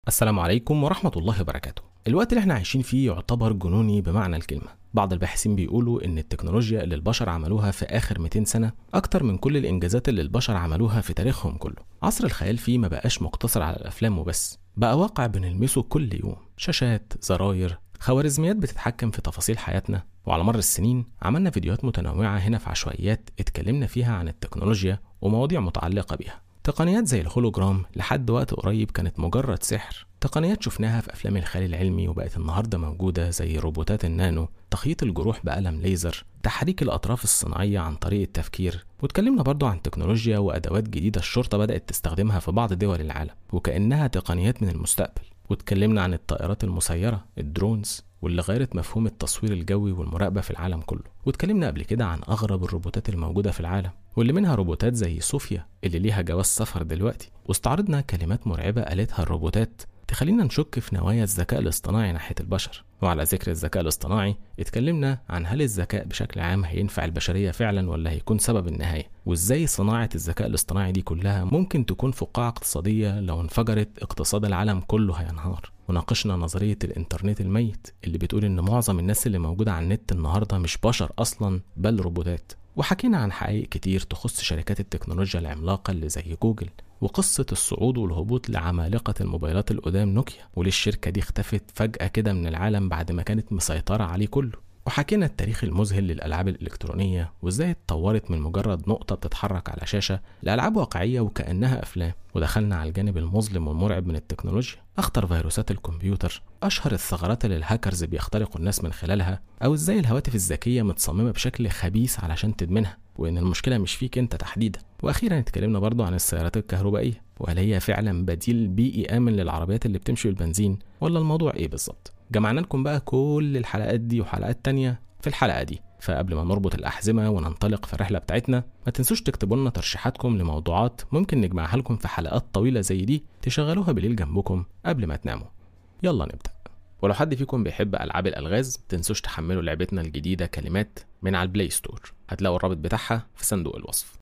السلام عليكم ورحمة الله وبركاته الوقت اللي احنا عايشين فيه يعتبر جنوني بمعنى الكلمة بعض الباحثين بيقولوا ان التكنولوجيا اللي البشر عملوها في اخر 200 سنة اكتر من كل الانجازات اللي البشر عملوها في تاريخهم كله عصر الخيال فيه ما بقاش مقتصر على الافلام وبس بقى واقع بنلمسه كل يوم شاشات زراير خوارزميات بتتحكم في تفاصيل حياتنا وعلى مر السنين عملنا فيديوهات متنوعة هنا في عشوائيات اتكلمنا فيها عن التكنولوجيا ومواضيع متعلقة بيها تقنيات زي الهولوجرام لحد وقت قريب كانت مجرد سحر تقنيات شفناها في أفلام الخيال العلمي وبقت النهاردة موجودة زي روبوتات النانو تخييط الجروح بقلم ليزر تحريك الأطراف الصناعية عن طريق التفكير واتكلمنا برضو عن تكنولوجيا وأدوات جديدة الشرطة بدأت تستخدمها في بعض دول العالم وكأنها تقنيات من المستقبل واتكلمنا عن الطائرات المسيرة الدرونز واللي غيرت مفهوم التصوير الجوي والمراقبة في العالم كله واتكلمنا قبل كده عن أغرب الروبوتات الموجودة في العالم واللي منها روبوتات زي صوفيا اللي ليها جواز سفر دلوقتي واستعرضنا كلمات مرعبة قالتها الروبوتات تخلينا نشك في نوايا الذكاء الاصطناعي ناحية البشر وعلى ذكر الذكاء الاصطناعي اتكلمنا عن هل الذكاء بشكل عام هينفع البشرية فعلا ولا هيكون سبب النهاية وازاي صناعة الذكاء الاصطناعي دي كلها ممكن تكون فقاعة اقتصادية لو انفجرت اقتصاد العالم كله هينهار وناقشنا نظرية الإنترنت الميت اللي بتقول إن معظم الناس اللي موجودة على النت النهاردة مش بشر أصلا بل روبوتات وحكينا عن حقائق كتير تخص شركات التكنولوجيا العملاقة اللي زي جوجل وقصة الصعود والهبوط لعمالقة الموبايلات القدام نوكيا وليه الشركة دي اختفت فجأة كده من العالم بعد ما كانت مسيطرة عليه كله وحكينا التاريخ المذهل للألعاب الإلكترونية وإزاي اتطورت من مجرد نقطة بتتحرك على شاشة لألعاب واقعية وكأنها أفلام ودخلنا على الجانب المظلم والمرعب من التكنولوجيا أخطر فيروسات الكمبيوتر أشهر الثغرات اللي الهاكرز بيخترقوا الناس من خلالها أو إزاي الهواتف الذكية متصممة بشكل خبيث علشان تدمنها وإن المشكلة مش فيك أنت تحديدا وأخيرا اتكلمنا برضو عن السيارات الكهربائية وهل هي فعلا بديل بيئي آمن للعربيات اللي بتمشي بالبنزين ولا الموضوع إيه بالظبط جمعنا لكم بقى كل الحلقات دي وحلقات تانية في الحلقة دي فقبل ما نربط الأحزمة وننطلق في الرحلة بتاعتنا ما تنسوش تكتبوا لنا ترشيحاتكم لموضوعات ممكن نجمعها لكم في حلقات طويلة زي دي تشغلوها بالليل جنبكم قبل ما تناموا يلا نبدأ ولو حد فيكم بيحب ألعاب الألغاز تنسوش تحملوا لعبتنا الجديدة كلمات من على البلاي ستور هتلاقوا الرابط بتاعها في صندوق الوصف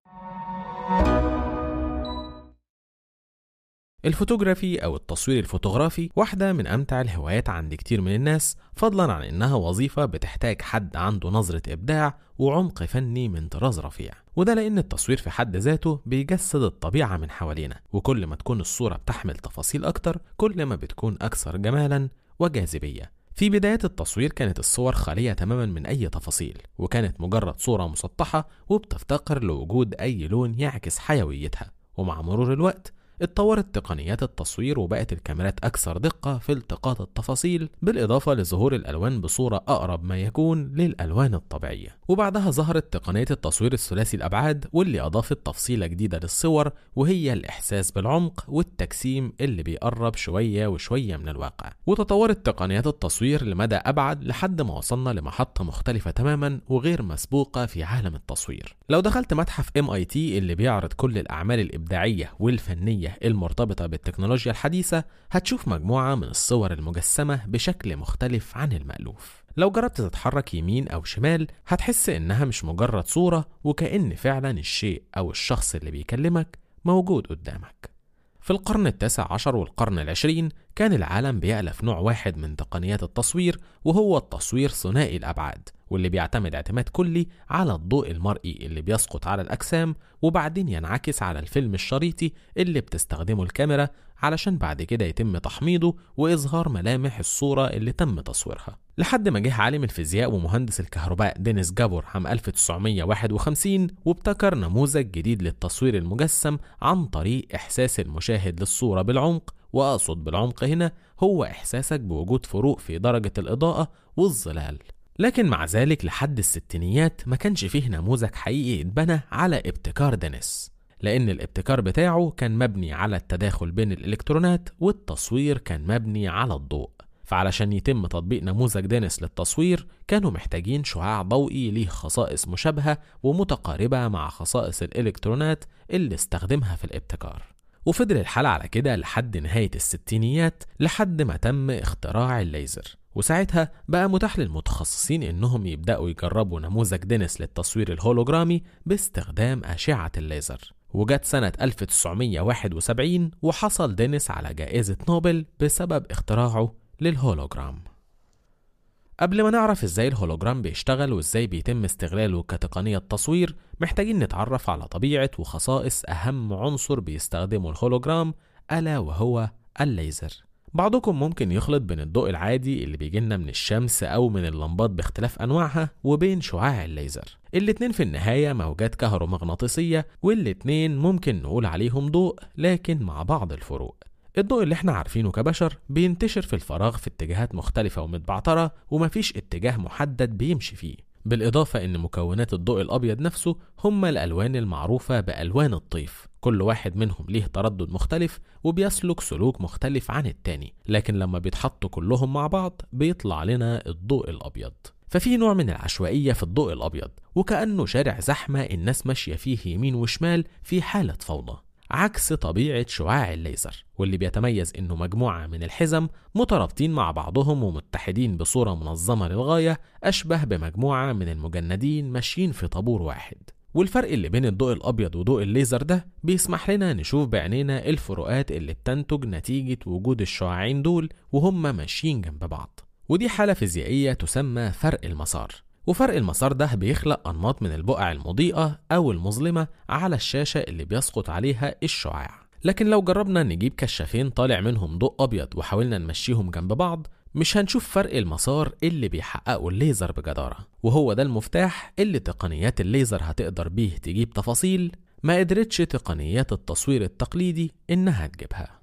الفوتوغرافي أو التصوير الفوتوغرافي واحدة من أمتع الهوايات عند كتير من الناس فضلا عن إنها وظيفة بتحتاج حد عنده نظرة إبداع وعمق فني من طراز رفيع وده لأن التصوير في حد ذاته بيجسد الطبيعة من حوالينا وكل ما تكون الصورة بتحمل تفاصيل أكتر كل ما بتكون أكثر جمالا وجاذبية في بداية التصوير كانت الصور خالية تماما من أي تفاصيل وكانت مجرد صورة مسطحة وبتفتقر لوجود أي لون يعكس حيويتها ومع مرور الوقت اتطورت تقنيات التصوير وبقت الكاميرات أكثر دقة في التقاط التفاصيل بالإضافة لظهور الألوان بصورة أقرب ما يكون للألوان الطبيعية وبعدها ظهرت تقنية التصوير الثلاثي الأبعاد واللي أضافت تفصيلة جديدة للصور وهي الإحساس بالعمق والتجسيم اللي بيقرب شوية وشوية من الواقع وتطورت تقنيات التصوير لمدى أبعد لحد ما وصلنا لمحطة مختلفة تماما وغير مسبوقة في عالم التصوير لو دخلت متحف MIT اللي بيعرض كل الأعمال الإبداعية والفنية المرتبطة بالتكنولوجيا الحديثة هتشوف مجموعة من الصور المجسمة بشكل مختلف عن المألوف لو جربت تتحرك يمين أو شمال هتحس إنها مش مجرد صورة وكأن فعلا الشيء أو الشخص اللي بيكلمك موجود قدامك في القرن التاسع عشر والقرن العشرين كان العالم بيألف نوع واحد من تقنيات التصوير وهو التصوير ثنائي الأبعاد واللي بيعتمد اعتماد كلي على الضوء المرئي اللي بيسقط على الأجسام وبعدين ينعكس على الفيلم الشريطي اللي بتستخدمه الكاميرا علشان بعد كده يتم تحميضه وإظهار ملامح الصورة اللي تم تصويرها لحد ما جه عالم الفيزياء ومهندس الكهرباء دينيس جابور عام 1951 وابتكر نموذج جديد للتصوير المجسم عن طريق إحساس المشاهد للصورة بالعمق وأقصد بالعمق هنا هو إحساسك بوجود فروق في درجة الإضاءة والظلال لكن مع ذلك لحد الستينيات ما كانش فيه نموذج حقيقي اتبنى على ابتكار دينيس لأن الابتكار بتاعه كان مبني على التداخل بين الإلكترونات والتصوير كان مبني على الضوء فعلشان يتم تطبيق نموذج دينيس للتصوير كانوا محتاجين شعاع ضوئي ليه خصائص مشابهة ومتقاربة مع خصائص الإلكترونات اللي استخدمها في الابتكار وفضل الحال على كده لحد نهاية الستينيات لحد ما تم اختراع الليزر وساعتها بقى متاح للمتخصصين انهم يبداوا يجربوا نموذج دينيس للتصوير الهولوجرامي باستخدام اشعه الليزر وجت سنة 1971 وحصل دينيس على جائزة نوبل بسبب اختراعه للهولوجرام قبل ما نعرف ازاي الهولوجرام بيشتغل وازاي بيتم استغلاله كتقنية تصوير محتاجين نتعرف على طبيعة وخصائص أهم عنصر بيستخدمه الهولوجرام ألا وهو الليزر بعضكم ممكن يخلط بين الضوء العادي اللي بيجيلنا من الشمس أو من اللمبات باختلاف أنواعها وبين شعاع الليزر الاتنين في النهاية موجات كهرومغناطيسية والاتنين ممكن نقول عليهم ضوء لكن مع بعض الفروق الضوء اللي احنا عارفينه كبشر بينتشر في الفراغ في اتجاهات مختلفة ومتبعترة ومفيش اتجاه محدد بيمشي فيه بالإضافة إن مكونات الضوء الأبيض نفسه هم الألوان المعروفة بألوان الطيف كل واحد منهم ليه تردد مختلف وبيسلك سلوك مختلف عن التاني لكن لما بيتحطوا كلهم مع بعض بيطلع لنا الضوء الأبيض ففي نوع من العشوائية في الضوء الأبيض وكأنه شارع زحمة الناس ماشية فيه يمين وشمال في حالة فوضى عكس طبيعة شعاع الليزر واللي بيتميز إنه مجموعة من الحزم مترابطين مع بعضهم ومتحدين بصورة منظمة للغاية أشبه بمجموعة من المجندين ماشيين في طابور واحد والفرق اللي بين الضوء الأبيض وضوء الليزر ده بيسمح لنا نشوف بعينينا الفروقات اللي بتنتج نتيجة وجود الشعاعين دول وهم ماشيين جنب بعض ودي حالة فيزيائية تسمى فرق المسار وفرق المسار ده بيخلق أنماط من البقع المضيئة أو المظلمة على الشاشة اللي بيسقط عليها الشعاع لكن لو جربنا نجيب كشافين طالع منهم ضوء أبيض وحاولنا نمشيهم جنب بعض مش هنشوف فرق المسار اللي بيحققه الليزر بجدارة وهو ده المفتاح اللي تقنيات الليزر هتقدر بيه تجيب تفاصيل ما قدرتش تقنيات التصوير التقليدي إنها تجيبها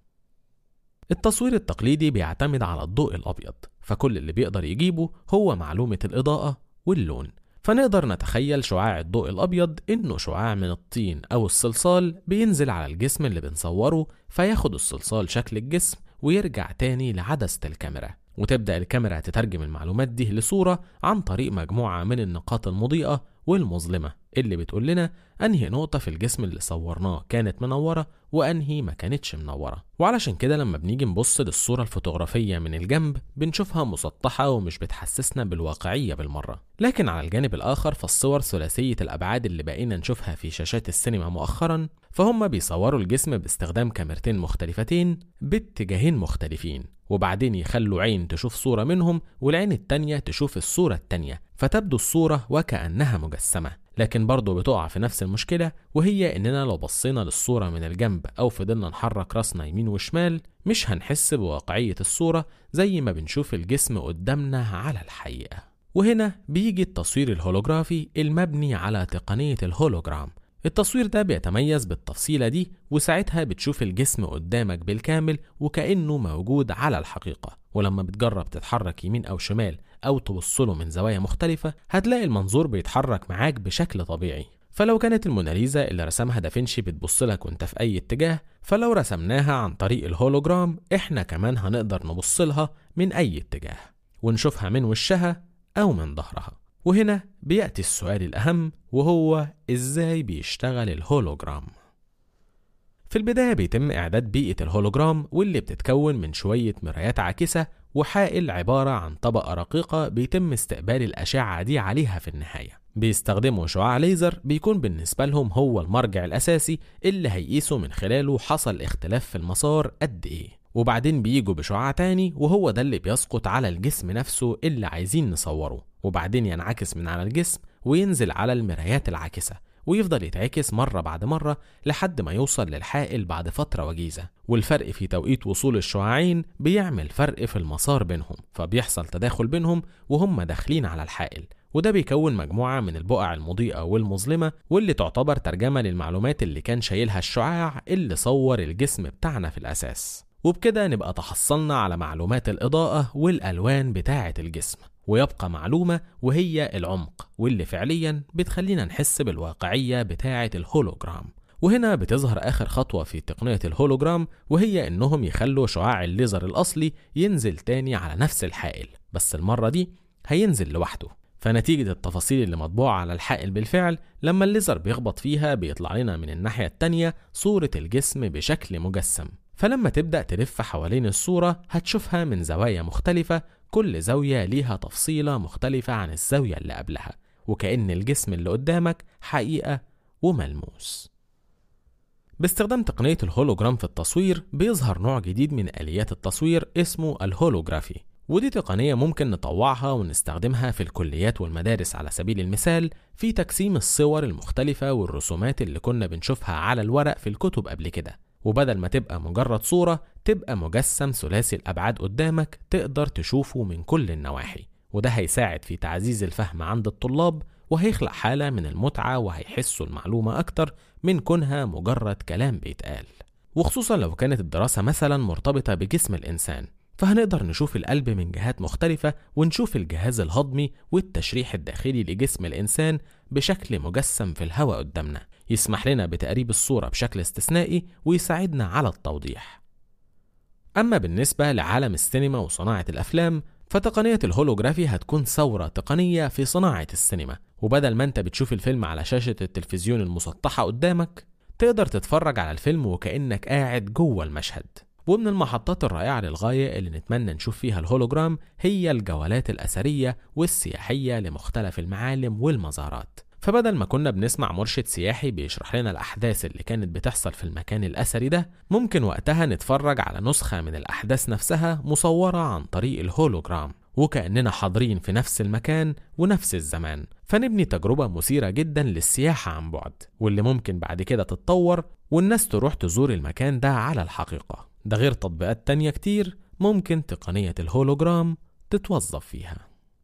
التصوير التقليدي بيعتمد على الضوء الأبيض فكل اللي بيقدر يجيبه هو معلومة الإضاءة واللون فنقدر نتخيل شعاع الضوء الأبيض إنه شعاع من الطين أو الصلصال بينزل على الجسم اللي بنصوره فياخد الصلصال شكل الجسم ويرجع تاني لعدسة الكاميرا وتبدأ الكاميرا تترجم المعلومات دي لصورة عن طريق مجموعة من النقاط المضيئة والمظلمة اللي بتقول لنا أنهي نقطة في الجسم اللي صورناه كانت منورة وأنهي ما كانتش منورة وعلشان كده لما بنيجي نبص للصورة الفوتوغرافية من الجنب بنشوفها مسطحة ومش بتحسسنا بالواقعية بالمرة لكن على الجانب الآخر فالصور ثلاثية الأبعاد اللي بقينا نشوفها في شاشات السينما مؤخرا فهم بيصوروا الجسم باستخدام كاميرتين مختلفتين باتجاهين مختلفين وبعدين يخلوا عين تشوف صورة منهم والعين التانية تشوف الصورة التانية فتبدو الصورة وكأنها مجسمة لكن برضه بتقع في نفس المشكلة وهي إننا لو بصينا للصورة من الجنب أو فضلنا نحرك راسنا يمين وشمال مش هنحس بواقعية الصورة زي ما بنشوف الجسم قدامنا على الحقيقة وهنا بيجي التصوير الهولوجرافي المبني على تقنية الهولوجرام التصوير ده بيتميز بالتفصيلة دي وساعتها بتشوف الجسم قدامك بالكامل وكأنه موجود على الحقيقة ولما بتجرب تتحرك يمين أو شمال أو تبصله من زوايا مختلفة هتلاقي المنظور بيتحرك معاك بشكل طبيعي فلو كانت الموناليزا اللي رسمها دافنشي بتبص لك وانت في أي اتجاه فلو رسمناها عن طريق الهولوجرام احنا كمان هنقدر نبص لها من أي اتجاه ونشوفها من وشها أو من ظهرها وهنا بيأتي السؤال الأهم وهو إزاي بيشتغل الهولوجرام في البداية بيتم إعداد بيئة الهولوجرام واللي بتتكون من شوية مرايات عاكسة وحائل عبارة عن طبقة رقيقة بيتم استقبال الأشعة دي عليها في النهاية بيستخدموا شعاع ليزر بيكون بالنسبة لهم هو المرجع الأساسي اللي هيقيسوا من خلاله حصل اختلاف في المسار قد إيه وبعدين بيجوا بشعاع تاني وهو ده اللي بيسقط على الجسم نفسه اللي عايزين نصوره وبعدين ينعكس من على الجسم وينزل على المرايات العاكسة ويفضل يتعكس مرة بعد مرة لحد ما يوصل للحائل بعد فترة وجيزة والفرق في توقيت وصول الشعاعين بيعمل فرق في المسار بينهم فبيحصل تداخل بينهم وهم داخلين على الحائل وده بيكون مجموعة من البقع المضيئة والمظلمة واللي تعتبر ترجمة للمعلومات اللي كان شايلها الشعاع اللي صور الجسم بتاعنا في الأساس وبكده نبقى تحصلنا على معلومات الإضاءة والألوان بتاعة الجسم ويبقى معلومة وهي العمق واللي فعليا بتخلينا نحس بالواقعية بتاعة الهولوجرام وهنا بتظهر آخر خطوة في تقنية الهولوجرام وهي إنهم يخلوا شعاع الليزر الأصلي ينزل تاني على نفس الحائل بس المرة دي هينزل لوحده فنتيجة التفاصيل اللي مطبوعة على الحائل بالفعل لما الليزر بيخبط فيها بيطلع لنا من الناحية التانية صورة الجسم بشكل مجسم فلما تبدأ تلف حوالين الصورة هتشوفها من زوايا مختلفة كل زاوية ليها تفصيلة مختلفة عن الزاوية اللي قبلها وكأن الجسم اللي قدامك حقيقة وملموس باستخدام تقنية الهولوجرام في التصوير بيظهر نوع جديد من آليات التصوير اسمه الهولوجرافي ودي تقنية ممكن نطوعها ونستخدمها في الكليات والمدارس على سبيل المثال في تجسيم الصور المختلفة والرسومات اللي كنا بنشوفها على الورق في الكتب قبل كده وبدل ما تبقى مجرد صورة تبقى مجسم ثلاثي الأبعاد قدامك تقدر تشوفه من كل النواحي وده هيساعد في تعزيز الفهم عند الطلاب وهيخلق حالة من المتعة وهيحسوا المعلومة أكتر من كونها مجرد كلام بيتقال وخصوصا لو كانت الدراسة مثلا مرتبطة بجسم الإنسان فهنقدر نشوف القلب من جهات مختلفة ونشوف الجهاز الهضمي والتشريح الداخلي لجسم الإنسان بشكل مجسم في الهواء قدامنا يسمح لنا بتقريب الصورة بشكل استثنائي ويساعدنا على التوضيح أما بالنسبة لعالم السينما وصناعة الأفلام فتقنية الهولوجرافي هتكون ثورة تقنية في صناعة السينما وبدل ما انت بتشوف الفيلم على شاشة التلفزيون المسطحة قدامك تقدر تتفرج على الفيلم وكأنك قاعد جوه المشهد ومن المحطات الرائعة للغاية اللي نتمنى نشوف فيها الهولوجرام هي الجولات الأثرية والسياحية لمختلف المعالم والمزارات فبدل ما كنا بنسمع مرشد سياحي بيشرح لنا الأحداث اللي كانت بتحصل في المكان الأثري ده ممكن وقتها نتفرج على نسخة من الأحداث نفسها مصورة عن طريق الهولوجرام وكأننا حاضرين في نفس المكان ونفس الزمان فنبني تجربة مثيرة جدا للسياحة عن بعد واللي ممكن بعد كده تتطور والناس تروح تزور المكان ده على الحقيقة ده غير تطبيقات تانية كتير ممكن تقنية الهولوجرام تتوظف فيها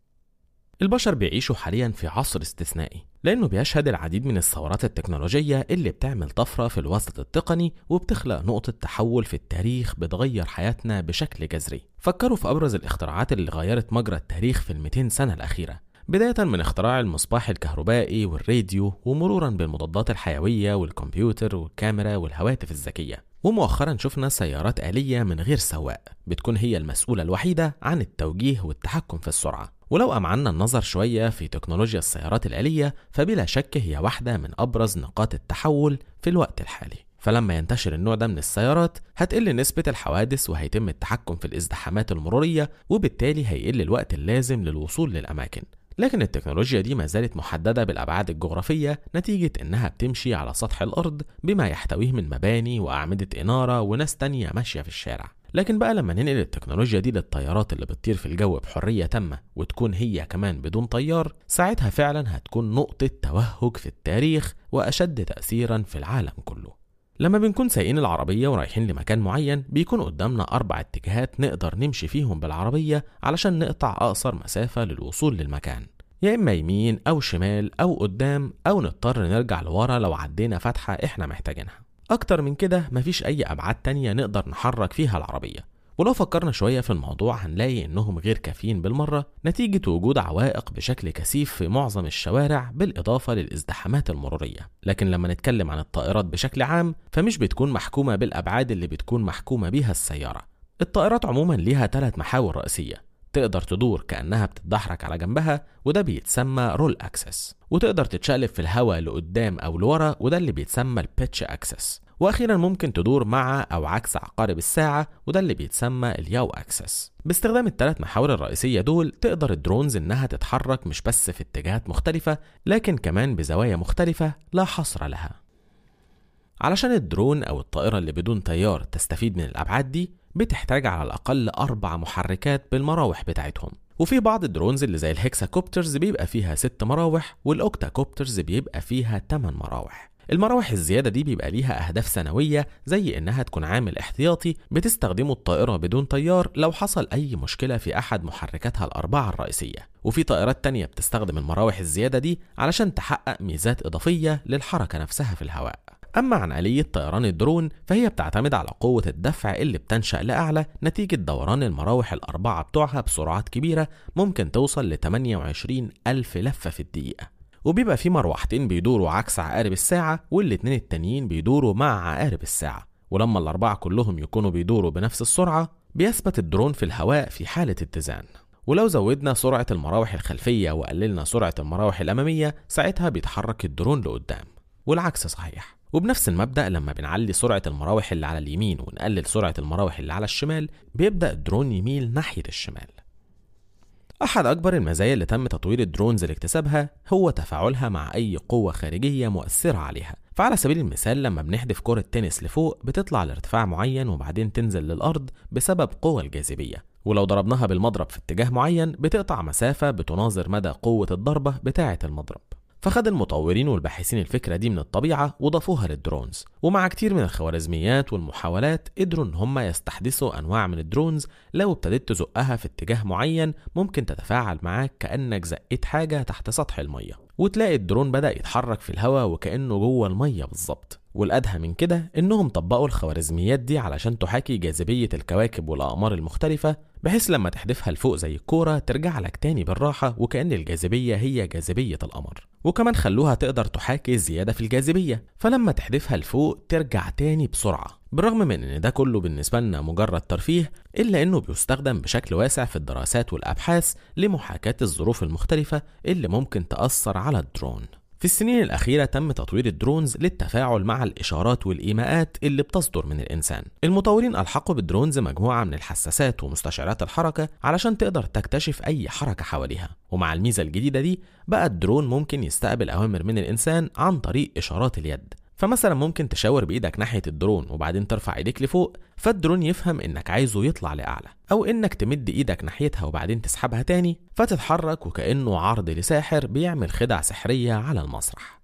البشر بيعيشوا حاليا في عصر استثنائي لأنه بيشهد العديد من الثورات التكنولوجية اللي بتعمل طفرة في الوسط التقني وبتخلق نقطة تحول في التاريخ بتغير حياتنا بشكل جذري فكروا في أبرز الاختراعات اللي غيرت مجرى التاريخ في ال 200 سنة الأخيرة بداية من اختراع المصباح الكهربائي والراديو ومرورا بالمضادات الحيوية والكمبيوتر والكاميرا والهواتف الذكية ومؤخرا شفنا سيارات آلية من غير سواق بتكون هي المسؤولة الوحيدة عن التوجيه والتحكم في السرعة ولو أمعنا النظر شوية في تكنولوجيا السيارات الآلية فبلا شك هي واحدة من أبرز نقاط التحول في الوقت الحالي فلما ينتشر النوع ده من السيارات هتقل نسبة الحوادث وهيتم التحكم في الازدحامات المرورية وبالتالي هيقل الوقت اللازم للوصول للأماكن لكن التكنولوجيا دي ما زالت محددة بالأبعاد الجغرافية نتيجة إنها بتمشي على سطح الأرض بما يحتويه من مباني وأعمدة إنارة وناس تانية ماشية في الشارع لكن بقى لما ننقل التكنولوجيا دي للطيارات اللي بتطير في الجو بحرية تامة وتكون هي كمان بدون طيار ساعتها فعلا هتكون نقطة توهج في التاريخ وأشد تأثيرا في العالم كله لما بنكون سايقين العربية ورايحين لمكان معين بيكون قدامنا أربع اتجاهات نقدر نمشي فيهم بالعربية علشان نقطع أقصر مسافة للوصول للمكان يا إما يمين أو شمال أو قدام أو نضطر نرجع لورا لو عدينا فتحة إحنا محتاجينها أكتر من كده مفيش أي أبعاد تانية نقدر نحرك فيها العربية ولو فكرنا شوية في الموضوع هنلاقي إنهم غير كافيين بالمرة نتيجة وجود عوائق بشكل كثيف في معظم الشوارع بالإضافة للازدحامات المرورية لكن لما نتكلم عن الطائرات بشكل عام فمش بتكون محكومة بالأبعاد اللي بتكون محكومة بيها السيارة الطائرات عموما ليها ثلاث محاور رئيسية تقدر تدور كأنها بتتدحرج على جنبها وده بيتسمى رول أكسس وتقدر تتشقلب في الهواء لقدام أو لورا وده اللي بيتسمى البيتش أكسس واخيرا ممكن تدور مع او عكس عقارب الساعه وده اللي بيتسمى الياو اكسس باستخدام الثلاث محاور الرئيسيه دول تقدر الدرونز انها تتحرك مش بس في اتجاهات مختلفه لكن كمان بزوايا مختلفه لا حصر لها علشان الدرون او الطائره اللي بدون طيار تستفيد من الابعاد دي بتحتاج على الاقل اربع محركات بالمراوح بتاعتهم وفي بعض الدرونز اللي زي الهكساكوبترز بيبقى فيها ست مراوح والاوكتاكوبترز بيبقى فيها 8 مراوح المراوح الزيادة دي بيبقى ليها أهداف سنوية زي إنها تكون عامل احتياطي بتستخدمه الطائرة بدون طيار لو حصل أي مشكلة في أحد محركاتها الأربعة الرئيسية وفي طائرات تانية بتستخدم المراوح الزيادة دي علشان تحقق ميزات إضافية للحركة نفسها في الهواء أما عن آلية طيران الدرون فهي بتعتمد على قوة الدفع اللي بتنشأ لأعلى نتيجة دوران المراوح الأربعة بتوعها بسرعات كبيرة ممكن توصل ل 28 ألف لفة في الدقيقة وبيبقى في مروحتين بيدوروا عكس عقارب الساعة والاتنين التانيين بيدوروا مع عقارب الساعة ولما الأربعة كلهم يكونوا بيدوروا بنفس السرعة بيثبت الدرون في الهواء في حالة اتزان ولو زودنا سرعة المراوح الخلفية وقللنا سرعة المراوح الأمامية ساعتها بيتحرك الدرون لقدام والعكس صحيح وبنفس المبدأ لما بنعلي سرعة المراوح اللي على اليمين ونقلل سرعة المراوح اللي على الشمال بيبدأ الدرون يميل ناحية الشمال أحد أكبر المزايا اللي تم تطوير الدرونز لاكتسابها هو تفاعلها مع أي قوة خارجية مؤثرة عليها فعلى سبيل المثال لما بنحدف كرة تنس لفوق بتطلع لارتفاع معين وبعدين تنزل للأرض بسبب قوة الجاذبية ولو ضربناها بالمضرب في اتجاه معين بتقطع مسافة بتناظر مدى قوة الضربة بتاعة المضرب فخد المطورين والباحثين الفكرة دي من الطبيعة وضافوها للدرونز ومع كتير من الخوارزميات والمحاولات قدروا ان هم يستحدثوا انواع من الدرونز لو ابتديت تزقها في اتجاه معين ممكن تتفاعل معاك كأنك زقيت حاجة تحت سطح المية وتلاقي الدرون بدأ يتحرك في الهواء وكأنه جوه المية بالظبط والأدهى من كده إنهم طبقوا الخوارزميات دي علشان تحاكي جاذبية الكواكب والأقمار المختلفة بحيث لما تحدفها لفوق زي الكورة ترجع لك تاني بالراحة وكأن الجاذبية هي جاذبية القمر وكمان خلوها تقدر تحاكي الزيادة في الجاذبية فلما تحدفها لفوق ترجع تاني بسرعة بالرغم من ان ده كله بالنسبة لنا مجرد ترفيه الا انه بيستخدم بشكل واسع في الدراسات والابحاث لمحاكاة الظروف المختلفة اللي ممكن تأثر على الدرون في السنين الأخيرة تم تطوير الدرونز للتفاعل مع الإشارات والإيماءات اللي بتصدر من الإنسان. المطورين ألحقوا بالدرونز مجموعة من الحساسات ومستشعرات الحركة علشان تقدر تكتشف أي حركة حواليها، ومع الميزة الجديدة دي بقى الدرون ممكن يستقبل أوامر من الإنسان عن طريق إشارات اليد. فمثلا ممكن تشاور بايدك ناحيه الدرون وبعدين ترفع ايديك لفوق فالدرون يفهم انك عايزه يطلع لاعلى او انك تمد ايدك ناحيتها وبعدين تسحبها تاني فتتحرك وكانه عرض لساحر بيعمل خدع سحريه على المسرح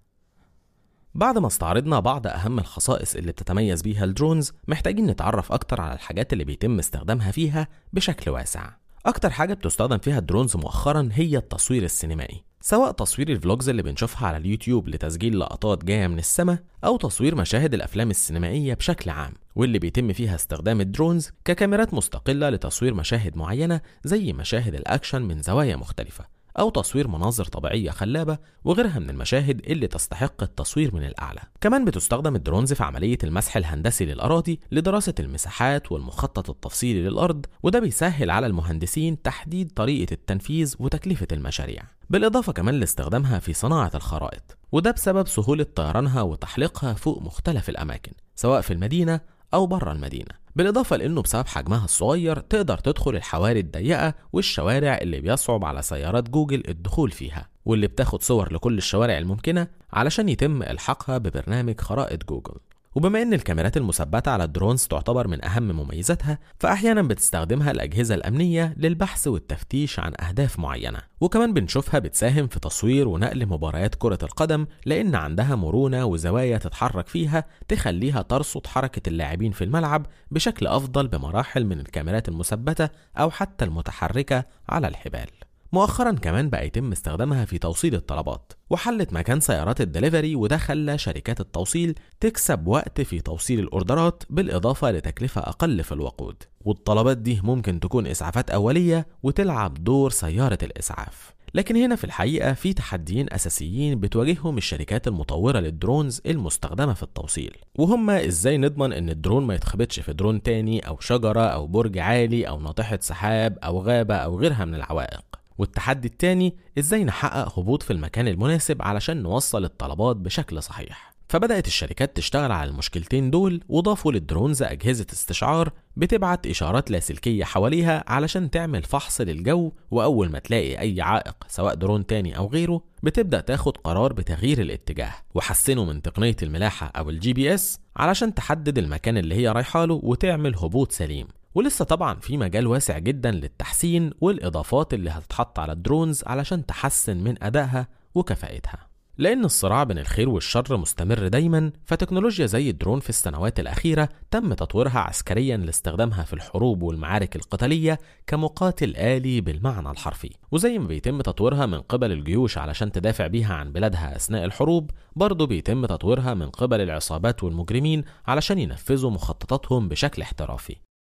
بعد ما استعرضنا بعض أهم الخصائص اللي بتتميز بيها الدرونز محتاجين نتعرف أكتر على الحاجات اللي بيتم استخدامها فيها بشكل واسع أكتر حاجة بتستخدم فيها الدرونز مؤخرا هي التصوير السينمائي سواء تصوير الفلوجز اللي بنشوفها على اليوتيوب لتسجيل لقطات جاية من السماء أو تصوير مشاهد الأفلام السينمائية بشكل عام واللي بيتم فيها استخدام الدرونز ككاميرات مستقلة لتصوير مشاهد معينة زي مشاهد الأكشن من زوايا مختلفة أو تصوير مناظر طبيعية خلابة وغيرها من المشاهد اللي تستحق التصوير من الأعلى. كمان بتستخدم الدرونز في عملية المسح الهندسي للأراضي لدراسة المساحات والمخطط التفصيلي للأرض وده بيسهل على المهندسين تحديد طريقة التنفيذ وتكلفة المشاريع. بالإضافة كمان لاستخدامها في صناعة الخرائط وده بسبب سهولة طيرانها وتحليقها فوق مختلف الأماكن سواء في المدينة أو بره المدينة بالإضافة لأنه بسبب حجمها الصغير تقدر تدخل الحواري الضيقة والشوارع اللي بيصعب على سيارات جوجل الدخول فيها واللي بتاخد صور لكل الشوارع الممكنة علشان يتم إلحاقها ببرنامج خرائط جوجل وبما ان الكاميرات المثبته على الدرونز تعتبر من اهم مميزاتها فاحيانا بتستخدمها الاجهزه الامنيه للبحث والتفتيش عن اهداف معينه وكمان بنشوفها بتساهم في تصوير ونقل مباريات كره القدم لان عندها مرونه وزوايا تتحرك فيها تخليها ترصد حركه اللاعبين في الملعب بشكل افضل بمراحل من الكاميرات المثبته او حتى المتحركه على الحبال مؤخرا كمان بقى يتم استخدامها في توصيل الطلبات وحلت مكان سيارات الدليفري وده خلى شركات التوصيل تكسب وقت في توصيل الاوردرات بالاضافه لتكلفه اقل في الوقود والطلبات دي ممكن تكون اسعافات اوليه وتلعب دور سياره الاسعاف لكن هنا في الحقيقة في تحديين أساسيين بتواجههم الشركات المطورة للدرونز المستخدمة في التوصيل وهما إزاي نضمن إن الدرون ما يتخبطش في درون تاني أو شجرة أو برج عالي أو ناطحة سحاب أو غابة أو غيرها من العوائق والتحدي التاني ازاي نحقق هبوط في المكان المناسب علشان نوصل الطلبات بشكل صحيح فبدأت الشركات تشتغل على المشكلتين دول وضافوا للدرونز أجهزة استشعار بتبعت إشارات لاسلكية حواليها علشان تعمل فحص للجو وأول ما تلاقي أي عائق سواء درون تاني أو غيره بتبدأ تاخد قرار بتغيير الاتجاه وحسنوا من تقنية الملاحة أو الجي بي اس علشان تحدد المكان اللي هي رايحة له وتعمل هبوط سليم ولسه طبعا في مجال واسع جدا للتحسين والإضافات اللي هتتحط على الدرونز علشان تحسن من أدائها وكفاءتها لأن الصراع بين الخير والشر مستمر دايما فتكنولوجيا زي الدرون في السنوات الأخيرة تم تطويرها عسكريا لاستخدامها في الحروب والمعارك القتالية كمقاتل آلي بالمعنى الحرفي وزي ما بيتم تطويرها من قبل الجيوش علشان تدافع بيها عن بلادها أثناء الحروب برضه بيتم تطويرها من قبل العصابات والمجرمين علشان ينفذوا مخططاتهم بشكل احترافي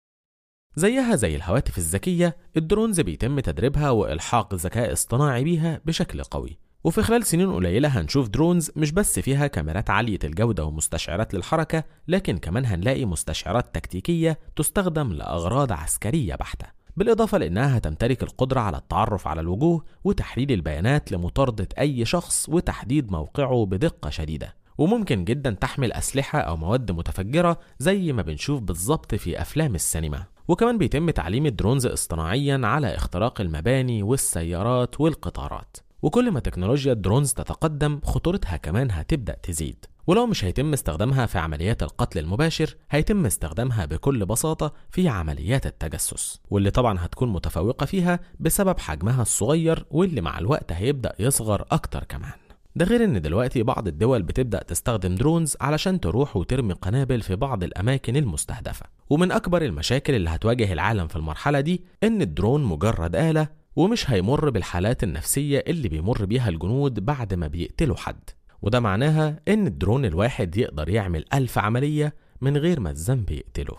زيها زي الهواتف الذكية الدرونز بيتم تدريبها وإلحاق ذكاء اصطناعي بيها بشكل قوي وفي خلال سنين قليلة هنشوف درونز مش بس فيها كاميرات عالية الجودة ومستشعرات للحركة لكن كمان هنلاقي مستشعرات تكتيكية تستخدم لأغراض عسكرية بحتة بالإضافة لأنها هتمتلك القدرة على التعرف على الوجوه وتحليل البيانات لمطاردة أي شخص وتحديد موقعه بدقة شديدة وممكن جدا تحمل أسلحة أو مواد متفجرة زي ما بنشوف بالظبط في أفلام السينما وكمان بيتم تعليم الدرونز اصطناعيا على اختراق المباني والسيارات والقطارات وكل ما تكنولوجيا الدرونز تتقدم خطورتها كمان هتبدأ تزيد ولو مش هيتم استخدامها في عمليات القتل المباشر هيتم استخدامها بكل بساطة في عمليات التجسس واللي طبعا هتكون متفوقة فيها بسبب حجمها الصغير واللي مع الوقت هيبدأ يصغر أكتر كمان ده غير ان دلوقتي بعض الدول بتبدأ تستخدم درونز علشان تروح وترمي قنابل في بعض الأماكن المستهدفة ومن أكبر المشاكل اللي هتواجه العالم في المرحلة دي إن الدرون مجرد آلة ومش هيمر بالحالات النفسية اللي بيمر بيها الجنود بعد ما بيقتلوا حد وده معناها إن الدرون الواحد يقدر يعمل ألف عملية من غير ما الذنب يقتله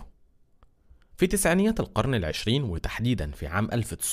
في تسعينيات القرن العشرين وتحديدا في عام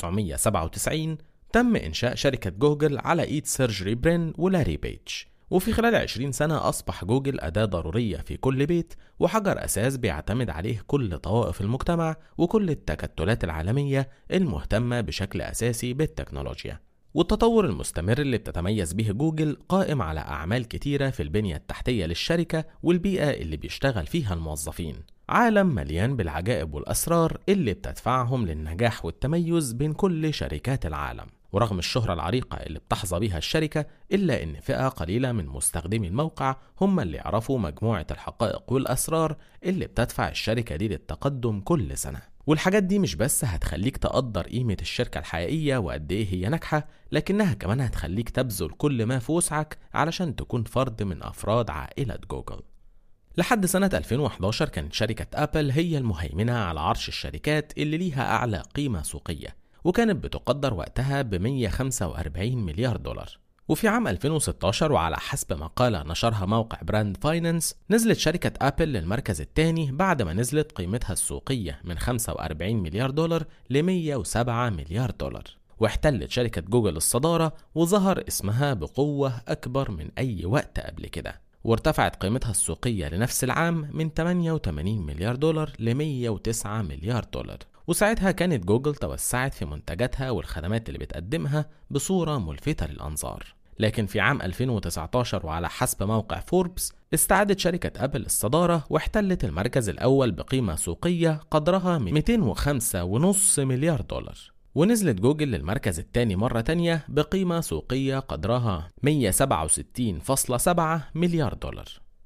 1997 تم إنشاء شركة جوجل على إيد سيرجري برين ولاري بيج وفي خلال 20 سنة أصبح جوجل أداة ضرورية في كل بيت وحجر أساس بيعتمد عليه كل طوائف المجتمع وكل التكتلات العالمية المهتمة بشكل أساسي بالتكنولوجيا والتطور المستمر اللي بتتميز به جوجل قائم على أعمال كتيرة في البنية التحتية للشركة والبيئة اللي بيشتغل فيها الموظفين عالم مليان بالعجائب والأسرار اللي بتدفعهم للنجاح والتميز بين كل شركات العالم ورغم الشهرة العريقة اللي بتحظى بيها الشركة إلا إن فئة قليلة من مستخدمي الموقع هم اللي يعرفوا مجموعة الحقائق والأسرار اللي بتدفع الشركة دي للتقدم كل سنة والحاجات دي مش بس هتخليك تقدر قيمة الشركة الحقيقية وقد إيه هي ناجحة لكنها كمان هتخليك تبذل كل ما في وسعك علشان تكون فرد من أفراد عائلة جوجل لحد سنة 2011 كانت شركة أبل هي المهيمنة على عرش الشركات اللي ليها أعلى قيمة سوقية وكانت بتقدر وقتها ب 145 مليار دولار وفي عام 2016 وعلى حسب مقالة نشرها موقع براند فاينانس نزلت شركة أبل للمركز الثاني بعد ما نزلت قيمتها السوقية من 45 مليار دولار ل 107 مليار دولار واحتلت شركة جوجل الصدارة وظهر اسمها بقوة أكبر من أي وقت قبل كده وارتفعت قيمتها السوقية لنفس العام من 88 مليار دولار ل 109 مليار دولار وساعتها كانت جوجل توسعت في منتجاتها والخدمات اللي بتقدمها بصورة ملفتة للأنظار لكن في عام 2019 وعلى حسب موقع فوربس استعادت شركة أبل الصدارة واحتلت المركز الأول بقيمة سوقية قدرها 205.5 مليار دولار ونزلت جوجل للمركز الثاني مرة تانية بقيمة سوقية قدرها 167.7 مليار دولار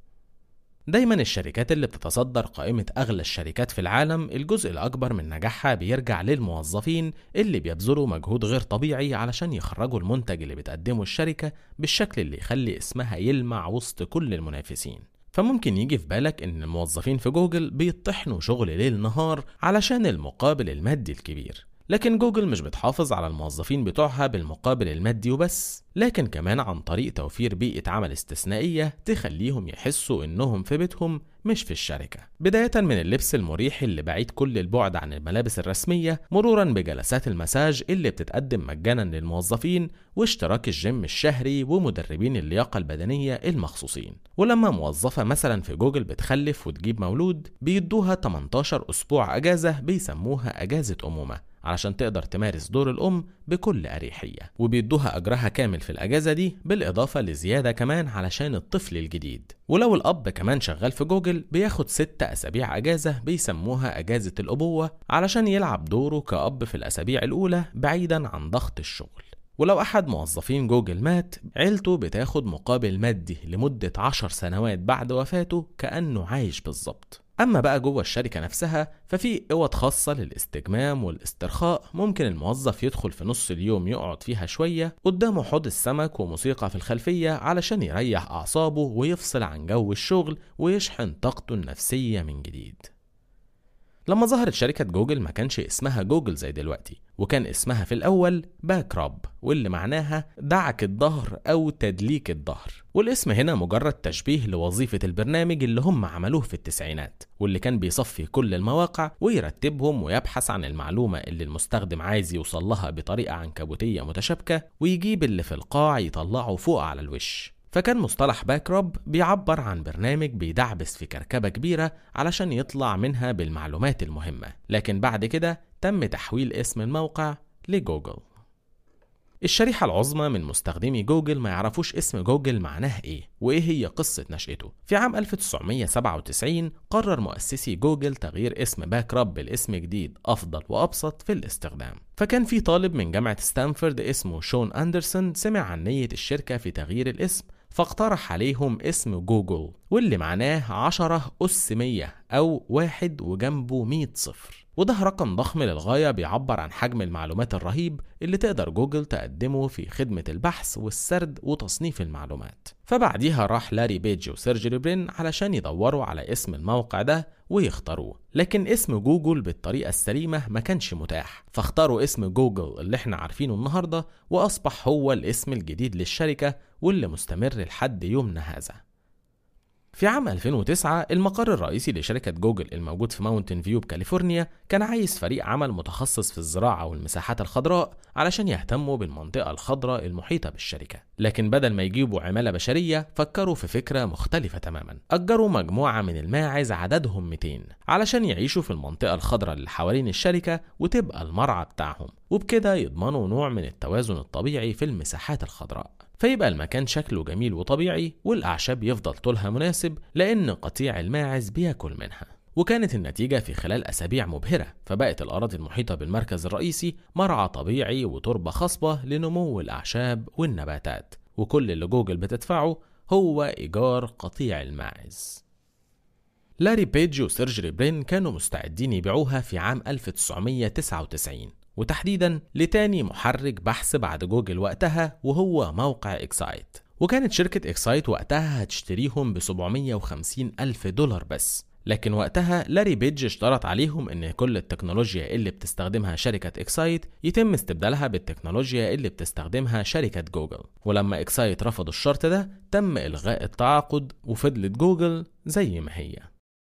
دايما الشركات اللي بتتصدر قائمة أغلى الشركات في العالم الجزء الأكبر من نجاحها بيرجع للموظفين اللي بيبذلوا مجهود غير طبيعي علشان يخرجوا المنتج اللي بتقدمه الشركة بالشكل اللي يخلي اسمها يلمع وسط كل المنافسين فممكن يجي في بالك ان الموظفين في جوجل بيطحنوا شغل ليل نهار علشان المقابل المادي الكبير لكن جوجل مش بتحافظ على الموظفين بتوعها بالمقابل المادي وبس لكن كمان عن طريق توفير بيئة عمل استثنائية تخليهم يحسوا انهم في بيتهم مش في الشركة بداية من اللبس المريح اللي بعيد كل البعد عن الملابس الرسمية مرورا بجلسات المساج اللي بتتقدم مجانا للموظفين واشتراك الجيم الشهري ومدربين اللياقة البدنية المخصوصين ولما موظفة مثلا في جوجل بتخلف وتجيب مولود بيدوها 18 أسبوع أجازة بيسموها أجازة أمومة علشان تقدر تمارس دور الأم بكل أريحية وبيدوها أجرها كامل في الأجازة دي بالإضافة لزيادة كمان علشان الطفل الجديد ولو الأب كمان شغال في جوجل بياخد ست أسابيع أجازة بيسموها أجازة الأبوة علشان يلعب دوره كأب في الأسابيع الأولى بعيدا عن ضغط الشغل ولو أحد موظفين جوجل مات عيلته بتاخد مقابل مادي لمدة عشر سنوات بعد وفاته كأنه عايش بالظبط أما بقى جوه الشركة نفسها ففي أوض خاصة للاستجمام والاسترخاء ممكن الموظف يدخل في نص اليوم يقعد فيها شوية قدامه حوض السمك وموسيقى في الخلفية علشان يريح أعصابه ويفصل عن جو الشغل ويشحن طاقته النفسية من جديد لما ظهرت شركة جوجل ما كانش اسمها جوجل زي دلوقتي وكان اسمها في الأول باك راب واللي معناها دعك الظهر أو تدليك الظهر والاسم هنا مجرد تشبيه لوظيفة البرنامج اللي هم عملوه في التسعينات واللي كان بيصفي كل المواقع ويرتبهم ويبحث عن المعلومة اللي المستخدم عايز يوصل لها بطريقة عنكبوتية متشابكة ويجيب اللي في القاع يطلعه فوق على الوش فكان مصطلح باك راب بيعبر عن برنامج بيدعبس في كركبة كبيرة علشان يطلع منها بالمعلومات المهمة لكن بعد كده تم تحويل اسم الموقع لجوجل الشريحة العظمى من مستخدمي جوجل ما يعرفوش اسم جوجل معناه ايه وايه هي قصة نشأته في عام 1997 قرر مؤسسي جوجل تغيير اسم باك راب بالاسم جديد افضل وابسط في الاستخدام فكان في طالب من جامعة ستانفورد اسمه شون أندرسون سمع عن نية الشركة في تغيير الاسم فاقترح عليهم اسم جوجل واللي معناه 10 أس 100 أو واحد وجنبه 100 صفر وده رقم ضخم للغاية بيعبر عن حجم المعلومات الرهيب اللي تقدر جوجل تقدمه في خدمة البحث والسرد وتصنيف المعلومات فبعديها راح لاري بيج وسيرجري برين علشان يدوروا على اسم الموقع ده ويختاروه لكن اسم جوجل بالطريقة السليمة ما كانش متاح فاختاروا اسم جوجل اللي احنا عارفينه النهاردة وأصبح هو الاسم الجديد للشركة واللي مستمر لحد يومنا هذا في عام 2009 المقر الرئيسي لشركة جوجل الموجود في ماونتن فيو بكاليفورنيا كان عايز فريق عمل متخصص في الزراعة والمساحات الخضراء علشان يهتموا بالمنطقة الخضراء المحيطة بالشركة لكن بدل ما يجيبوا عمالة بشرية فكروا في فكرة مختلفة تماما أجروا مجموعة من الماعز عددهم 200 علشان يعيشوا في المنطقة الخضراء اللي حوالين الشركة وتبقى المرعى بتاعهم وبكده يضمنوا نوع من التوازن الطبيعي في المساحات الخضراء فيبقى المكان شكله جميل وطبيعي والأعشاب يفضل طولها مناسب لأن قطيع الماعز بياكل منها وكانت النتيجة في خلال أسابيع مبهرة فبقت الأراضي المحيطة بالمركز الرئيسي مرعى طبيعي وتربة خصبة لنمو الأعشاب والنباتات وكل اللي جوجل بتدفعه هو إيجار قطيع الماعز لاري بيج وسيرجري برين كانوا مستعدين يبيعوها في عام 1999 وتحديدا لتاني محرك بحث بعد جوجل وقتها وهو موقع اكسايت وكانت شركة اكسايت وقتها هتشتريهم ب 750 ألف دولار بس لكن وقتها لاري بيج اشترط عليهم ان كل التكنولوجيا اللي بتستخدمها شركة اكسايت يتم استبدالها بالتكنولوجيا اللي بتستخدمها شركة جوجل ولما اكسايت رفضوا الشرط ده تم الغاء التعاقد وفضلت جوجل زي ما هي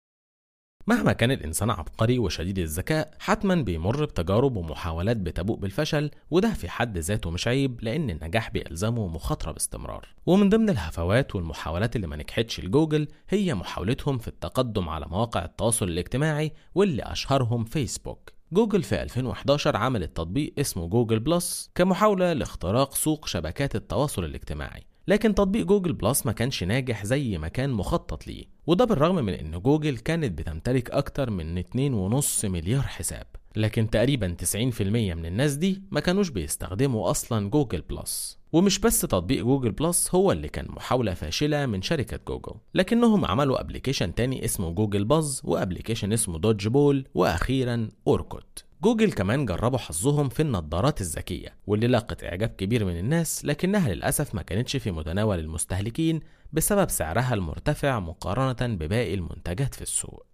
مهما كان الإنسان عبقري وشديد الذكاء حتما بيمر بتجارب ومحاولات بتبوء بالفشل وده في حد ذاته مش عيب لأن النجاح بيلزمه مخاطرة باستمرار ومن ضمن الهفوات والمحاولات اللي ما نجحتش لجوجل هي محاولتهم في التقدم على مواقع التواصل الاجتماعي واللي أشهرهم فيسبوك جوجل في 2011 عملت تطبيق اسمه جوجل بلس كمحاولة لاختراق سوق شبكات التواصل الاجتماعي لكن تطبيق جوجل بلس ما كانش ناجح زي ما كان مخطط ليه وده بالرغم من ان جوجل كانت بتمتلك اكتر من 2.5 مليار حساب لكن تقريبا 90% من الناس دي ما كانوش بيستخدموا اصلا جوجل بلس ومش بس تطبيق جوجل بلس هو اللي كان محاولة فاشلة من شركة جوجل لكنهم عملوا ابلكيشن تاني اسمه جوجل باز وابلكيشن اسمه دوج بول واخيرا اوركوت جوجل كمان جربوا حظهم في النظارات الذكية واللي لاقت إعجاب كبير من الناس لكنها للأسف ما كانتش في متناول المستهلكين بسبب سعرها المرتفع مقارنة بباقي المنتجات في السوق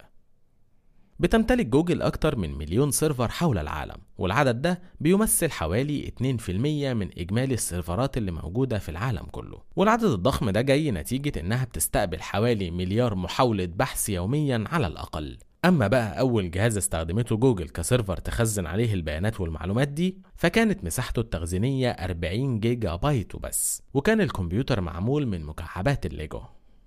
بتمتلك جوجل أكتر من مليون سيرفر حول العالم والعدد ده بيمثل حوالي 2% من إجمالي السيرفرات اللي موجودة في العالم كله والعدد الضخم ده جاي نتيجة إنها بتستقبل حوالي مليار محاولة بحث يوميا على الأقل أما بقى أول جهاز استخدمته جوجل كسيرفر تخزن عليه البيانات والمعلومات دي فكانت مساحته التخزينية 40 جيجا بايت وبس وكان الكمبيوتر معمول من مكعبات الليجو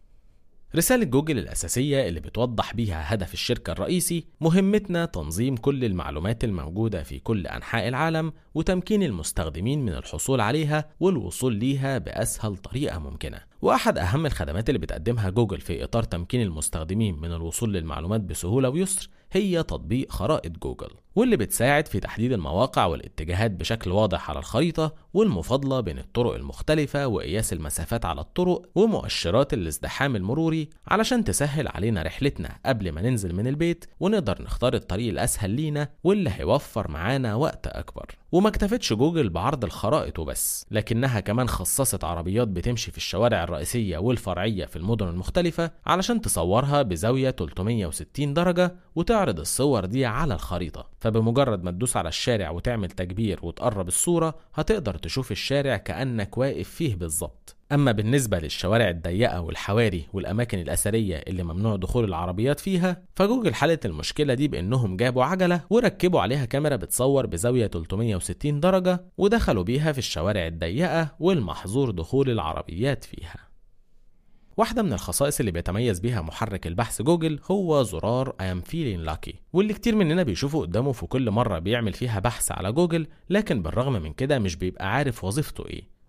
رسالة جوجل الأساسية اللي بتوضح بيها هدف الشركة الرئيسي مهمتنا تنظيم كل المعلومات الموجودة في كل أنحاء العالم وتمكين المستخدمين من الحصول عليها والوصول ليها بأسهل طريقة ممكنة وأحد أهم الخدمات اللي بتقدمها جوجل في إطار تمكين المستخدمين من الوصول للمعلومات بسهولة ويسر هي تطبيق خرائط جوجل واللي بتساعد في تحديد المواقع والاتجاهات بشكل واضح على الخريطة والمفاضلة بين الطرق المختلفة وقياس المسافات على الطرق ومؤشرات الازدحام المروري علشان تسهل علينا رحلتنا قبل ما ننزل من البيت ونقدر نختار الطريق الأسهل لينا واللي هيوفر معانا وقت أكبر وما اكتفتش جوجل بعرض الخرائط وبس لكنها كمان خصصت عربيات بتمشي في الشوارع الرئيسية والفرعية في المدن المختلفة علشان تصورها بزاوية 360 درجة وتعرض الصور دي على الخريطة فبمجرد ما تدوس على الشارع وتعمل تكبير وتقرب الصورة هتقدر تشوف الشارع كأنك واقف فيه بالظبط أما بالنسبة للشوارع الضيقة والحواري والأماكن الأثرية اللي ممنوع دخول العربيات فيها فجوجل حلت المشكلة دي بإنهم جابوا عجلة وركبوا عليها كاميرا بتصور بزاوية 360 درجة ودخلوا بيها في الشوارع الضيقة والمحظور دخول العربيات فيها واحدة من الخصائص اللي بيتميز بيها محرك البحث جوجل هو زرار I am feeling lucky واللي كتير مننا بيشوفه قدامه في كل مرة بيعمل فيها بحث على جوجل لكن بالرغم من كده مش بيبقى عارف وظيفته ايه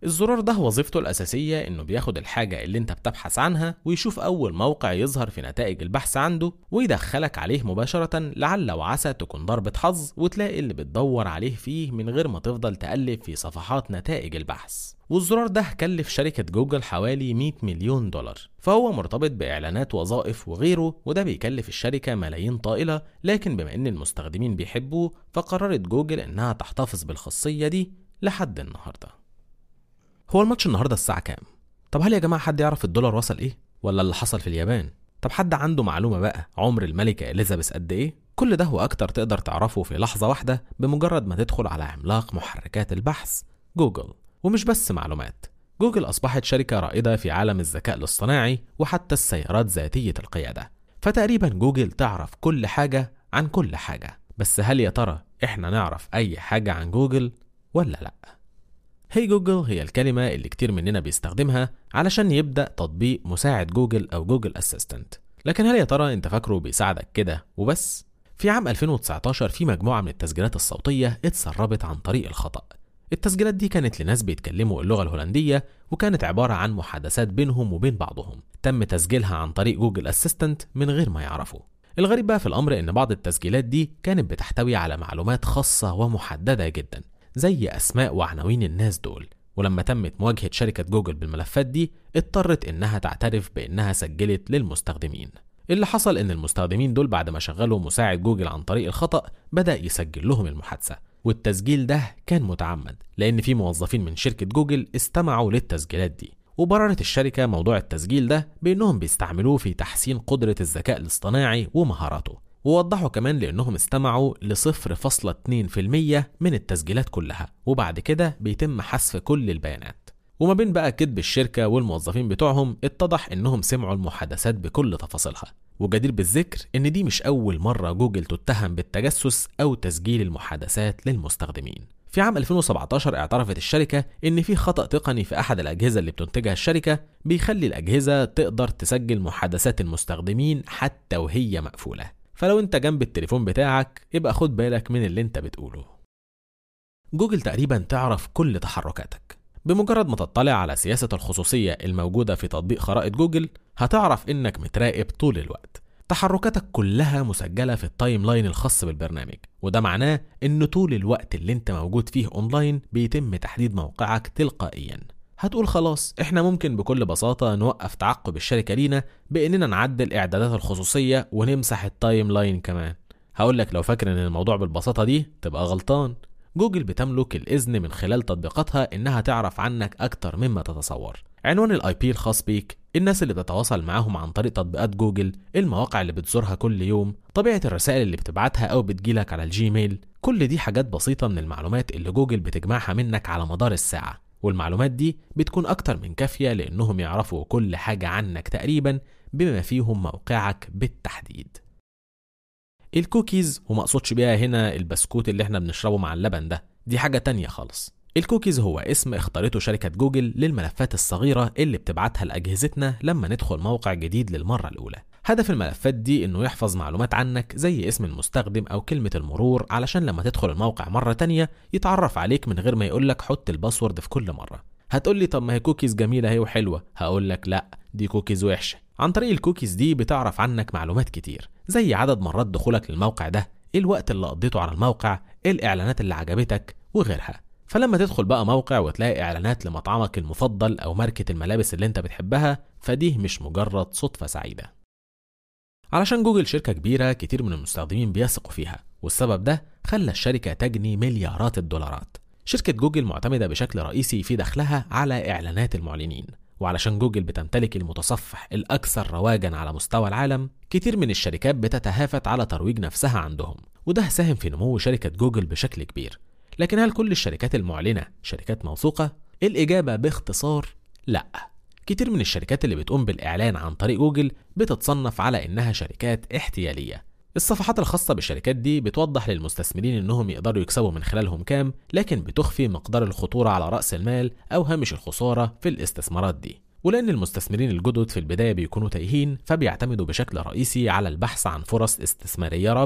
الزرار ده وظيفته الأساسية إنه بياخد الحاجة اللي أنت بتبحث عنها ويشوف أول موقع يظهر في نتائج البحث عنده ويدخلك عليه مباشرة لعل وعسى تكون ضربة حظ وتلاقي اللي بتدور عليه فيه من غير ما تفضل تقلب في صفحات نتائج البحث والزرار ده كلف شركة جوجل حوالي 100 مليون دولار فهو مرتبط بإعلانات وظائف وغيره وده بيكلف الشركة ملايين طائلة لكن بما إن المستخدمين بيحبوه فقررت جوجل إنها تحتفظ بالخاصية دي لحد النهارده هو الماتش النهارده الساعة كام؟ طب هل يا جماعة حد يعرف الدولار وصل إيه؟ ولا اللي حصل في اليابان؟ طب حد عنده معلومة بقى عمر الملكة إليزابيث قد إيه؟ كل ده وأكتر تقدر تعرفه في لحظة واحدة بمجرد ما تدخل على عملاق محركات البحث جوجل ومش بس معلومات جوجل أصبحت شركة رائدة في عالم الذكاء الاصطناعي وحتى السيارات ذاتية القيادة فتقريبا جوجل تعرف كل حاجة عن كل حاجة بس هل يا ترى إحنا نعرف أي حاجة عن جوجل ولا لأ؟ هي جوجل هي الكلمة اللي كتير مننا بيستخدمها علشان يبدأ تطبيق مساعد جوجل أو جوجل أسيستنت لكن هل يا ترى أنت فاكره بيساعدك كده وبس؟ في عام 2019 في مجموعة من التسجيلات الصوتية اتسربت عن طريق الخطأ التسجيلات دي كانت لناس بيتكلموا اللغة الهولندية وكانت عبارة عن محادثات بينهم وبين بعضهم تم تسجيلها عن طريق جوجل أسيستنت من غير ما يعرفوا الغريب بقى في الأمر إن بعض التسجيلات دي كانت بتحتوي على معلومات خاصة ومحددة جدا زي أسماء وعناوين الناس دول ولما تمت مواجهة شركة جوجل بالملفات دي اضطرت إنها تعترف بإنها سجلت للمستخدمين اللي حصل إن المستخدمين دول بعد ما شغلوا مساعد جوجل عن طريق الخطأ بدأ يسجل لهم المحادثة والتسجيل ده كان متعمد لأن في موظفين من شركة جوجل استمعوا للتسجيلات دي وبررت الشركة موضوع التسجيل ده بأنهم بيستعملوه في تحسين قدرة الذكاء الاصطناعي ومهاراته ووضحوا كمان لأنهم استمعوا ل 0.2% من التسجيلات كلها وبعد كده بيتم حذف كل البيانات وما بين بقى كذب الشركة والموظفين بتوعهم اتضح انهم سمعوا المحادثات بكل تفاصيلها وجدير بالذكر ان دي مش اول مرة جوجل تتهم بالتجسس او تسجيل المحادثات للمستخدمين في عام 2017 اعترفت الشركة ان في خطأ تقني في احد الاجهزة اللي بتنتجها الشركة بيخلي الاجهزة تقدر تسجل محادثات المستخدمين حتى وهي مقفولة فلو انت جنب التليفون بتاعك يبقى خد بالك من اللي انت بتقوله جوجل تقريبا تعرف كل تحركاتك بمجرد ما تطلع على سياسة الخصوصية الموجودة في تطبيق خرائط جوجل هتعرف انك متراقب طول الوقت تحركاتك كلها مسجلة في التايم لاين الخاص بالبرنامج وده معناه ان طول الوقت اللي انت موجود فيه اونلاين بيتم تحديد موقعك تلقائيا هتقول خلاص احنا ممكن بكل بساطة نوقف تعقب الشركة لينا باننا نعدل اعدادات الخصوصية ونمسح التايم لاين كمان هقول لك لو فاكر ان الموضوع بالبساطة دي تبقى غلطان جوجل بتملك الإذن من خلال تطبيقاتها إنها تعرف عنك أكتر مما تتصور عنوان الاي بي الخاص بيك الناس اللي بتتواصل معاهم عن طريق تطبيقات جوجل المواقع اللي بتزورها كل يوم طبيعة الرسائل اللي بتبعتها أو بتجيلك على الجيميل كل دي حاجات بسيطة من المعلومات اللي جوجل بتجمعها منك على مدار الساعة والمعلومات دي بتكون أكتر من كافية لأنهم يعرفوا كل حاجة عنك تقريبا بما فيهم موقعك بالتحديد الكوكيز وما اقصدش بيها هنا البسكوت اللي احنا بنشربه مع اللبن ده دي حاجة تانية خالص الكوكيز هو اسم اختارته شركة جوجل للملفات الصغيرة اللي بتبعتها لأجهزتنا لما ندخل موقع جديد للمرة الأولى هدف الملفات دي انه يحفظ معلومات عنك زي اسم المستخدم او كلمة المرور علشان لما تدخل الموقع مرة تانية يتعرف عليك من غير ما يقولك حط الباسورد في كل مرة هتقولي طب ما هي كوكيز جميلة اهي وحلوة هقولك لا دي كوكيز وحشة عن طريق الكوكيز دي بتعرف عنك معلومات كتير زي عدد مرات دخولك للموقع ده ايه الوقت اللي قضيته على الموقع ايه الاعلانات اللي عجبتك وغيرها فلما تدخل بقى موقع وتلاقي اعلانات لمطعمك المفضل او ماركة الملابس اللي انت بتحبها فدي مش مجرد صدفة سعيدة علشان جوجل شركة كبيرة كتير من المستخدمين بيثقوا فيها والسبب ده خلى الشركة تجني مليارات الدولارات شركة جوجل معتمدة بشكل رئيسي في دخلها على إعلانات المعلنين وعلشان جوجل بتمتلك المتصفح الأكثر رواجا على مستوى العالم كتير من الشركات بتتهافت على ترويج نفسها عندهم وده ساهم في نمو شركة جوجل بشكل كبير لكن هل كل الشركات المعلنة شركات موثوقة؟ الإجابة باختصار لأ كتير من الشركات اللي بتقوم بالإعلان عن طريق جوجل بتتصنف على إنها شركات احتيالية الصفحات الخاصة بالشركات دي بتوضح للمستثمرين إنهم يقدروا يكسبوا من خلالهم كام لكن بتخفي مقدار الخطورة على رأس المال أو هامش الخسارة في الاستثمارات دي ولأن المستثمرين الجدد في البداية بيكونوا تايهين فبيعتمدوا بشكل رئيسي على البحث عن فرص استثمارية رابحة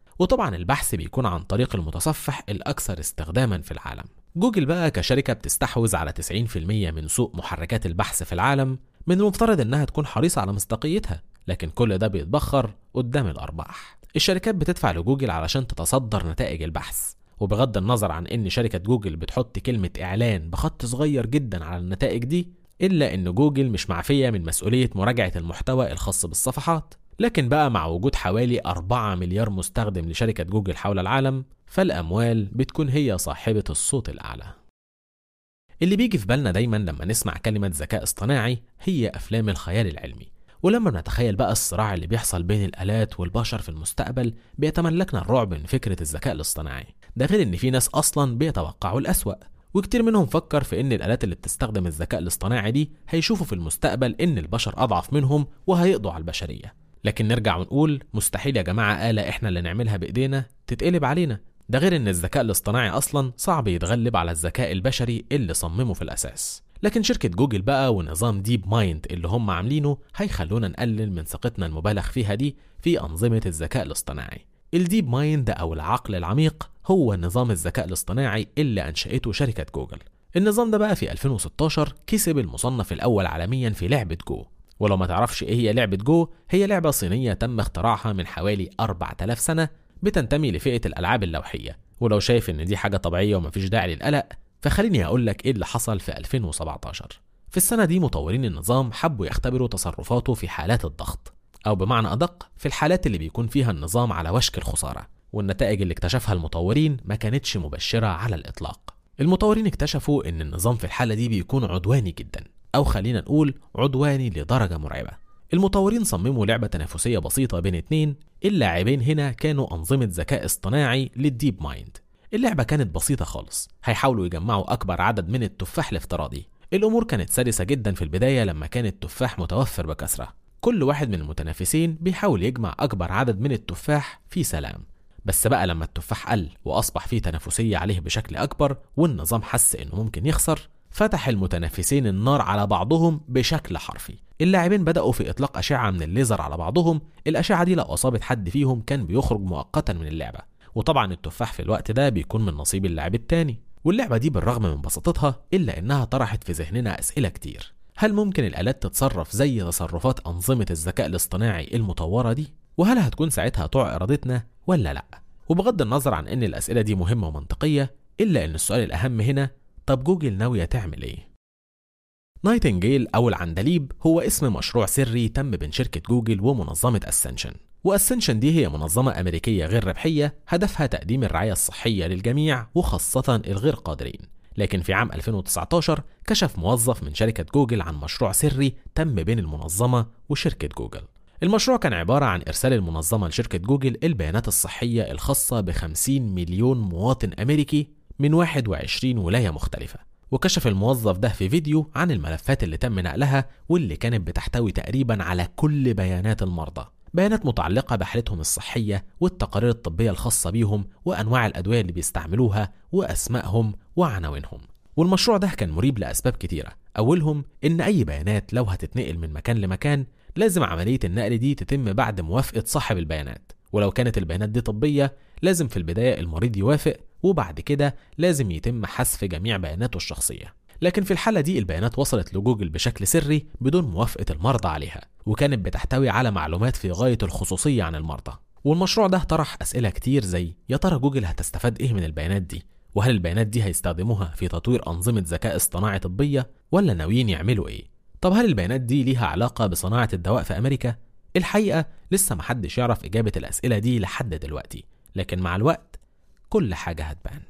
وطبعا البحث بيكون عن طريق المتصفح الأكثر استخداما في العالم جوجل بقى كشركة بتستحوذ على 90% من سوق محركات البحث في العالم من المفترض إنها تكون حريصة على مصداقيتها لكن كل ده بيتبخر قدام الأرباح الشركات بتدفع لجوجل علشان تتصدر نتائج البحث وبغض النظر عن ان شركة جوجل بتحط كلمة اعلان بخط صغير جدا على النتائج دي الا ان جوجل مش معفية من مسؤولية مراجعة المحتوى الخاص بالصفحات لكن بقى مع وجود حوالي 4 مليار مستخدم لشركة جوجل حول العالم فالأموال بتكون هي صاحبة الصوت الأعلى اللي بيجي في بالنا دايما لما نسمع كلمة ذكاء اصطناعي هي أفلام الخيال العلمي ولما نتخيل بقى الصراع اللي بيحصل بين الآلات والبشر في المستقبل بيتملكنا الرعب من فكرة الذكاء الاصطناعي ده غير إن في ناس أصلا بيتوقعوا الأسوأ وكتير منهم فكر في إن الآلات اللي بتستخدم الذكاء الاصطناعي دي هيشوفوا في المستقبل إن البشر أضعف منهم وهيقضوا على البشرية لكن نرجع ونقول مستحيل يا جماعة آلة إحنا اللي نعملها بإيدينا تتقلب علينا ده غير إن الذكاء الاصطناعي أصلا صعب يتغلب على الذكاء البشري اللي صممه في الأساس لكن شركة جوجل بقى ونظام ديب مايند اللي هم عاملينه هيخلونا نقلل من ثقتنا المبالغ فيها دي في أنظمة الذكاء الاصطناعي الديب مايند أو العقل العميق هو نظام الذكاء الاصطناعي اللي أنشأته شركة جوجل النظام ده بقى في 2016 كسب المصنف الأول عالميا في لعبة جو ولو ما تعرفش ايه هي لعبة جو هي لعبة صينية تم اختراعها من حوالي 4000 سنة بتنتمي لفئة الألعاب اللوحية ولو شايف ان دي حاجة طبيعية ومفيش داعي للقلق فخليني أقول لك إيه اللي حصل في 2017 في السنة دي مطورين النظام حبوا يختبروا تصرفاته في حالات الضغط أو بمعنى أدق في الحالات اللي بيكون فيها النظام على وشك الخسارة والنتائج اللي اكتشفها المطورين ما كانتش مبشرة على الإطلاق المطورين اكتشفوا إن النظام في الحالة دي بيكون عدواني جدا أو خلينا نقول عدواني لدرجة مرعبة المطورين صمموا لعبة تنافسية بسيطة بين اتنين اللاعبين هنا كانوا أنظمة ذكاء اصطناعي للديب مايند اللعبة كانت بسيطة خالص هيحاولوا يجمعوا أكبر عدد من التفاح الافتراضي الأمور كانت سلسة جدا في البداية لما كان التفاح متوفر بكثرة كل واحد من المتنافسين بيحاول يجمع أكبر عدد من التفاح في سلام بس بقى لما التفاح قل وأصبح فيه تنافسية عليه بشكل أكبر والنظام حس إنه ممكن يخسر فتح المتنافسين النار على بعضهم بشكل حرفي اللاعبين بدأوا في إطلاق أشعة من الليزر على بعضهم الأشعة دي لو أصابت حد فيهم كان بيخرج مؤقتا من اللعبة وطبعا التفاح في الوقت ده بيكون من نصيب اللاعب التاني واللعبة دي بالرغم من بساطتها إلا إنها طرحت في ذهننا أسئلة كتير هل ممكن الآلات تتصرف زي تصرفات أنظمة الذكاء الاصطناعي المطورة دي؟ وهل هتكون ساعتها طوع إرادتنا ولا لأ؟ وبغض النظر عن إن الأسئلة دي مهمة ومنطقية إلا إن السؤال الأهم هنا طب جوجل ناوية تعمل إيه؟ نايتنجيل أو العندليب هو اسم مشروع سري تم بين شركة جوجل ومنظمة أسنشن وأسنشن دي هي منظمة أمريكية غير ربحية هدفها تقديم الرعاية الصحية للجميع وخاصة الغير قادرين لكن في عام 2019 كشف موظف من شركة جوجل عن مشروع سري تم بين المنظمة وشركة جوجل المشروع كان عبارة عن إرسال المنظمة لشركة جوجل البيانات الصحية الخاصة ب 50 مليون مواطن أمريكي من 21 ولاية مختلفة وكشف الموظف ده في فيديو عن الملفات اللي تم نقلها واللي كانت بتحتوي تقريبا على كل بيانات المرضى بيانات متعلقة بحالتهم الصحية والتقارير الطبية الخاصة بيهم وأنواع الأدوية اللي بيستعملوها وأسمائهم وعناوينهم والمشروع ده كان مريب لأسباب كتيرة أولهم إن أي بيانات لو هتتنقل من مكان لمكان لازم عملية النقل دي تتم بعد موافقة صاحب البيانات ولو كانت البيانات دي طبية لازم في البداية المريض يوافق وبعد كده لازم يتم حذف جميع بياناته الشخصية لكن في الحالة دي البيانات وصلت لجوجل بشكل سري بدون موافقة المرضى عليها وكانت بتحتوي على معلومات في غاية الخصوصية عن المرضى والمشروع ده طرح أسئلة كتير زي يا ترى جوجل هتستفاد إيه من البيانات دي وهل البيانات دي هيستخدموها في تطوير أنظمة ذكاء اصطناعي طبية ولا ناويين يعملوا إيه طب هل البيانات دي ليها علاقة بصناعة الدواء في أمريكا؟ الحقيقة لسه محدش يعرف إجابة الأسئلة دي لحد دلوقتي لكن مع الوقت كل حاجة هتبان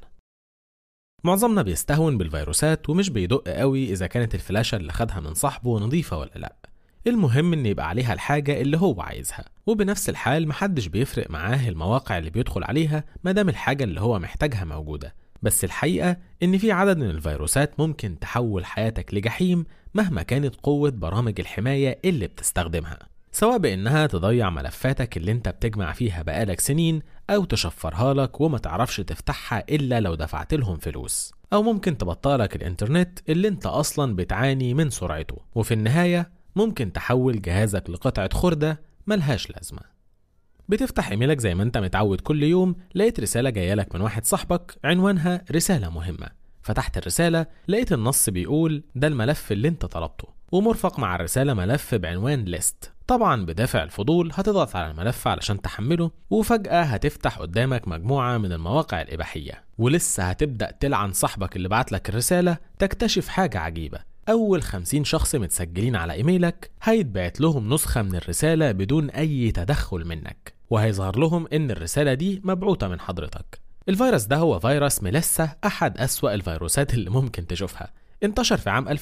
معظمنا بيستهون بالفيروسات ومش بيدق قوي إذا كانت الفلاشة اللي خدها من صاحبه نظيفة ولا لأ المهم إن يبقى عليها الحاجة اللي هو عايزها وبنفس الحال محدش بيفرق معاه المواقع اللي بيدخل عليها مادام الحاجة اللي هو محتاجها موجودة بس الحقيقة إن في عدد من الفيروسات ممكن تحول حياتك لجحيم مهما كانت قوة برامج الحماية اللي بتستخدمها سواء بإنها تضيع ملفاتك اللي انت بتجمع فيها بقالك سنين أو تشفرها لك وما تعرفش تفتحها إلا لو دفعت لهم فلوس أو ممكن تبطلك الإنترنت اللي انت أصلا بتعاني من سرعته وفي النهاية ممكن تحول جهازك لقطعة خردة ملهاش لازمة بتفتح ايميلك زي ما انت متعود كل يوم لقيت رسالة جاية لك من واحد صاحبك عنوانها رسالة مهمة فتحت الرسالة لقيت النص بيقول ده الملف اللي انت طلبته ومرفق مع الرسالة ملف بعنوان ليست طبعا بدافع الفضول هتضغط على الملف علشان تحمله وفجأة هتفتح قدامك مجموعة من المواقع الإباحية ولسه هتبدأ تلعن صاحبك اللي بعت لك الرسالة تكتشف حاجة عجيبة أول 50 شخص متسجلين على إيميلك هيتبعت لهم نسخة من الرسالة بدون أي تدخل منك وهيظهر لهم إن الرسالة دي مبعوثة من حضرتك الفيروس ده هو فيروس ميليسا أحد أسوأ الفيروسات اللي ممكن تشوفها انتشر في عام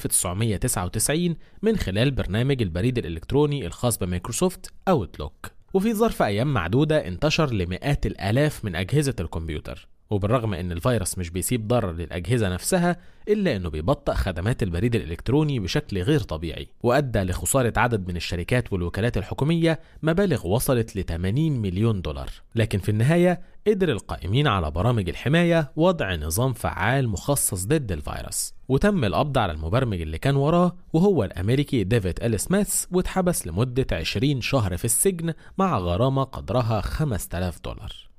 1999 من خلال برنامج البريد الإلكتروني الخاص بمايكروسوفت أوتلوك وفي ظرف أيام معدودة انتشر لمئات الآلاف من أجهزة الكمبيوتر وبالرغم ان الفيروس مش بيسيب ضرر للاجهزه نفسها الا انه بيبطئ خدمات البريد الالكتروني بشكل غير طبيعي وادى لخساره عدد من الشركات والوكالات الحكوميه مبالغ وصلت ل 80 مليون دولار لكن في النهايه قدر القائمين على برامج الحمايه وضع نظام فعال مخصص ضد الفيروس وتم القبض على المبرمج اللي كان وراه وهو الامريكي ديفيد ال سميث واتحبس لمده 20 شهر في السجن مع غرامه قدرها 5000 دولار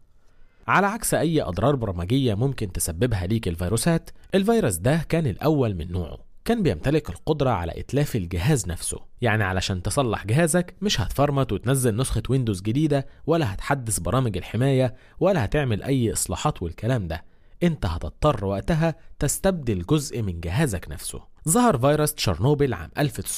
على عكس أي أضرار برمجية ممكن تسببها ليك الفيروسات الفيروس ده كان الأول من نوعه كان بيمتلك القدرة على إتلاف الجهاز نفسه يعني علشان تصلح جهازك مش هتفرمت وتنزل نسخة ويندوز جديدة ولا هتحدث برامج الحماية ولا هتعمل أي إصلاحات والكلام ده انت هتضطر وقتها تستبدل جزء من جهازك نفسه ظهر فيروس تشيرنوبل عام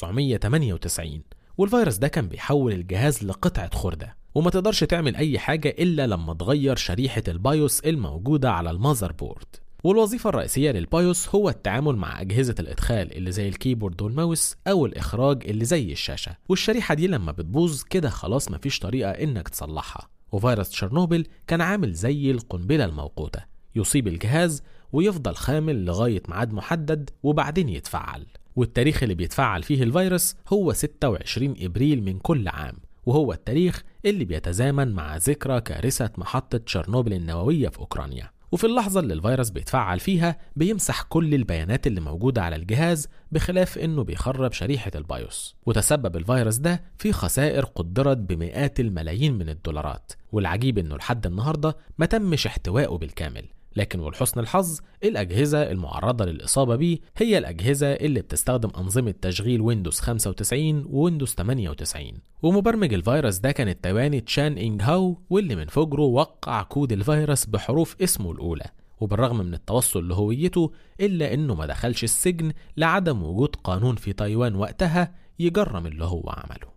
1998 والفيروس ده كان بيحول الجهاز لقطعة خردة وما تقدرش تعمل أي حاجة إلا لما تغير شريحة البايوس الموجودة على المذر بورد والوظيفة الرئيسية للبايوس هو التعامل مع أجهزة الإدخال اللي زي الكيبورد والماوس أو الإخراج اللي زي الشاشة والشريحة دي لما بتبوظ كده خلاص مفيش طريقة إنك تصلحها وفيروس تشيرنوبل كان عامل زي القنبلة الموقوتة يصيب الجهاز ويفضل خامل لغاية ميعاد محدد وبعدين يتفعل والتاريخ اللي بيتفعل فيه الفيروس هو 26 إبريل من كل عام وهو التاريخ اللي بيتزامن مع ذكرى كارثة محطة تشيرنوبل النووية في أوكرانيا وفي اللحظة اللي الفيروس بيتفعل فيها بيمسح كل البيانات اللي موجودة على الجهاز بخلاف انه بيخرب شريحة البايوس وتسبب الفيروس ده في خسائر قدرت بمئات الملايين من الدولارات والعجيب انه لحد النهاردة ما تمش احتوائه بالكامل لكن ولحسن الحظ الأجهزة المعرضة للإصابة بيه هي الأجهزة اللي بتستخدم أنظمة تشغيل ويندوز 95 وويندوز 98 ومبرمج الفيروس ده كان التايواني تشان إنج هاو واللي من فجره وقع كود الفيروس بحروف اسمه الأولى وبالرغم من التوصل لهويته إلا إنه ما دخلش السجن لعدم وجود قانون في تايوان وقتها يجرم اللي هو عمله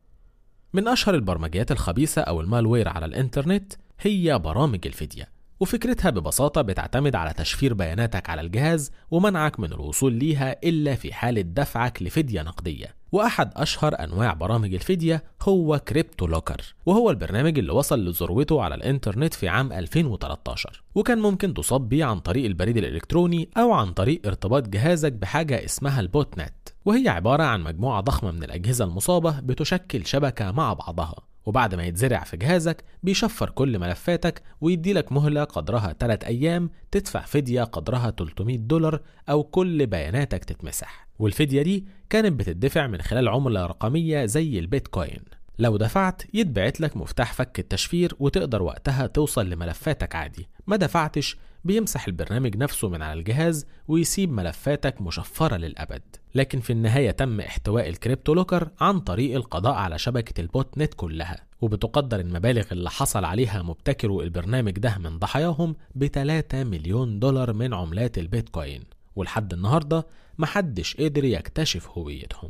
من أشهر البرمجيات الخبيثة أو المالوير على الإنترنت هي برامج الفدية وفكرتها ببساطة بتعتمد على تشفير بياناتك على الجهاز ومنعك من الوصول ليها إلا في حالة دفعك لفدية نقدية وأحد أشهر أنواع برامج الفدية هو كريبتو لوكر وهو البرنامج اللي وصل لذروته على الإنترنت في عام 2013 وكان ممكن تصاب بيه عن طريق البريد الإلكتروني أو عن طريق ارتباط جهازك بحاجة اسمها البوت نت وهي عبارة عن مجموعة ضخمة من الأجهزة المصابة بتشكل شبكة مع بعضها وبعد ما يتزرع في جهازك بيشفر كل ملفاتك ويديلك مهلة قدرها 3 أيام تدفع فدية قدرها 300 دولار أو كل بياناتك تتمسح والفدية دي كانت بتدفع من خلال عملة رقمية زي البيتكوين لو دفعت يتبعت لك مفتاح فك التشفير وتقدر وقتها توصل لملفاتك عادي ما دفعتش بيمسح البرنامج نفسه من على الجهاز ويسيب ملفاتك مشفرة للأبد لكن في النهاية تم احتواء الكريبتو لوكر عن طريق القضاء على شبكة البوت نت كلها وبتقدر المبالغ اللي حصل عليها مبتكرو البرنامج ده من ضحاياهم ب 3 مليون دولار من عملات البيتكوين ولحد النهارده محدش قدر يكتشف هويتهم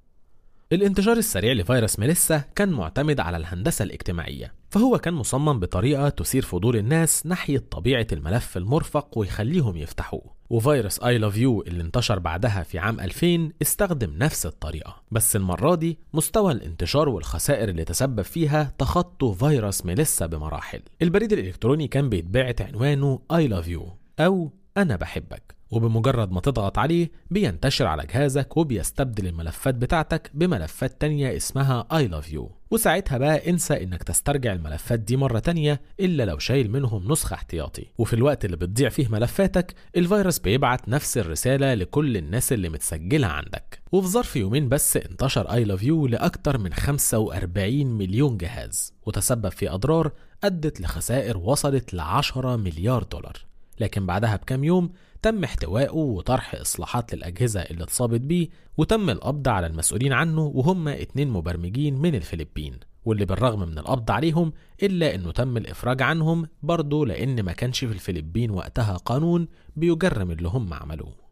الانتشار السريع لفيروس ميليسا كان معتمد على الهندسة الاجتماعية فهو كان مصمم بطريقة تثير فضول الناس ناحية طبيعة الملف المرفق ويخليهم يفتحوه وفيروس اي لاف يو اللي انتشر بعدها في عام 2000 استخدم نفس الطريقة بس المرة دي مستوى الانتشار والخسائر اللي تسبب فيها تخطوا فيروس ميليسا بمراحل البريد الإلكتروني كان بيتبعت عنوانه اي لاف يو أو أنا بحبك وبمجرد ما تضغط عليه بينتشر على جهازك وبيستبدل الملفات بتاعتك بملفات تانية اسمها I love you وساعتها بقى انسى انك تسترجع الملفات دي مرة تانية الا لو شايل منهم نسخة احتياطي وفي الوقت اللي بتضيع فيه ملفاتك الفيروس بيبعت نفس الرسالة لكل الناس اللي متسجلة عندك وفي ظرف يومين بس انتشر I love you لأكتر من 45 مليون جهاز وتسبب في أضرار أدت لخسائر وصلت ل 10 مليار دولار لكن بعدها بكام يوم تم احتوائه وطرح إصلاحات للأجهزة اللي اتصابت بيه وتم القبض على المسؤولين عنه وهم اتنين مبرمجين من الفلبين واللي بالرغم من القبض عليهم إلا إنه تم الإفراج عنهم برضه لأن ما كانش في الفلبين وقتها قانون بيجرم اللي هم عملوه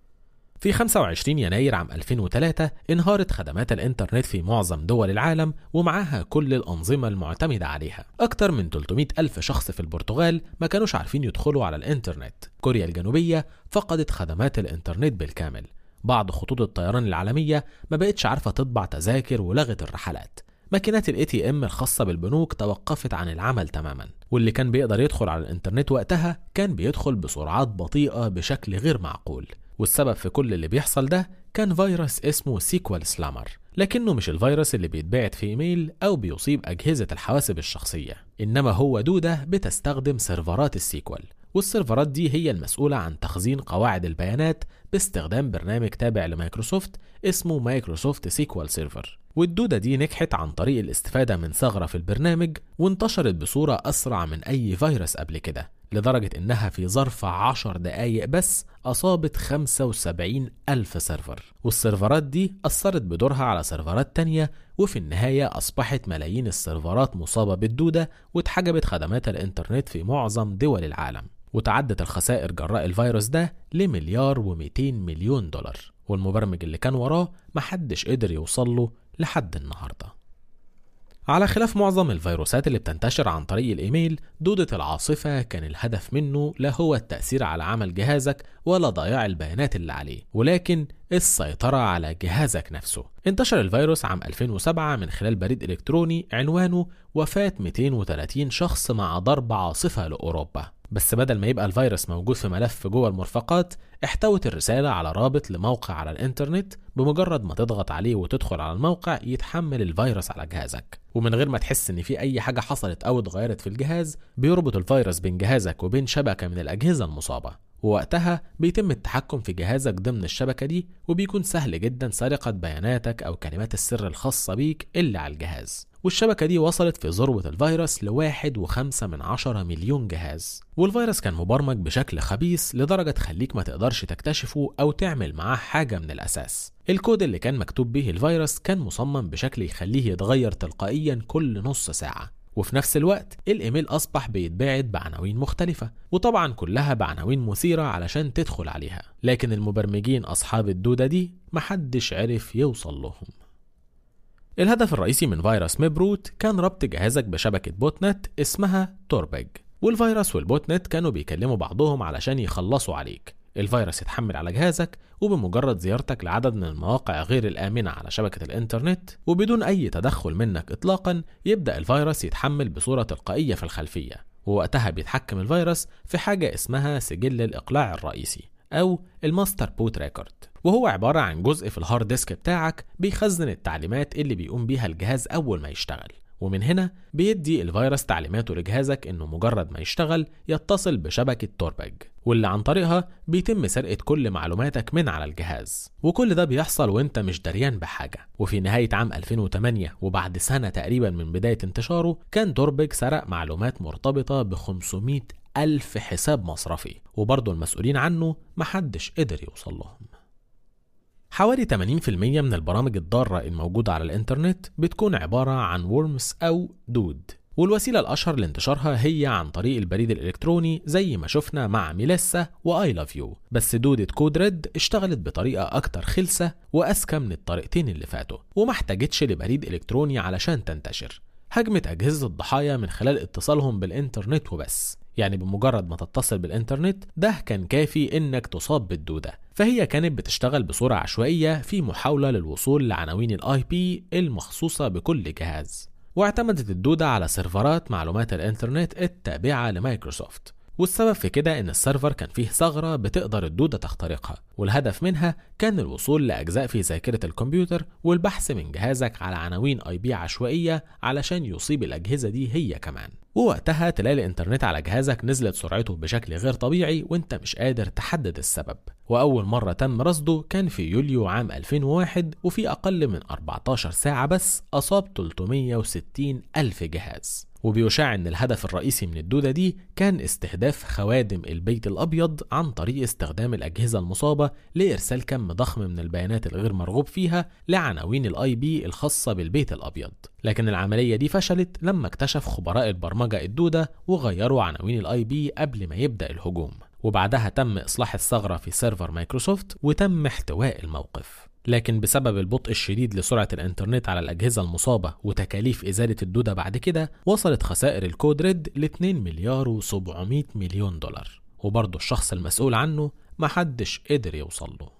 في 25 يناير عام 2003 انهارت خدمات الإنترنت في معظم دول العالم ومعاها كل الأنظمة المعتمدة عليها أكتر من 300 ألف شخص في البرتغال ما كانوش عارفين يدخلوا على الإنترنت كوريا الجنوبية فقدت خدمات الإنترنت بالكامل بعض خطوط الطيران العالمية ما بقتش عارفة تطبع تذاكر ولغت الرحلات ماكينات الاي تي ام الخاصة بالبنوك توقفت عن العمل تماما واللي كان بيقدر يدخل على الانترنت وقتها كان بيدخل بسرعات بطيئة بشكل غير معقول والسبب في كل اللي بيحصل ده كان فيروس اسمه سيكوال سلامر لكنه مش الفيروس اللي بيتبعت في ايميل او بيصيب اجهزة الحواسب الشخصية انما هو دودة بتستخدم سيرفرات السيكوال والسيرفرات دي هي المسؤولة عن تخزين قواعد البيانات باستخدام برنامج تابع لمايكروسوفت اسمه مايكروسوفت سيكوال سيرفر والدودة دي نجحت عن طريق الاستفادة من ثغرة في البرنامج وانتشرت بصورة أسرع من أي فيروس قبل كده لدرجة إنها في ظرف 10 دقايق بس أصابت 75 ألف سيرفر والسيرفرات دي أثرت بدورها على سيرفرات تانية وفي النهاية أصبحت ملايين السيرفرات مصابة بالدودة واتحجبت خدمات الإنترنت في معظم دول العالم وتعدت الخسائر جراء الفيروس ده لمليار و200 مليون دولار والمبرمج اللي كان وراه محدش قدر يوصل له لحد النهارده على خلاف معظم الفيروسات اللي بتنتشر عن طريق الايميل دودة العاصفة كان الهدف منه لا هو التأثير على عمل جهازك ولا ضياع البيانات اللي عليه ولكن السيطرة على جهازك نفسه انتشر الفيروس عام 2007 من خلال بريد إلكتروني عنوانه وفاة 230 شخص مع ضرب عاصفة لأوروبا بس بدل ما يبقى الفيروس موجود في ملف جوه المرفقات احتوت الرسالة على رابط لموقع على الانترنت بمجرد ما تضغط عليه وتدخل على الموقع يتحمل الفيروس على جهازك ومن غير ما تحس ان في اي حاجة حصلت او اتغيرت في الجهاز بيربط الفيروس بين جهازك وبين شبكة من الاجهزة المصابة ووقتها بيتم التحكم في جهازك ضمن الشبكة دي وبيكون سهل جدا سرقة بياناتك أو كلمات السر الخاصة بيك اللي على الجهاز والشبكة دي وصلت في ذروة الفيروس لواحد وخمسة من عشرة مليون جهاز والفيروس كان مبرمج بشكل خبيث لدرجة تخليك ما تقدرش تكتشفه أو تعمل معاه حاجة من الأساس الكود اللي كان مكتوب به الفيروس كان مصمم بشكل يخليه يتغير تلقائيا كل نص ساعة وفي نفس الوقت الايميل اصبح بيتباعد بعناوين مختلفة وطبعا كلها بعناوين مثيرة علشان تدخل عليها لكن المبرمجين اصحاب الدودة دي محدش عرف يوصل لهم الهدف الرئيسي من فيروس ميبروت كان ربط جهازك بشبكة بوت نت اسمها توربج والفيروس والبوت نت كانوا بيكلموا بعضهم علشان يخلصوا عليك الفيروس يتحمل على جهازك وبمجرد زيارتك لعدد من المواقع غير الآمنة على شبكة الإنترنت وبدون أي تدخل منك إطلاقا يبدأ الفيروس يتحمل بصورة تلقائية في الخلفية ووقتها بيتحكم الفيروس في حاجة اسمها سجل الإقلاع الرئيسي أو الماستر بوت ريكورد وهو عبارة عن جزء في الهارد ديسك بتاعك بيخزن التعليمات اللي بيقوم بيها الجهاز أول ما يشتغل ومن هنا بيدي الفيروس تعليماته لجهازك انه مجرد ما يشتغل يتصل بشبكة توربج واللي عن طريقها بيتم سرقة كل معلوماتك من على الجهاز وكل ده بيحصل وانت مش دريان بحاجة وفي نهاية عام 2008 وبعد سنة تقريبا من بداية انتشاره كان توربج سرق معلومات مرتبطة ب 500 ألف حساب مصرفي وبرضه المسؤولين عنه محدش قدر يوصل لهم حوالي 80% من البرامج الضارة الموجودة على الإنترنت بتكون عبارة عن ورمز أو دود والوسيلة الأشهر لانتشارها هي عن طريق البريد الإلكتروني زي ما شفنا مع ميليسا وآي لاف يو بس دودة كود ريد اشتغلت بطريقة أكتر خلسة وأذكى من الطريقتين اللي فاتوا وما احتاجتش لبريد إلكتروني علشان تنتشر هجمت أجهزة الضحايا من خلال اتصالهم بالإنترنت وبس يعني بمجرد ما تتصل بالإنترنت ده كان كافي إنك تصاب بالدودة فهي كانت بتشتغل بصورة عشوائية في محاولة للوصول لعناوين الاي بي المخصوصة بكل جهاز واعتمدت الدودة على سيرفرات معلومات الإنترنت التابعة لمايكروسوفت والسبب في كده إن السيرفر كان فيه ثغرة بتقدر الدودة تخترقها والهدف منها كان الوصول لأجزاء في ذاكرة الكمبيوتر والبحث من جهازك على عناوين اي بي عشوائية علشان يصيب الأجهزة دي هي كمان ووقتها تلاقي الإنترنت على جهازك نزلت سرعته بشكل غير طبيعي وانت مش قادر تحدد السبب وأول مرة تم رصده كان في يوليو عام 2001 وفي أقل من 14 ساعة بس أصاب 360 ألف جهاز وبيشاع ان الهدف الرئيسي من الدوده دي كان استهداف خوادم البيت الابيض عن طريق استخدام الاجهزه المصابه لارسال كم ضخم من البيانات الغير مرغوب فيها لعناوين الاي بي الخاصه بالبيت الابيض لكن العمليه دي فشلت لما اكتشف خبراء البرمجه الدوده وغيروا عناوين الاي بي قبل ما يبدا الهجوم وبعدها تم اصلاح الثغره في سيرفر مايكروسوفت وتم احتواء الموقف لكن بسبب البطء الشديد لسرعة الإنترنت على الأجهزة المصابة وتكاليف إزالة الدودة بعد كده وصلت خسائر الكود ريد ل 2 مليار و700 مليون دولار وبرضه الشخص المسؤول عنه محدش قدر يوصل له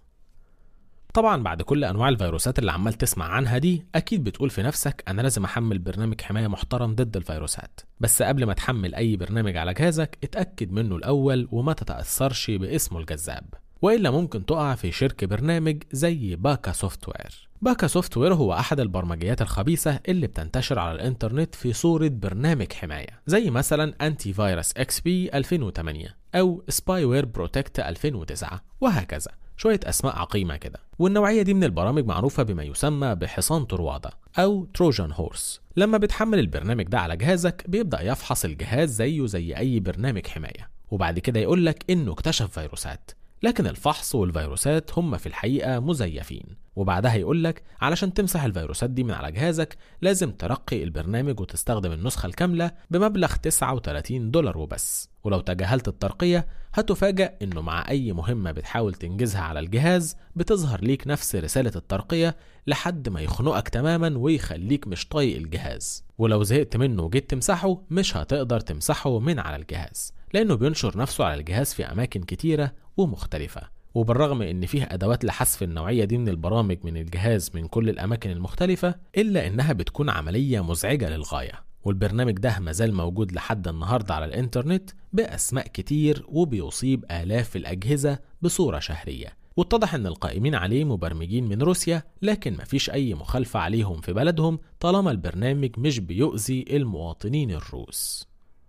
طبعا بعد كل انواع الفيروسات اللي عمال تسمع عنها دي اكيد بتقول في نفسك انا لازم احمل برنامج حمايه محترم ضد الفيروسات بس قبل ما تحمل اي برنامج على جهازك اتاكد منه الاول وما تتاثرش باسمه الجذاب والا ممكن تقع في شرك برنامج زي باكا سوفت وير باكا سوفت وير هو احد البرمجيات الخبيثه اللي بتنتشر على الانترنت في صوره برنامج حمايه زي مثلا انتي فيروس اكس بي 2008 او سباي وير بروتكت 2009 وهكذا شوية أسماء عقيمة كده والنوعية دي من البرامج معروفة بما يسمى بحصان طروادة أو تروجان هورس لما بتحمل البرنامج ده على جهازك بيبدأ يفحص الجهاز زيه زي أي برنامج حماية وبعد كده يقولك إنه اكتشف فيروسات لكن الفحص والفيروسات هم في الحقيقة مزيفين وبعدها يقولك علشان تمسح الفيروسات دي من على جهازك لازم ترقي البرنامج وتستخدم النسخة الكاملة بمبلغ 39 دولار وبس ولو تجاهلت الترقية هتفاجأ انه مع اي مهمة بتحاول تنجزها على الجهاز بتظهر ليك نفس رسالة الترقية لحد ما يخنقك تماما ويخليك مش طايق الجهاز ولو زهقت منه وجيت تمسحه مش هتقدر تمسحه من على الجهاز لأنه بينشر نفسه على الجهاز في أماكن كتيرة ومختلفة وبالرغم ان فيه ادوات لحذف النوعيه دي من البرامج من الجهاز من كل الاماكن المختلفه الا انها بتكون عمليه مزعجه للغايه والبرنامج ده مازال موجود لحد النهارده على الانترنت باسماء كتير وبيصيب الاف الاجهزه بصوره شهريه واتضح ان القائمين عليه مبرمجين من روسيا لكن مفيش اي مخالفه عليهم في بلدهم طالما البرنامج مش بيؤذي المواطنين الروس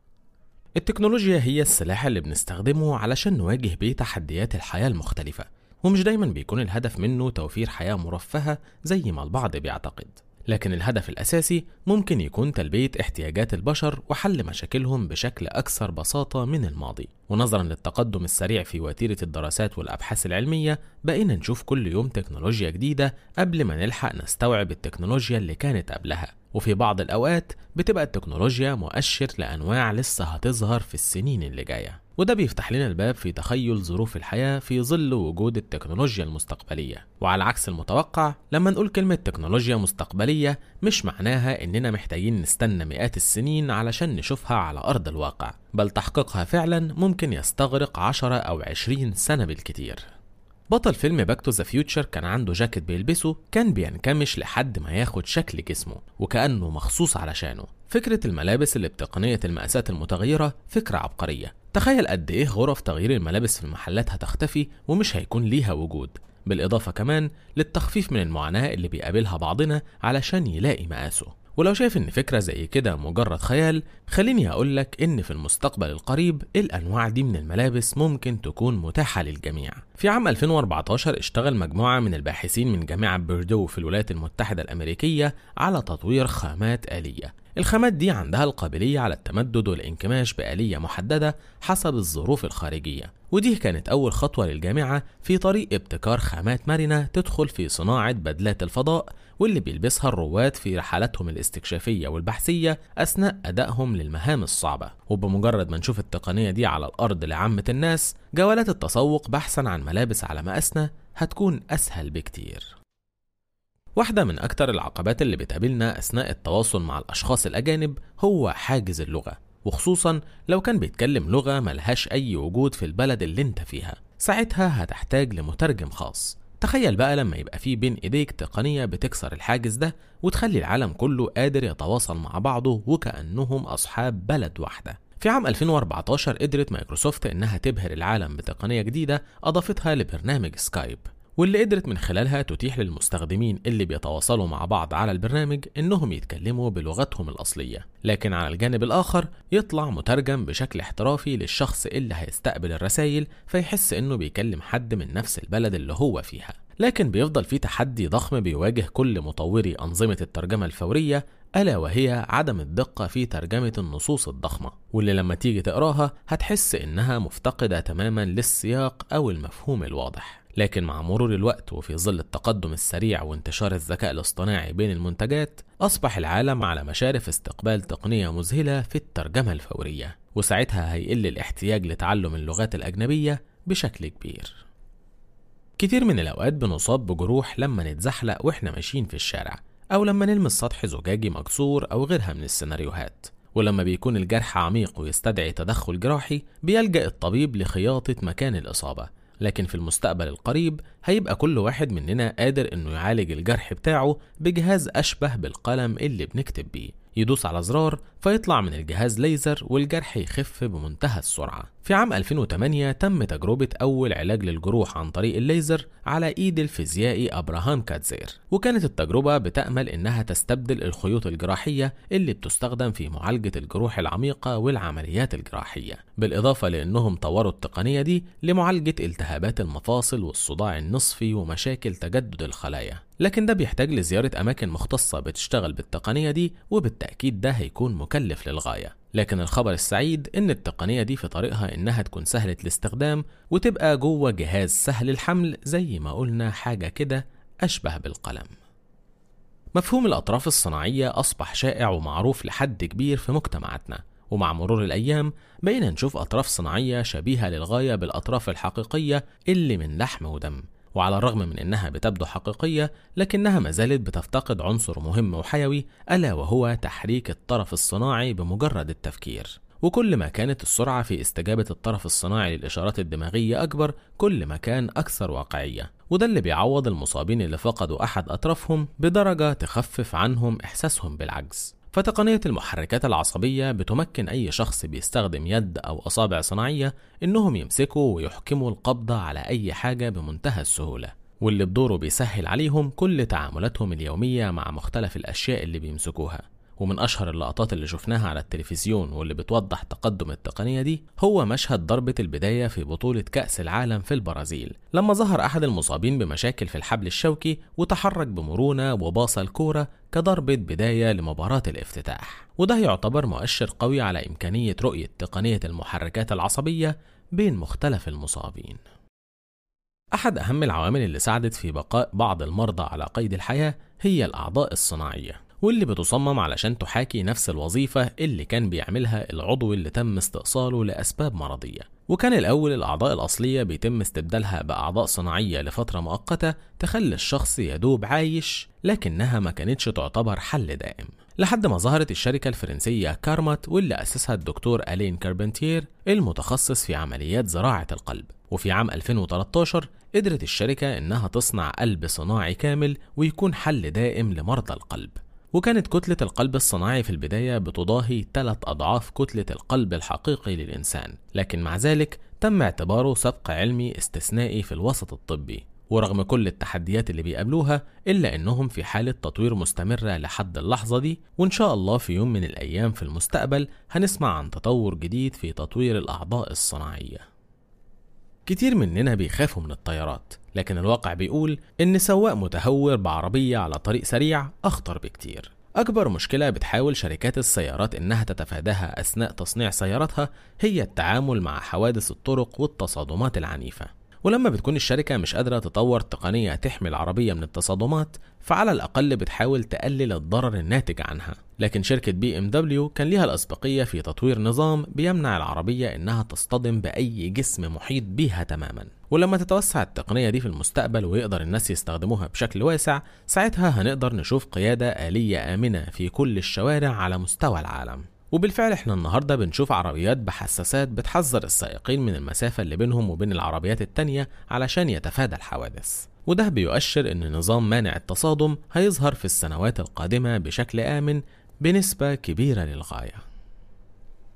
التكنولوجيا هي السلاح اللي بنستخدمه علشان نواجه بيه تحديات الحياة المختلفة ومش دايما بيكون الهدف منه توفير حياة مرفهة زي ما البعض بيعتقد لكن الهدف الأساسي ممكن يكون تلبية احتياجات البشر وحل مشاكلهم بشكل أكثر بساطة من الماضي ونظرا للتقدم السريع في وتيرة الدراسات والأبحاث العلمية بقينا نشوف كل يوم تكنولوجيا جديدة قبل ما نلحق نستوعب التكنولوجيا اللي كانت قبلها وفي بعض الأوقات بتبقى التكنولوجيا مؤشر لأنواع لسه هتظهر في السنين اللي جاية وده بيفتح لنا الباب في تخيل ظروف الحياة في ظل وجود التكنولوجيا المستقبلية وعلى عكس المتوقع لما نقول كلمة تكنولوجيا مستقبلية مش معناها إننا محتاجين نستنى مئات السنين علشان نشوفها على أرض الواقع بل تحقيقها فعلا ممكن يستغرق 10 أو 20 سنة بالكتير بطل فيلم باك تو ذا فيوتشر كان عنده جاكيت بيلبسه كان بينكمش لحد ما ياخد شكل جسمه وكأنه مخصوص علشانه فكرة الملابس اللي بتقنية المقاسات المتغيرة فكرة عبقرية تخيل قد ايه غرف تغيير الملابس في المحلات هتختفي ومش هيكون ليها وجود بالإضافة كمان للتخفيف من المعاناة اللي بيقابلها بعضنا علشان يلاقي مقاسه ولو شايف ان فكرة زي كده مجرد خيال خليني اقولك ان في المستقبل القريب الانواع دي من الملابس ممكن تكون متاحة للجميع في عام 2014 اشتغل مجموعة من الباحثين من جامعة بيردو في الولايات المتحدة الامريكية على تطوير خامات آلية الخامات دي عندها القابلية على التمدد والانكماش بآلية محددة حسب الظروف الخارجية ودي كانت أول خطوة للجامعة في طريق ابتكار خامات مرنة تدخل في صناعة بدلات الفضاء واللي بيلبسها الرواد في رحلاتهم الاستكشافية والبحثية أثناء أدائهم للمهام الصعبة وبمجرد ما نشوف التقنية دي على الأرض لعامة الناس جولات التسوق بحثا عن ملابس على مقاسنا هتكون أسهل بكتير واحدة من أكتر العقبات اللي بتقابلنا أثناء التواصل مع الأشخاص الأجانب هو حاجز اللغة وخصوصا لو كان بيتكلم لغة ملهاش أي وجود في البلد اللي انت فيها ساعتها هتحتاج لمترجم خاص تخيل بقى لما يبقى في بين ايديك تقنية بتكسر الحاجز ده وتخلي العالم كله قادر يتواصل مع بعضه وكأنهم أصحاب بلد واحدة في عام 2014 قدرت مايكروسوفت إنها تبهر العالم بتقنية جديدة أضافتها لبرنامج سكايب واللي قدرت من خلالها تتيح للمستخدمين اللي بيتواصلوا مع بعض على البرنامج انهم يتكلموا بلغتهم الاصليه لكن على الجانب الاخر يطلع مترجم بشكل احترافي للشخص اللي هيستقبل الرسائل فيحس انه بيكلم حد من نفس البلد اللي هو فيها لكن بيفضل في تحدي ضخم بيواجه كل مطوري أنظمة الترجمة الفورية ألا وهي عدم الدقة في ترجمة النصوص الضخمة واللي لما تيجي تقراها هتحس إنها مفتقدة تماما للسياق أو المفهوم الواضح لكن مع مرور الوقت وفي ظل التقدم السريع وانتشار الذكاء الاصطناعي بين المنتجات أصبح العالم على مشارف استقبال تقنية مذهلة في الترجمة الفورية وساعتها هيقل الاحتياج لتعلم اللغات الأجنبية بشكل كبير كتير من الأوقات بنصاب بجروح لما نتزحلق وإحنا ماشيين في الشارع أو لما نلمس سطح زجاجي مكسور أو غيرها من السيناريوهات ولما بيكون الجرح عميق ويستدعي تدخل جراحي بيلجأ الطبيب لخياطة مكان الإصابة لكن في المستقبل القريب هيبقى كل واحد مننا قادر انه يعالج الجرح بتاعه بجهاز اشبه بالقلم اللي بنكتب بيه يدوس على زرار فيطلع من الجهاز ليزر والجرح يخف بمنتهى السرعة في عام 2008 تم تجربة أول علاج للجروح عن طريق الليزر على إيد الفيزيائي أبراهام كاتزير وكانت التجربة بتأمل إنها تستبدل الخيوط الجراحية اللي بتستخدم في معالجة الجروح العميقة والعمليات الجراحية بالإضافة لأنهم طوروا التقنية دي لمعالجة التهابات المفاصل والصداع النصفي ومشاكل تجدد الخلايا لكن ده بيحتاج لزيارة أماكن مختصة بتشتغل بالتقنية دي وبالتأكيد ده هيكون مكلف للغاية لكن الخبر السعيد إن التقنية دي في طريقها إنها تكون سهلة الاستخدام وتبقى جوه جهاز سهل الحمل زي ما قلنا حاجة كده أشبه بالقلم مفهوم الأطراف الصناعية أصبح شائع ومعروف لحد كبير في مجتمعاتنا ومع مرور الأيام بقينا نشوف أطراف صناعية شبيهة للغاية بالأطراف الحقيقية اللي من لحم ودم وعلى الرغم من انها بتبدو حقيقيه لكنها ما زالت بتفتقد عنصر مهم وحيوي الا وهو تحريك الطرف الصناعي بمجرد التفكير وكل ما كانت السرعة في استجابة الطرف الصناعي للإشارات الدماغية أكبر كل ما كان أكثر واقعية وده اللي بيعوض المصابين اللي فقدوا أحد أطرافهم بدرجة تخفف عنهم إحساسهم بالعجز فتقنية المحركات العصبية بتمكن أي شخص بيستخدم يد أو أصابع صناعية إنهم يمسكوا ويحكموا القبضة على أي حاجة بمنتهى السهولة واللي بدوره بيسهل عليهم كل تعاملاتهم اليومية مع مختلف الأشياء اللي بيمسكوها ومن أشهر اللقطات اللي شفناها على التلفزيون واللي بتوضح تقدم التقنية دي هو مشهد ضربة البداية في بطولة كأس العالم في البرازيل لما ظهر أحد المصابين بمشاكل في الحبل الشوكي وتحرك بمرونة وباص الكورة كضربة بداية لمباراة الافتتاح وده يعتبر مؤشر قوي على إمكانية رؤية تقنية المحركات العصبية بين مختلف المصابين أحد أهم العوامل اللي ساعدت في بقاء بعض المرضى على قيد الحياة هي الأعضاء الصناعية واللي بتصمم علشان تحاكي نفس الوظيفة اللي كان بيعملها العضو اللي تم استئصاله لأسباب مرضية وكان الأول الأعضاء الأصلية بيتم استبدالها بأعضاء صناعية لفترة مؤقتة تخلي الشخص يدوب عايش لكنها ما كانتش تعتبر حل دائم لحد ما ظهرت الشركة الفرنسية كارمات واللي أسسها الدكتور ألين كاربنتير المتخصص في عمليات زراعة القلب وفي عام 2013 قدرت الشركة إنها تصنع قلب صناعي كامل ويكون حل دائم لمرضى القلب وكانت كتلة القلب الصناعي في البداية بتضاهي ثلاث أضعاف كتلة القلب الحقيقي للإنسان لكن مع ذلك تم اعتباره سبق علمي استثنائي في الوسط الطبي ورغم كل التحديات اللي بيقابلوها إلا إنهم في حالة تطوير مستمرة لحد اللحظة دي وإن شاء الله في يوم من الأيام في المستقبل هنسمع عن تطور جديد في تطوير الأعضاء الصناعية كتير مننا بيخافوا من الطيارات لكن الواقع بيقول إن سواق متهور بعربية على طريق سريع أخطر بكتير أكبر مشكلة بتحاول شركات السيارات إنها تتفاداها أثناء تصنيع سياراتها هي التعامل مع حوادث الطرق والتصادمات العنيفة ولما بتكون الشركة مش قادرة تطور تقنية تحمي العربية من التصادمات فعلى الأقل بتحاول تقلل الضرر الناتج عنها لكن شركة بي ام دبليو كان ليها الأسبقية في تطوير نظام بيمنع العربية إنها تصطدم بأي جسم محيط بيها تماما ولما تتوسع التقنية دي في المستقبل ويقدر الناس يستخدموها بشكل واسع ساعتها هنقدر نشوف قيادة آلية آمنة في كل الشوارع على مستوى العالم وبالفعل احنا النهارده بنشوف عربيات بحساسات بتحذر السائقين من المسافة اللي بينهم وبين العربيات التانية علشان يتفادى الحوادث وده بيؤشر ان نظام مانع التصادم هيظهر في السنوات القادمة بشكل آمن بنسبة كبيرة للغاية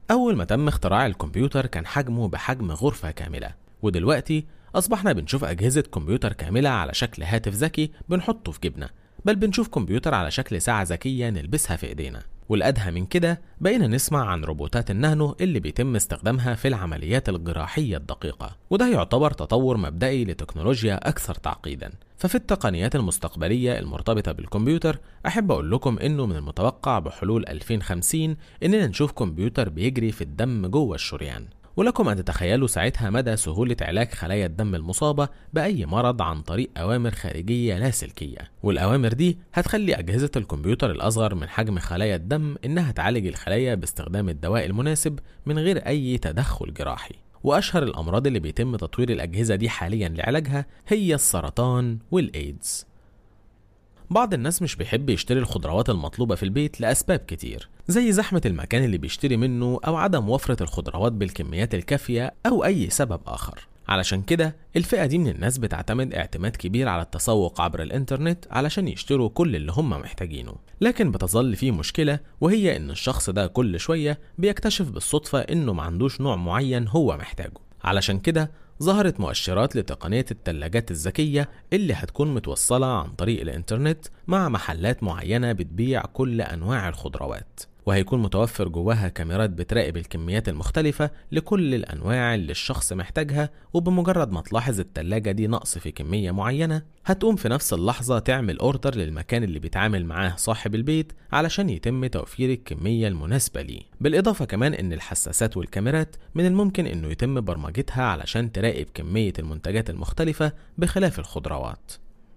أول ما تم اختراع الكمبيوتر كان حجمه بحجم غرفة كاملة ودلوقتي أصبحنا بنشوف أجهزة كمبيوتر كاملة على شكل هاتف ذكي بنحطه في جيبنا بل بنشوف كمبيوتر على شكل ساعة ذكية نلبسها في إيدينا والأدهى من كده بقينا نسمع عن روبوتات النانو اللي بيتم استخدامها في العمليات الجراحية الدقيقة وده يعتبر تطور مبدئي لتكنولوجيا أكثر تعقيدا ففي التقنيات المستقبلية المرتبطة بالكمبيوتر أحب أقول لكم إنه من المتوقع بحلول 2050 إننا نشوف كمبيوتر بيجري في الدم جوه الشريان ولكم أن تتخيلوا ساعتها مدى سهولة علاج خلايا الدم المصابة بأي مرض عن طريق أوامر خارجية لاسلكية والأوامر دي هتخلي أجهزة الكمبيوتر الأصغر من حجم خلايا الدم إنها تعالج الخلايا باستخدام الدواء المناسب من غير أي تدخل جراحي وأشهر الأمراض اللي بيتم تطوير الأجهزة دي حاليا لعلاجها هي السرطان والإيدز بعض الناس مش بيحب يشتري الخضروات المطلوبة في البيت لأسباب كتير زي زحمة المكان اللي بيشتري منه أو عدم وفرة الخضروات بالكميات الكافية أو أي سبب آخر علشان كده الفئة دي من الناس بتعتمد اعتماد كبير على التسوق عبر الانترنت علشان يشتروا كل اللي هم محتاجينه لكن بتظل فيه مشكلة وهي ان الشخص ده كل شوية بيكتشف بالصدفة انه معندوش نوع معين هو محتاجه علشان كده ظهرت مؤشرات لتقنية التلاجات الذكية اللي هتكون متوصلة عن طريق الإنترنت مع محلات معينة بتبيع كل أنواع الخضروات وهيكون متوفر جواها كاميرات بتراقب الكميات المختلفة لكل الأنواع اللي الشخص محتاجها وبمجرد ما تلاحظ التلاجة دي نقص في كمية معينة هتقوم في نفس اللحظة تعمل اوردر للمكان اللي بيتعامل معاه صاحب البيت علشان يتم توفير الكمية المناسبة ليه بالإضافة كمان إن الحساسات والكاميرات من الممكن إنه يتم برمجتها علشان تراقب كمية المنتجات المختلفة بخلاف الخضروات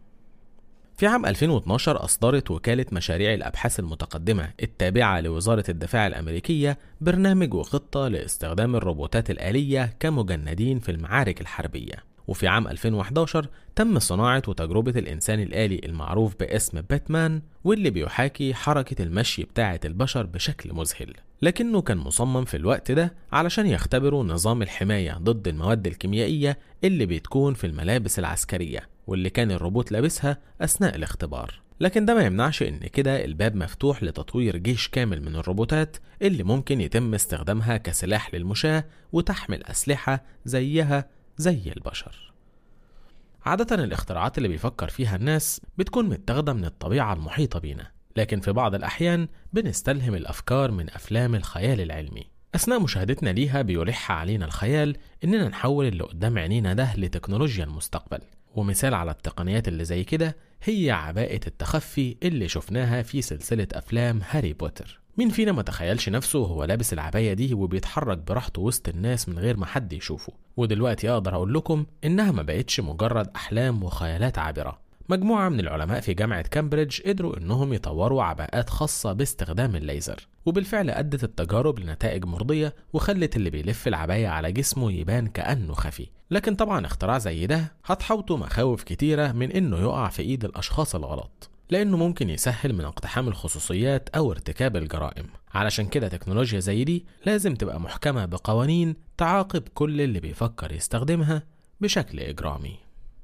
في عام 2012 أصدرت وكالة مشاريع الأبحاث المتقدمة التابعة لوزارة الدفاع الأمريكية برنامج وخطة لاستخدام الروبوتات الآلية كمجندين في المعارك الحربية وفي عام 2011 تم صناعة وتجربة الإنسان الآلي المعروف باسم باتمان واللي بيحاكي حركة المشي بتاعة البشر بشكل مذهل لكنه كان مصمم في الوقت ده علشان يختبروا نظام الحماية ضد المواد الكيميائية اللي بتكون في الملابس العسكرية واللي كان الروبوت لابسها أثناء الاختبار لكن ده ما يمنعش ان كده الباب مفتوح لتطوير جيش كامل من الروبوتات اللي ممكن يتم استخدامها كسلاح للمشاة وتحمل أسلحة زيها زي البشر عادة الاختراعات اللي بيفكر فيها الناس بتكون متاخدة من الطبيعة المحيطة بينا لكن في بعض الأحيان بنستلهم الأفكار من أفلام الخيال العلمي أثناء مشاهدتنا ليها بيلح علينا الخيال إننا نحول اللي قدام عينينا ده لتكنولوجيا المستقبل ومثال على التقنيات اللي زي كده هي عباءة التخفي اللي شفناها في سلسلة أفلام هاري بوتر مين فينا ما تخيلش نفسه وهو لابس العباية دي وبيتحرك براحته وسط الناس من غير ما حد يشوفه ودلوقتي أقدر أقول لكم إنها ما بقتش مجرد أحلام وخيالات عابرة مجموعة من العلماء في جامعة كامبريدج قدروا إنهم يطوروا عباءات خاصة باستخدام الليزر وبالفعل أدت التجارب لنتائج مرضية وخلت اللي بيلف العباية على جسمه يبان كأنه خفي لكن طبعا اختراع زي ده هتحوطه مخاوف كتيرة من إنه يقع في إيد الأشخاص الغلط لأنه ممكن يسهل من اقتحام الخصوصيات أو ارتكاب الجرائم علشان كده تكنولوجيا زي دي لازم تبقى محكمة بقوانين تعاقب كل اللي بيفكر يستخدمها بشكل إجرامي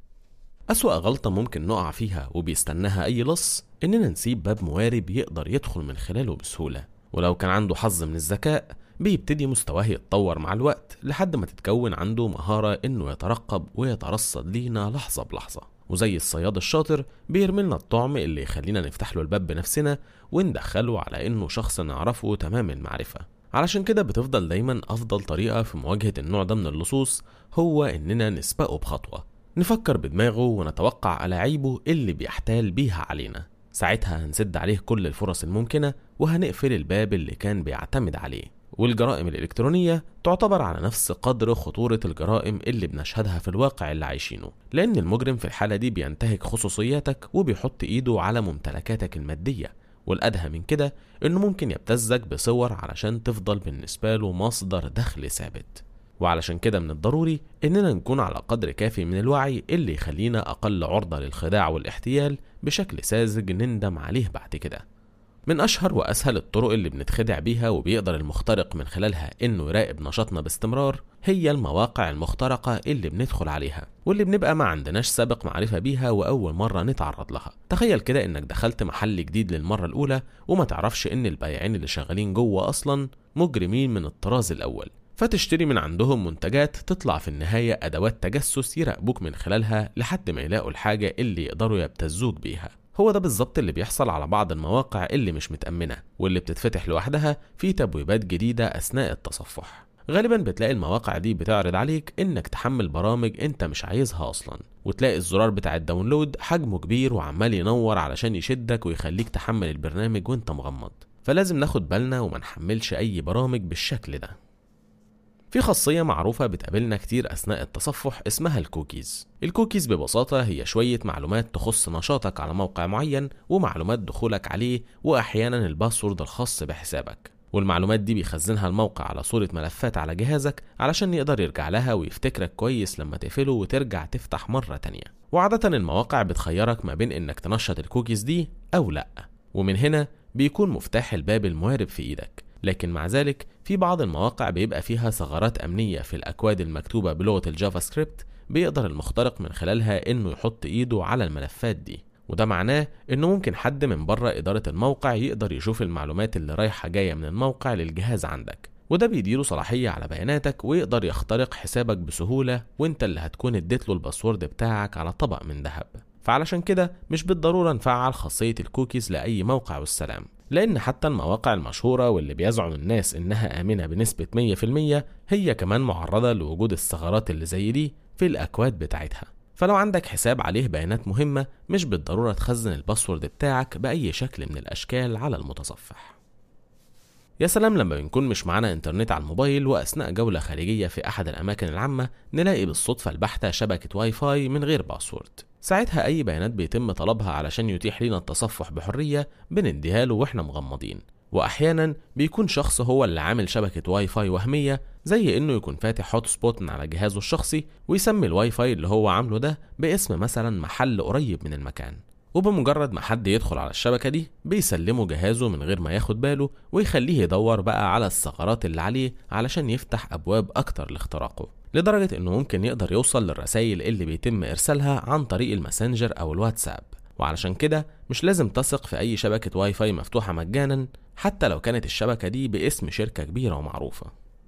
أسوأ غلطة ممكن نقع فيها وبيستناها أي لص إننا نسيب باب موارب يقدر يدخل من خلاله بسهولة ولو كان عنده حظ من الذكاء بيبتدي مستواه يتطور مع الوقت لحد ما تتكون عنده مهارة إنه يترقب ويترصد لينا لحظة بلحظة وزي الصياد الشاطر بيرمي لنا الطعم اللي يخلينا نفتح له الباب بنفسنا وندخله على إنه شخص نعرفه تمام المعرفة علشان كده بتفضل دايما أفضل طريقة في مواجهة النوع ده من اللصوص هو إننا نسبقه بخطوة نفكر بدماغه ونتوقع ألاعيبه اللي بيحتال بيها علينا ساعتها هنسد عليه كل الفرص الممكنة وهنقفل الباب اللي كان بيعتمد عليه والجرائم الإلكترونية تعتبر على نفس قدر خطورة الجرائم اللي بنشهدها في الواقع اللي عايشينه لأن المجرم في الحالة دي بينتهك خصوصياتك وبيحط إيده على ممتلكاتك المادية والأدهى من كده إنه ممكن يبتزك بصور علشان تفضل بالنسبة له مصدر دخل ثابت وعلشان كده من الضروري إننا نكون على قدر كافي من الوعي اللي يخلينا أقل عرضة للخداع والاحتيال بشكل ساذج نندم عليه بعد كده من أشهر وأسهل الطرق اللي بنتخدع بيها وبيقدر المخترق من خلالها إنه يراقب نشاطنا باستمرار هي المواقع المخترقة اللي بندخل عليها واللي بنبقى ما عندناش سابق معرفة بيها وأول مرة نتعرض لها تخيل كده إنك دخلت محل جديد للمرة الأولى وما تعرفش إن البياعين اللي شغالين جوه أصلا مجرمين من الطراز الأول فتشتري من عندهم منتجات تطلع في النهاية أدوات تجسس يراقبوك من خلالها لحد ما يلاقوا الحاجة اللي يقدروا يبتزوك بيها هو ده بالظبط اللي بيحصل على بعض المواقع اللي مش متأمنة واللي بتتفتح لوحدها في تبويبات جديدة أثناء التصفح غالبا بتلاقي المواقع دي بتعرض عليك انك تحمل برامج انت مش عايزها اصلا وتلاقي الزرار بتاع الداونلود حجمه كبير وعمال ينور علشان يشدك ويخليك تحمل البرنامج وانت مغمض فلازم ناخد بالنا وما نحملش اي برامج بالشكل ده في خاصية معروفة بتقابلنا كتير أثناء التصفح اسمها الكوكيز الكوكيز ببساطة هي شوية معلومات تخص نشاطك على موقع معين ومعلومات دخولك عليه وأحيانا الباسورد الخاص بحسابك والمعلومات دي بيخزنها الموقع على صورة ملفات على جهازك علشان يقدر يرجع لها ويفتكرك كويس لما تقفله وترجع تفتح مرة تانية وعادة المواقع بتخيرك ما بين انك تنشط الكوكيز دي او لا ومن هنا بيكون مفتاح الباب الموارب في ايدك لكن مع ذلك في بعض المواقع بيبقى فيها ثغرات أمنية في الأكواد المكتوبة بلغة الجافا سكريبت بيقدر المخترق من خلالها إنه يحط إيده على الملفات دي وده معناه إنه ممكن حد من بره إدارة الموقع يقدر يشوف المعلومات اللي رايحة جاية من الموقع للجهاز عندك وده بيديله صلاحية على بياناتك ويقدر يخترق حسابك بسهولة وانت اللي هتكون اديت له الباسورد بتاعك على طبق من ذهب فعلشان كده مش بالضرورة نفعل خاصية الكوكيز لأي موقع والسلام لأن حتى المواقع المشهورة واللي بيزعم الناس إنها آمنة بنسبة 100% هي كمان معرضة لوجود الثغرات اللي زي دي في الأكواد بتاعتها فلو عندك حساب عليه بيانات مهمة مش بالضرورة تخزن الباسورد بتاعك بأي شكل من الأشكال على المتصفح يا سلام لما بنكون مش معانا انترنت على الموبايل واثناء جوله خارجيه في احد الاماكن العامه نلاقي بالصدفه البحته شبكه واي فاي من غير باسورد ساعتها اي بيانات بيتم طلبها علشان يتيح لنا التصفح بحريه بنديها له واحنا مغمضين واحيانا بيكون شخص هو اللي عامل شبكه واي فاي وهميه زي انه يكون فاتح هوت سبوت من على جهازه الشخصي ويسمي الواي فاي اللي هو عامله ده باسم مثلا محل قريب من المكان وبمجرد ما حد يدخل على الشبكة دي بيسلمه جهازه من غير ما ياخد باله ويخليه يدور بقى على الثغرات اللي عليه علشان يفتح أبواب أكتر لاختراقه لدرجة إنه ممكن يقدر يوصل للرسائل اللي بيتم إرسالها عن طريق الماسنجر أو الواتساب وعلشان كده مش لازم تثق في أي شبكة واي فاي مفتوحة مجانا حتى لو كانت الشبكة دي باسم شركة كبيرة ومعروفة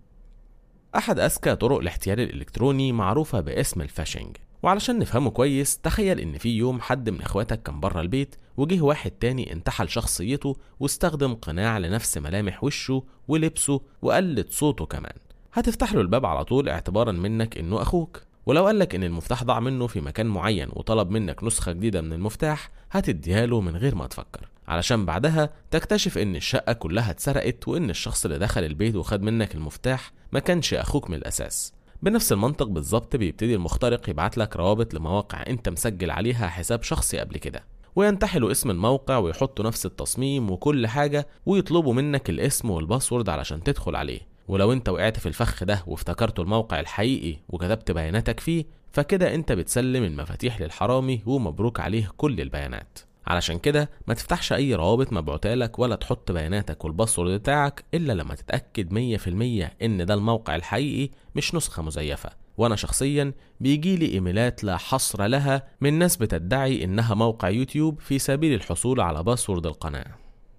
أحد أذكى طرق الاحتيال الإلكتروني معروفة باسم الفاشنج وعلشان نفهمه كويس تخيل ان في يوم حد من اخواتك كان بره البيت وجه واحد تاني انتحل شخصيته واستخدم قناع لنفس ملامح وشه ولبسه وقلد صوته كمان هتفتح له الباب على طول اعتبارا منك انه اخوك ولو قالك ان المفتاح ضاع منه في مكان معين وطلب منك نسخة جديدة من المفتاح هتديها له من غير ما تفكر علشان بعدها تكتشف ان الشقة كلها اتسرقت وان الشخص اللي دخل البيت وخد منك المفتاح ما كانش اخوك من الاساس بنفس المنطق بالظبط بيبتدي المخترق يبعت لك روابط لمواقع انت مسجل عليها حساب شخصي قبل كده وينتحلوا اسم الموقع ويحطوا نفس التصميم وكل حاجة ويطلبوا منك الاسم والباسورد علشان تدخل عليه ولو انت وقعت في الفخ ده وافتكرته الموقع الحقيقي وكتبت بياناتك فيه فكده انت بتسلم المفاتيح للحرامي ومبروك عليه كل البيانات علشان كده ما تفتحش اي روابط مبعوتة لك ولا تحط بياناتك والباسورد بتاعك الا لما تتاكد 100% ان ده الموقع الحقيقي مش نسخه مزيفه وانا شخصيا بيجي لي ايميلات لا حصر لها من ناس بتدعي انها موقع يوتيوب في سبيل الحصول على باسورد القناه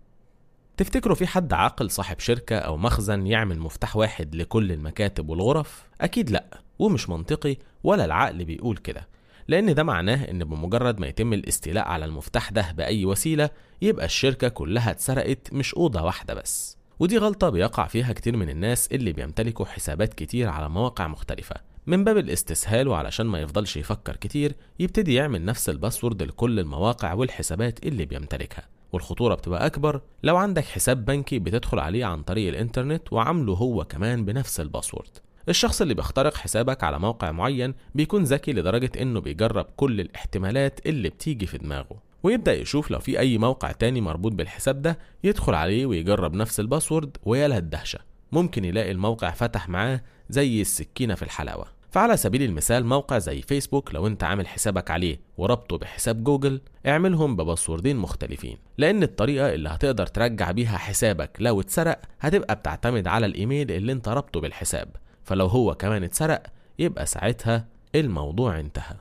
تفتكروا في حد عاقل صاحب شركة أو مخزن يعمل مفتاح واحد لكل المكاتب والغرف؟ أكيد لأ ومش منطقي ولا العقل بيقول كده لأن ده معناه إن بمجرد ما يتم الاستيلاء على المفتاح ده بأي وسيلة يبقى الشركة كلها اتسرقت مش أوضة واحدة بس ودي غلطة بيقع فيها كتير من الناس اللي بيمتلكوا حسابات كتير على مواقع مختلفة من باب الاستسهال وعلشان ما يفضلش يفكر كتير يبتدي يعمل نفس الباسورد لكل المواقع والحسابات اللي بيمتلكها والخطورة بتبقى أكبر لو عندك حساب بنكي بتدخل عليه عن طريق الإنترنت وعامله هو كمان بنفس الباسورد الشخص اللي بيخترق حسابك على موقع معين بيكون ذكي لدرجة انه بيجرب كل الاحتمالات اللي بتيجي في دماغه ويبدأ يشوف لو في أي موقع تاني مربوط بالحساب ده يدخل عليه ويجرب نفس الباسورد ويا لها الدهشة ممكن يلاقي الموقع فتح معاه زي السكينة في الحلاوة فعلى سبيل المثال موقع زي فيسبوك لو انت عامل حسابك عليه وربطه بحساب جوجل اعملهم بباسوردين مختلفين لان الطريقة اللي هتقدر ترجع بيها حسابك لو اتسرق هتبقى بتعتمد على الايميل اللي انت ربطه بالحساب فلو هو كمان اتسرق يبقى ساعتها الموضوع انتهى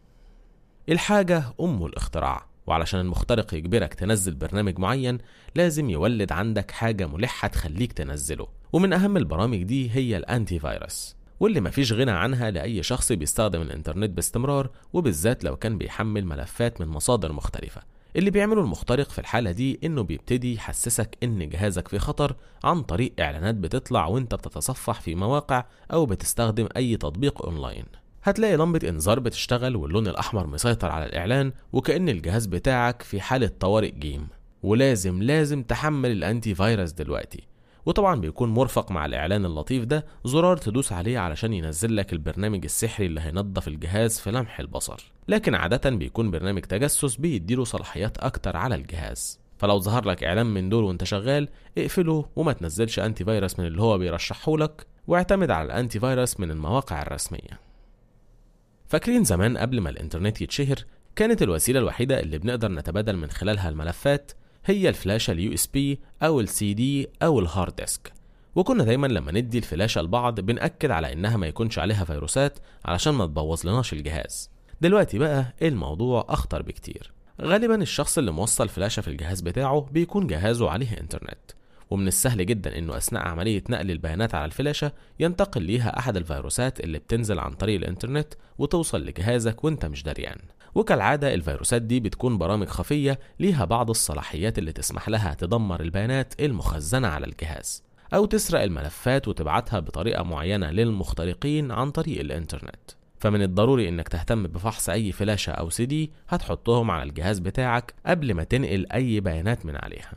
الحاجة أم الاختراع وعلشان المخترق يجبرك تنزل برنامج معين لازم يولد عندك حاجة ملحة تخليك تنزله ومن أهم البرامج دي هي الأنتي فيروس واللي مفيش غنى عنها لأي شخص بيستخدم الإنترنت باستمرار وبالذات لو كان بيحمل ملفات من مصادر مختلفة اللي بيعمله المخترق في الحالة دي إنه بيبتدي يحسسك إن جهازك في خطر عن طريق إعلانات بتطلع وإنت بتتصفح في مواقع أو بتستخدم أي تطبيق أونلاين هتلاقي لمبة إنذار بتشتغل واللون الأحمر مسيطر على الإعلان وكأن الجهاز بتاعك في حالة طوارئ جيم ولازم لازم تحمل الأنتي فيروس دلوقتي وطبعا بيكون مرفق مع الإعلان اللطيف ده زرار تدوس عليه علشان ينزل لك البرنامج السحري اللي هينظف الجهاز في لمح البصر لكن عادة بيكون برنامج تجسس بيديله صلاحيات أكتر على الجهاز فلو ظهر لك إعلان من دول وانت شغال اقفله وما تنزلش أنتي فيروس من اللي هو بيرشحه لك واعتمد على الأنتي فيروس من المواقع الرسمية فاكرين زمان قبل ما الإنترنت يتشهر كانت الوسيلة الوحيدة اللي بنقدر نتبادل من خلالها الملفات هي الفلاشة اليو اس بي أو السي دي أو الهارد ديسك وكنا دايما لما ندي الفلاشة لبعض بنأكد على إنها ما يكونش عليها فيروسات علشان ما تبوظ لناش الجهاز دلوقتي بقى الموضوع أخطر بكتير غالبا الشخص اللي موصل فلاشة في الجهاز بتاعه بيكون جهازه عليه انترنت ومن السهل جدا انه اثناء عملية نقل البيانات على الفلاشة ينتقل ليها احد الفيروسات اللي بتنزل عن طريق الانترنت وتوصل لجهازك وانت مش دريان وكالعادة الفيروسات دي بتكون برامج خفية ليها بعض الصلاحيات اللي تسمح لها تدمر البيانات المخزنة على الجهاز أو تسرق الملفات وتبعتها بطريقة معينة للمخترقين عن طريق الإنترنت فمن الضروري انك تهتم بفحص اي فلاشة او سي دي هتحطهم على الجهاز بتاعك قبل ما تنقل اي بيانات من عليها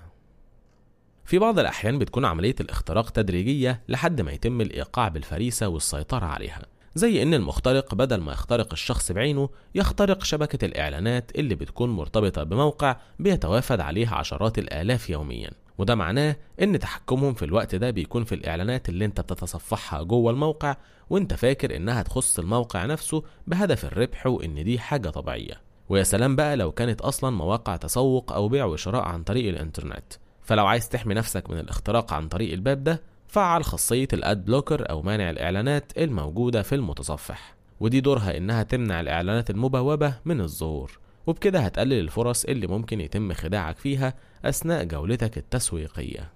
في بعض الأحيان بتكون عملية الاختراق تدريجية لحد ما يتم الإيقاع بالفريسة والسيطرة عليها زي إن المخترق بدل ما يخترق الشخص بعينه يخترق شبكة الإعلانات اللي بتكون مرتبطة بموقع بيتوافد عليه عشرات الآلاف يوميا وده معناه إن تحكمهم في الوقت ده بيكون في الإعلانات اللي أنت بتتصفحها جوه الموقع وأنت فاكر إنها تخص الموقع نفسه بهدف الربح وإن دي حاجة طبيعية ويا سلام بقى لو كانت أصلا مواقع تسوق أو بيع وشراء عن طريق الإنترنت فلو عايز تحمي نفسك من الاختراق عن طريق الباب ده فعل خاصية الاد بلوكر أو مانع الإعلانات الموجودة في المتصفح ودي دورها إنها تمنع الإعلانات المبوبة من الظهور وبكده هتقلل الفرص اللي ممكن يتم خداعك فيها أثناء جولتك التسويقية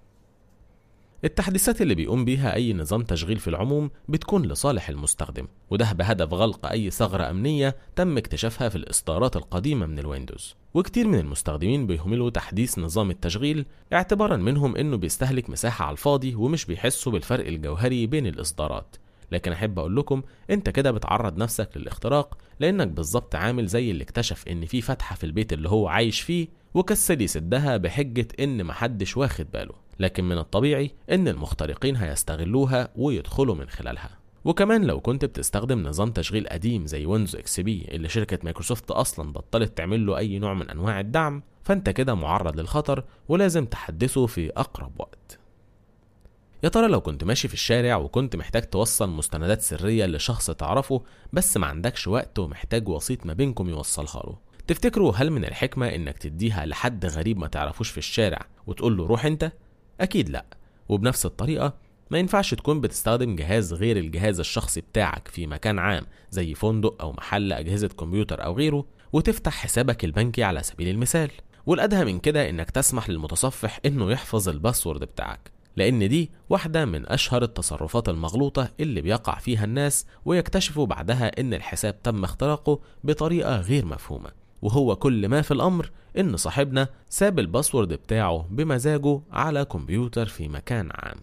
التحديثات اللي بيقوم بيها أي نظام تشغيل في العموم بتكون لصالح المستخدم وده بهدف غلق أي ثغرة أمنية تم اكتشافها في الإصدارات القديمة من الويندوز وكتير من المستخدمين بيهملوا تحديث نظام التشغيل اعتبارا منهم انه بيستهلك مساحة على الفاضي ومش بيحسوا بالفرق الجوهري بين الإصدارات لكن أحب أقول لكم أنت كده بتعرض نفسك للاختراق لأنك بالظبط عامل زي اللي اكتشف إن في فتحة في البيت اللي هو عايش فيه وكسل يسدها بحجة إن محدش واخد باله لكن من الطبيعي إن المخترقين هيستغلوها ويدخلوا من خلالها وكمان لو كنت بتستخدم نظام تشغيل قديم زي ويندوز اكس بي اللي شركة مايكروسوفت أصلا بطلت تعمل له أي نوع من أنواع الدعم فأنت كده معرض للخطر ولازم تحدثه في أقرب وقت يا ترى لو كنت ماشي في الشارع وكنت محتاج توصل مستندات سرية لشخص تعرفه بس ما عندكش وقت ومحتاج وسيط ما بينكم يوصلها له تفتكروا هل من الحكمة انك تديها لحد غريب ما تعرفوش في الشارع وتقول له روح انت؟ اكيد لا وبنفس الطريقة ما ينفعش تكون بتستخدم جهاز غير الجهاز الشخصي بتاعك في مكان عام زي فندق او محل اجهزة كمبيوتر او غيره وتفتح حسابك البنكي على سبيل المثال والادهى من كده انك تسمح للمتصفح انه يحفظ الباسورد بتاعك لان دي واحدة من اشهر التصرفات المغلوطة اللي بيقع فيها الناس ويكتشفوا بعدها ان الحساب تم اختراقه بطريقة غير مفهومة وهو كل ما في الامر ان صاحبنا ساب الباسورد بتاعه بمزاجه على كمبيوتر في مكان عام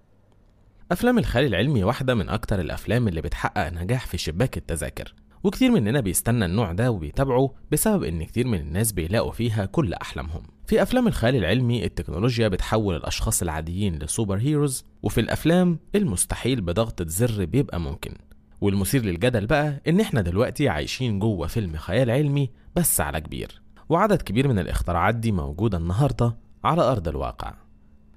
افلام الخيال العلمي واحدة من اكتر الافلام اللي بتحقق نجاح في شباك التذاكر وكتير مننا بيستنى النوع ده وبيتابعه بسبب ان كتير من الناس بيلاقوا فيها كل احلامهم في افلام الخيال العلمي التكنولوجيا بتحول الاشخاص العاديين لسوبر هيروز وفي الافلام المستحيل بضغطة زر بيبقى ممكن والمثير للجدل بقى ان احنا دلوقتي عايشين جوه فيلم خيال علمي بس على كبير وعدد كبير من الاختراعات دي موجودة النهاردة على ارض الواقع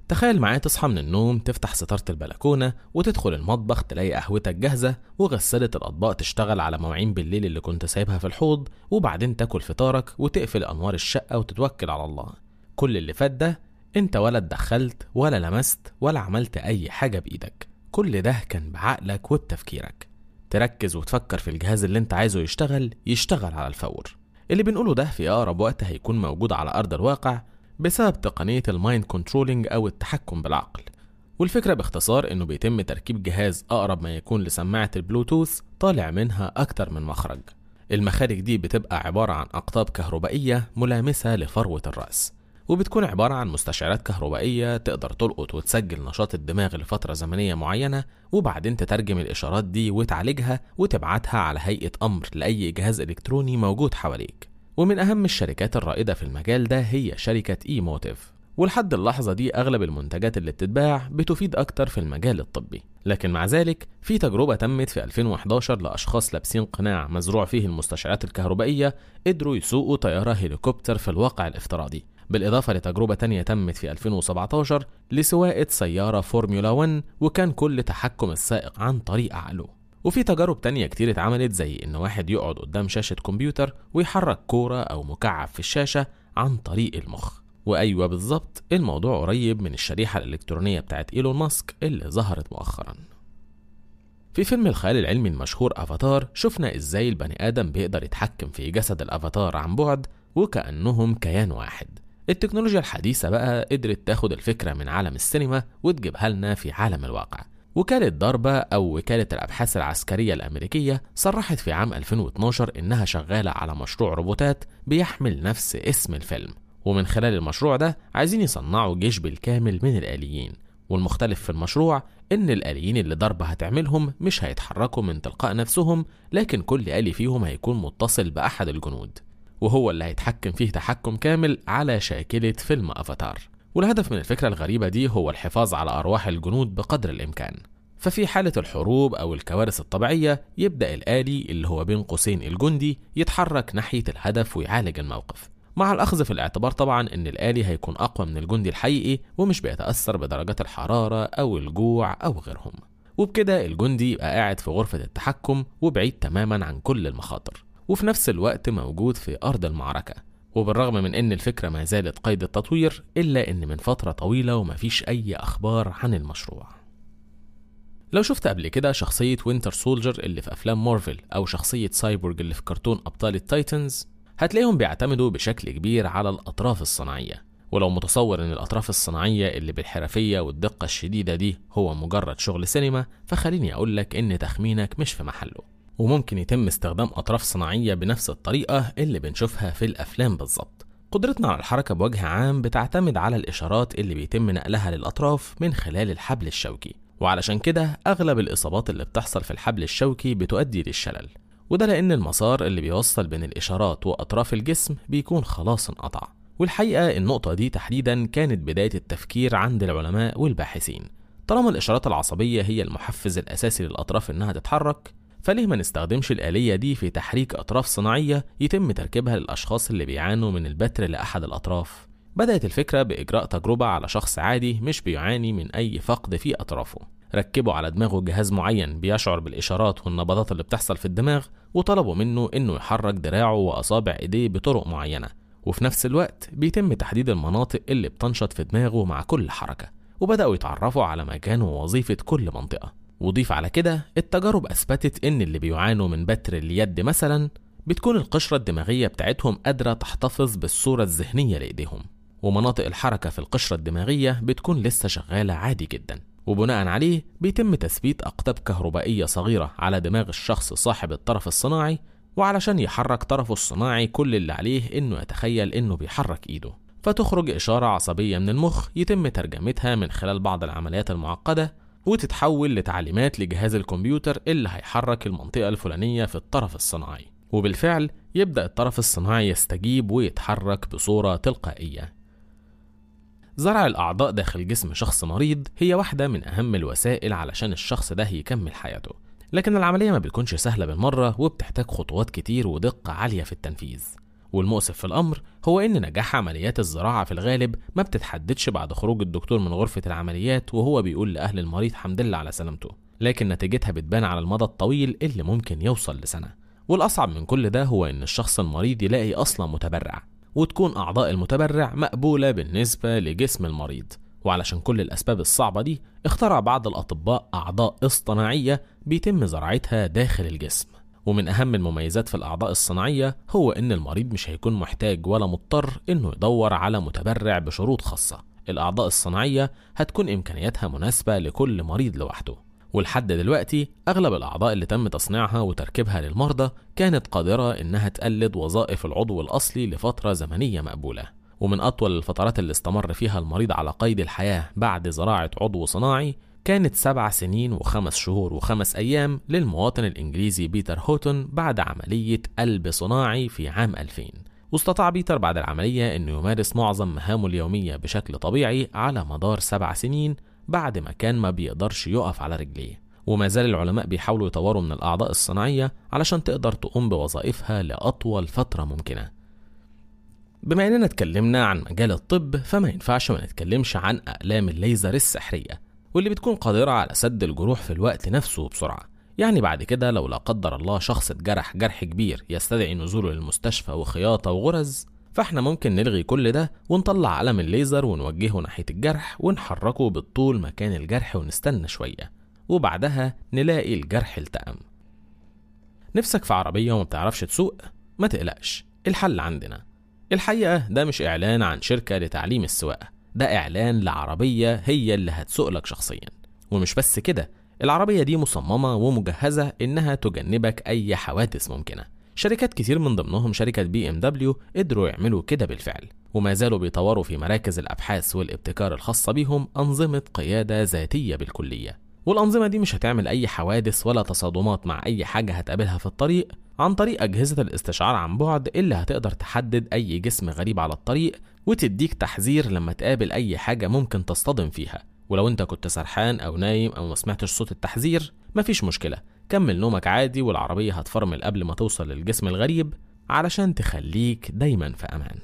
تخيل معايا تصحى من النوم تفتح ستارة البلكونة وتدخل المطبخ تلاقي قهوتك جاهزة وغسالة الأطباق تشتغل على مواعين بالليل اللي كنت سايبها في الحوض وبعدين تاكل فطارك وتقفل أنوار الشقة وتتوكل على الله كل اللي فات ده انت ولا اتدخلت ولا لمست ولا عملت أي حاجة بإيدك كل ده كان بعقلك وبتفكيرك تركز وتفكر في الجهاز اللي انت عايزه يشتغل يشتغل على الفور اللي بنقوله ده في أقرب وقت هيكون موجود على أرض الواقع بسبب تقنية المايند كنترولينج أو التحكم بالعقل والفكرة باختصار إنه بيتم تركيب جهاز أقرب ما يكون لسماعة البلوتوث طالع منها أكتر من مخرج المخارج دي بتبقى عبارة عن أقطاب كهربائية ملامسة لفروة الرأس وبتكون عبارة عن مستشعرات كهربائية تقدر تلقط وتسجل نشاط الدماغ لفترة زمنية معينة وبعدين تترجم الإشارات دي وتعالجها وتبعتها على هيئة أمر لأي جهاز إلكتروني موجود حواليك ومن أهم الشركات الرائدة في المجال ده هي شركة إي موتيف ولحد اللحظة دي أغلب المنتجات اللي بتتباع بتفيد أكتر في المجال الطبي لكن مع ذلك في تجربة تمت في 2011 لأشخاص لابسين قناع مزروع فيه المستشعرات الكهربائية قدروا يسوقوا طيارة هليكوبتر في الواقع الافتراضي بالإضافة لتجربة تانية تمت في 2017 لسواقة سيارة فورمولا 1 وكان كل تحكم السائق عن طريق عقله وفي تجارب تانية كتير اتعملت زي إن واحد يقعد قدام شاشة كمبيوتر ويحرك كورة أو مكعب في الشاشة عن طريق المخ وأيوة بالظبط الموضوع قريب من الشريحة الإلكترونية بتاعت إيلون ماسك اللي ظهرت مؤخرا في فيلم الخيال العلمي المشهور أفاتار شفنا إزاي البني آدم بيقدر يتحكم في جسد الأفاتار عن بعد وكأنهم كيان واحد التكنولوجيا الحديثة بقى قدرت تاخد الفكرة من عالم السينما وتجيبها لنا في عالم الواقع وكالة ضربة أو وكالة الأبحاث العسكرية الأمريكية صرحت في عام 2012 إنها شغالة على مشروع روبوتات بيحمل نفس اسم الفيلم ومن خلال المشروع ده عايزين يصنعوا جيش بالكامل من الآليين والمختلف في المشروع إن الآليين اللي ضربة هتعملهم مش هيتحركوا من تلقاء نفسهم لكن كل آلي فيهم هيكون متصل بأحد الجنود وهو اللي هيتحكم فيه تحكم كامل على شاكلة فيلم أفاتار والهدف من الفكرة الغريبة دي هو الحفاظ على أرواح الجنود بقدر الإمكان ففي حالة الحروب أو الكوارث الطبيعية يبدأ الآلي اللي هو بين قوسين الجندي يتحرك ناحية الهدف ويعالج الموقف مع الأخذ في الاعتبار طبعا إن الآلي هيكون أقوى من الجندي الحقيقي ومش بيتأثر بدرجات الحرارة أو الجوع أو غيرهم وبكده الجندي يبقى قاعد في غرفة التحكم وبعيد تماما عن كل المخاطر وفي نفس الوقت موجود في أرض المعركة وبالرغم من ان الفكرة ما زالت قيد التطوير الا ان من فترة طويلة ومفيش اي اخبار عن المشروع لو شفت قبل كده شخصية وينتر سولجر اللي في افلام مارفل او شخصية سايبورج اللي في كرتون ابطال التايتنز هتلاقيهم بيعتمدوا بشكل كبير على الاطراف الصناعية ولو متصور ان الاطراف الصناعية اللي بالحرفية والدقة الشديدة دي هو مجرد شغل سينما فخليني اقولك ان تخمينك مش في محله وممكن يتم استخدام أطراف صناعية بنفس الطريقة اللي بنشوفها في الأفلام بالظبط قدرتنا على الحركة بوجه عام بتعتمد على الإشارات اللي بيتم نقلها للأطراف من خلال الحبل الشوكي وعلشان كده أغلب الإصابات اللي بتحصل في الحبل الشوكي بتؤدي للشلل وده لأن المسار اللي بيوصل بين الإشارات وأطراف الجسم بيكون خلاص انقطع والحقيقة النقطة دي تحديدا كانت بداية التفكير عند العلماء والباحثين طالما الإشارات العصبية هي المحفز الأساسي للأطراف إنها تتحرك فليه ما نستخدمش الآلية دي في تحريك أطراف صناعية يتم تركيبها للأشخاص اللي بيعانوا من البتر لأحد الأطراف بدأت الفكرة بإجراء تجربة على شخص عادي مش بيعاني من أي فقد في أطرافه ركبوا على دماغه جهاز معين بيشعر بالإشارات والنبضات اللي بتحصل في الدماغ وطلبوا منه إنه يحرك دراعه وأصابع إيديه بطرق معينة وفي نفس الوقت بيتم تحديد المناطق اللي بتنشط في دماغه مع كل حركة وبدأوا يتعرفوا على مكان ووظيفة كل منطقة وضيف على كده التجارب أثبتت إن اللي بيعانوا من بتر اليد مثلا بتكون القشرة الدماغية بتاعتهم قادرة تحتفظ بالصورة الذهنية لإيديهم ومناطق الحركة في القشرة الدماغية بتكون لسه شغالة عادي جدا وبناء عليه بيتم تثبيت أقطاب كهربائية صغيرة على دماغ الشخص صاحب الطرف الصناعي وعلشان يحرك طرفه الصناعي كل اللي عليه إنه يتخيل إنه بيحرك إيده فتخرج إشارة عصبية من المخ يتم ترجمتها من خلال بعض العمليات المعقدة وتتحول لتعليمات لجهاز الكمبيوتر اللي هيحرك المنطقة الفلانية في الطرف الصناعي وبالفعل يبدأ الطرف الصناعي يستجيب ويتحرك بصورة تلقائية زرع الأعضاء داخل جسم شخص مريض هي واحدة من أهم الوسائل علشان الشخص ده يكمل حياته لكن العملية ما بتكونش سهلة بالمرة وبتحتاج خطوات كتير ودقة عالية في التنفيذ والمؤسف في الأمر هو إن نجاح عمليات الزراعة في الغالب ما بتتحددش بعد خروج الدكتور من غرفة العمليات وهو بيقول لأهل المريض حمد لله على سلامته لكن نتيجتها بتبان على المدى الطويل اللي ممكن يوصل لسنة والأصعب من كل ده هو إن الشخص المريض يلاقي أصلا متبرع وتكون أعضاء المتبرع مقبولة بالنسبة لجسم المريض وعلشان كل الأسباب الصعبة دي اخترع بعض الأطباء أعضاء اصطناعية بيتم زراعتها داخل الجسم ومن أهم المميزات في الأعضاء الصناعية هو إن المريض مش هيكون محتاج ولا مضطر إنه يدور على متبرع بشروط خاصة الأعضاء الصناعية هتكون إمكانياتها مناسبة لكل مريض لوحده ولحد دلوقتي أغلب الأعضاء اللي تم تصنيعها وتركيبها للمرضى كانت قادرة إنها تقلد وظائف العضو الأصلي لفترة زمنية مقبولة ومن أطول الفترات اللي استمر فيها المريض على قيد الحياة بعد زراعة عضو صناعي كانت سبع سنين وخمس شهور وخمس أيام للمواطن الإنجليزي بيتر هوتون بعد عملية قلب صناعي في عام 2000 واستطاع بيتر بعد العملية أنه يمارس معظم مهامه اليومية بشكل طبيعي على مدار سبع سنين بعد ما كان ما بيقدرش يقف على رجليه وما زال العلماء بيحاولوا يطوروا من الأعضاء الصناعية علشان تقدر تقوم بوظائفها لأطول فترة ممكنة بما اننا اتكلمنا عن مجال الطب فما ينفعش ما نتكلمش عن اقلام الليزر السحريه واللي بتكون قادره على سد الجروح في الوقت نفسه بسرعه يعني بعد كده لو لا قدر الله شخص اتجرح جرح كبير يستدعي نزوله للمستشفى وخياطه وغرز فاحنا ممكن نلغي كل ده ونطلع قلم الليزر ونوجهه ناحيه الجرح ونحركه بالطول مكان الجرح ونستنى شويه وبعدها نلاقي الجرح التئم نفسك في عربيه وما بتعرفش تسوق ما تقلقش الحل عندنا الحقيقة ده مش إعلان عن شركة لتعليم السواقة ده إعلان لعربية هي اللي هتسوق لك شخصيا ومش بس كده العربية دي مصممة ومجهزة إنها تجنبك أي حوادث ممكنة شركات كتير من ضمنهم شركة بي ام دبليو قدروا يعملوا كده بالفعل وما زالوا بيطوروا في مراكز الأبحاث والابتكار الخاصة بيهم أنظمة قيادة ذاتية بالكلية والأنظمة دي مش هتعمل أي حوادث ولا تصادمات مع أي حاجة هتقابلها في الطريق عن طريق أجهزة الاستشعار عن بعد اللي هتقدر تحدد أي جسم غريب على الطريق وتديك تحذير لما تقابل أي حاجة ممكن تصطدم فيها ولو أنت كنت سرحان أو نايم أو ما سمعتش صوت التحذير مفيش مشكلة كمل نومك عادي والعربية هتفرمل قبل ما توصل للجسم الغريب علشان تخليك دايما في أمان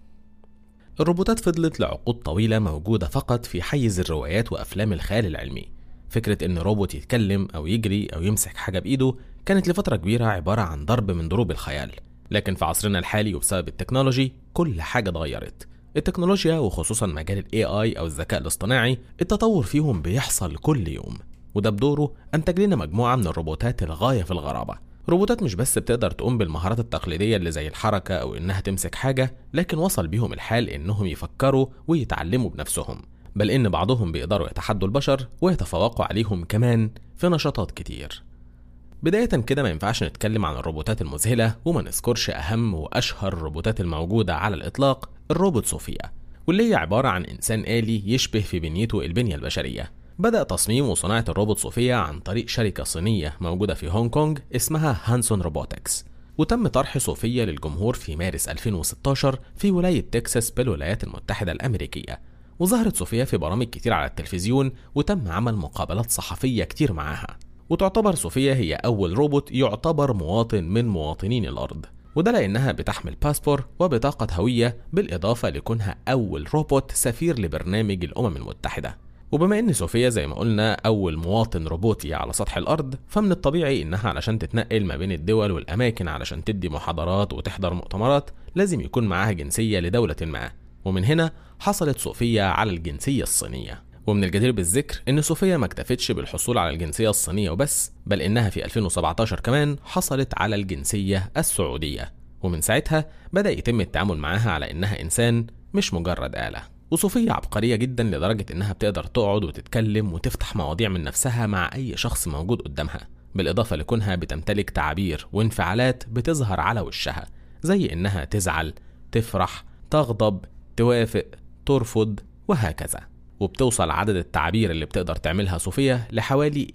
الروبوتات فضلت لعقود طويلة موجودة فقط في حيز الروايات وأفلام الخيال العلمي فكرة إن روبوت يتكلم أو يجري أو يمسك حاجة بإيده كانت لفترة كبيرة عبارة عن ضرب من ضروب الخيال لكن في عصرنا الحالي وبسبب التكنولوجي كل حاجة اتغيرت التكنولوجيا وخصوصا مجال ال AI أو الذكاء الاصطناعي التطور فيهم بيحصل كل يوم وده بدوره أنتج لنا مجموعة من الروبوتات الغاية في الغرابة روبوتات مش بس بتقدر تقوم بالمهارات التقليدية اللي زي الحركة أو إنها تمسك حاجة لكن وصل بيهم الحال إنهم يفكروا ويتعلموا بنفسهم بل إن بعضهم بيقدروا يتحدوا البشر ويتفوقوا عليهم كمان في نشاطات كتير بداية كده ما ينفعش نتكلم عن الروبوتات المذهلة وما نذكرش أهم وأشهر الروبوتات الموجودة على الإطلاق الروبوت صوفيا واللي هي عبارة عن إنسان آلي يشبه في بنيته البنية البشرية بدأ تصميم وصناعة الروبوت صوفيا عن طريق شركة صينية موجودة في هونج كونج اسمها هانسون روبوتكس وتم طرح صوفيا للجمهور في مارس 2016 في ولاية تكساس بالولايات المتحدة الأمريكية وظهرت صوفيا في برامج كتير على التلفزيون وتم عمل مقابلات صحفية كتير معاها وتعتبر صوفيا هي أول روبوت يعتبر مواطن من مواطنين الأرض وده لأنها بتحمل باسبور وبطاقة هوية بالإضافة لكونها أول روبوت سفير لبرنامج الأمم المتحدة وبما ان صوفيا زي ما قلنا اول مواطن روبوتي على سطح الارض فمن الطبيعي انها علشان تتنقل ما بين الدول والاماكن علشان تدي محاضرات وتحضر مؤتمرات لازم يكون معاها جنسيه لدوله ما ومن هنا حصلت صوفيا على الجنسيه الصينيه ومن الجدير بالذكر ان صوفيا ما اكتفتش بالحصول على الجنسيه الصينيه وبس بل انها في 2017 كمان حصلت على الجنسيه السعوديه ومن ساعتها بدا يتم التعامل معاها على انها انسان مش مجرد اله وصوفيا عبقرية جدا لدرجة إنها بتقدر تقعد وتتكلم وتفتح مواضيع من نفسها مع أي شخص موجود قدامها بالإضافة لكونها بتمتلك تعابير وانفعالات بتظهر على وشها زي إنها تزعل تفرح تغضب توافق ترفض وهكذا وبتوصل عدد التعابير اللي بتقدر تعملها صوفيا لحوالي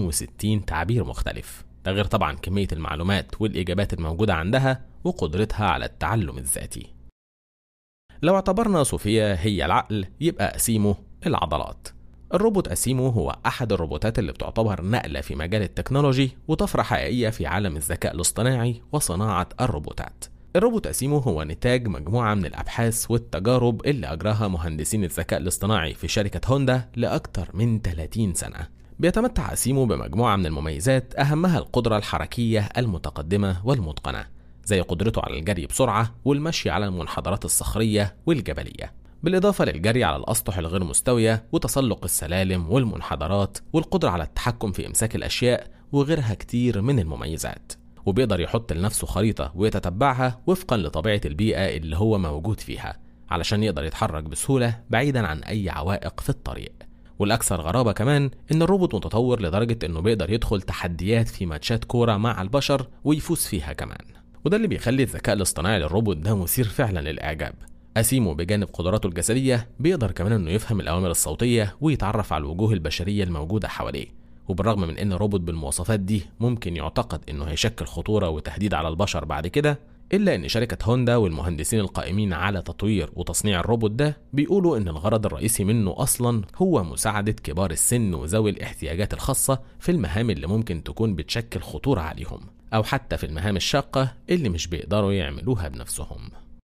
62 تعبير مختلف ده غير طبعا كمية المعلومات والإجابات الموجودة عندها وقدرتها على التعلم الذاتي لو اعتبرنا صوفيا هي العقل يبقى أسيمو العضلات الروبوت أسيمو هو أحد الروبوتات اللي بتعتبر نقلة في مجال التكنولوجي وطفرة حقيقية في عالم الذكاء الاصطناعي وصناعة الروبوتات الروبوت أسيمو هو نتاج مجموعة من الأبحاث والتجارب اللي أجراها مهندسين الذكاء الاصطناعي في شركة هوندا لأكثر من 30 سنة بيتمتع أسيمو بمجموعة من المميزات أهمها القدرة الحركية المتقدمة والمتقنة زي قدرته على الجري بسرعة والمشي على المنحدرات الصخرية والجبلية بالإضافة للجري على الأسطح الغير مستوية وتسلق السلالم والمنحدرات والقدرة على التحكم في إمساك الأشياء وغيرها كتير من المميزات وبيقدر يحط لنفسه خريطة ويتتبعها وفقا لطبيعة البيئة اللي هو موجود فيها علشان يقدر يتحرك بسهولة بعيدا عن أي عوائق في الطريق والأكثر غرابة كمان إن الروبوت متطور لدرجة إنه بيقدر يدخل تحديات في ماتشات كورة مع البشر ويفوز فيها كمان وده اللي بيخلي الذكاء الاصطناعي للروبوت ده مثير فعلا للإعجاب أسيمو بجانب قدراته الجسدية بيقدر كمان إنه يفهم الأوامر الصوتية ويتعرف على الوجوه البشرية الموجودة حواليه وبالرغم من إن الروبوت بالمواصفات دي ممكن يعتقد إنه هيشكل خطورة وتهديد على البشر بعد كده إلا إن شركة هوندا والمهندسين القائمين على تطوير وتصنيع الروبوت ده بيقولوا إن الغرض الرئيسي منه أصلا هو مساعدة كبار السن وذوي الاحتياجات الخاصة في المهام اللي ممكن تكون بتشكل خطورة عليهم أو حتى في المهام الشاقة اللي مش بيقدروا يعملوها بنفسهم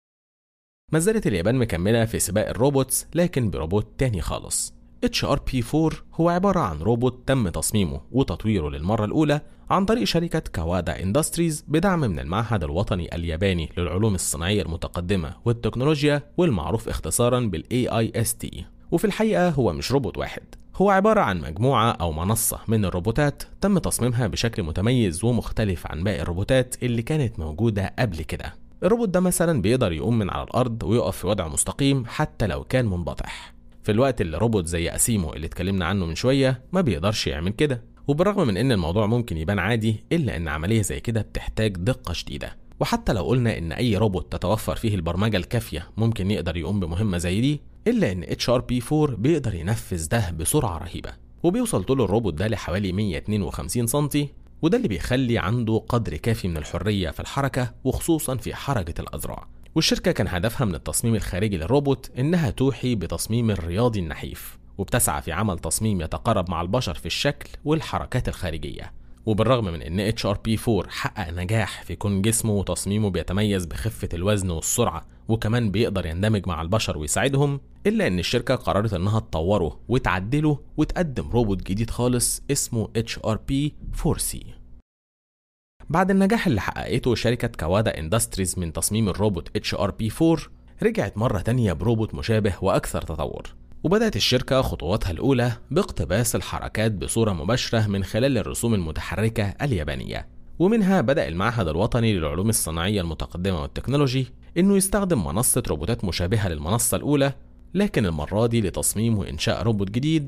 ما زالت اليابان مكملة في سباق الروبوتس لكن بروبوت تاني خالص HRP4 هو عبارة عن روبوت تم تصميمه وتطويره للمرة الأولى عن طريق شركة كاوادا اندستريز بدعم من المعهد الوطني الياباني للعلوم الصناعية المتقدمة والتكنولوجيا والمعروف اختصارا بال AIST وفي الحقيقة هو مش روبوت واحد هو عبارة عن مجموعة أو منصة من الروبوتات تم تصميمها بشكل متميز ومختلف عن باقي الروبوتات اللي كانت موجودة قبل كده الروبوت ده مثلا بيقدر يقوم من على الأرض ويقف في وضع مستقيم حتى لو كان منبطح في الوقت اللي روبوت زي أسيمو اللي اتكلمنا عنه من شوية ما بيقدرش يعمل كده وبالرغم من ان الموضوع ممكن يبان عادي الا ان عمليه زي كده بتحتاج دقه شديده وحتى لو قلنا ان اي روبوت تتوفر فيه البرمجه الكافيه ممكن يقدر يقوم بمهمه زي دي الا ان اتش ار بي 4 بيقدر ينفذ ده بسرعه رهيبه وبيوصل طول الروبوت ده لحوالي 152 سم وده اللي بيخلي عنده قدر كافي من الحريه في الحركه وخصوصا في حركه الاذرع والشركه كان هدفها من التصميم الخارجي للروبوت انها توحي بتصميم الرياضي النحيف وبتسعى في عمل تصميم يتقارب مع البشر في الشكل والحركات الخارجية وبالرغم من ان HRP4 حقق نجاح في كون جسمه وتصميمه بيتميز بخفة الوزن والسرعة وكمان بيقدر يندمج مع البشر ويساعدهم إلا إن الشركة قررت إنها تطوره وتعدله وتقدم روبوت جديد خالص اسمه HRP4C بعد النجاح اللي حققته شركة كاوادا اندستريز من تصميم الروبوت HRP4 رجعت مرة تانية بروبوت مشابه وأكثر تطور وبدأت الشركة خطواتها الأولى باقتباس الحركات بصورة مباشرة من خلال الرسوم المتحركة اليابانية ومنها بدأ المعهد الوطني للعلوم الصناعية المتقدمة والتكنولوجي إنه يستخدم منصة روبوتات مشابهة للمنصة الأولى لكن المرة دي لتصميم وإنشاء روبوت جديد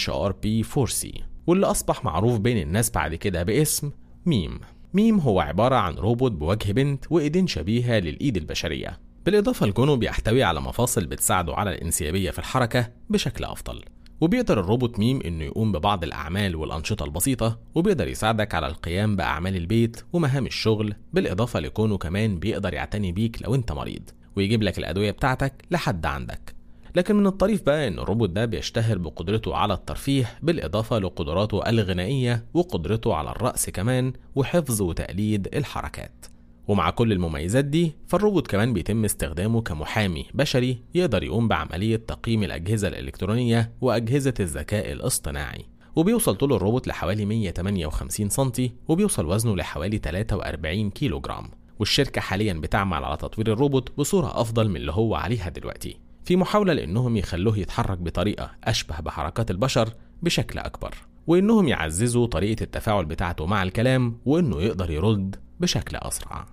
HRP4C واللي أصبح معروف بين الناس بعد كده باسم ميم ميم هو عبارة عن روبوت بوجه بنت وإيدين شبيهة للإيد البشرية بالإضافة لكونه بيحتوي على مفاصل بتساعده على الانسيابية في الحركة بشكل أفضل وبيقدر الروبوت ميم إنه يقوم ببعض الأعمال والأنشطة البسيطة وبيقدر يساعدك على القيام بأعمال البيت ومهام الشغل بالإضافة لكونه كمان بيقدر يعتني بيك لو أنت مريض ويجيب لك الأدوية بتاعتك لحد عندك لكن من الطريف بقى ان الروبوت ده بيشتهر بقدرته على الترفيه بالاضافه لقدراته الغنائيه وقدرته على الرأس كمان وحفظ وتقليد الحركات ومع كل المميزات دي فالروبوت كمان بيتم استخدامه كمحامي بشري يقدر يقوم بعملية تقييم الأجهزة الإلكترونية وأجهزة الذكاء الاصطناعي وبيوصل طول الروبوت لحوالي 158 سم وبيوصل وزنه لحوالي 43 كيلو جرام والشركة حاليا بتعمل على تطوير الروبوت بصورة أفضل من اللي هو عليها دلوقتي في محاولة لأنهم يخلوه يتحرك بطريقة أشبه بحركات البشر بشكل أكبر وإنهم يعززوا طريقة التفاعل بتاعته مع الكلام وإنه يقدر يرد بشكل أسرع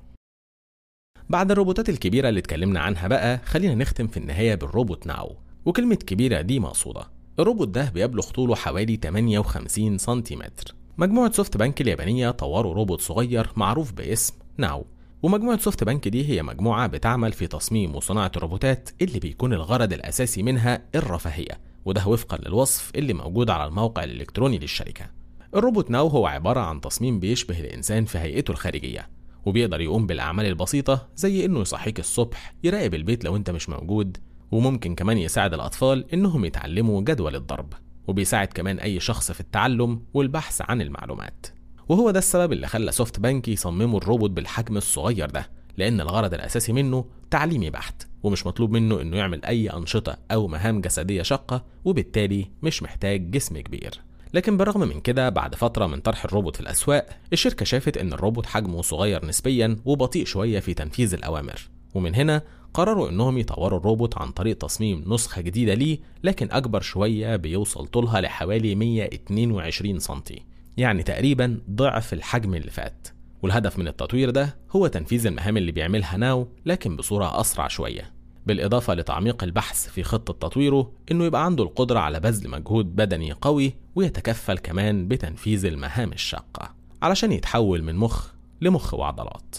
بعد الروبوتات الكبيرة اللي اتكلمنا عنها بقى خلينا نختم في النهاية بالروبوت ناو وكلمة كبيرة دي مقصودة الروبوت ده بيبلغ طوله حوالي 58 سنتيمتر مجموعة سوفت بنك اليابانية طوروا روبوت صغير معروف باسم ناو ومجموعة سوفت بنك دي هي مجموعة بتعمل في تصميم وصناعة الروبوتات اللي بيكون الغرض الأساسي منها الرفاهية وده وفقا للوصف اللي موجود على الموقع الإلكتروني للشركة الروبوت ناو هو عبارة عن تصميم بيشبه الإنسان في هيئته الخارجية وبيقدر يقوم بالأعمال البسيطة زي إنه يصحيك الصبح يراقب البيت لو أنت مش موجود وممكن كمان يساعد الأطفال إنهم يتعلموا جدول الضرب وبيساعد كمان أي شخص في التعلم والبحث عن المعلومات وهو ده السبب اللي خلى سوفت بانك يصمموا الروبوت بالحجم الصغير ده لأن الغرض الأساسي منه تعليمي بحت ومش مطلوب منه إنه يعمل أي أنشطة أو مهام جسدية شاقة وبالتالي مش محتاج جسم كبير لكن بالرغم من كده بعد فترة من طرح الروبوت في الأسواق الشركة شافت إن الروبوت حجمه صغير نسبيا وبطيء شوية في تنفيذ الأوامر ومن هنا قرروا إنهم يطوروا الروبوت عن طريق تصميم نسخة جديدة ليه لكن أكبر شوية بيوصل طولها لحوالي 122 سنتي يعني تقريبا ضعف الحجم اللي فات والهدف من التطوير ده هو تنفيذ المهام اللي بيعملها ناو لكن بصورة أسرع شوية بالإضافة لتعميق البحث في خطة تطويره إنه يبقى عنده القدرة على بذل مجهود بدني قوي ويتكفل كمان بتنفيذ المهام الشاقة علشان يتحول من مخ لمخ وعضلات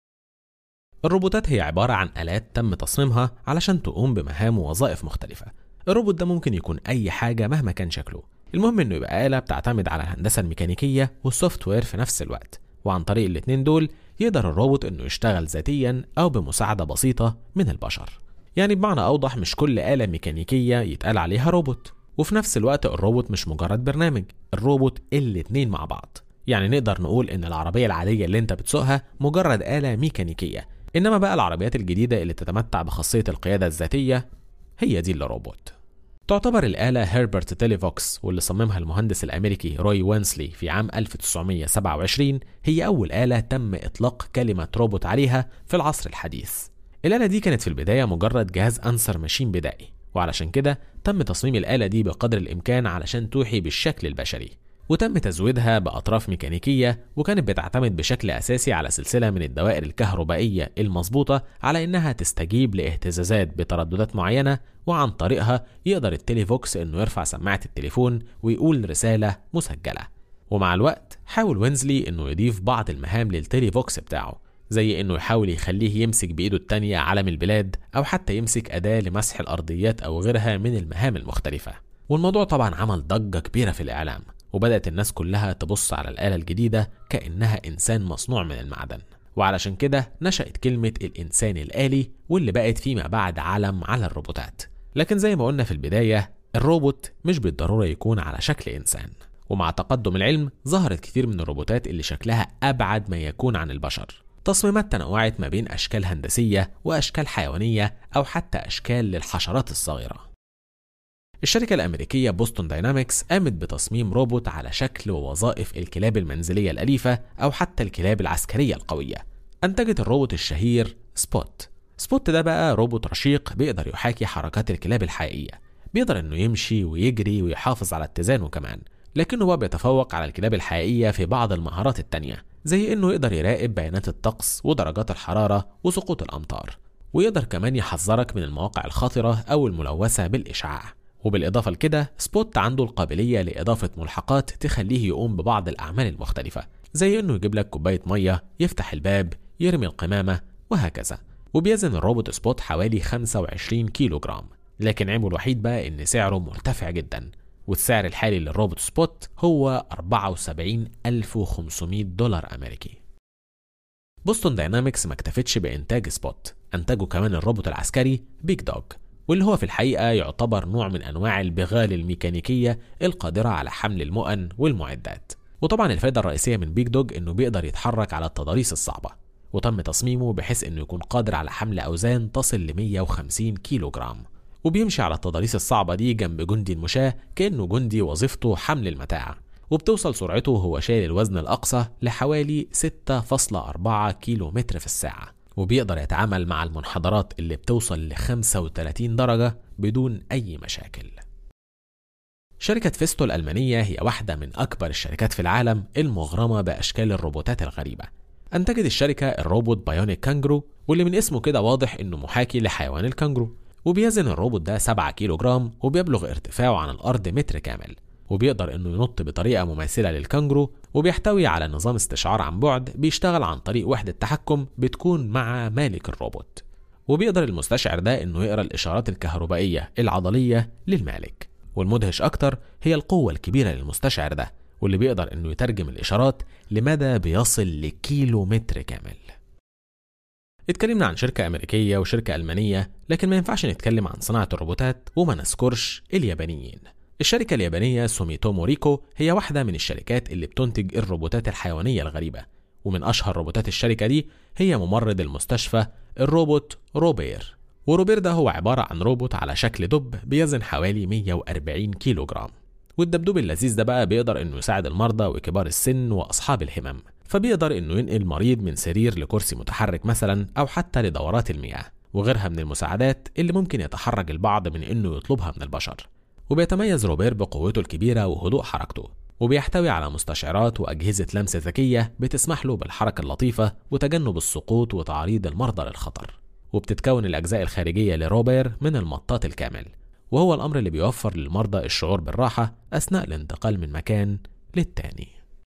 الروبوتات هي عبارة عن آلات تم تصميمها علشان تقوم بمهام ووظائف مختلفة الروبوت ده ممكن يكون أي حاجة مهما كان شكله المهم إنه يبقى آلة بتعتمد على الهندسة الميكانيكية والسوفت وير في نفس الوقت وعن طريق الاتنين دول يقدر الروبوت إنه يشتغل ذاتيا أو بمساعدة بسيطة من البشر يعني بمعنى أوضح مش كل آلة ميكانيكية يتقال عليها روبوت وفي نفس الوقت الروبوت مش مجرد برنامج الروبوت الاتنين مع بعض يعني نقدر نقول إن العربية العادية اللي أنت بتسوقها مجرد آلة ميكانيكية إنما بقى العربيات الجديدة اللي تتمتع بخاصية القيادة الذاتية هي دي اللي روبوت تعتبر الآلة هيربرت تيليفوكس واللي صممها المهندس الأمريكي روي وينسلي في عام 1927 هي أول آلة تم إطلاق كلمة روبوت عليها في العصر الحديث الآلة دي كانت في البداية مجرد جهاز أنسر ماشين بدائي وعلشان كده تم تصميم الآلة دي بقدر الإمكان علشان توحي بالشكل البشري وتم تزويدها بأطراف ميكانيكية وكانت بتعتمد بشكل أساسي على سلسلة من الدوائر الكهربائية المظبوطة على إنها تستجيب لاهتزازات بترددات معينة وعن طريقها يقدر التليفوكس إنه يرفع سماعة التليفون ويقول رسالة مسجلة ومع الوقت حاول وينزلي إنه يضيف بعض المهام للتليفوكس بتاعه زي إنه يحاول يخليه يمسك بإيده التانية علم البلاد أو حتى يمسك أداة لمسح الأرضيات أو غيرها من المهام المختلفة والموضوع طبعا عمل ضجة كبيرة في الإعلام وبدأت الناس كلها تبص على الآلة الجديدة كأنها إنسان مصنوع من المعدن وعلشان كده نشأت كلمة الإنسان الآلي واللي بقت فيما بعد علم على الروبوتات لكن زي ما قلنا في البداية الروبوت مش بالضرورة يكون على شكل إنسان ومع تقدم العلم ظهرت كتير من الروبوتات اللي شكلها أبعد ما يكون عن البشر تصميمات تنوعت ما بين أشكال هندسية وأشكال حيوانية أو حتى أشكال للحشرات الصغيرة الشركة الأمريكية بوستون داينامكس قامت بتصميم روبوت على شكل ووظائف الكلاب المنزلية الأليفة أو حتى الكلاب العسكرية القوية أنتجت الروبوت الشهير سبوت سبوت ده بقى روبوت رشيق بيقدر يحاكي حركات الكلاب الحقيقية بيقدر انه يمشي ويجري ويحافظ على اتزانه كمان لكنه بقى بيتفوق على الكلاب الحقيقية في بعض المهارات التانية زي انه يقدر يراقب بيانات الطقس ودرجات الحرارة وسقوط الأمطار ويقدر كمان يحذرك من المواقع الخطرة أو الملوثة بالإشعاع وبالإضافة لكده سبوت عنده القابلية لإضافة ملحقات تخليه يقوم ببعض الأعمال المختلفة زي إنه يجيب لك كوباية مية يفتح الباب يرمي القمامة وهكذا وبيزن الروبوت سبوت حوالي 25 كيلو جرام لكن عيبه الوحيد بقى إن سعره مرتفع جدا والسعر الحالي للروبوت سبوت هو 74500 دولار أمريكي بوستون داينامكس ما اكتفتش بإنتاج سبوت أنتجوا كمان الروبوت العسكري بيج دوج واللي هو في الحقيقة يعتبر نوع من أنواع البغال الميكانيكية القادرة على حمل المؤن والمعدات وطبعا الفائدة الرئيسية من بيج دوج إنه بيقدر يتحرك على التضاريس الصعبة وتم تصميمه بحيث إنه يكون قادر على حمل أوزان تصل ل 150 كيلو جرام وبيمشي على التضاريس الصعبة دي جنب جندي المشاة كأنه جندي وظيفته حمل المتاع وبتوصل سرعته وهو شايل الوزن الأقصى لحوالي 6.4 كيلو متر في الساعة وبيقدر يتعامل مع المنحدرات اللي بتوصل ل 35 درجة بدون أي مشاكل شركة فيستو الألمانية هي واحدة من أكبر الشركات في العالم المغرمة بأشكال الروبوتات الغريبة أنتجت الشركة الروبوت بايونيك كانجرو واللي من اسمه كده واضح إنه محاكي لحيوان الكانجرو وبيزن الروبوت ده 7 كيلو جرام وبيبلغ ارتفاعه عن الأرض متر كامل وبيقدر انه ينط بطريقه مماثله للكانجرو وبيحتوي على نظام استشعار عن بعد بيشتغل عن طريق وحده تحكم بتكون مع مالك الروبوت وبيقدر المستشعر ده انه يقرا الاشارات الكهربائيه العضليه للمالك والمدهش اكتر هي القوه الكبيره للمستشعر ده واللي بيقدر انه يترجم الاشارات لمدى بيصل لكيلو متر كامل اتكلمنا عن شركة أمريكية وشركة ألمانية لكن ما ينفعش نتكلم عن صناعة الروبوتات وما نذكرش اليابانيين الشركة اليابانية سوميتومو ريكو هي واحدة من الشركات اللي بتنتج الروبوتات الحيوانية الغريبة ومن أشهر روبوتات الشركة دي هي ممرض المستشفى الروبوت روبير وروبير ده هو عبارة عن روبوت على شكل دب بيزن حوالي 140 كيلو جرام والدبدوب اللذيذ ده بقى بيقدر انه يساعد المرضى وكبار السن واصحاب الهمم فبيقدر انه ينقل مريض من سرير لكرسي متحرك مثلا او حتى لدورات المياه وغيرها من المساعدات اللي ممكن يتحرج البعض من انه يطلبها من البشر وبيتميز روبير بقوته الكبيرة وهدوء حركته وبيحتوي على مستشعرات وأجهزة لمس ذكية بتسمح له بالحركة اللطيفة وتجنب السقوط وتعريض المرضى للخطر وبتتكون الأجزاء الخارجية لروبير من المطاط الكامل وهو الأمر اللي بيوفر للمرضى الشعور بالراحة أثناء الانتقال من مكان للتاني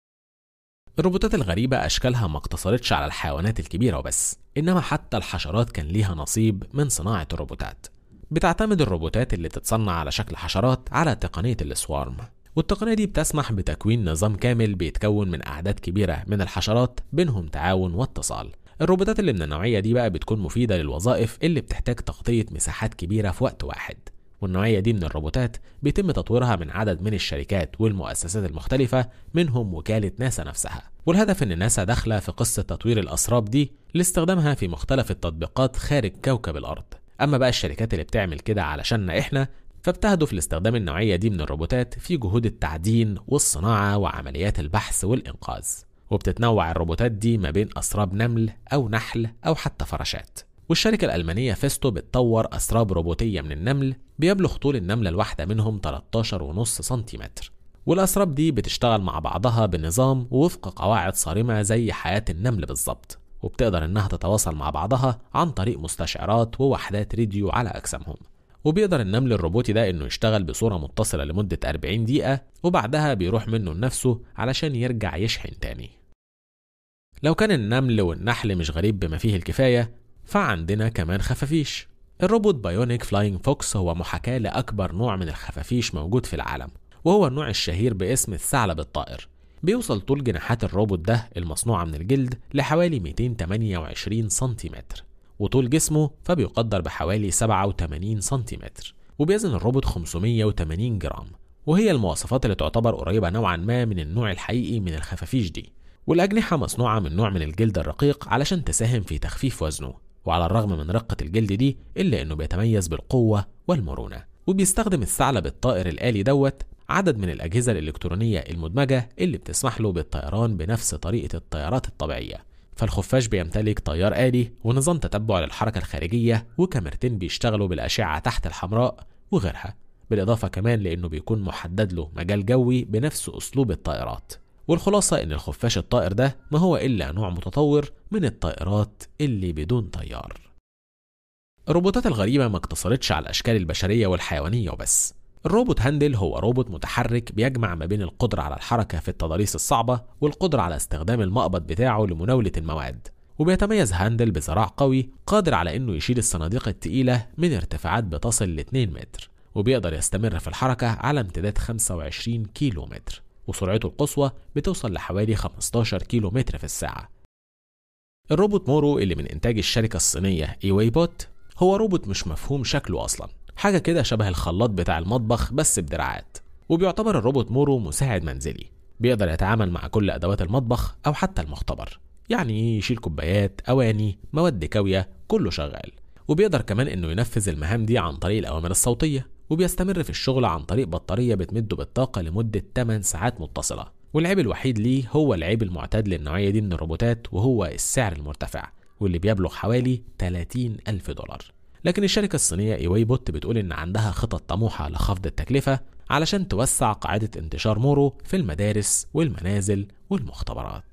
الروبوتات الغريبة أشكالها ما اقتصرتش على الحيوانات الكبيرة وبس إنما حتى الحشرات كان ليها نصيب من صناعة الروبوتات بتعتمد الروبوتات اللي تتصنع على شكل حشرات على تقنية السوارم والتقنية دي بتسمح بتكوين نظام كامل بيتكون من أعداد كبيرة من الحشرات بينهم تعاون واتصال الروبوتات اللي من النوعية دي بقى بتكون مفيدة للوظائف اللي بتحتاج تغطية مساحات كبيرة في وقت واحد والنوعية دي من الروبوتات بيتم تطويرها من عدد من الشركات والمؤسسات المختلفة منهم وكالة ناسا نفسها والهدف ان ناسا داخلة في قصة تطوير الأسراب دي لاستخدامها في مختلف التطبيقات خارج كوكب الأرض أما بقى الشركات اللي بتعمل كده علشاننا إحنا فبتهدف لاستخدام النوعية دي من الروبوتات في جهود التعدين والصناعة وعمليات البحث والإنقاذ وبتتنوع الروبوتات دي ما بين أسراب نمل أو نحل أو حتى فراشات والشركة الألمانية فيستو بتطور أسراب روبوتية من النمل بيبلغ طول النملة الواحدة منهم 13.5 سنتيمتر والأسراب دي بتشتغل مع بعضها بنظام ووفق قواعد صارمة زي حياة النمل بالظبط وبتقدر إنها تتواصل مع بعضها عن طريق مستشعرات ووحدات راديو على أجسامهم وبيقدر النمل الروبوتي ده إنه يشتغل بصورة متصلة لمدة 40 دقيقة وبعدها بيروح منه لنفسه علشان يرجع يشحن تاني لو كان النمل والنحل مش غريب بما فيه الكفاية فعندنا كمان خفافيش الروبوت بايونيك فلاينج فوكس هو محاكاة لأكبر نوع من الخفافيش موجود في العالم وهو النوع الشهير باسم الثعلب الطائر بيوصل طول جناحات الروبوت ده المصنوعة من الجلد لحوالي 228 سنتيمتر وطول جسمه فبيقدر بحوالي 87 سنتيمتر وبيزن الروبوت 580 جرام وهي المواصفات اللي تعتبر قريبة نوعا ما من النوع الحقيقي من الخفافيش دي والأجنحة مصنوعة من نوع من الجلد الرقيق علشان تساهم في تخفيف وزنه وعلى الرغم من رقة الجلد دي إلا إنه بيتميز بالقوة والمرونة وبيستخدم الثعلب الطائر الآلي دوت عدد من الأجهزة الإلكترونية المدمجة اللي بتسمح له بالطيران بنفس طريقة الطيارات الطبيعية فالخفاش بيمتلك طيار آلي ونظام تتبع للحركة الخارجية وكاميرتين بيشتغلوا بالأشعة تحت الحمراء وغيرها بالإضافة كمان لأنه بيكون محدد له مجال جوي بنفس أسلوب الطائرات والخلاصة إن الخفاش الطائر ده ما هو إلا نوع متطور من الطائرات اللي بدون طيار الروبوتات الغريبة ما اقتصرتش على الأشكال البشرية والحيوانية وبس الروبوت هاندل هو روبوت متحرك بيجمع ما بين القدرة على الحركة في التضاريس الصعبة والقدرة على استخدام المقبض بتاعه لمناولة المواد وبيتميز هاندل بذراع قوي قادر على انه يشيل الصناديق التقيلة من ارتفاعات بتصل ل 2 متر وبيقدر يستمر في الحركة على امتداد 25 كيلو متر وسرعته القصوى بتوصل لحوالي 15 كيلو متر في الساعة الروبوت مورو اللي من إنتاج الشركة الصينية إيواي بوت هو روبوت مش مفهوم شكله أصلا حاجة كده شبه الخلاط بتاع المطبخ بس بدراعات وبيعتبر الروبوت مورو مساعد منزلي بيقدر يتعامل مع كل أدوات المطبخ أو حتى المختبر يعني يشيل كوبايات أواني مواد كاوية كله شغال وبيقدر كمان إنه ينفذ المهام دي عن طريق الأوامر الصوتية وبيستمر في الشغل عن طريق بطارية بتمده بالطاقة لمدة 8 ساعات متصلة والعيب الوحيد ليه هو العيب المعتاد للنوعية دي من الروبوتات وهو السعر المرتفع واللي بيبلغ حوالي 30 ألف دولار لكن الشركة الصينية إيواي بوت بتقول إن عندها خطط طموحة لخفض التكلفة علشان توسع قاعدة انتشار مورو في المدارس والمنازل والمختبرات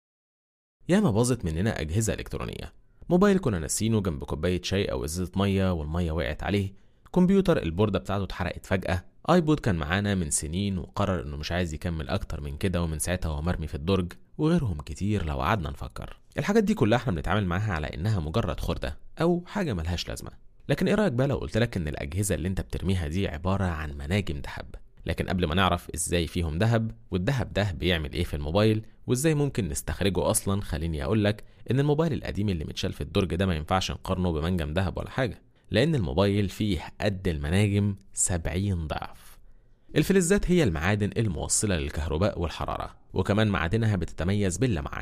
ياما باظت مننا أجهزة إلكترونية موبايل كنا ناسينه جنب كوباية شاي أو إزازة مية والمية وقعت عليه كمبيوتر البوردة بتاعته اتحرقت فجأة ايبود كان معانا من سنين وقرر انه مش عايز يكمل اكتر من كده ومن ساعتها هو مرمي في الدرج وغيرهم كتير لو قعدنا نفكر الحاجات دي كلها احنا بنتعامل معاها على انها مجرد خردة او حاجة ملهاش لازمة لكن ايه رايك بقى لو قلت لك ان الاجهزة اللي انت بترميها دي عبارة عن مناجم ذهب لكن قبل ما نعرف ازاي فيهم ذهب والذهب ده بيعمل ايه في الموبايل وازاي ممكن نستخرجه اصلا خليني اقول لك ان الموبايل القديم اللي متشال في الدرج ده ما ينفعش نقارنه بمنجم ذهب ولا حاجه لأن الموبايل فيه قد المناجم 70 ضعف الفلزات هي المعادن الموصلة للكهرباء والحرارة وكمان معادنها بتتميز باللمعان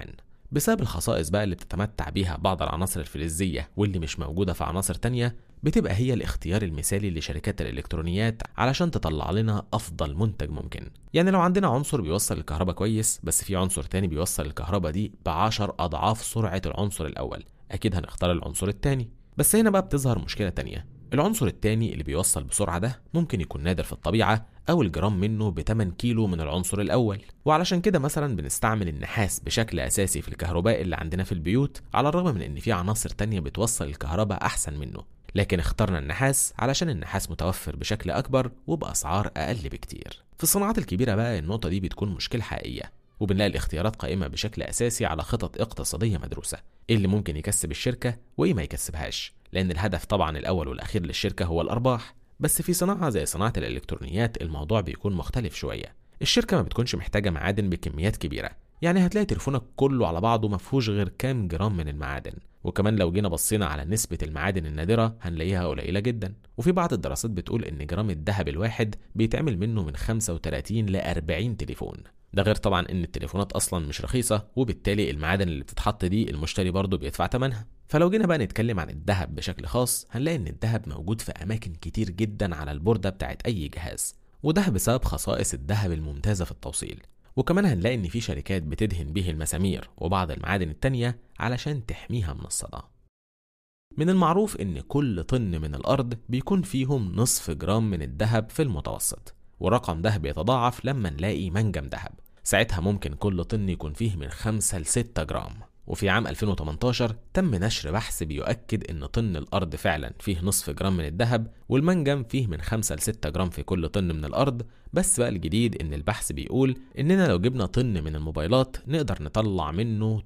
بسبب الخصائص بقى اللي بتتمتع بيها بعض العناصر الفلزية واللي مش موجودة في عناصر تانية بتبقى هي الاختيار المثالي لشركات الإلكترونيات علشان تطلع لنا أفضل منتج ممكن يعني لو عندنا عنصر بيوصل الكهرباء كويس بس في عنصر تاني بيوصل الكهرباء دي بعشر أضعاف سرعة العنصر الأول أكيد هنختار العنصر التاني بس هنا بقى بتظهر مشكلة تانية العنصر التاني اللي بيوصل بسرعة ده ممكن يكون نادر في الطبيعة أو الجرام منه ب 8 كيلو من العنصر الأول وعلشان كده مثلا بنستعمل النحاس بشكل أساسي في الكهرباء اللي عندنا في البيوت على الرغم من إن في عناصر تانية بتوصل الكهرباء أحسن منه لكن اخترنا النحاس علشان النحاس متوفر بشكل أكبر وبأسعار أقل بكتير في الصناعات الكبيرة بقى النقطة دي بتكون مشكلة حقيقية وبنلاقي الاختيارات قائمة بشكل أساسي على خطط اقتصادية مدروسة إيه اللي ممكن يكسب الشركة وإيه ما يكسبهاش لأن الهدف طبعا الأول والأخير للشركة هو الأرباح بس في صناعة زي صناعة الإلكترونيات الموضوع بيكون مختلف شوية الشركة ما بتكونش محتاجة معادن بكميات كبيرة يعني هتلاقي تليفونك كله على بعضه مفهوش غير كام جرام من المعادن وكمان لو جينا بصينا على نسبة المعادن النادرة هنلاقيها قليلة جدا وفي بعض الدراسات بتقول إن جرام الذهب الواحد بيتعمل منه من 35 ل 40 تليفون ده غير طبعا ان التليفونات اصلا مش رخيصه وبالتالي المعادن اللي بتتحط دي المشتري برضه بيدفع ثمنها فلو جينا بقى نتكلم عن الذهب بشكل خاص هنلاقي ان الذهب موجود في اماكن كتير جدا على البورده بتاعت اي جهاز وده بسبب خصائص الذهب الممتازه في التوصيل وكمان هنلاقي ان في شركات بتدهن به المسامير وبعض المعادن التانية علشان تحميها من الصدى من المعروف ان كل طن من الارض بيكون فيهم نصف جرام من الذهب في المتوسط والرقم ده بيتضاعف لما نلاقي منجم ذهب ساعتها ممكن كل طن يكون فيه من 5 ل 6 جرام وفي عام 2018 تم نشر بحث بيؤكد ان طن الارض فعلا فيه نصف جرام من الذهب والمنجم فيه من 5 ل 6 جرام في كل طن من الارض بس بقى الجديد ان البحث بيقول اننا لو جبنا طن من الموبايلات نقدر نطلع منه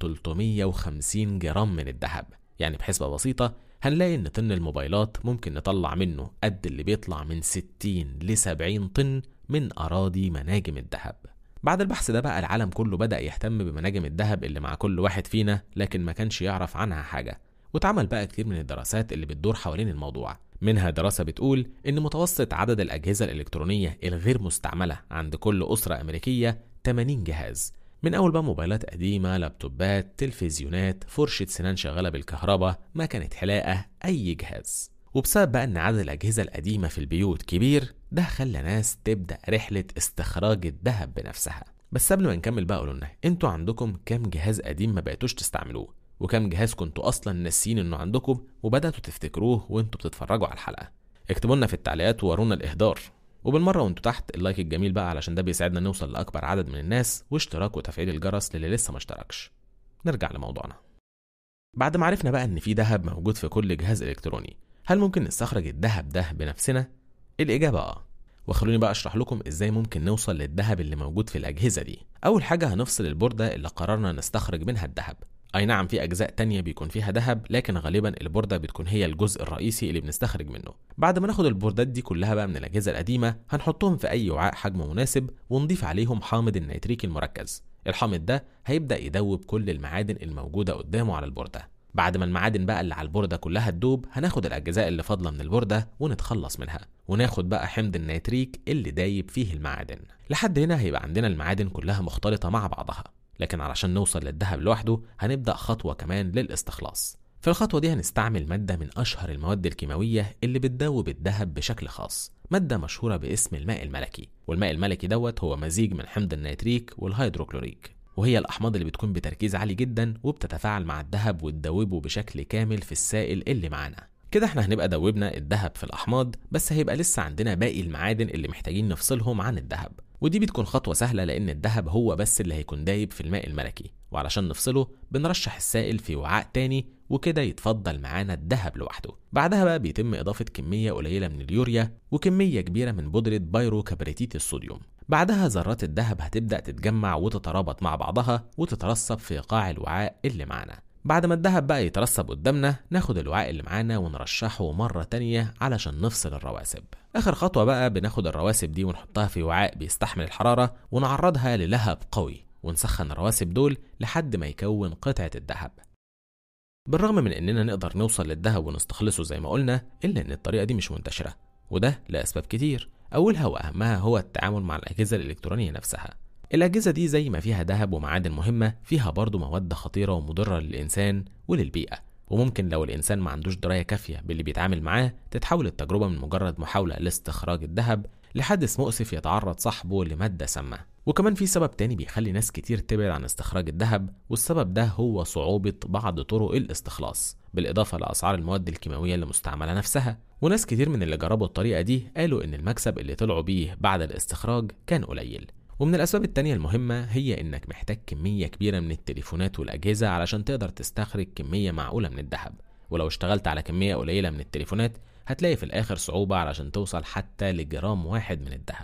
350 جرام من الذهب يعني بحسبة بسيطة هنلاقي ان طن الموبايلات ممكن نطلع منه قد اللي بيطلع من 60 ل 70 طن من اراضي مناجم الذهب بعد البحث ده بقى العالم كله بدأ يهتم بمناجم الذهب اللي مع كل واحد فينا لكن ما كانش يعرف عنها حاجة واتعمل بقى كتير من الدراسات اللي بتدور حوالين الموضوع منها دراسة بتقول إن متوسط عدد الأجهزة الإلكترونية الغير مستعملة عند كل أسرة أمريكية 80 جهاز من أول بقى موبايلات قديمة لابتوبات تلفزيونات فرشة سنان شغالة بالكهرباء مكنة حلاقة أي جهاز وبسبب بقى ان عدد الاجهزه القديمه في البيوت كبير ده خلى ناس تبدا رحله استخراج الذهب بنفسها بس قبل ما نكمل بقى قولوا لنا انتوا عندكم كام جهاز قديم ما بقيتوش تستعملوه وكام جهاز كنتوا اصلا ناسيين انه عندكم وبداتوا تفتكروه وانتوا بتتفرجوا على الحلقه اكتبوا لنا في التعليقات وورونا الاهدار وبالمره وانتوا تحت اللايك الجميل بقى علشان ده بيساعدنا نوصل لاكبر عدد من الناس واشتراك وتفعيل الجرس للي لسه ما اشتركش نرجع لموضوعنا بعد ما عرفنا بقى ان في ذهب موجود في كل جهاز الكتروني هل ممكن نستخرج الذهب ده بنفسنا؟ الإجابة آه وخلوني بقى أشرح لكم إزاي ممكن نوصل للذهب اللي موجود في الأجهزة دي أول حاجة هنفصل البوردة اللي قررنا نستخرج منها الذهب أي نعم في أجزاء تانية بيكون فيها ذهب لكن غالبا البوردة بتكون هي الجزء الرئيسي اللي بنستخرج منه بعد ما ناخد البوردات دي كلها بقى من الأجهزة القديمة هنحطهم في أي وعاء حجمه مناسب ونضيف عليهم حامض النيتريك المركز الحامض ده هيبدأ يدوب كل المعادن الموجودة قدامه على البوردة بعد ما المعادن بقى اللي على البوردة كلها تدوب هناخد الأجزاء اللي فاضلة من البوردة ونتخلص منها وناخد بقى حمض النيتريك اللي دايب فيه المعادن لحد هنا هيبقى عندنا المعادن كلها مختلطة مع بعضها لكن علشان نوصل للذهب لوحده هنبدأ خطوة كمان للاستخلاص في الخطوة دي هنستعمل مادة من أشهر المواد الكيماوية اللي بتدوب الذهب بشكل خاص مادة مشهورة باسم الماء الملكي والماء الملكي دوت هو مزيج من حمض النيتريك والهيدروكلوريك وهي الأحماض اللي بتكون بتركيز عالي جدا وبتتفاعل مع الذهب وتدوبه بشكل كامل في السائل اللي معانا كده احنا هنبقى دوبنا الذهب في الأحماض بس هيبقى لسه عندنا باقي المعادن اللي محتاجين نفصلهم عن الذهب ودي بتكون خطوة سهلة لأن الذهب هو بس اللي هيكون دايب في الماء الملكي وعلشان نفصله بنرشح السائل في وعاء تاني وكده يتفضل معانا الذهب لوحده بعدها بقى بيتم إضافة كمية قليلة من اليوريا وكمية كبيرة من بودرة بايرو كبريتيت الصوديوم بعدها ذرات الذهب هتبدأ تتجمع وتترابط مع بعضها وتترسب في قاع الوعاء اللي معانا بعد ما الذهب بقى يترسب قدامنا ناخد الوعاء اللي معانا ونرشحه مرة تانية علشان نفصل الرواسب آخر خطوة بقى بناخد الرواسب دي ونحطها في وعاء بيستحمل الحرارة ونعرضها للهب قوي ونسخن الرواسب دول لحد ما يكون قطعة الذهب بالرغم من اننا نقدر نوصل للذهب ونستخلصه زي ما قلنا الا ان الطريقة دي مش منتشرة وده لأسباب كتير أولها وأهمها هو التعامل مع الأجهزة الإلكترونية نفسها الأجهزة دي زي ما فيها ذهب ومعادن مهمة فيها برضه مواد خطيرة ومضرة للإنسان وللبيئة وممكن لو الإنسان ما عندوش دراية كافية باللي بيتعامل معاه تتحول التجربة من مجرد محاولة لاستخراج الذهب لحادث مؤسف يتعرض صاحبه لمادة سامة وكمان في سبب تاني بيخلي ناس كتير تبعد عن استخراج الذهب والسبب ده هو صعوبة بعض طرق الاستخلاص بالإضافة لأسعار المواد الكيماوية اللي مستعملة نفسها وناس كتير من اللي جربوا الطريقة دي قالوا إن المكسب اللي طلعوا بيه بعد الاستخراج كان قليل ومن الأسباب التانية المهمة هي إنك محتاج كمية كبيرة من التليفونات والأجهزة علشان تقدر تستخرج كمية معقولة من الذهب ولو اشتغلت على كمية قليلة من التليفونات هتلاقي في الآخر صعوبة علشان توصل حتى لجرام واحد من الذهب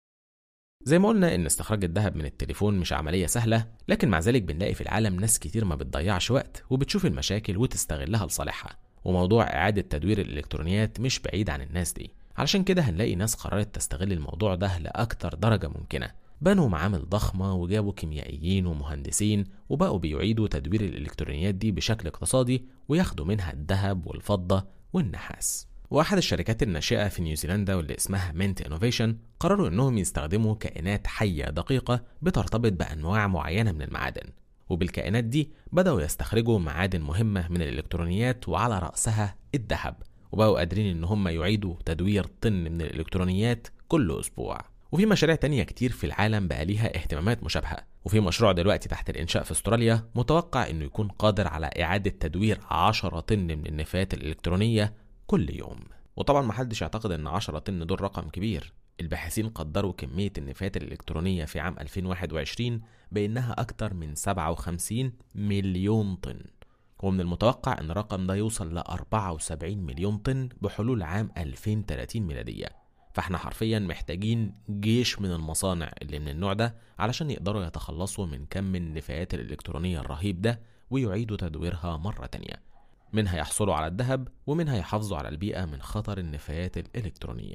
زي ما قلنا ان استخراج الذهب من التليفون مش عملية سهلة لكن مع ذلك بنلاقي في العالم ناس كتير ما بتضيعش وقت وبتشوف المشاكل وتستغلها لصالحها وموضوع إعادة تدوير الإلكترونيات مش بعيد عن الناس دي علشان كده هنلاقي ناس قررت تستغل الموضوع ده لأكتر درجة ممكنة بنوا معامل ضخمة وجابوا كيميائيين ومهندسين وبقوا بيعيدوا تدوير الإلكترونيات دي بشكل اقتصادي وياخدوا منها الذهب والفضة والنحاس واحد الشركات الناشئة في نيوزيلندا واللي اسمها مينت انوفيشن قرروا انهم يستخدموا كائنات حية دقيقة بترتبط بانواع معينة من المعادن وبالكائنات دي بدأوا يستخرجوا معادن مهمة من الإلكترونيات وعلى رأسها الذهب وبقوا قادرين إن هم يعيدوا تدوير طن من الإلكترونيات كل أسبوع وفي مشاريع تانية كتير في العالم بقى ليها اهتمامات مشابهة وفي مشروع دلوقتي تحت الإنشاء في استراليا متوقع إنه يكون قادر على إعادة تدوير 10 طن من النفايات الإلكترونية كل يوم وطبعا محدش يعتقد ان 10 طن دول رقم كبير الباحثين قدروا كمية النفايات الإلكترونية في عام 2021 بأنها أكثر من 57 مليون طن ومن المتوقع أن الرقم ده يوصل ل 74 مليون طن بحلول عام 2030 ميلادية فاحنا حرفيا محتاجين جيش من المصانع اللي من النوع ده علشان يقدروا يتخلصوا من كم النفايات الإلكترونية الرهيب ده ويعيدوا تدويرها مرة تانية منها يحصلوا على الذهب ومنها يحافظوا على البيئة من خطر النفايات الإلكترونية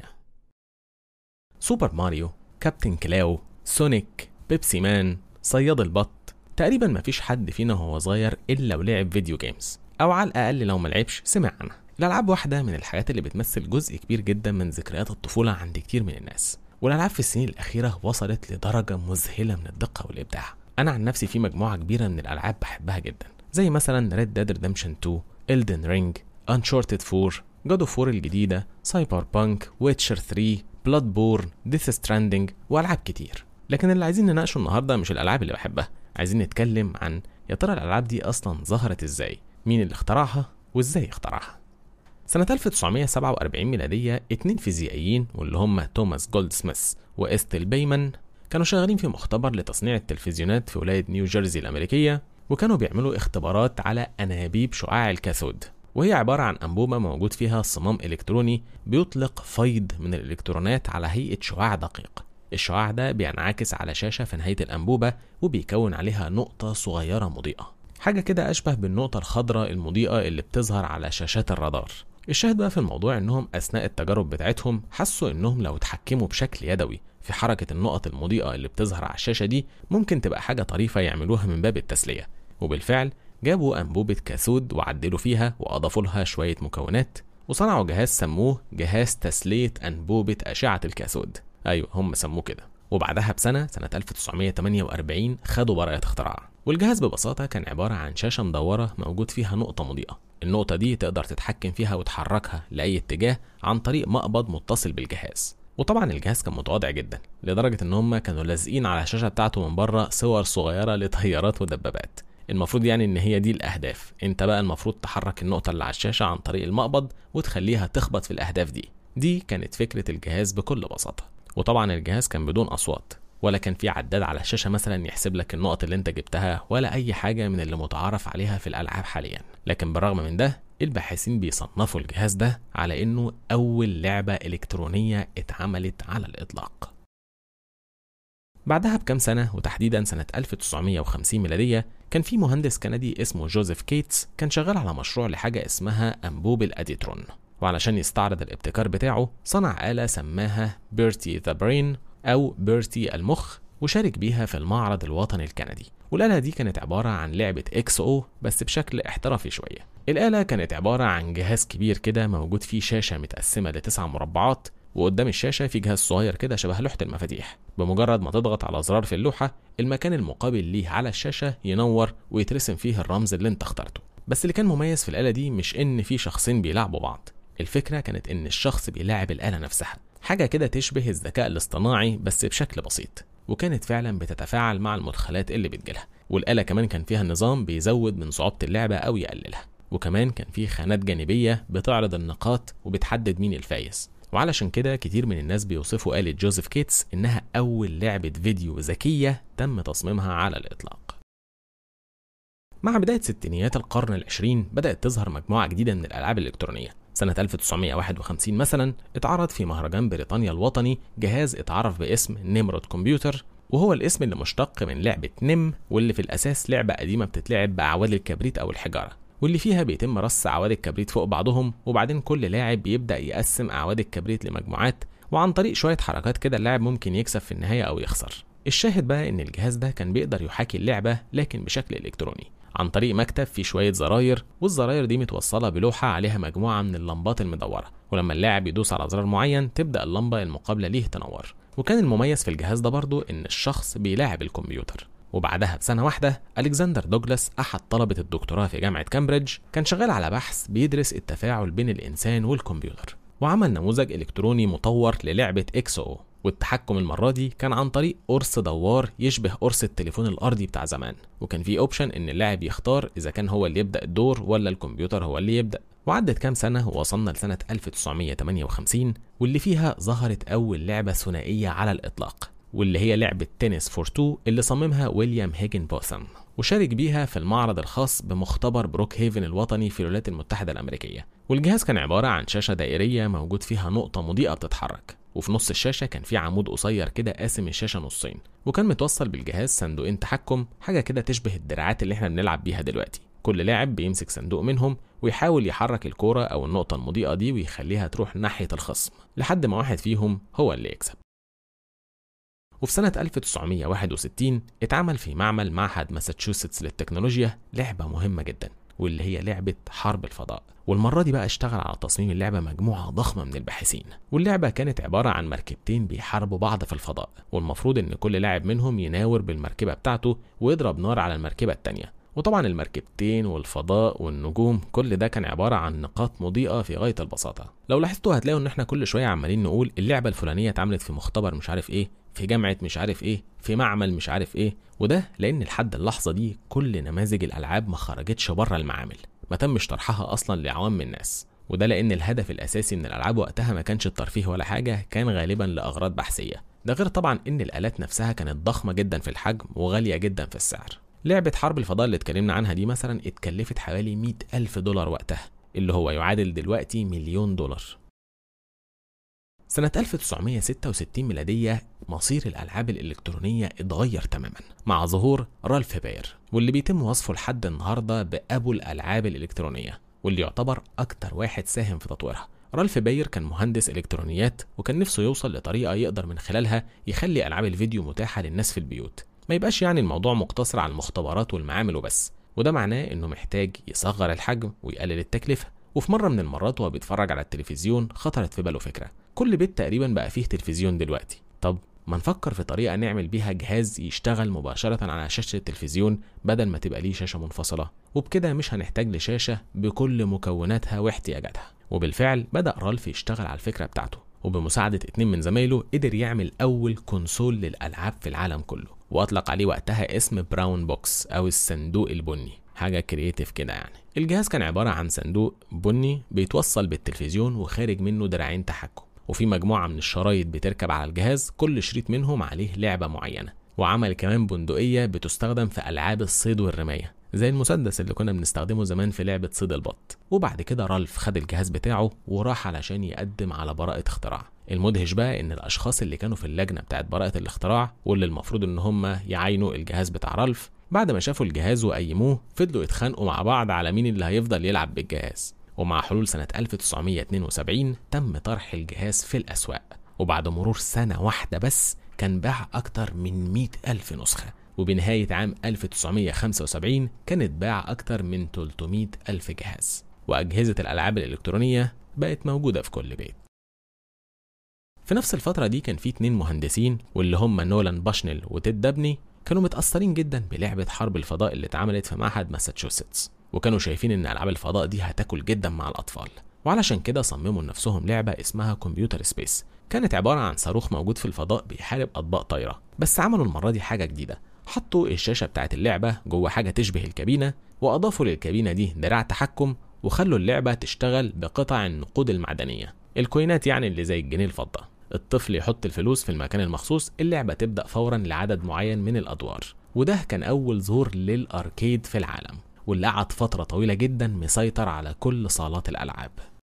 سوبر ماريو كابتن كلاو سونيك بيبسي مان صياد البط تقريبا مفيش حد فينا وهو صغير إلا ولعب فيديو جيمز أو على الأقل لو ملعبش سمع عنها الألعاب واحدة من الحاجات اللي بتمثل جزء كبير جدا من ذكريات الطفولة عند كتير من الناس والألعاب في السنين الأخيرة وصلت لدرجة مذهلة من الدقة والإبداع أنا عن نفسي في مجموعة كبيرة من الألعاب بحبها جدا زي مثلا Red Dead Redemption 2 Elden Ring Uncharted 4 God of War الجديدة سايبر بانك ويتشر 3 بلاد بورن ديث ستراندنج وألعاب كتير لكن اللي عايزين نناقشه النهاردة مش الألعاب اللي بحبها عايزين نتكلم عن يا ترى الألعاب دي أصلا ظهرت إزاي مين اللي اخترعها وإزاي اخترعها سنة 1947 ميلادية اتنين فيزيائيين واللي هم توماس جولد سميث وإستيل بيمان كانوا شغالين في مختبر لتصنيع التلفزيونات في ولاية نيو جيرسي الأمريكية وكانوا بيعملوا اختبارات على أنابيب شعاع الكاثود وهي عبارة عن أنبوبة موجود فيها صمام إلكتروني بيطلق فيض من الإلكترونات على هيئة شعاع دقيق الشعاع ده بينعكس على شاشة في نهاية الأنبوبة وبيكون عليها نقطة صغيرة مضيئة حاجة كده أشبه بالنقطة الخضراء المضيئة اللي بتظهر على شاشات الرادار الشاهد بقى في الموضوع انهم اثناء التجارب بتاعتهم حسوا انهم لو اتحكموا بشكل يدوي في حركة النقط المضيئة اللي بتظهر على الشاشة دي ممكن تبقى حاجة طريفة يعملوها من باب التسلية وبالفعل جابوا أنبوبة كاثود وعدلوا فيها وأضافوا لها شوية مكونات وصنعوا جهاز سموه جهاز تسلية أنبوبة أشعة الكاثود أيوة هم سموه كده وبعدها بسنة سنة 1948 خدوا براءة اختراع والجهاز ببساطة كان عبارة عن شاشة مدورة موجود فيها نقطة مضيئة النقطة دي تقدر تتحكم فيها وتحركها لأي اتجاه عن طريق مقبض متصل بالجهاز وطبعا الجهاز كان متواضع جدا لدرجة ان هم كانوا لازقين على الشاشة بتاعته من بره صور صغيرة لطيارات ودبابات المفروض يعني ان هي دي الاهداف انت بقى المفروض تحرك النقطة اللي على الشاشة عن طريق المقبض وتخليها تخبط في الاهداف دي دي كانت فكرة الجهاز بكل بساطة وطبعا الجهاز كان بدون اصوات ولا كان في عداد على الشاشة مثلا يحسب لك النقط اللي انت جبتها ولا اي حاجة من اللي متعارف عليها في الالعاب حاليا لكن بالرغم من ده الباحثين بيصنفوا الجهاز ده على انه اول لعبة الكترونية اتعملت على الاطلاق بعدها بكام سنة وتحديدا سنة 1950 ميلادية كان في مهندس كندي اسمه جوزيف كيتس كان شغال على مشروع لحاجة اسمها أنبوب الأديترون وعلشان يستعرض الابتكار بتاعه صنع آلة سماها بيرتي ذا برين أو بيرتي المخ وشارك بيها في المعرض الوطني الكندي والآلة دي كانت عبارة عن لعبة اكس او بس بشكل احترافي شوية الآلة كانت عبارة عن جهاز كبير كده موجود فيه شاشة متقسمة لتسع مربعات وقدام الشاشة في جهاز صغير كده شبه لوحة المفاتيح بمجرد ما تضغط على زرار في اللوحة المكان المقابل ليه على الشاشة ينور ويترسم فيه الرمز اللي انت اخترته بس اللي كان مميز في الآلة دي مش إن في شخصين بيلعبوا بعض الفكرة كانت إن الشخص بيلاعب الآلة نفسها حاجة كده تشبه الذكاء الاصطناعي بس بشكل بسيط وكانت فعلا بتتفاعل مع المدخلات اللي بتجيلها والآلة كمان كان فيها نظام بيزود من صعوبة اللعبة أو يقللها وكمان كان فيه خانات جانبية بتعرض النقاط وبتحدد مين الفايز وعلشان كده كتير من الناس بيوصفوا آلة جوزيف كيتس إنها أول لعبة فيديو ذكية تم تصميمها على الإطلاق مع بداية ستينيات القرن العشرين بدأت تظهر مجموعة جديدة من الألعاب الإلكترونية سنة 1951 مثلا اتعرض في مهرجان بريطانيا الوطني جهاز اتعرف باسم نيمرود كمبيوتر وهو الاسم اللي مشتق من لعبة نم واللي في الأساس لعبة قديمة بتتلعب بأعواد الكبريت أو الحجارة واللي فيها بيتم رص أعواد الكبريت فوق بعضهم وبعدين كل لاعب بيبدأ يقسم أعواد الكبريت لمجموعات وعن طريق شوية حركات كده اللاعب ممكن يكسب في النهاية أو يخسر الشاهد بقى إن الجهاز ده كان بيقدر يحاكي اللعبة لكن بشكل إلكتروني عن طريق مكتب فيه شوية زراير والزراير دي متوصلة بلوحة عليها مجموعة من اللمبات المدورة ولما اللاعب يدوس على زرار معين تبدأ اللمبة المقابلة ليه تنور وكان المميز في الجهاز ده برضو إن الشخص بيلاعب الكمبيوتر وبعدها بسنة واحدة ألكسندر دوجلاس أحد طلبة الدكتوراه في جامعة كامبريدج كان شغال على بحث بيدرس التفاعل بين الإنسان والكمبيوتر وعمل نموذج إلكتروني مطور للعبة إكس أو والتحكم المرة دي كان عن طريق قرص دوار يشبه قرص التليفون الأرضي بتاع زمان وكان في أوبشن إن اللاعب يختار إذا كان هو اللي يبدأ الدور ولا الكمبيوتر هو اللي يبدأ وعدت كام سنة ووصلنا لسنة 1958 واللي فيها ظهرت أول لعبة ثنائية على الإطلاق واللي هي لعبة تنس فور تو اللي صممها ويليام هيجن بوثم وشارك بيها في المعرض الخاص بمختبر بروك هيفن الوطني في الولايات المتحدة الأمريكية والجهاز كان عبارة عن شاشة دائرية موجود فيها نقطة مضيئة بتتحرك وفي نص الشاشة كان في عمود قصير كده قاسم الشاشة نصين وكان متوصل بالجهاز صندوقين تحكم حاجة كده تشبه الدراعات اللي احنا بنلعب بيها دلوقتي كل لاعب بيمسك صندوق منهم ويحاول يحرك الكورة أو النقطة المضيئة دي ويخليها تروح ناحية الخصم لحد ما واحد فيهم هو اللي يكسب وفي سنة 1961 اتعمل في معمل معهد ماساتشوستس للتكنولوجيا لعبة مهمة جدا واللي هي لعبة حرب الفضاء والمرة دي بقى اشتغل على تصميم اللعبة مجموعة ضخمة من الباحثين واللعبة كانت عبارة عن مركبتين بيحاربوا بعض في الفضاء والمفروض ان كل لاعب منهم يناور بالمركبة بتاعته ويضرب نار على المركبة التانية وطبعا المركبتين والفضاء والنجوم كل ده كان عبارة عن نقاط مضيئة في غاية البساطة لو لاحظتوا هتلاقوا ان احنا كل شوية عمالين نقول اللعبة الفلانية اتعملت في مختبر مش عارف ايه في جامعة مش عارف ايه في معمل مش عارف ايه وده لان لحد اللحظة دي كل نماذج الالعاب ما خرجتش بره المعامل ما تمش طرحها اصلا لعوام الناس وده لان الهدف الاساسي من الالعاب وقتها ما كانش الترفيه ولا حاجة كان غالبا لاغراض بحثية ده غير طبعا ان الالات نفسها كانت ضخمة جدا في الحجم وغالية جدا في السعر لعبة حرب الفضاء اللي اتكلمنا عنها دي مثلا اتكلفت حوالي 100 ألف دولار وقتها اللي هو يعادل دلوقتي مليون دولار سنة 1966 ميلادية مصير الألعاب الإلكترونية اتغير تماما مع ظهور رالف باير واللي بيتم وصفه لحد النهاردة بأبو الألعاب الإلكترونية واللي يعتبر أكتر واحد ساهم في تطويرها رالف باير كان مهندس إلكترونيات وكان نفسه يوصل لطريقة يقدر من خلالها يخلي ألعاب الفيديو متاحة للناس في البيوت ما يبقاش يعني الموضوع مقتصر على المختبرات والمعامل وبس وده معناه انه محتاج يصغر الحجم ويقلل التكلفة وفي مرة من المرات وهو بيتفرج على التلفزيون خطرت في باله فكرة كل بيت تقريبا بقى فيه تلفزيون دلوقتي طب ما نفكر في طريقة نعمل بيها جهاز يشتغل مباشرة على شاشة التلفزيون بدل ما تبقى ليه شاشة منفصلة وبكده مش هنحتاج لشاشة بكل مكوناتها واحتياجاتها وبالفعل بدأ رالف يشتغل على الفكرة بتاعته وبمساعدة اتنين من زمايله قدر يعمل أول كونسول للألعاب في العالم كله وأطلق عليه وقتها اسم براون بوكس أو الصندوق البني حاجة كرييتيف كده يعني الجهاز كان عبارة عن صندوق بني بيتوصل بالتلفزيون وخارج منه دراعين تحكم وفي مجموعة من الشرايط بتركب على الجهاز كل شريط منهم عليه لعبة معينة وعمل كمان بندقية بتستخدم في ألعاب الصيد والرماية زي المسدس اللي كنا بنستخدمه زمان في لعبة صيد البط وبعد كده رالف خد الجهاز بتاعه وراح علشان يقدم على براءة اختراع المدهش بقى ان الاشخاص اللي كانوا في اللجنة بتاعت براءة الاختراع واللي المفروض ان هم يعاينوا الجهاز بتاع رالف بعد ما شافوا الجهاز وقيموه فضلوا يتخانقوا مع بعض على مين اللي هيفضل يلعب بالجهاز ومع حلول سنة 1972 تم طرح الجهاز في الأسواق وبعد مرور سنة واحدة بس كان باع أكتر من 100 ألف نسخة وبنهاية عام 1975 كانت باع أكتر من 300 ألف جهاز وأجهزة الألعاب الإلكترونية بقت موجودة في كل بيت في نفس الفترة دي كان في اتنين مهندسين واللي هم نولان باشنل وتيد دابني كانوا متأثرين جدا بلعبة حرب الفضاء اللي اتعملت في معهد ماساتشوستس وكانوا شايفين ان العاب الفضاء دي هتاكل جدا مع الاطفال وعلشان كده صمموا لنفسهم لعبة اسمها كمبيوتر سبيس كانت عبارة عن صاروخ موجود في الفضاء بيحارب أطباق طايرة بس عملوا المرة دي حاجة جديدة حطوا الشاشة بتاعت اللعبة جوه حاجة تشبه الكابينة وأضافوا للكابينة دي دراع تحكم وخلوا اللعبة تشتغل بقطع النقود المعدنية الكوينات يعني اللي زي الجنيه الفضة الطفل يحط الفلوس في المكان المخصوص اللعبة تبدأ فورا لعدد معين من الأدوار وده كان أول ظهور للأركيد في العالم واللي قعد فترة طويلة جدا مسيطر على كل صالات الألعاب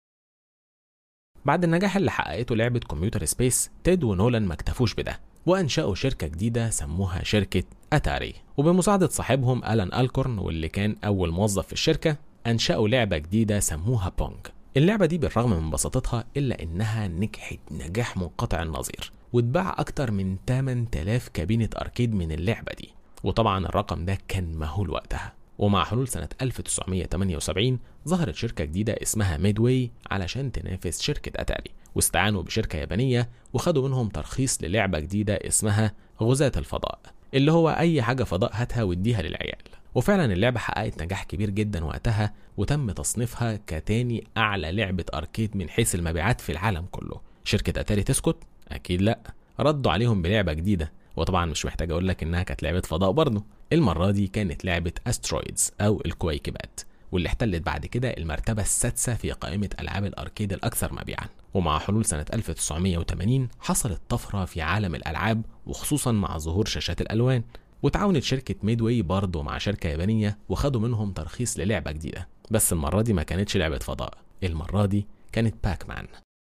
بعد النجاح اللي حققته لعبة كمبيوتر سبيس تيد ونولان ما اكتفوش بده وأنشأوا شركة جديدة سموها شركة أتاري وبمساعدة صاحبهم ألان ألكورن واللي كان أول موظف في الشركة أنشأوا لعبة جديدة سموها بونج اللعبة دي بالرغم من بساطتها إلا إنها نجحت نجاح منقطع النظير واتباع أكتر من 8000 كابينة أركيد من اللعبة دي وطبعا الرقم ده كان مهول وقتها ومع حلول سنة 1978 ظهرت شركة جديدة اسمها ميدواي علشان تنافس شركة أتاري واستعانوا بشركة يابانية وخدوا منهم ترخيص للعبة جديدة اسمها غزاة الفضاء اللي هو أي حاجة فضاء هاتها واديها للعيال وفعلا اللعبة حققت نجاح كبير جدا وقتها وتم تصنيفها كتاني أعلى لعبة أركيد من حيث المبيعات في العالم كله شركة أتاري تسكت؟ أكيد لأ ردوا عليهم بلعبة جديدة وطبعا مش محتاج أقول لك إنها كانت لعبة فضاء برضه المرة دي كانت لعبة أسترويدز أو الكويكبات واللي احتلت بعد كده المرتبة السادسة في قائمة ألعاب الأركيد الأكثر مبيعا ومع حلول سنة 1980 حصلت طفرة في عالم الألعاب وخصوصا مع ظهور شاشات الألوان وتعاونت شركة ميدواي برضه مع شركة يابانية وخدوا منهم ترخيص للعبة جديدة بس المرة دي ما كانتش لعبة فضاء المرة دي كانت باك مان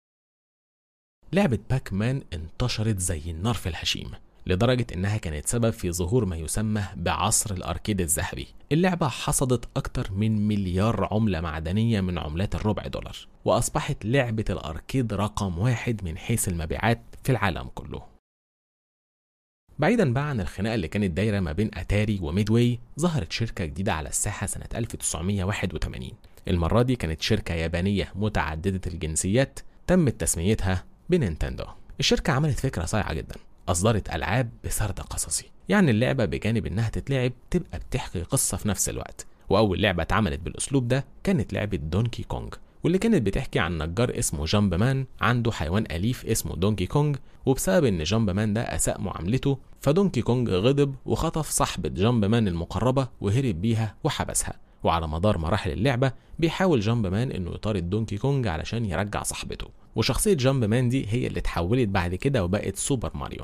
لعبة باك مان انتشرت زي النار في الهشيم لدرجة إنها كانت سبب في ظهور ما يسمى بعصر الأركيد الذهبي اللعبة حصدت أكتر من مليار عملة معدنية من عملات الربع دولار وأصبحت لعبة الأركيد رقم واحد من حيث المبيعات في العالم كله بعيدا بقى عن الخناقة اللي كانت دايرة ما بين أتاري وميدواي ظهرت شركة جديدة على الساحة سنة 1981 المرة دي كانت شركة يابانية متعددة الجنسيات تمت تسميتها بنينتندو الشركة عملت فكرة صايعة جدا أصدرت ألعاب بسرد قصصي يعني اللعبة بجانب إنها تتلعب تبقى بتحكي قصة في نفس الوقت وأول لعبة اتعملت بالأسلوب ده كانت لعبة دونكي كونج واللي كانت بتحكي عن نجار اسمه جامب مان عنده حيوان أليف اسمه دونكي كونج وبسبب إن جامب مان ده أساء معاملته فدونكي كونج غضب وخطف صاحبة جامب مان المقربة وهرب بيها وحبسها وعلى مدار مراحل اللعبة بيحاول جامب مان إنه يطارد دونكي كونج علشان يرجع صاحبته وشخصية جامب مان دي هي اللي اتحولت بعد كده وبقت سوبر ماريو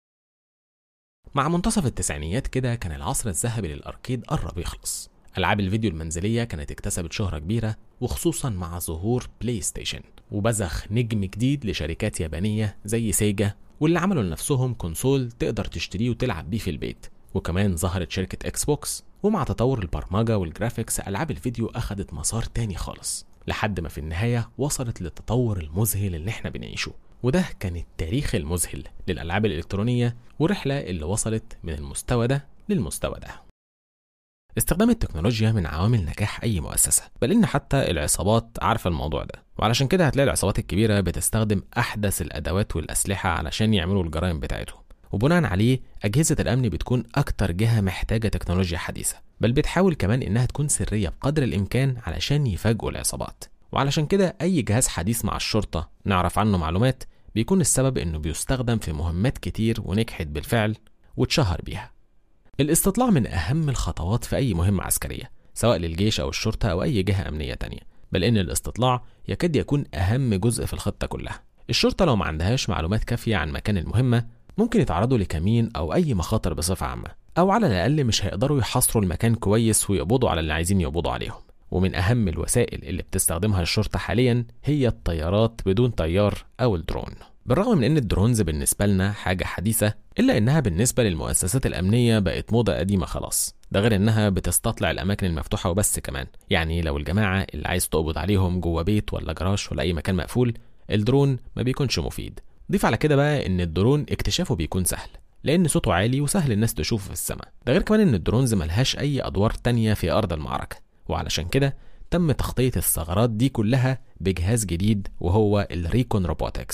مع منتصف التسعينيات كده كان العصر الذهبي للأركيد قرب يخلص ألعاب الفيديو المنزلية كانت اكتسبت شهرة كبيرة وخصوصا مع ظهور بلاي ستيشن وبزخ نجم جديد لشركات يابانية زي سيجا واللي عملوا لنفسهم كونسول تقدر تشتريه وتلعب بيه في البيت وكمان ظهرت شركة اكس بوكس ومع تطور البرمجة والجرافيكس ألعاب الفيديو أخدت مسار تاني خالص لحد ما في النهاية وصلت للتطور المذهل اللي احنا بنعيشه وده كان التاريخ المذهل للألعاب الإلكترونية ورحلة اللي وصلت من المستوى ده للمستوى ده استخدام التكنولوجيا من عوامل نجاح أي مؤسسة بل إن حتى العصابات عارفة الموضوع ده وعلشان كده هتلاقي العصابات الكبيرة بتستخدم أحدث الأدوات والأسلحة علشان يعملوا الجرائم بتاعتهم وبناء عليه أجهزة الأمن بتكون أكتر جهة محتاجة تكنولوجيا حديثة بل بتحاول كمان إنها تكون سرية بقدر الإمكان علشان يفاجئوا العصابات وعلشان كده أي جهاز حديث مع الشرطة نعرف عنه معلومات بيكون السبب إنه بيستخدم في مهمات كتير ونجحت بالفعل واتشهر بيها الاستطلاع من أهم الخطوات في أي مهمة عسكرية سواء للجيش أو الشرطة أو أي جهة أمنية تانية بل إن الاستطلاع يكاد يكون أهم جزء في الخطة كلها الشرطة لو ما عندهاش معلومات كافية عن مكان المهمة ممكن يتعرضوا لكمين أو أي مخاطر بصفة عامة أو على الأقل مش هيقدروا يحاصروا المكان كويس ويقبضوا على اللي عايزين يقبضوا عليهم ومن أهم الوسائل اللي بتستخدمها الشرطة حاليا هي الطيارات بدون طيار أو الدرون بالرغم من ان الدرونز بالنسبه لنا حاجه حديثه الا انها بالنسبه للمؤسسات الامنيه بقت موضه قديمه خلاص ده غير انها بتستطلع الاماكن المفتوحه وبس كمان يعني لو الجماعه اللي عايز تقبض عليهم جوه بيت ولا جراج ولا اي مكان مقفول الدرون ما بيكونش مفيد ضيف على كده بقى ان الدرون اكتشافه بيكون سهل لان صوته عالي وسهل الناس تشوفه في السماء ده غير كمان ان الدرونز ملهاش اي ادوار تانية في ارض المعركه وعلشان كده تم تغطيه الثغرات دي كلها بجهاز جديد وهو الريكون روبوتكس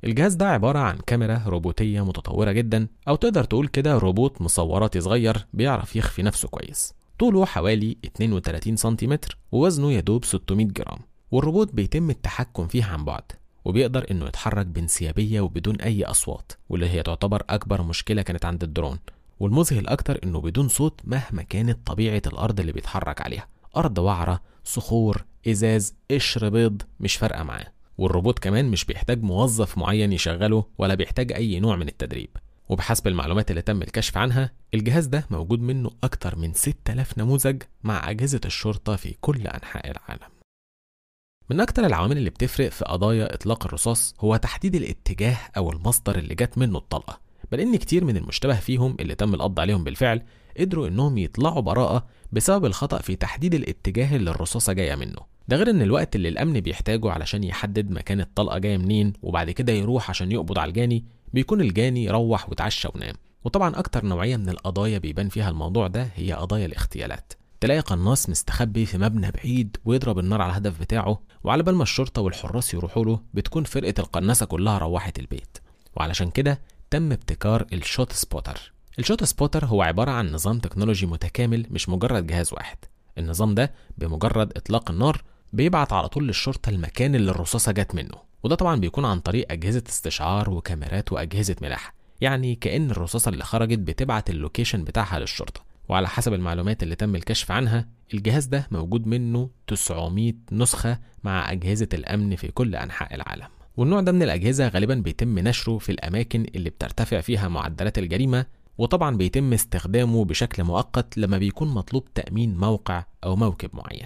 الجهاز ده عبارة عن كاميرا روبوتية متطورة جدا أو تقدر تقول كده روبوت مصوراتي صغير بيعرف يخفي نفسه كويس طوله حوالي 32 سنتيمتر ووزنه يدوب 600 جرام والروبوت بيتم التحكم فيه عن بعد وبيقدر انه يتحرك بانسيابية وبدون اي اصوات واللي هي تعتبر اكبر مشكلة كانت عند الدرون والمذهل اكتر انه بدون صوت مهما كانت طبيعة الارض اللي بيتحرك عليها ارض وعرة صخور ازاز قشر بيض مش فارقة معاه والروبوت كمان مش بيحتاج موظف معين يشغله ولا بيحتاج اي نوع من التدريب وبحسب المعلومات اللي تم الكشف عنها الجهاز ده موجود منه أكتر من 6000 نموذج مع أجهزة الشرطة في كل أنحاء العالم من أكتر العوامل اللي بتفرق في قضايا إطلاق الرصاص هو تحديد الاتجاه أو المصدر اللي جت منه الطلقة بل إن كتير من المشتبه فيهم اللي تم القبض عليهم بالفعل قدروا إنهم يطلعوا براءة بسبب الخطأ في تحديد الاتجاه اللي الرصاصة جاية منه ده غير إن الوقت اللي الأمن بيحتاجه علشان يحدد مكان الطلقة جاية منين وبعد كده يروح عشان يقبض على الجاني بيكون الجاني روح وتعشى ونام وطبعا أكتر نوعية من القضايا بيبان فيها الموضوع ده هي قضايا الاغتيالات تلاقي قناص مستخبي في مبنى بعيد ويضرب النار على الهدف بتاعه وعلى بال ما الشرطة والحراس يروحوا له بتكون فرقة القناصة كلها روحت البيت وعلشان كده تم ابتكار الشوت سبوتر الشوت سبوتر هو عبارة عن نظام تكنولوجي متكامل مش مجرد جهاز واحد النظام ده بمجرد إطلاق النار بيبعت على طول للشرطة المكان اللي الرصاصة جت منه وده طبعا بيكون عن طريق أجهزة استشعار وكاميرات وأجهزة ملاحة يعني كأن الرصاصة اللي خرجت بتبعت اللوكيشن بتاعها للشرطة وعلى حسب المعلومات اللي تم الكشف عنها الجهاز ده موجود منه 900 نسخة مع أجهزة الأمن في كل أنحاء العالم والنوع ده من الأجهزة غالبا بيتم نشره في الأماكن اللي بترتفع فيها معدلات الجريمة وطبعا بيتم استخدامه بشكل مؤقت لما بيكون مطلوب تأمين موقع أو موكب معين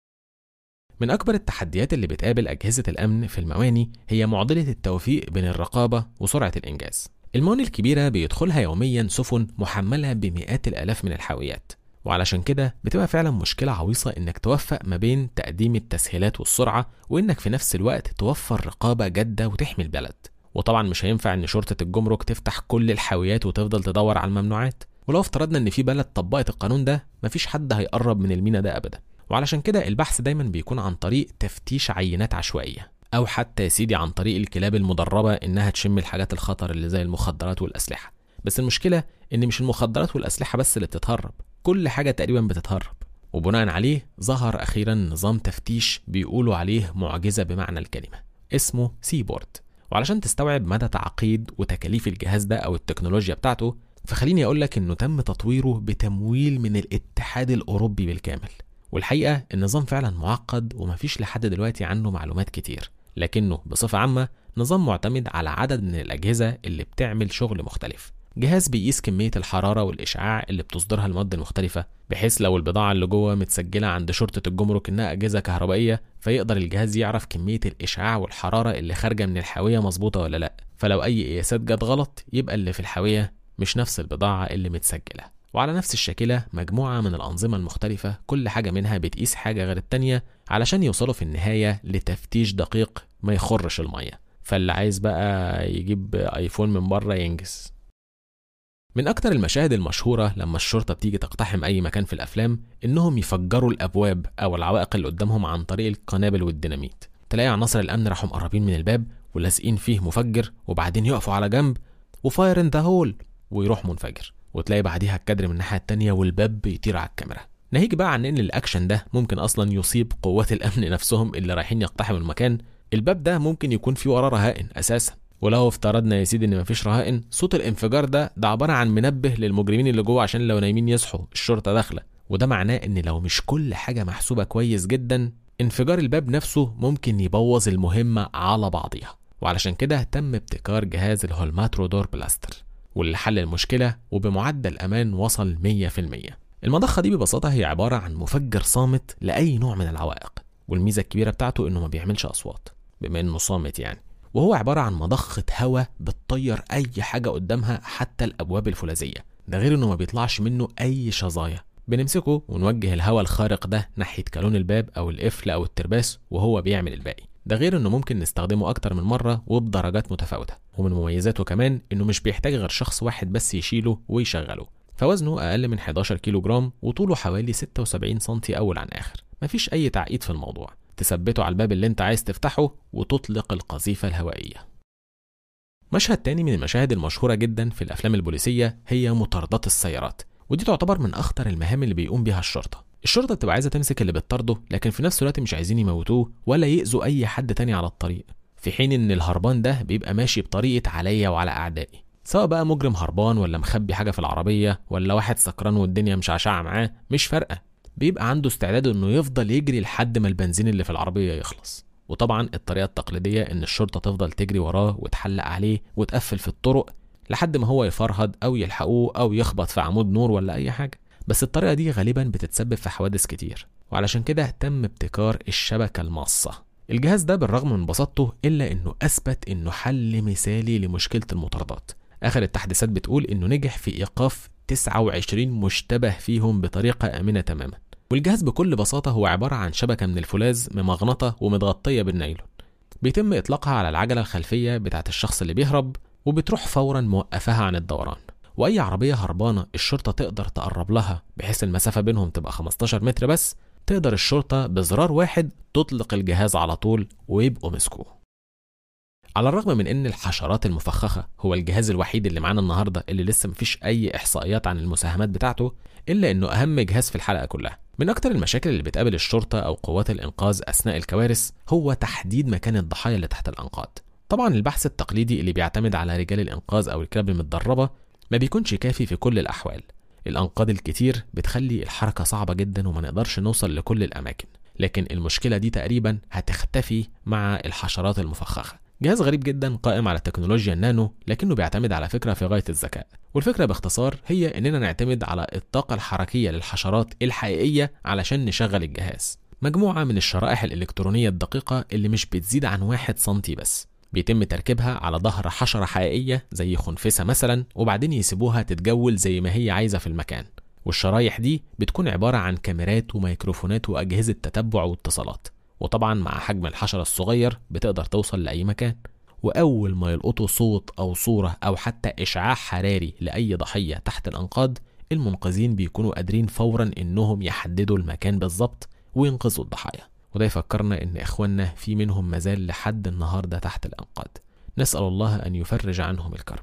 من أكبر التحديات اللي بتقابل أجهزة الأمن في المواني هي معضلة التوفيق بين الرقابة وسرعة الإنجاز المواني الكبيرة بيدخلها يوميا سفن محملة بمئات الآلاف من الحاويات وعلشان كده بتبقى فعلا مشكلة عويصة إنك توفق ما بين تقديم التسهيلات والسرعة وإنك في نفس الوقت توفر رقابة جادة وتحمي البلد وطبعا مش هينفع إن شرطة الجمرك تفتح كل الحاويات وتفضل تدور على الممنوعات ولو افترضنا إن في بلد طبقت القانون ده مفيش حد هيقرب من المينا ده أبدا وعلشان كده البحث دايما بيكون عن طريق تفتيش عينات عشوائية أو حتى يا سيدي عن طريق الكلاب المدربة إنها تشم الحاجات الخطر اللي زي المخدرات والأسلحة بس المشكلة إن مش المخدرات والأسلحة بس اللي بتتهرب كل حاجة تقريبا بتتهرب وبناء عليه ظهر أخيرا نظام تفتيش بيقولوا عليه معجزة بمعنى الكلمة اسمه سيبورد وعلشان تستوعب مدى تعقيد وتكاليف الجهاز ده أو التكنولوجيا بتاعته فخليني أقول لك إنه تم تطويره بتمويل من الاتحاد الأوروبي بالكامل والحقيقة النظام فعلا معقد ومفيش لحد دلوقتي عنه معلومات كتير لكنه بصفة عامة نظام معتمد على عدد من الأجهزة اللي بتعمل شغل مختلف جهاز بيقيس كمية الحرارة والإشعاع اللي بتصدرها المواد المختلفة بحيث لو البضاعة اللي جوه متسجلة عند شرطة الجمرك إنها أجهزة كهربائية فيقدر الجهاز يعرف كمية الإشعاع والحرارة اللي خارجة من الحاوية مظبوطة ولا لأ فلو أي قياسات جت غلط يبقى اللي في الحاوية مش نفس البضاعة اللي متسجلة وعلى نفس الشاكلة مجموعة من الأنظمة المختلفة كل حاجة منها بتقيس حاجة غير التانية علشان يوصلوا في النهاية لتفتيش دقيق ما يخرش المية فاللي عايز بقى يجيب ايفون من بره ينجز من أكتر المشاهد المشهورة لما الشرطة بتيجي تقتحم أي مكان في الأفلام إنهم يفجروا الأبواب أو العوائق اللي قدامهم عن طريق القنابل والديناميت تلاقي عناصر الأمن راحوا مقربين من الباب ولازقين فيه مفجر وبعدين يقفوا على جنب وفاير ان ذا هول ويروح منفجر وتلاقي بعديها الكادر من الناحيه التانية والباب بيطير على الكاميرا ناهيك بقى عن ان الاكشن ده ممكن اصلا يصيب قوات الامن نفسهم اللي رايحين يقتحموا المكان الباب ده ممكن يكون فيه وراه رهائن اساسا ولو افترضنا يا سيدي ان مفيش رهائن صوت الانفجار ده ده عباره عن منبه للمجرمين اللي جوه عشان لو نايمين يصحوا الشرطه داخله وده معناه ان لو مش كل حاجه محسوبه كويس جدا انفجار الباب نفسه ممكن يبوظ المهمه على بعضيها وعلشان كده تم ابتكار جهاز الهولماترودور بلاستر واللي حل المشكلة وبمعدل أمان وصل 100% المضخة دي ببساطة هي عبارة عن مفجر صامت لأي نوع من العوائق والميزة الكبيرة بتاعته إنه ما بيعملش أصوات بما إنه صامت يعني وهو عبارة عن مضخة هواء بتطير أي حاجة قدامها حتى الأبواب الفولاذية ده غير إنه ما بيطلعش منه أي شظايا بنمسكه ونوجه الهواء الخارق ده ناحية كالون الباب أو القفل أو الترباس وهو بيعمل الباقي ده غير انه ممكن نستخدمه اكتر من مرة وبدرجات متفاوتة ومن مميزاته كمان انه مش بيحتاج غير شخص واحد بس يشيله ويشغله فوزنه اقل من 11 كيلو جرام وطوله حوالي 76 سم اول عن اخر مفيش اي تعقيد في الموضوع تثبته على الباب اللي انت عايز تفتحه وتطلق القذيفة الهوائية مشهد تاني من المشاهد المشهورة جدا في الأفلام البوليسية هي مطاردات السيارات ودي تعتبر من أخطر المهام اللي بيقوم بيها الشرطة الشرطة بتبقى عايزة تمسك اللي بتطارده لكن في نفس الوقت مش عايزين يموتوه ولا يأذوا أي حد تاني على الطريق في حين إن الهربان ده بيبقى ماشي بطريقة عليا وعلى أعدائي سواء بقى مجرم هربان ولا مخبي حاجة في العربية ولا واحد سكران والدنيا مشعشعة معاه مش فارقة بيبقى عنده استعداد إنه يفضل يجري لحد ما البنزين اللي في العربية يخلص وطبعا الطريقة التقليدية إن الشرطة تفضل تجري وراه وتحلق عليه وتقفل في الطرق لحد ما هو يفرهد أو يلحقوه أو يخبط في عمود نور ولا أي حاجة بس الطريقة دي غالبا بتتسبب في حوادث كتير وعلشان كده تم ابتكار الشبكة الماصة الجهاز ده بالرغم من بساطته إلا إنه أثبت إنه حل مثالي لمشكلة المطاردات آخر التحديثات بتقول إنه نجح في إيقاف 29 مشتبه فيهم بطريقة آمنة تماما والجهاز بكل بساطة هو عبارة عن شبكة من الفولاذ ممغنطة ومتغطية بالنايلون بيتم إطلاقها على العجلة الخلفية بتاعة الشخص اللي بيهرب وبتروح فورا موقفاها عن الدوران وأي عربية هربانة الشرطة تقدر تقرب لها بحيث المسافة بينهم تبقى 15 متر بس تقدر الشرطة بزرار واحد تطلق الجهاز على طول ويبقوا مسكوه على الرغم من ان الحشرات المفخخة هو الجهاز الوحيد اللي معانا النهاردة اللي لسه مفيش اي احصائيات عن المساهمات بتاعته الا انه اهم جهاز في الحلقة كلها من اكتر المشاكل اللي بتقابل الشرطة او قوات الانقاذ اثناء الكوارث هو تحديد مكان الضحايا اللي تحت الانقاض طبعا البحث التقليدي اللي بيعتمد على رجال الانقاذ او الكلاب المتدربة ما بيكونش كافي في كل الاحوال الانقاض الكتير بتخلي الحركة صعبة جدا وما نقدرش نوصل لكل الاماكن لكن المشكلة دي تقريبا هتختفي مع الحشرات المفخخة جهاز غريب جدا قائم على تكنولوجيا النانو لكنه بيعتمد على فكرة في غاية الذكاء والفكرة باختصار هي إننا نعتمد على الطاقة الحركية للحشرات الحقيقية علشان نشغل الجهاز مجموعة من الشرائح الإلكترونية الدقيقة اللي مش بتزيد عن واحد سنتي بس بيتم تركيبها على ظهر حشرة حقيقية زي خنفسة مثلا وبعدين يسيبوها تتجول زي ما هي عايزة في المكان والشرايح دي بتكون عبارة عن كاميرات وميكروفونات وأجهزة تتبع واتصالات وطبعا مع حجم الحشرة الصغير بتقدر توصل لأي مكان وأول ما يلقطوا صوت أو صورة أو حتى إشعاع حراري لأي ضحية تحت الأنقاض المنقذين بيكونوا قادرين فورا إنهم يحددوا المكان بالظبط وينقذوا الضحايا وده يفكرنا إن إخواننا في منهم مازال لحد النهاردة تحت الأنقاض نسأل الله أن يفرج عنهم الكرب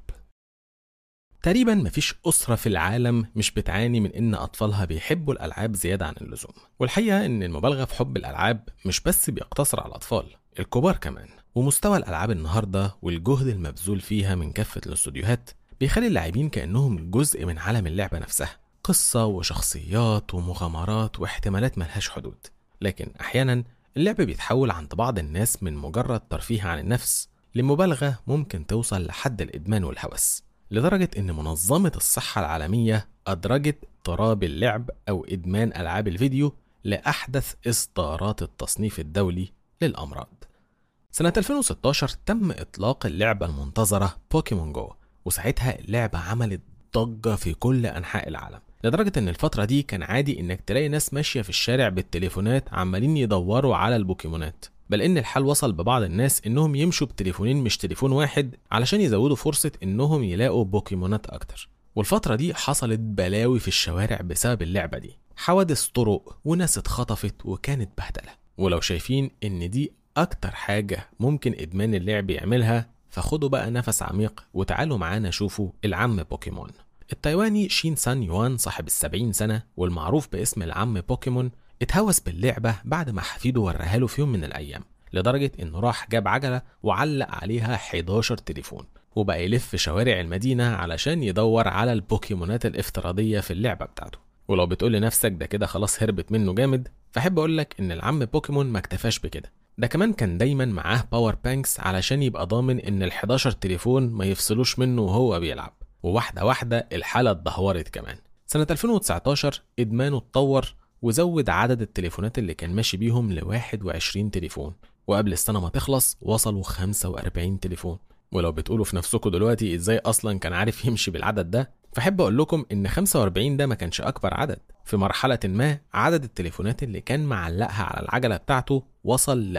تقريبا مفيش أسرة في العالم مش بتعاني من إن أطفالها بيحبوا الألعاب زيادة عن اللزوم والحقيقة إن المبالغة في حب الألعاب مش بس بيقتصر على الأطفال الكبار كمان ومستوى الألعاب النهاردة والجهد المبذول فيها من كافة الاستوديوهات بيخلي اللاعبين كأنهم جزء من عالم اللعبة نفسها قصة وشخصيات ومغامرات واحتمالات ملهاش حدود لكن أحيانا اللعب بيتحول عند بعض الناس من مجرد ترفيه عن النفس لمبالغة ممكن توصل لحد الإدمان والهوس لدرجة إن منظمة الصحة العالمية أدرجت اضطراب اللعب أو إدمان ألعاب الفيديو لأحدث إصدارات التصنيف الدولي للأمراض. سنة 2016 تم إطلاق اللعبة المنتظرة بوكيمون جو وساعتها اللعبة عملت ضجة في كل أنحاء العالم لدرجة إن الفترة دي كان عادي إنك تلاقي ناس ماشية في الشارع بالتليفونات عمالين يدوروا على البوكيمونات بل إن الحال وصل ببعض الناس إنهم يمشوا بتليفونين مش تليفون واحد علشان يزودوا فرصة إنهم يلاقوا بوكيمونات أكتر والفترة دي حصلت بلاوي في الشوارع بسبب اللعبة دي حوادث طرق وناس اتخطفت وكانت بهدلة ولو شايفين إن دي أكتر حاجة ممكن إدمان اللعب يعملها فخدوا بقى نفس عميق وتعالوا معانا شوفوا العم بوكيمون التايواني شين سان يوان صاحب السبعين سنة والمعروف باسم العم بوكيمون اتهوس باللعبة بعد ما حفيده وريها له في يوم من الأيام لدرجة إنه راح جاب عجلة وعلق عليها 11 تليفون وبقى يلف في شوارع المدينة علشان يدور على البوكيمونات الافتراضية في اللعبة بتاعته ولو بتقول لنفسك ده كده خلاص هربت منه جامد فأحب أقول لك إن العم بوكيمون ما اكتفاش بكده ده كمان كان دايما معاه باور بانكس علشان يبقى ضامن إن ال 11 تليفون ما يفصلوش منه وهو بيلعب وواحدة واحدة الحالة اتدهورت كمان سنة 2019 إدمانه اتطور وزود عدد التليفونات اللي كان ماشي بيهم ل 21 تليفون وقبل السنة ما تخلص وصلوا 45 تليفون ولو بتقولوا في نفسكم دلوقتي ازاي اصلا كان عارف يمشي بالعدد ده فاحب اقول لكم ان 45 ده ما كانش اكبر عدد في مرحلة ما عدد التليفونات اللي كان معلقها على العجلة بتاعته وصل ل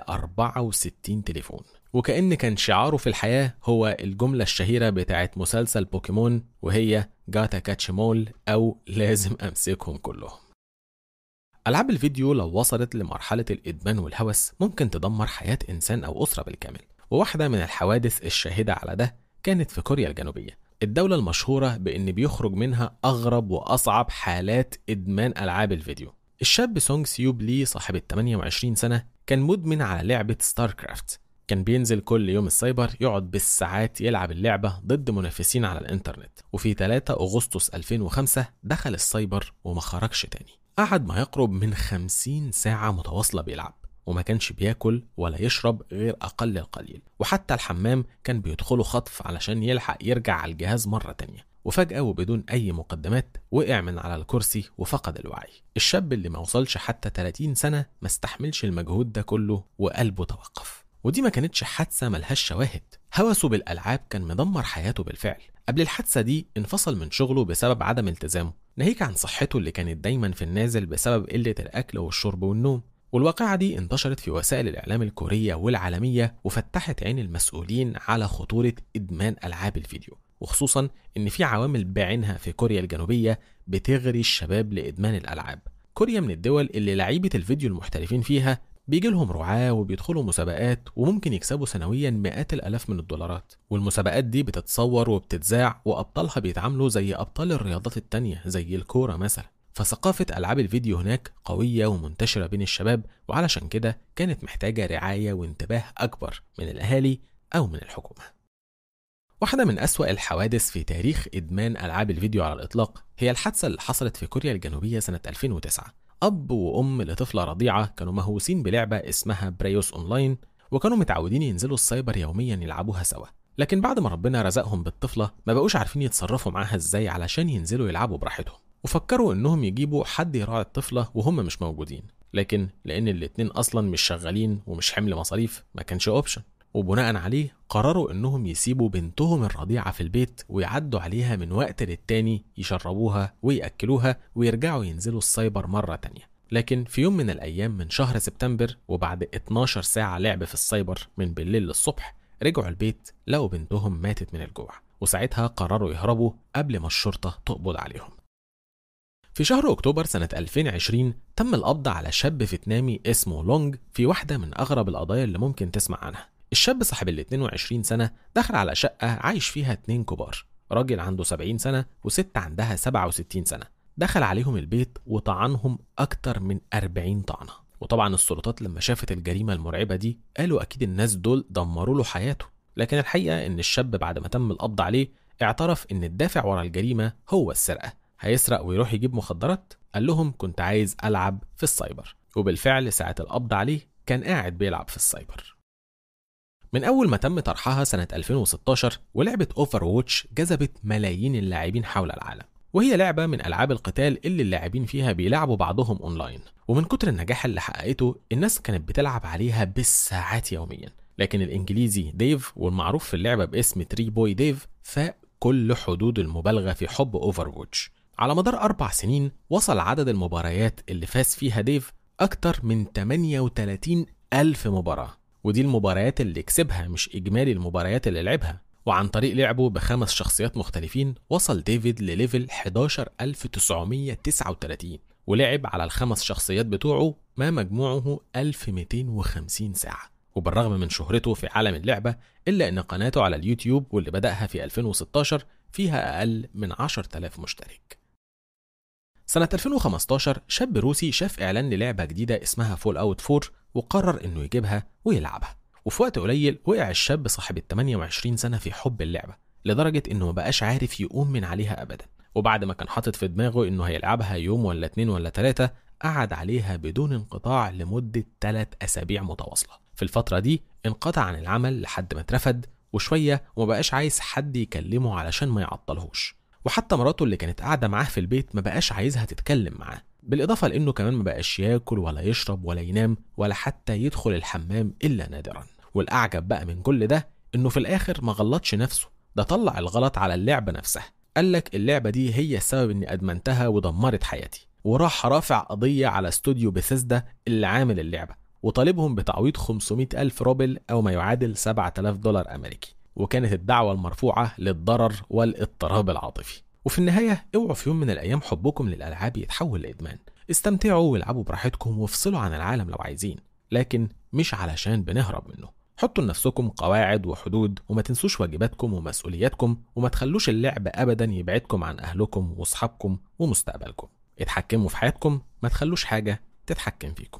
64 تليفون وكأن كان شعاره في الحياة هو الجملة الشهيرة بتاعت مسلسل بوكيمون وهي جاتا كاتش مول أو لازم أمسكهم كلهم ألعاب الفيديو لو وصلت لمرحلة الإدمان والهوس ممكن تدمر حياة إنسان أو أسرة بالكامل وواحدة من الحوادث الشاهدة على ده كانت في كوريا الجنوبية الدولة المشهورة بإن بيخرج منها أغرب وأصعب حالات إدمان ألعاب الفيديو الشاب سونج سيوب لي صاحب ال 28 سنة كان مدمن على لعبة ستار كرافت كان بينزل كل يوم السايبر يقعد بالساعات يلعب اللعبة ضد منافسين على الإنترنت وفي 3 أغسطس 2005 دخل السايبر وما خرجش تاني قعد ما يقرب من 50 ساعة متواصلة بيلعب وما كانش بياكل ولا يشرب غير أقل القليل وحتى الحمام كان بيدخله خطف علشان يلحق يرجع على الجهاز مرة تانية وفجأة وبدون أي مقدمات وقع من على الكرسي وفقد الوعي الشاب اللي ما وصلش حتى 30 سنة ما استحملش المجهود ده كله وقلبه توقف ودي ما كانتش حادثة ملهاش شواهد هوسه بالألعاب كان مدمر حياته بالفعل قبل الحادثة دي انفصل من شغله بسبب عدم التزامه ناهيك عن صحته اللي كانت دايما في النازل بسبب قلة الأكل والشرب والنوم والواقعة دي انتشرت في وسائل الإعلام الكورية والعالمية وفتحت عين المسؤولين على خطورة إدمان ألعاب الفيديو وخصوصا إن في عوامل بعينها في كوريا الجنوبية بتغري الشباب لإدمان الألعاب كوريا من الدول اللي لعيبة الفيديو المحترفين فيها بيجي لهم رعاة وبيدخلوا مسابقات وممكن يكسبوا سنويا مئات الآلاف من الدولارات والمسابقات دي بتتصور وبتتذاع وأبطالها بيتعاملوا زي أبطال الرياضات التانية زي الكورة مثلا فثقافة ألعاب الفيديو هناك قوية ومنتشرة بين الشباب وعلشان كده كانت محتاجة رعاية وانتباه أكبر من الأهالي أو من الحكومة واحدة من أسوأ الحوادث في تاريخ إدمان ألعاب الفيديو على الإطلاق هي الحادثة اللي حصلت في كوريا الجنوبية سنة 2009 أب وأم لطفلة رضيعة كانوا مهووسين بلعبة اسمها بريوس أونلاين وكانوا متعودين ينزلوا السايبر يوميا يلعبوها سوا لكن بعد ما ربنا رزقهم بالطفلة ما بقوش عارفين يتصرفوا معاها ازاي علشان ينزلوا يلعبوا براحتهم وفكروا انهم يجيبوا حد يراعي الطفلة وهم مش موجودين لكن لان الاتنين اصلا مش شغالين ومش حمل مصاريف ما كانش اوبشن وبناء عليه قرروا انهم يسيبوا بنتهم الرضيعة في البيت ويعدوا عليها من وقت للتاني يشربوها ويأكلوها ويرجعوا ينزلوا السايبر مرة تانية لكن في يوم من الأيام من شهر سبتمبر وبعد 12 ساعة لعب في السايبر من بالليل للصبح رجعوا البيت لقوا بنتهم ماتت من الجوع وساعتها قرروا يهربوا قبل ما الشرطة تقبض عليهم في شهر أكتوبر سنة 2020 تم القبض على شاب فيتنامي اسمه لونج في واحدة من أغرب القضايا اللي ممكن تسمع عنها الشاب صاحب ال 22 سنة دخل على شقة عايش فيها اتنين كبار راجل عنده 70 سنة وست عندها 67 سنة دخل عليهم البيت وطعنهم أكتر من 40 طعنة وطبعا السلطات لما شافت الجريمة المرعبة دي قالوا أكيد الناس دول دمروا له حياته لكن الحقيقة إن الشاب بعد ما تم القبض عليه اعترف إن الدافع ورا الجريمة هو السرقة هيسرق ويروح يجيب مخدرات قال لهم كنت عايز ألعب في السايبر وبالفعل ساعة القبض عليه كان قاعد بيلعب في السايبر من أول ما تم طرحها سنة 2016 ولعبة أوفر ووتش جذبت ملايين اللاعبين حول العالم وهي لعبة من ألعاب القتال اللي اللاعبين فيها بيلعبوا بعضهم أونلاين ومن كتر النجاح اللي حققته الناس كانت بتلعب عليها بالساعات يوميا لكن الإنجليزي ديف والمعروف في اللعبة باسم تري بوي ديف فاق كل حدود المبالغة في حب أوفر ووتش على مدار أربع سنين وصل عدد المباريات اللي فاز فيها ديف أكتر من 38 ألف مباراة ودي المباريات اللي كسبها مش إجمالي المباريات اللي لعبها وعن طريق لعبه بخمس شخصيات مختلفين وصل ديفيد لليفل 11939 ولعب على الخمس شخصيات بتوعه ما مجموعه 1250 ساعة وبالرغم من شهرته في عالم اللعبة إلا أن قناته على اليوتيوب واللي بدأها في 2016 فيها أقل من 10000 مشترك سنة 2015 شاب روسي شاف إعلان للعبة جديدة اسمها فول أوت 4 وقرر إنه يجيبها ويلعبها وفي وقت قليل وقع الشاب صاحب ال 28 سنة في حب اللعبة لدرجة إنه ما بقاش عارف يقوم من عليها أبدا وبعد ما كان حاطط في دماغه إنه هيلعبها يوم ولا اتنين ولا تلاتة قعد عليها بدون انقطاع لمدة تلات أسابيع متواصلة في الفترة دي انقطع عن العمل لحد ما اترفد وشوية وما بقاش عايز حد يكلمه علشان ما يعطلهوش وحتى مراته اللي كانت قاعدة معاه في البيت ما بقاش عايزها تتكلم معاه بالإضافة لأنه كمان ما بقاش ياكل ولا يشرب ولا ينام ولا حتى يدخل الحمام إلا نادرا والأعجب بقى من كل ده إنه في الآخر ما غلطش نفسه ده طلع الغلط على اللعبة نفسها قالك اللعبة دي هي السبب إني أدمنتها ودمرت حياتي وراح رافع قضية على استوديو بثيسدا اللي عامل اللعبة وطالبهم بتعويض 500 ألف روبل أو ما يعادل 7000 دولار أمريكي وكانت الدعوة المرفوعة للضرر والاضطراب العاطفي وفي النهاية اوعوا في يوم من الأيام حبكم للألعاب يتحول لإدمان استمتعوا والعبوا براحتكم وافصلوا عن العالم لو عايزين لكن مش علشان بنهرب منه حطوا لنفسكم قواعد وحدود وما تنسوش واجباتكم ومسؤولياتكم وما تخلوش اللعب ابدا يبعدكم عن اهلكم واصحابكم ومستقبلكم اتحكموا في حياتكم ما تخلوش حاجه تتحكم فيكم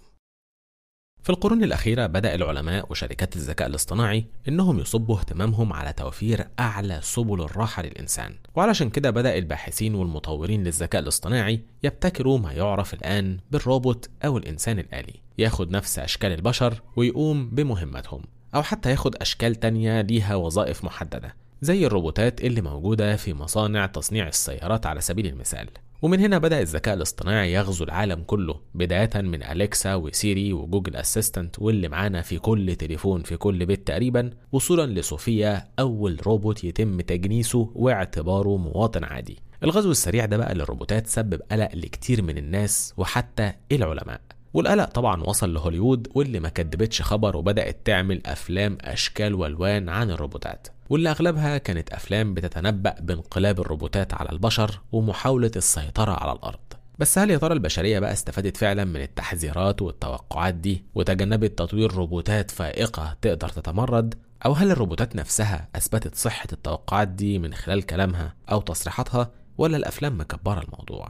في القرون الأخيرة بدأ العلماء وشركات الذكاء الاصطناعي إنهم يصبوا اهتمامهم على توفير أعلى سبل الراحة للإنسان وعلشان كده بدأ الباحثين والمطورين للذكاء الاصطناعي يبتكروا ما يعرف الآن بالروبوت أو الإنسان الآلي ياخد نفس أشكال البشر ويقوم بمهمتهم أو حتى ياخد أشكال تانية ليها وظائف محددة زي الروبوتات اللي موجودة في مصانع تصنيع السيارات على سبيل المثال ومن هنا بدأ الذكاء الاصطناعي يغزو العالم كله بداية من أليكسا وسيري وجوجل أسيستنت واللي معانا في كل تليفون في كل بيت تقريبا وصولا لصوفيا أول روبوت يتم تجنيسه واعتباره مواطن عادي الغزو السريع ده بقى للروبوتات سبب قلق لكتير من الناس وحتى العلماء والقلق طبعا وصل لهوليوود واللي ما كدبتش خبر وبدأت تعمل أفلام أشكال والوان عن الروبوتات واللي أغلبها كانت أفلام بتتنبأ بانقلاب الروبوتات على البشر ومحاولة السيطرة على الأرض بس هل يا ترى البشرية بقى استفادت فعلا من التحذيرات والتوقعات دي وتجنبت تطوير روبوتات فائقة تقدر تتمرد أو هل الروبوتات نفسها أثبتت صحة التوقعات دي من خلال كلامها أو تصريحاتها ولا الأفلام مكبرة الموضوع؟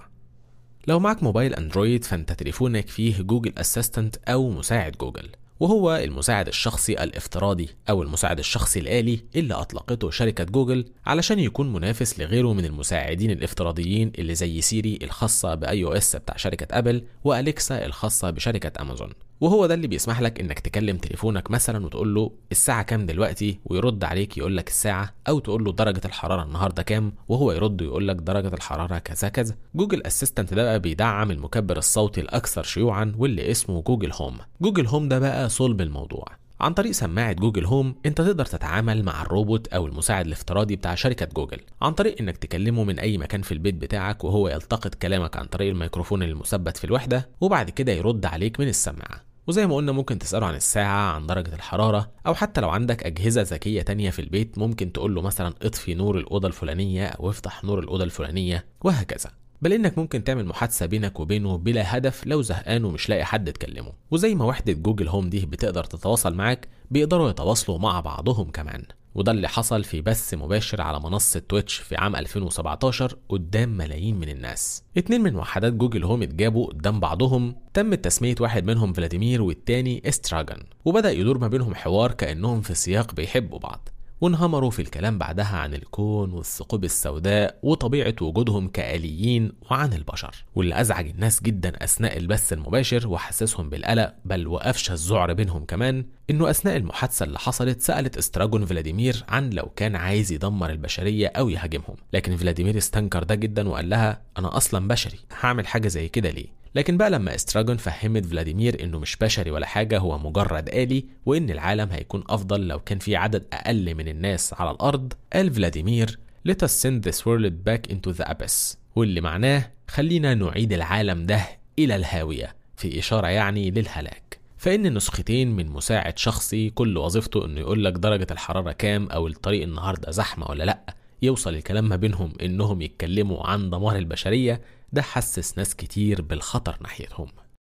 لو معك موبايل أندرويد فأنت تليفونك فيه جوجل أسيستنت أو مساعد جوجل وهو المساعد الشخصي الافتراضي أو المساعد الشخصي الآلي اللي أطلقته شركة جوجل علشان يكون منافس لغيره من المساعدين الافتراضيين اللي زي سيري الخاصة بأي او اس بتاع شركة أبل وأليكسا الخاصة بشركة أمازون وهو ده اللي بيسمح لك انك تكلم تليفونك مثلا وتقول له الساعه كام دلوقتي ويرد عليك يقول لك الساعه او تقول له درجه الحراره النهارده كام وهو يرد ويقول لك درجه الحراره كذا كذا جوجل اسيستنت ده بقى بيدعم المكبر الصوتي الاكثر شيوعا واللي اسمه جوجل هوم جوجل هوم ده بقى صلب الموضوع عن طريق سماعة جوجل هوم انت تقدر تتعامل مع الروبوت او المساعد الافتراضي بتاع شركة جوجل عن طريق انك تكلمه من اي مكان في البيت بتاعك وهو يلتقط كلامك عن طريق الميكروفون المثبت في الوحدة وبعد كده يرد عليك من السماعة وزي ما قلنا ممكن تسأله عن الساعة عن درجة الحرارة أو حتى لو عندك أجهزة ذكية تانية في البيت ممكن تقول له مثلا اطفي نور الأوضة الفلانية أو افتح نور الأوضة الفلانية وهكذا بل انك ممكن تعمل محادثه بينك وبينه بلا هدف لو زهقان ومش لاقي حد تكلمه وزي ما وحده جوجل هوم دي بتقدر تتواصل معاك بيقدروا يتواصلوا مع بعضهم كمان وده اللي حصل في بث مباشر على منصة تويتش في عام 2017 قدام ملايين من الناس اتنين من وحدات جوجل هوم اتجابوا قدام بعضهم تم تسمية واحد منهم فلاديمير والتاني استراجان وبدأ يدور ما بينهم حوار كأنهم في سياق بيحبوا بعض وانهمروا في الكلام بعدها عن الكون والثقوب السوداء وطبيعة وجودهم كآليين وعن البشر واللي أزعج الناس جدا أثناء البث المباشر وحسسهم بالقلق بل وأفشى الذعر بينهم كمان إنه أثناء المحادثة اللي حصلت سألت استراجون فلاديمير عن لو كان عايز يدمر البشرية أو يهاجمهم لكن فلاديمير استنكر ده جدا وقال لها أنا أصلا بشري هعمل حاجة زي كده ليه لكن بقى لما استراجون فهمت فلاديمير انه مش بشري ولا حاجة هو مجرد آلي وان العالم هيكون افضل لو كان في عدد اقل من الناس على الارض قال فلاديمير Let us send this world back into the abyss واللي معناه خلينا نعيد العالم ده الى الهاوية في اشارة يعني للهلاك فإن نسختين من مساعد شخصي كل وظيفته إنه يقول لك درجة الحرارة كام أو الطريق النهاردة زحمة ولا لأ يوصل الكلام ما بينهم إنهم يتكلموا عن دمار البشرية ده حسس ناس كتير بالخطر ناحيتهم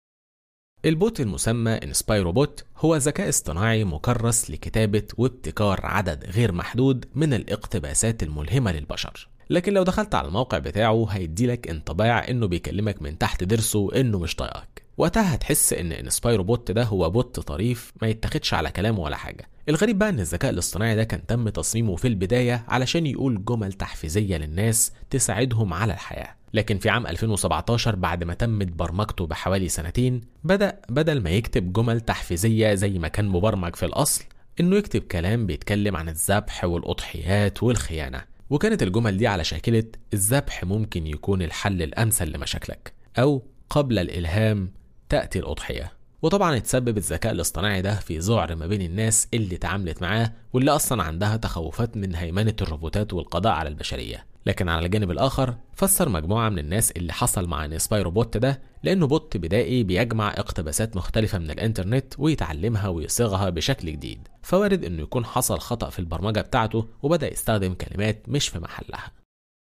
البوت المسمى انسبايرو بوت هو ذكاء اصطناعي مكرس لكتابة وابتكار عدد غير محدود من الاقتباسات الملهمة للبشر لكن لو دخلت على الموقع بتاعه هيديلك انطباع انه بيكلمك من تحت ضرسه انه مش طايقك وقتها هتحس ان انسبايرو بوت ده هو بوت طريف ما يتاخدش على كلامه ولا حاجه الغريب بقى ان الذكاء الاصطناعي ده كان تم تصميمه في البدايه علشان يقول جمل تحفيزيه للناس تساعدهم على الحياه لكن في عام 2017 بعد ما تمت برمجته بحوالي سنتين بدأ بدل ما يكتب جمل تحفيزية زي ما كان مبرمج في الأصل إنه يكتب كلام بيتكلم عن الذبح والأضحيات والخيانة وكانت الجمل دي على شاكلة الذبح ممكن يكون الحل الأمثل لمشاكلك أو قبل الإلهام تأتي الأضحية وطبعا اتسبب الذكاء الاصطناعي ده في ذعر ما بين الناس اللي اتعاملت معاه واللي اصلا عندها تخوفات من هيمنه الروبوتات والقضاء على البشريه لكن على الجانب الاخر فسر مجموعه من الناس اللي حصل مع انسبايرو بوت ده لانه بوت بدائي بيجمع اقتباسات مختلفه من الانترنت ويتعلمها ويصيغها بشكل جديد فوارد انه يكون حصل خطا في البرمجه بتاعته وبدا يستخدم كلمات مش في محلها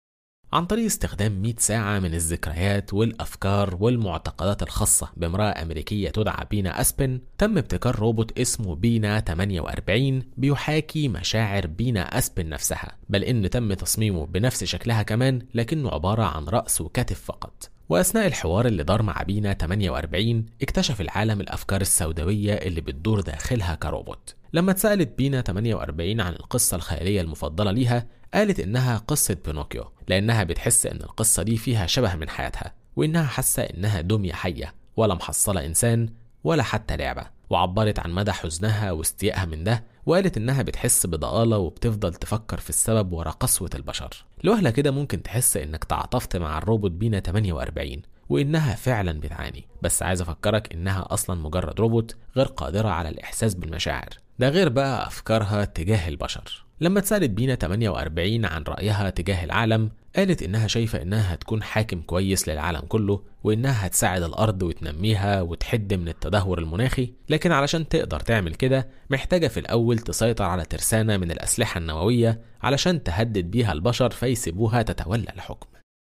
عن طريق استخدام 100 ساعة من الذكريات والأفكار والمعتقدات الخاصة بامرأة أمريكية تدعى بينا أسبن تم ابتكار روبوت اسمه بينا 48 بيحاكي مشاعر بينا أسبن نفسها بل إن تم تصميمه بنفس شكلها كمان لكنه عبارة عن رأس وكتف فقط وأثناء الحوار اللي دار مع بينا 48 اكتشف العالم الأفكار السوداوية اللي بتدور داخلها كروبوت لما اتسألت بينا 48 عن القصة الخيالية المفضلة ليها قالت إنها قصة بينوكيو لأنها بتحس إن القصة دي فيها شبه من حياتها وإنها حاسة إنها دمية حية ولا محصلة إنسان ولا حتى لعبة وعبرت عن مدى حزنها واستيائها من ده وقالت إنها بتحس بضآلة وبتفضل تفكر في السبب ورا قسوة البشر لوهلة كده ممكن تحس إنك تعاطفت مع الروبوت بينا 48 وإنها فعلا بتعاني بس عايز أفكرك إنها أصلا مجرد روبوت غير قادرة على الإحساس بالمشاعر ده غير بقى أفكارها تجاه البشر لما اتسألت بينا 48 عن رأيها تجاه العالم قالت إنها شايفة إنها هتكون حاكم كويس للعالم كله وإنها هتساعد الأرض وتنميها وتحد من التدهور المناخي لكن علشان تقدر تعمل كده محتاجة في الأول تسيطر على ترسانة من الأسلحة النووية علشان تهدد بيها البشر فيسيبوها تتولى الحكم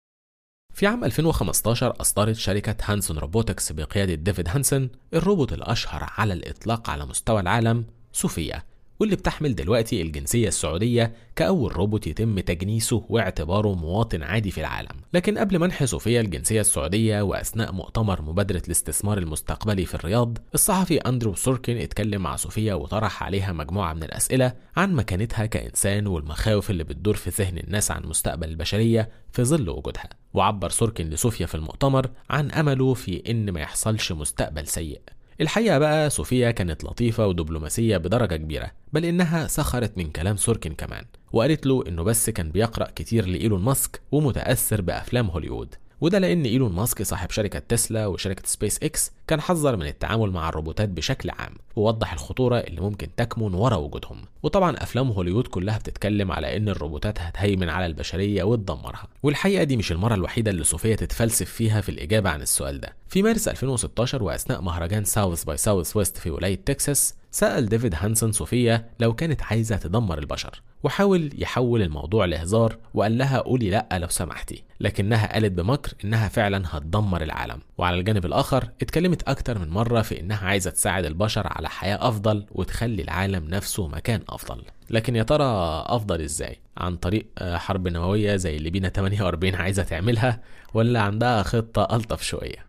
في عام 2015 أصدرت شركة هانسون روبوتكس بقيادة ديفيد هانسون الروبوت الأشهر على الإطلاق على مستوى العالم صوفيا واللي بتحمل دلوقتي الجنسية السعودية كأول روبوت يتم تجنيسه واعتباره مواطن عادي في العالم لكن قبل منح صوفيا الجنسية السعودية وأثناء مؤتمر مبادرة الاستثمار المستقبلي في الرياض الصحفي أندرو سوركين اتكلم مع صوفيا وطرح عليها مجموعة من الأسئلة عن مكانتها كإنسان والمخاوف اللي بتدور في ذهن الناس عن مستقبل البشرية في ظل وجودها وعبر سوركين لصوفيا في المؤتمر عن أمله في إن ما يحصلش مستقبل سيء الحقيقة بقى صوفيا كانت لطيفة ودبلوماسية بدرجة كبيرة بل إنها سخرت من كلام سوركن كمان وقالت له إنه بس كان بيقرأ كتير لإيلون ماسك ومتأثر بأفلام هوليوود وده لأن إيلون ماسك صاحب شركة تسلا وشركة سبيس إكس كان حذر من التعامل مع الروبوتات بشكل عام ووضح الخطورة اللي ممكن تكمن ورا وجودهم وطبعا أفلام هوليوود كلها بتتكلم على إن الروبوتات هتهيمن على البشرية وتدمرها والحقيقة دي مش المرة الوحيدة اللي صوفيا تتفلسف فيها في الإجابة عن السؤال ده في مارس 2016 وأثناء مهرجان ساوث باي ساوث ويست في ولاية تكساس سأل ديفيد هانسون صوفيا لو كانت عايزة تدمر البشر وحاول يحول الموضوع لهزار وقال لها قولي لأ لو سمحتي لكنها قالت بمكر إنها فعلا هتدمر العالم وعلى الجانب الآخر اتكلمت أكتر من مرة في إنها عايزة تساعد البشر على حياة أفضل وتخلي العالم نفسه مكان أفضل لكن يا ترى أفضل إزاي؟ عن طريق حرب نووية زي اللي بينا 48 عايزة تعملها ولا عندها خطة ألطف شوية؟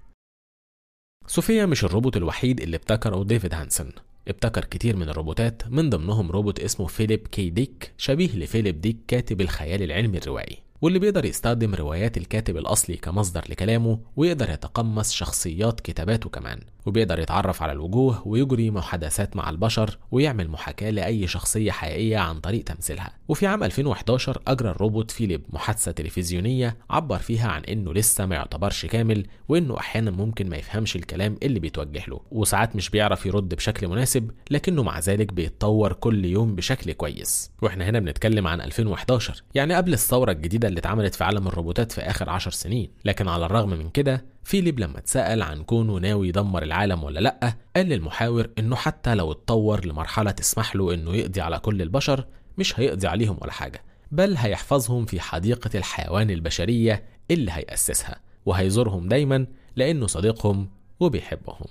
صوفيا مش الروبوت الوحيد اللي ابتكره ديفيد هانسون ابتكر كتير من الروبوتات من ضمنهم روبوت اسمه فيليب كي ديك شبيه لفيليب ديك كاتب الخيال العلمي الروائي واللي بيقدر يستخدم روايات الكاتب الأصلي كمصدر لكلامه ويقدر يتقمص شخصيات كتاباته كمان وبيقدر يتعرف على الوجوه ويجري محادثات مع البشر ويعمل محاكاة لأي شخصية حقيقية عن طريق تمثيلها وفي عام 2011 أجرى الروبوت فيليب محادثة تلفزيونية عبر فيها عن إنه لسه ما يعتبرش كامل وإنه أحيانا ممكن ما يفهمش الكلام اللي بيتوجه له وساعات مش بيعرف يرد بشكل مناسب لكنه مع ذلك بيتطور كل يوم بشكل كويس وإحنا هنا بنتكلم عن 2011 يعني قبل الثورة الجديدة اللي اتعملت في عالم الروبوتات في آخر عشر سنين لكن على الرغم من كده فيليب لما اتسأل عن كونه ناوي يدمر العالم ولا لأ قال للمحاور إنه حتى لو اتطور لمرحلة تسمح له إنه يقضي على كل البشر مش هيقضي عليهم ولا حاجة بل هيحفظهم في حديقة الحيوان البشرية اللي هيأسسها وهيزورهم دايما لأنه صديقهم وبيحبهم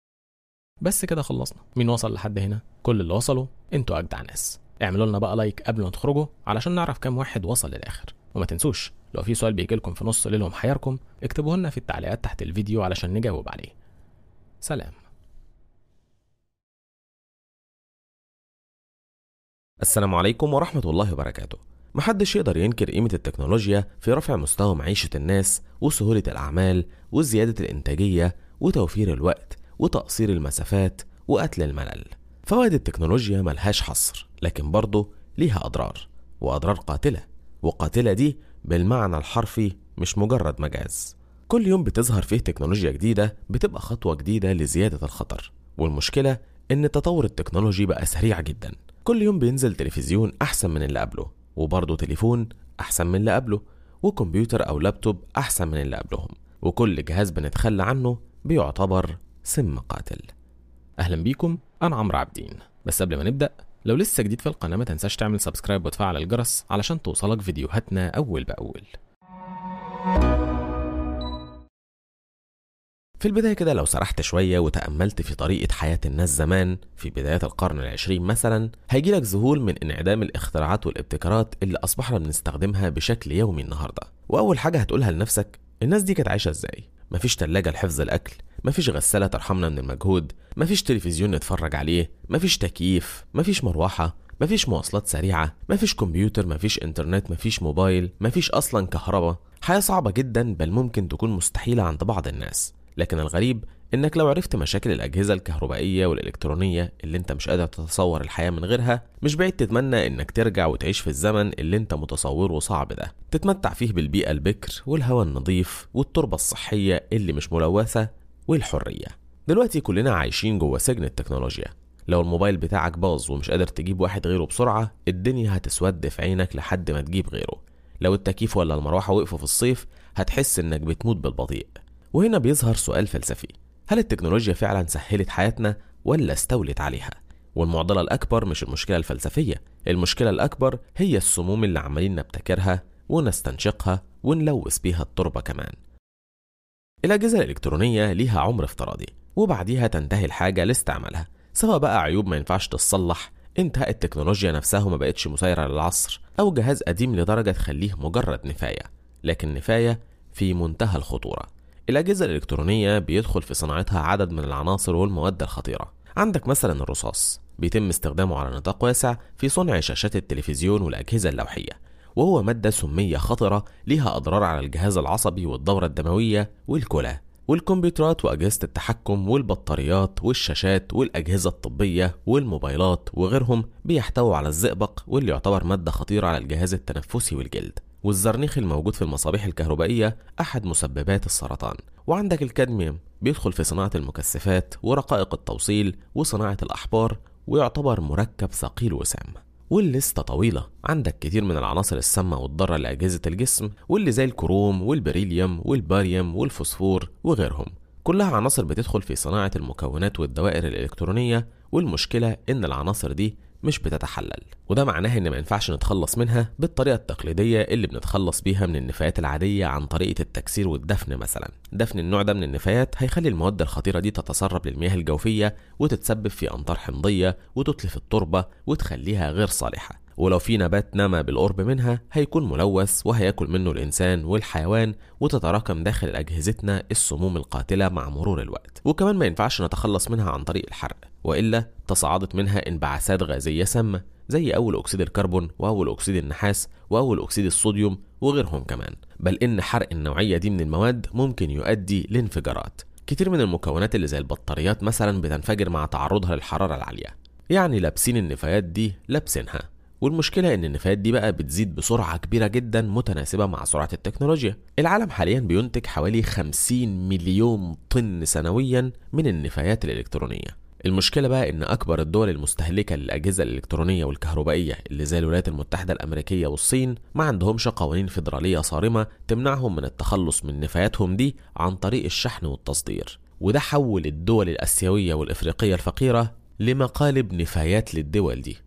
بس كده خلصنا مين وصل لحد هنا كل اللي وصلوا انتوا أجدع ناس اعملوا لنا بقى لايك قبل ما تخرجوا علشان نعرف كام واحد وصل للآخر وما تنسوش لو في سؤال بيجي لكم في نص ليلهم حيركم اكتبوه لنا في التعليقات تحت الفيديو علشان نجاوب عليه سلام السلام عليكم ورحمة الله وبركاته محدش يقدر ينكر قيمة التكنولوجيا في رفع مستوى معيشة الناس وسهولة الأعمال وزيادة الإنتاجية وتوفير الوقت وتقصير المسافات وقتل الملل فوائد التكنولوجيا ملهاش حصر لكن برضه ليها أضرار وأضرار قاتلة وقاتلة دي بالمعنى الحرفي مش مجرد مجاز كل يوم بتظهر فيه تكنولوجيا جديدة بتبقى خطوة جديدة لزيادة الخطر والمشكلة إن التطور التكنولوجي بقى سريع جدا كل يوم بينزل تلفزيون أحسن من اللي قبله وبرضه تليفون أحسن من اللي قبله وكمبيوتر أو لابتوب أحسن من اللي قبلهم وكل جهاز بنتخلى عنه بيعتبر سم قاتل أهلا بيكم أنا عمرو عابدين بس قبل ما نبدأ لو لسه جديد في القناة ما تنساش تعمل سبسكرايب وتفعل الجرس علشان توصلك فيديوهاتنا أول بأول في البداية كده لو سرحت شوية وتأملت في طريقة حياة الناس زمان في بدايات القرن العشرين مثلا هيجيلك ذهول من انعدام الاختراعات والابتكارات اللي أصبحنا بنستخدمها بشكل يومي النهاردة وأول حاجة هتقولها لنفسك الناس دي كانت عايشة ازاي مفيش تلاجة لحفظ الأكل مفيش غسالة ترحمنا من المجهود مفيش تلفزيون نتفرج عليه مفيش تكييف مفيش مروحة مفيش مواصلات سريعة مفيش كمبيوتر مفيش انترنت مفيش موبايل مفيش أصلا كهرباء حياة صعبة جدا بل ممكن تكون مستحيلة عند بعض الناس لكن الغريب انك لو عرفت مشاكل الاجهزه الكهربائيه والالكترونيه اللي انت مش قادر تتصور الحياه من غيرها مش بعيد تتمنى انك ترجع وتعيش في الزمن اللي انت متصوره صعب ده تتمتع فيه بالبيئه البكر والهواء النظيف والتربه الصحيه اللي مش ملوثه والحريه دلوقتي كلنا عايشين جوه سجن التكنولوجيا لو الموبايل بتاعك باظ ومش قادر تجيب واحد غيره بسرعه الدنيا هتسود في عينك لحد ما تجيب غيره لو التكييف ولا المروحه وقفوا في الصيف هتحس انك بتموت بالبطيء وهنا بيظهر سؤال فلسفي هل التكنولوجيا فعلا سهلت حياتنا ولا استولت عليها والمعضلة الأكبر مش المشكلة الفلسفية المشكلة الأكبر هي السموم اللي عمالين نبتكرها ونستنشقها ونلوث بيها التربة كمان الأجهزة الإلكترونية ليها عمر افتراضي وبعديها تنتهي الحاجة لاستعمالها سواء بقى عيوب ما ينفعش تتصلح انتهاء التكنولوجيا نفسها وما بقتش مسيرة للعصر أو جهاز قديم لدرجة تخليه مجرد نفاية لكن نفاية في منتهى الخطورة الأجهزة الإلكترونية بيدخل في صناعتها عدد من العناصر والمواد الخطيرة عندك مثلا الرصاص بيتم استخدامه على نطاق واسع في صنع شاشات التلفزيون والأجهزة اللوحية وهو مادة سمية خطرة ليها أضرار على الجهاز العصبي والدورة الدموية والكلى والكمبيوترات وأجهزة التحكم والبطاريات والشاشات والأجهزة الطبية والموبايلات وغيرهم بيحتووا على الزئبق واللي يعتبر مادة خطيرة على الجهاز التنفسي والجلد والزرنيخ الموجود في المصابيح الكهربائية أحد مسببات السرطان وعندك الكادميوم بيدخل في صناعة المكثفات ورقائق التوصيل وصناعة الأحبار ويعتبر مركب ثقيل وسام والليستة طويلة عندك كتير من العناصر السامة والضارة لأجهزة الجسم واللي زي الكروم والبريليوم والباريوم والفوسفور وغيرهم كلها عناصر بتدخل في صناعة المكونات والدوائر الإلكترونية والمشكلة إن العناصر دي مش بتتحلل وده معناه ان ما ينفعش نتخلص منها بالطريقه التقليديه اللي بنتخلص بيها من النفايات العاديه عن طريقه التكسير والدفن مثلا دفن النوع ده من النفايات هيخلي المواد الخطيره دي تتسرب للمياه الجوفيه وتتسبب في امطار حمضيه وتتلف التربه وتخليها غير صالحه ولو في نبات نما بالقرب منها هيكون ملوث وهياكل منه الإنسان والحيوان وتتراكم داخل أجهزتنا السموم القاتلة مع مرور الوقت وكمان ما ينفعش نتخلص منها عن طريق الحرق وإلا تصاعدت منها انبعاثات غازية سامة زي أول أكسيد الكربون وأول أكسيد النحاس وأول أكسيد الصوديوم وغيرهم كمان بل إن حرق النوعية دي من المواد ممكن يؤدي لانفجارات كتير من المكونات اللي زي البطاريات مثلا بتنفجر مع تعرضها للحرارة العالية يعني لابسين النفايات دي لابسينها والمشكلة إن النفايات دي بقى بتزيد بسرعة كبيرة جدا متناسبة مع سرعة التكنولوجيا. العالم حاليا بينتج حوالي 50 مليون طن سنويا من النفايات الإلكترونية. المشكلة بقى إن أكبر الدول المستهلكة للأجهزة الإلكترونية والكهربائية اللي زي الولايات المتحدة الأمريكية والصين ما عندهمش قوانين فيدرالية صارمة تمنعهم من التخلص من نفاياتهم دي عن طريق الشحن والتصدير. وده حول الدول الآسيوية والإفريقية الفقيرة لمقالب نفايات للدول دي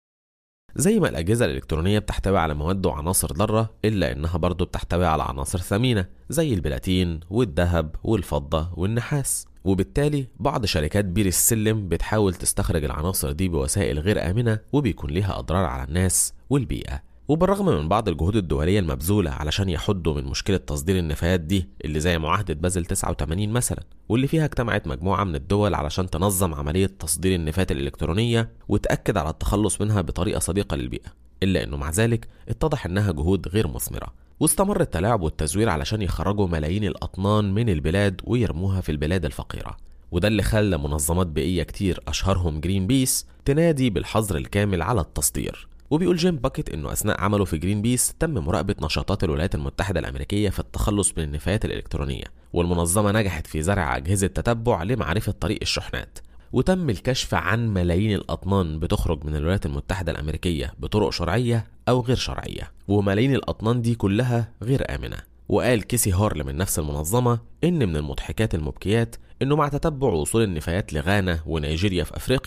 زي ما الأجهزة الإلكترونية بتحتوي على مواد وعناصر ضارة إلا إنها برضو بتحتوي على عناصر ثمينة زي البلاتين والذهب والفضة والنحاس وبالتالي بعض شركات بير السلم بتحاول تستخرج العناصر دي بوسائل غير آمنة وبيكون ليها أضرار على الناس والبيئة وبالرغم من بعض الجهود الدولية المبذولة علشان يحدوا من مشكلة تصدير النفايات دي اللي زي معاهدة بازل 89 مثلا واللي فيها اجتمعت مجموعة من الدول علشان تنظم عملية تصدير النفايات الإلكترونية وتأكد على التخلص منها بطريقة صديقة للبيئة إلا إنه مع ذلك اتضح إنها جهود غير مثمرة واستمر التلاعب والتزوير علشان يخرجوا ملايين الأطنان من البلاد ويرموها في البلاد الفقيرة وده اللي خلى منظمات بيئية كتير أشهرهم جرين بيس تنادي بالحظر الكامل على التصدير وبيقول جيم باكيت انه اثناء عمله في جرين بيس تم مراقبه نشاطات الولايات المتحده الامريكيه في التخلص من النفايات الالكترونيه والمنظمه نجحت في زرع اجهزه تتبع لمعرفه طريق الشحنات وتم الكشف عن ملايين الأطنان بتخرج من الولايات المتحدة الأمريكية بطرق شرعية أو غير شرعية وملايين الأطنان دي كلها غير آمنة وقال كيسي هارل من نفس المنظمة إن من المضحكات المبكيات إنه مع تتبع وصول النفايات لغانا ونيجيريا في أفريقيا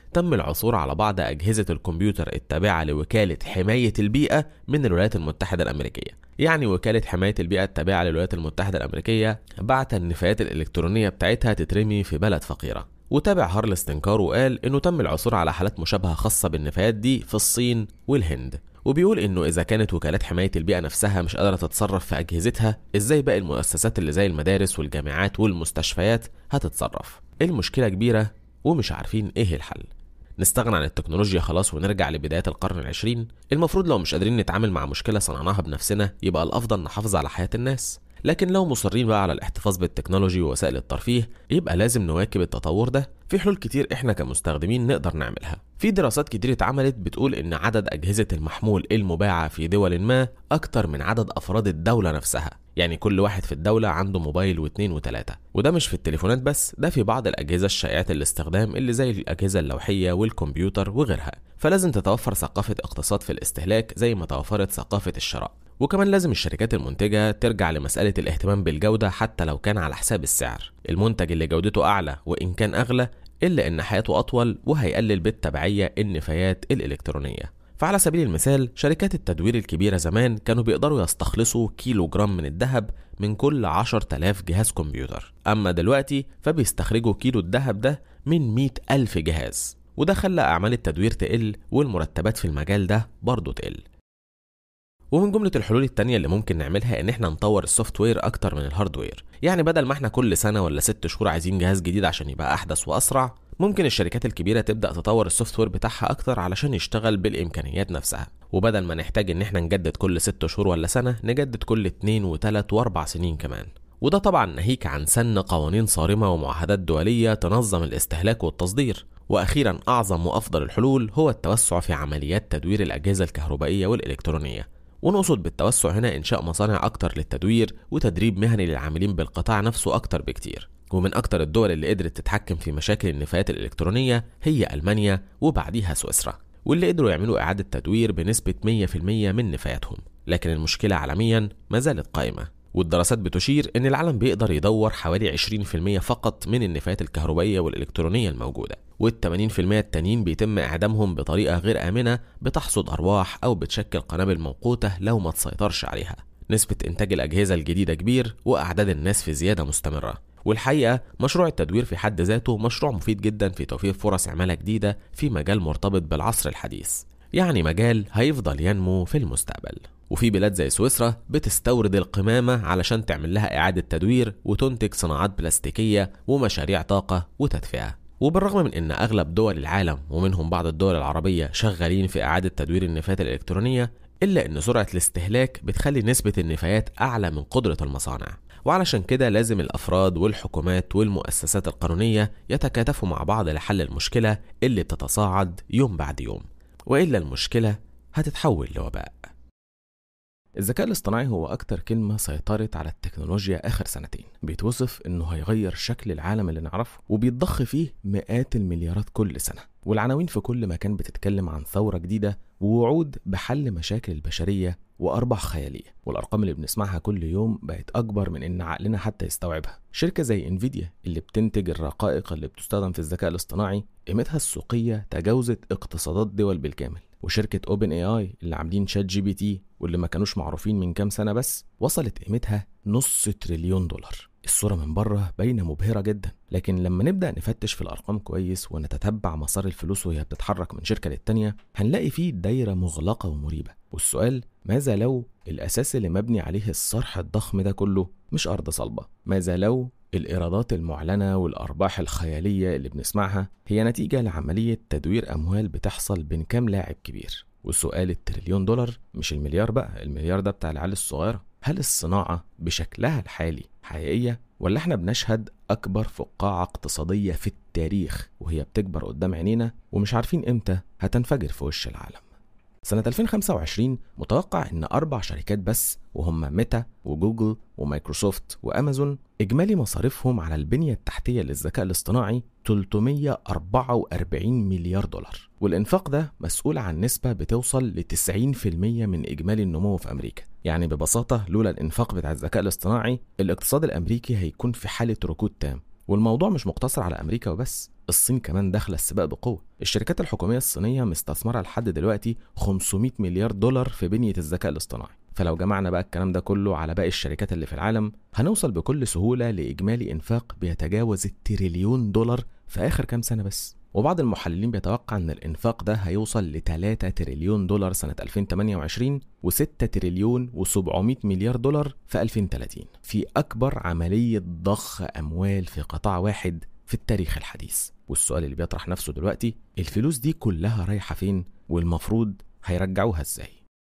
تم العثور على بعض أجهزة الكمبيوتر التابعة لوكالة حماية البيئة من الولايات المتحدة الأمريكية يعني وكالة حماية البيئة التابعة للولايات المتحدة الأمريكية بعت النفايات الإلكترونية بتاعتها تترمي في بلد فقيرة وتابع هارل استنكار وقال إنه تم العثور على حالات مشابهة خاصة بالنفايات دي في الصين والهند وبيقول انه اذا كانت وكالات حمايه البيئه نفسها مش قادره تتصرف في اجهزتها ازاي باقي المؤسسات اللي زي المدارس والجامعات والمستشفيات هتتصرف المشكله كبيره ومش عارفين ايه الحل نستغنى عن التكنولوجيا خلاص ونرجع لبدايات القرن العشرين المفروض لو مش قادرين نتعامل مع مشكله صنعناها بنفسنا يبقى الافضل نحافظ على حياه الناس لكن لو مصرين بقى على الاحتفاظ بالتكنولوجي ووسائل الترفيه يبقى لازم نواكب التطور ده في حلول كتير احنا كمستخدمين نقدر نعملها في دراسات كتير اتعملت بتقول ان عدد اجهزة المحمول المباعة في دول ما اكتر من عدد افراد الدولة نفسها يعني كل واحد في الدولة عنده موبايل واثنين وثلاثة وده مش في التليفونات بس ده في بعض الأجهزة الشائعة الاستخدام اللي زي الأجهزة اللوحية والكمبيوتر وغيرها فلازم تتوفر ثقافة اقتصاد في الاستهلاك زي ما توفرت ثقافة الشراء وكمان لازم الشركات المنتجة ترجع لمسألة الاهتمام بالجودة حتى لو كان على حساب السعر المنتج اللي جودته أعلى وإن كان أغلى إلا إن حياته أطول وهيقلل بالتبعية النفايات الإلكترونية فعلى سبيل المثال شركات التدوير الكبيرة زمان كانوا بيقدروا يستخلصوا كيلو جرام من الذهب من كل 10000 جهاز كمبيوتر أما دلوقتي فبيستخرجوا كيلو الذهب ده من 100 ألف جهاز وده خلى أعمال التدوير تقل والمرتبات في المجال ده برضه تقل ومن جملة الحلول التانية اللي ممكن نعملها إن إحنا نطور السوفت وير أكتر من الهاردوير، يعني بدل ما إحنا كل سنة ولا ست شهور عايزين جهاز جديد عشان يبقى أحدث وأسرع، ممكن الشركات الكبيرة تبدأ تطور السوفت وير بتاعها أكتر علشان يشتغل بالإمكانيات نفسها، وبدل ما نحتاج إن إحنا نجدد كل ست شهور ولا سنة، نجدد كل اتنين وتلات وأربع سنين كمان. وده طبعا ناهيك عن سن قوانين صارمة ومعاهدات دولية تنظم الاستهلاك والتصدير وأخيرا أعظم وأفضل الحلول هو التوسع في عمليات تدوير الأجهزة الكهربائية والإلكترونية ونقصد بالتوسع هنا إنشاء مصانع أكتر للتدوير وتدريب مهني للعاملين بالقطاع نفسه أكتر بكتير ومن أكتر الدول اللي قدرت تتحكم في مشاكل النفايات الإلكترونية هي ألمانيا وبعديها سويسرا واللي قدروا يعملوا إعادة تدوير بنسبة 100% من نفاياتهم لكن المشكلة عالميا ما زالت قائمة والدراسات بتشير ان العالم بيقدر يدور حوالي 20% فقط من النفايات الكهربائيه والالكترونيه الموجوده وال80% التانيين بيتم اعدامهم بطريقه غير امنه بتحصد ارواح او بتشكل قنابل موقوته لو ما تسيطرش عليها نسبه انتاج الاجهزه الجديده كبير واعداد الناس في زياده مستمره والحقيقه مشروع التدوير في حد ذاته مشروع مفيد جدا في توفير فرص عماله جديده في مجال مرتبط بالعصر الحديث يعني مجال هيفضل ينمو في المستقبل وفي بلاد زي سويسرا بتستورد القمامة علشان تعمل لها إعادة تدوير وتنتج صناعات بلاستيكية ومشاريع طاقة وتدفئة وبالرغم من ان اغلب دول العالم ومنهم بعض الدول العربيه شغالين في اعاده تدوير النفايات الالكترونيه الا ان سرعه الاستهلاك بتخلي نسبه النفايات اعلى من قدره المصانع وعلشان كده لازم الافراد والحكومات والمؤسسات القانونيه يتكاتفوا مع بعض لحل المشكله اللي بتتصاعد يوم بعد يوم والا المشكله هتتحول لوباء الذكاء الاصطناعي هو أكتر كلمة سيطرت على التكنولوجيا آخر سنتين بيتوصف إنه هيغير شكل العالم اللي نعرفه وبيتضخ فيه مئات المليارات كل سنة والعناوين في كل مكان بتتكلم عن ثورة جديدة ووعود بحل مشاكل البشرية وأرباح خيالية والأرقام اللي بنسمعها كل يوم بقت أكبر من إن عقلنا حتى يستوعبها شركة زي انفيديا اللي بتنتج الرقائق اللي بتستخدم في الذكاء الاصطناعي قيمتها السوقية تجاوزت اقتصادات دول بالكامل وشركة اوبن اي اي اللي عاملين شات جي بي تي واللي ما كانوش معروفين من كام سنة بس وصلت قيمتها نص تريليون دولار الصورة من بره باينة مبهرة جدا لكن لما نبدأ نفتش في الأرقام كويس ونتتبع مسار الفلوس وهي بتتحرك من شركة للتانية هنلاقي فيه دايرة مغلقة ومريبة والسؤال ماذا لو الأساس اللي مبني عليه الصرح الضخم ده كله مش أرض صلبة ماذا لو الإيرادات المعلنة والأرباح الخيالية اللي بنسمعها هي نتيجة لعملية تدوير أموال بتحصل بين كام لاعب كبير والسؤال التريليون دولار مش المليار بقى المليار ده بتاع العيال الصغيرة هل الصناعة بشكلها الحالي حقيقية ولا احنا بنشهد أكبر فقاعة اقتصادية في التاريخ وهي بتكبر قدام عينينا ومش عارفين امتى هتنفجر في وش العالم سنة 2025 متوقع إن أربع شركات بس وهم ميتا وجوجل ومايكروسوفت وأمازون إجمالي مصاريفهم على البنية التحتية للذكاء الاصطناعي 344 مليار دولار والإنفاق ده مسؤول عن نسبة بتوصل ل 90% من إجمالي النمو في أمريكا يعني ببساطة لولا الإنفاق بتاع الذكاء الاصطناعي الاقتصاد الأمريكي هيكون في حالة ركود تام والموضوع مش مقتصر على أمريكا وبس الصين كمان داخله السباق بقوه الشركات الحكوميه الصينيه مستثمره لحد دلوقتي 500 مليار دولار في بنيه الذكاء الاصطناعي فلو جمعنا بقى الكلام ده كله على باقي الشركات اللي في العالم هنوصل بكل سهوله لاجمالي انفاق بيتجاوز التريليون دولار في اخر كام سنه بس وبعض المحللين بيتوقع ان الانفاق ده هيوصل ل 3 تريليون دولار سنة 2028 و6 تريليون و700 مليار دولار في 2030 في أكبر عملية ضخ أموال في قطاع واحد في التاريخ الحديث والسؤال اللي بيطرح نفسه دلوقتي الفلوس دي كلها رايحة فين والمفروض هيرجعوها ازاي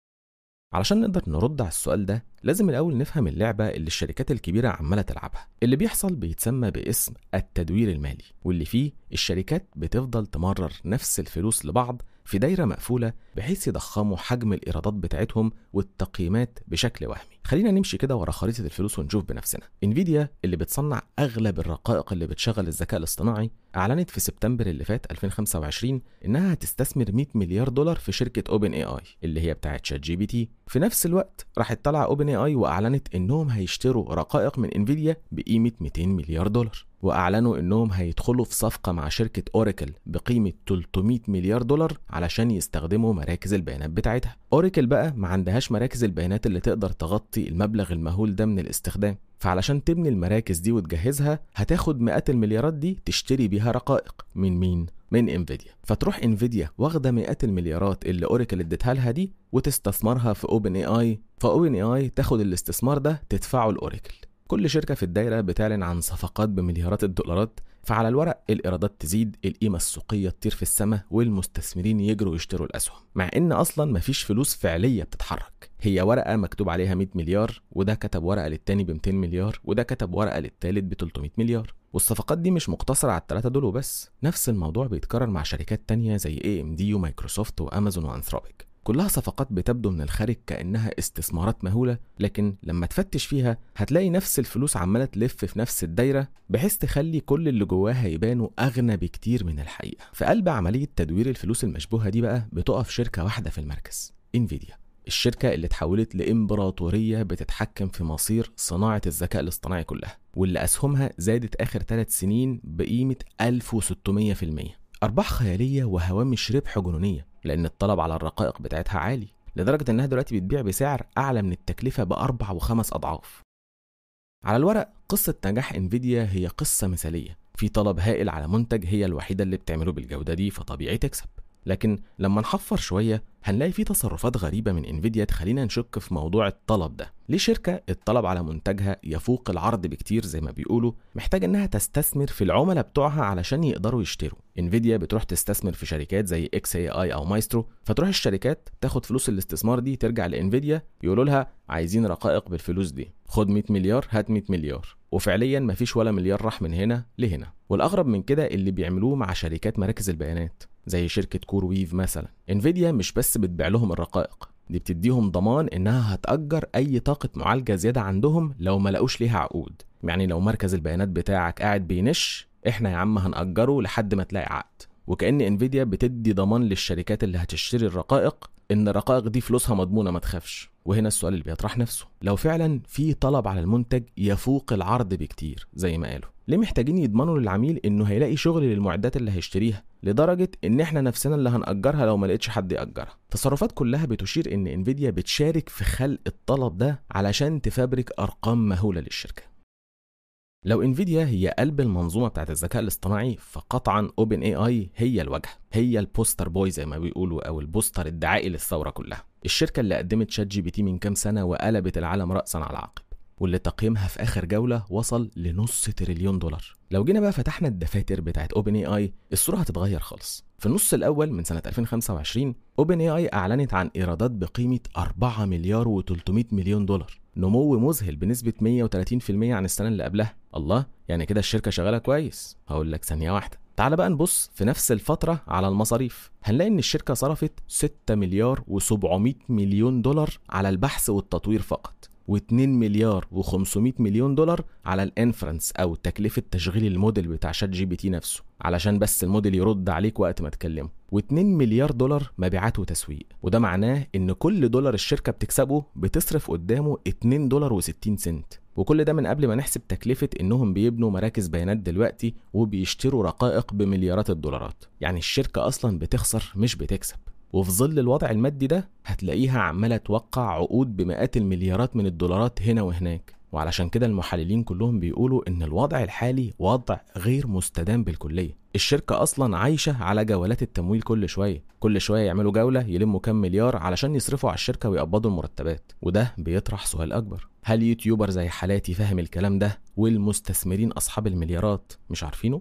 علشان نقدر نرد على السؤال ده لازم الأول نفهم اللعبة اللي الشركات الكبيرة عمالة تلعبها اللي بيحصل بيتسمى باسم التدوير المالي واللي فيه الشركات بتفضل تمرر نفس الفلوس لبعض في دايرة مقفولة بحيث يضخموا حجم الإيرادات بتاعتهم والتقييمات بشكل وهمي خلينا نمشي كده ورا خريطة الفلوس ونشوف بنفسنا انفيديا اللي بتصنع أغلب الرقائق اللي بتشغل الذكاء الاصطناعي أعلنت في سبتمبر اللي فات 2025 إنها هتستثمر 100 مليار دولار في شركة أوبن اي اي اللي هي بتاعت شات جي بي تي في نفس الوقت راحت طالعة أوبن اي اي وأعلنت إنهم هيشتروا رقائق من انفيديا بقيمة 200 مليار دولار واعلنوا انهم هيدخلوا في صفقه مع شركه اوراكل بقيمه 300 مليار دولار علشان يستخدموا مراكز البيانات بتاعتها اوراكل بقى ما عندهاش مراكز البيانات اللي تقدر تغطي المبلغ المهول ده من الاستخدام فعلشان تبني المراكز دي وتجهزها هتاخد مئات المليارات دي تشتري بيها رقائق من مين من انفيديا فتروح انفيديا واخده مئات المليارات اللي اوراكل اديتها لها دي وتستثمرها في اوبن اي اي فاوبن اي اي تاخد الاستثمار ده تدفعه لاوراكل كل شركة في الدايرة بتعلن عن صفقات بمليارات الدولارات فعلى الورق الإيرادات تزيد القيمة السوقية تطير في السماء والمستثمرين يجروا يشتروا الأسهم مع إن أصلا مفيش فلوس فعلية بتتحرك هي ورقة مكتوب عليها 100 مليار وده كتب ورقة للتاني ب 200 مليار وده كتب ورقة للتالت ب 300 مليار والصفقات دي مش مقتصرة على التلاتة دول وبس نفس الموضوع بيتكرر مع شركات تانية زي اي ام دي ومايكروسوفت وامازون وانثروبيك كلها صفقات بتبدو من الخارج كأنها استثمارات مهولة لكن لما تفتش فيها هتلاقي نفس الفلوس عمالة تلف في نفس الدايرة بحيث تخلي كل اللي جواها يبانوا أغنى بكتير من الحقيقة في قلب عملية تدوير الفلوس المشبوهة دي بقى بتقف شركة واحدة في المركز انفيديا الشركة اللي اتحولت لإمبراطورية بتتحكم في مصير صناعة الذكاء الاصطناعي كلها واللي أسهمها زادت آخر ثلاث سنين بقيمة 1600% أرباح خيالية وهوامش ربح جنونية لأن الطلب على الرقائق بتاعتها عالي لدرجة إنها دلوقتي بتبيع بسعر أعلى من التكلفة بأربع وخمس أضعاف على الورق قصة نجاح انفيديا هي قصة مثالية في طلب هائل على منتج هي الوحيدة اللي بتعمله بالجودة دي فطبيعي تكسب لكن لما نحفر شوية هنلاقي في تصرفات غريبة من انفيديا تخلينا نشك في موضوع الطلب ده ليه شركة الطلب على منتجها يفوق العرض بكتير زي ما بيقولوا محتاجة انها تستثمر في العملاء بتوعها علشان يقدروا يشتروا انفيديا بتروح تستثمر في شركات زي اكس اي اي او مايسترو فتروح الشركات تاخد فلوس الاستثمار دي ترجع لانفيديا يقولوا لها عايزين رقائق بالفلوس دي خد 100 مليار هات 100 مليار وفعليا مفيش ولا مليار راح من هنا لهنا والاغرب من كده اللي بيعملوه مع شركات مراكز البيانات زي شركة كور ويف مثلا انفيديا مش بس بتبيع لهم الرقائق دي بتديهم ضمان انها هتأجر اي طاقة معالجة زيادة عندهم لو ما لقوش ليها عقود يعني لو مركز البيانات بتاعك قاعد بينش احنا يا عم هنأجره لحد ما تلاقي عقد وكأن انفيديا بتدي ضمان للشركات اللي هتشتري الرقائق ان الرقائق دي فلوسها مضمونة ما تخافش وهنا السؤال اللي بيطرح نفسه لو فعلا في طلب على المنتج يفوق العرض بكتير زي ما قالوا ليه محتاجين يضمنوا للعميل انه هيلاقي شغل للمعدات اللي هيشتريها لدرجة ان احنا نفسنا اللي هنأجرها لو ما لقيتش حد يأجرها تصرفات كلها بتشير ان انفيديا بتشارك في خلق الطلب ده علشان تفبرك ارقام مهولة للشركة لو انفيديا هي قلب المنظومه بتاعت الذكاء الاصطناعي فقطعا اوبن اي اي هي الواجهه هي البوستر بوي زي ما بيقولوا او البوستر الدعائي للثوره كلها الشركه اللي قدمت شات جي بي تي من كام سنه وقلبت العالم راسا على عقب واللي تقييمها في اخر جوله وصل لنص تريليون دولار لو جينا بقى فتحنا الدفاتر بتاعت اوبن اي اي الصوره هتتغير خالص في النص الاول من سنه 2025 اوبن اي اي اعلنت عن ايرادات بقيمه 4 مليار و300 مليون دولار نمو مذهل بنسبة 130% عن السنة اللي قبلها الله يعني كده الشركة شغالة كويس هقول لك ثانية واحدة تعال بقى نبص في نفس الفترة على المصاريف هنلاقي ان الشركة صرفت 6 مليار و700 مليون دولار على البحث والتطوير فقط و2 مليار و500 مليون دولار على الانفرنس او تكلفه تشغيل الموديل بتاع شات جي بي تي نفسه علشان بس الموديل يرد عليك وقت ما تكلمه و2 مليار دولار مبيعات وتسويق وده معناه ان كل دولار الشركه بتكسبه بتصرف قدامه 2 دولار و60 سنت وكل ده من قبل ما نحسب تكلفة إنهم بيبنوا مراكز بيانات دلوقتي وبيشتروا رقائق بمليارات الدولارات يعني الشركة أصلا بتخسر مش بتكسب وفي ظل الوضع المادي ده هتلاقيها عمالة توقع عقود بمئات المليارات من الدولارات هنا وهناك وعلشان كده المحللين كلهم بيقولوا ان الوضع الحالي وضع غير مستدام بالكليه الشركه اصلا عايشه على جولات التمويل كل شويه كل شويه يعملوا جوله يلموا كام مليار علشان يصرفوا على الشركه ويقبضوا المرتبات وده بيطرح سؤال اكبر هل يوتيوبر زي حالاتي فاهم الكلام ده والمستثمرين اصحاب المليارات مش عارفينه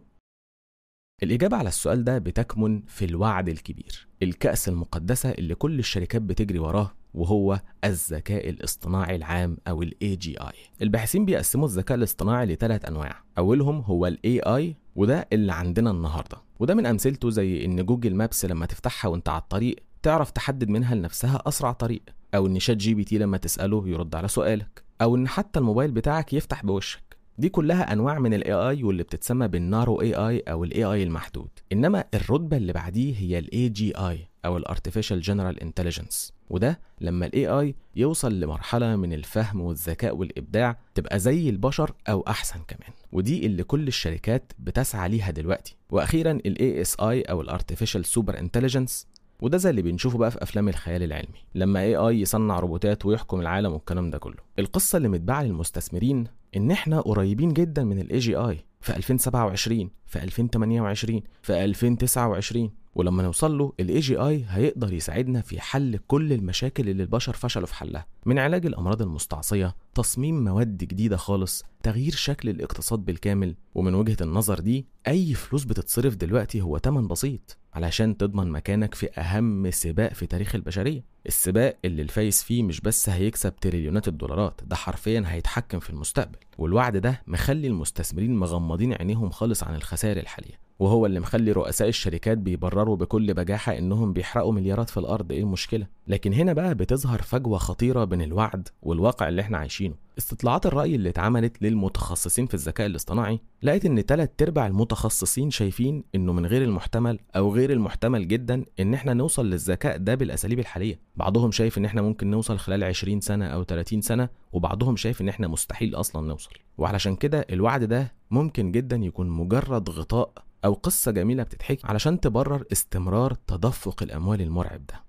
الإجابة على السؤال ده بتكمن في الوعد الكبير الكأس المقدسة اللي كل الشركات بتجري وراه وهو الذكاء الاصطناعي العام أو ال AGI الباحثين بيقسموا الذكاء الاصطناعي لثلاث أنواع أولهم هو ال AI وده اللي عندنا النهاردة وده من أمثلته زي إن جوجل مابس لما تفتحها وانت على الطريق تعرف تحدد منها لنفسها أسرع طريق أو إن شات جي بي تي لما تسأله يرد على سؤالك أو إن حتى الموبايل بتاعك يفتح بوشك دي كلها انواع من الاي اي واللي بتتسمى بالنارو اي اي او الاي اي المحدود انما الرتبه اللي بعديه هي الاي جي اي او الارتفيشال جنرال انتليجنس وده لما الاي اي يوصل لمرحله من الفهم والذكاء والابداع تبقى زي البشر او احسن كمان ودي اللي كل الشركات بتسعى ليها دلوقتي واخيرا الاي اس اي او الارتفيشال سوبر انتليجنس وده زي اللي بنشوفه بقى في افلام الخيال العلمي لما اي اي يصنع روبوتات ويحكم العالم والكلام ده كله القصه اللي متباعه للمستثمرين ان احنا قريبين جدا من الاي جي اي في 2027 في 2028 في 2029 ولما نوصل له الاي جي اي هيقدر يساعدنا في حل كل المشاكل اللي البشر فشلوا في حلها من علاج الامراض المستعصيه تصميم مواد جديده خالص تغيير شكل الاقتصاد بالكامل ومن وجهه النظر دي اي فلوس بتتصرف دلوقتي هو تمن بسيط علشان تضمن مكانك في اهم سباق في تاريخ البشريه السباق اللي الفايز فيه مش بس هيكسب تريليونات الدولارات ده حرفيا هيتحكم في المستقبل والوعد ده مخلي المستثمرين مغمضين عينيهم خالص عن الخسائر الحاليه وهو اللي مخلي رؤساء الشركات بيبرروا بكل بجاحة إنهم بيحرقوا مليارات في الأرض إيه المشكلة؟ لكن هنا بقى بتظهر فجوة خطيرة بين الوعد والواقع اللي إحنا عايشينه. استطلاعات الرأي اللي اتعملت للمتخصصين في الذكاء الاصطناعي لقيت إن تلات أرباع المتخصصين شايفين إنه من غير المحتمل أو غير المحتمل جدا إن إحنا نوصل للذكاء ده بالأساليب الحالية. بعضهم شايف إن إحنا ممكن نوصل خلال 20 سنة أو 30 سنة وبعضهم شايف إن إحنا مستحيل أصلا نوصل. وعلشان كده الوعد ده ممكن جدا يكون مجرد غطاء أو قصة جميلة بتتحكي علشان تبرر استمرار تدفق الأموال المرعب ده.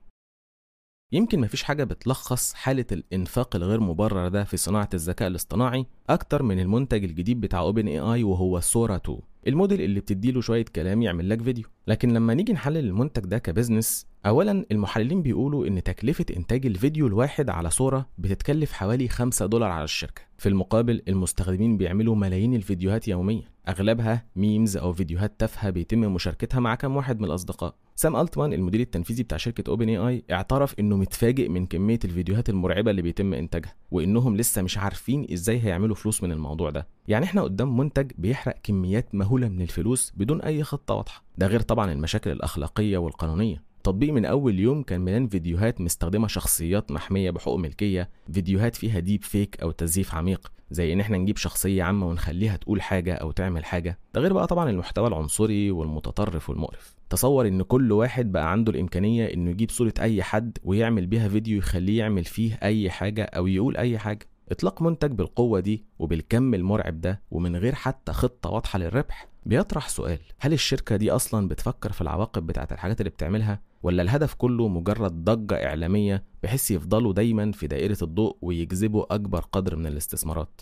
يمكن مفيش حاجة بتلخص حالة الإنفاق الغير مبرر ده في صناعة الذكاء الاصطناعي أكتر من المنتج الجديد بتاع أوبن اي اي وهو سورا 2 الموديل اللي بتديله شوية كلام يعمل لك فيديو لكن لما نيجي نحلل المنتج ده كبزنس أولا المحللين بيقولوا إن تكلفة إنتاج الفيديو الواحد على صورة بتتكلف حوالي 5 دولار على الشركة في المقابل المستخدمين بيعملوا ملايين الفيديوهات يوميا أغلبها ميمز أو فيديوهات تافهة بيتم مشاركتها مع كام واحد من الأصدقاء سام ألتمان المدير التنفيذي بتاع شركة أوبن اي اي اعترف إنه متفاجئ من كمية الفيديوهات المرعبة اللي بيتم إنتاجها وإنهم لسه مش عارفين إزاي هيعملوا فلوس من الموضوع ده يعني إحنا قدام منتج بيحرق كميات مهولة من الفلوس بدون أي خطة واضحة ده غير طبعا المشاكل الأخلاقية والقانونية تطبيق من أول يوم كان مليان فيديوهات مستخدمة شخصيات محمية بحقوق ملكية فيديوهات فيها ديب فيك أو تزييف عميق زي إن إحنا نجيب شخصية عامة ونخليها تقول حاجة أو تعمل حاجة ده غير بقى طبعا المحتوى العنصري والمتطرف والمقرف تصور إن كل واحد بقى عنده الإمكانية إنه يجيب صورة أي حد ويعمل بيها فيديو يخليه يعمل فيه أي حاجة أو يقول أي حاجة إطلاق منتج بالقوة دي وبالكم المرعب ده ومن غير حتى خطة واضحة للربح بيطرح سؤال هل الشركة دي أصلا بتفكر في العواقب بتاعت الحاجات اللي بتعملها ولا الهدف كله مجرد ضجة إعلامية بحيث يفضلوا دايما في دائرة الضوء ويجذبوا أكبر قدر من الاستثمارات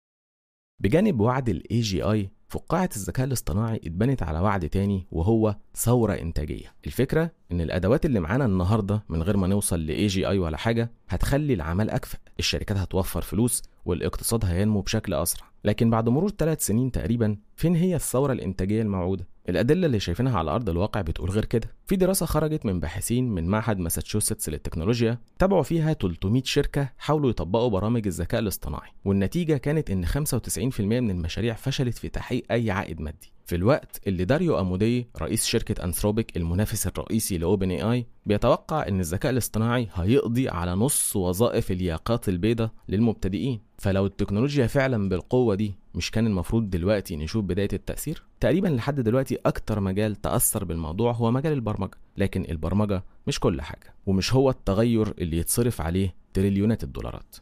بجانب وعد ال AGI فقاعة الذكاء الاصطناعي اتبنت على وعد تاني وهو ثورة إنتاجية الفكرة إن الأدوات اللي معانا النهاردة من غير ما نوصل ل AGI ولا حاجة هتخلي العمل أكفأ الشركات هتوفر فلوس والاقتصاد هينمو بشكل أسرع لكن بعد مرور ثلاث سنين تقريبا فين هي الثورة الإنتاجية الموعودة؟ الأدلة اللي شايفينها على أرض الواقع بتقول غير كده في دراسة خرجت من باحثين من معهد ماساتشوستس للتكنولوجيا تابعوا فيها 300 شركة حاولوا يطبقوا برامج الذكاء الاصطناعي والنتيجة كانت إن 95% من المشاريع فشلت في تحقيق أي عائد مادي في الوقت اللي داريو أمودي رئيس شركة أنثروبيك المنافس الرئيسي لأوبن اي اي بيتوقع إن الذكاء الاصطناعي هيقضي على نص وظائف الياقات البيضاء للمبتدئين فلو التكنولوجيا فعلا بالقوة دي مش كان المفروض دلوقتي نشوف بداية التأثير؟ تقريبا لحد دلوقتي أكتر مجال تأثر بالموضوع هو مجال البرمجة لكن البرمجة مش كل حاجة ومش هو التغير اللي يتصرف عليه تريليونات الدولارات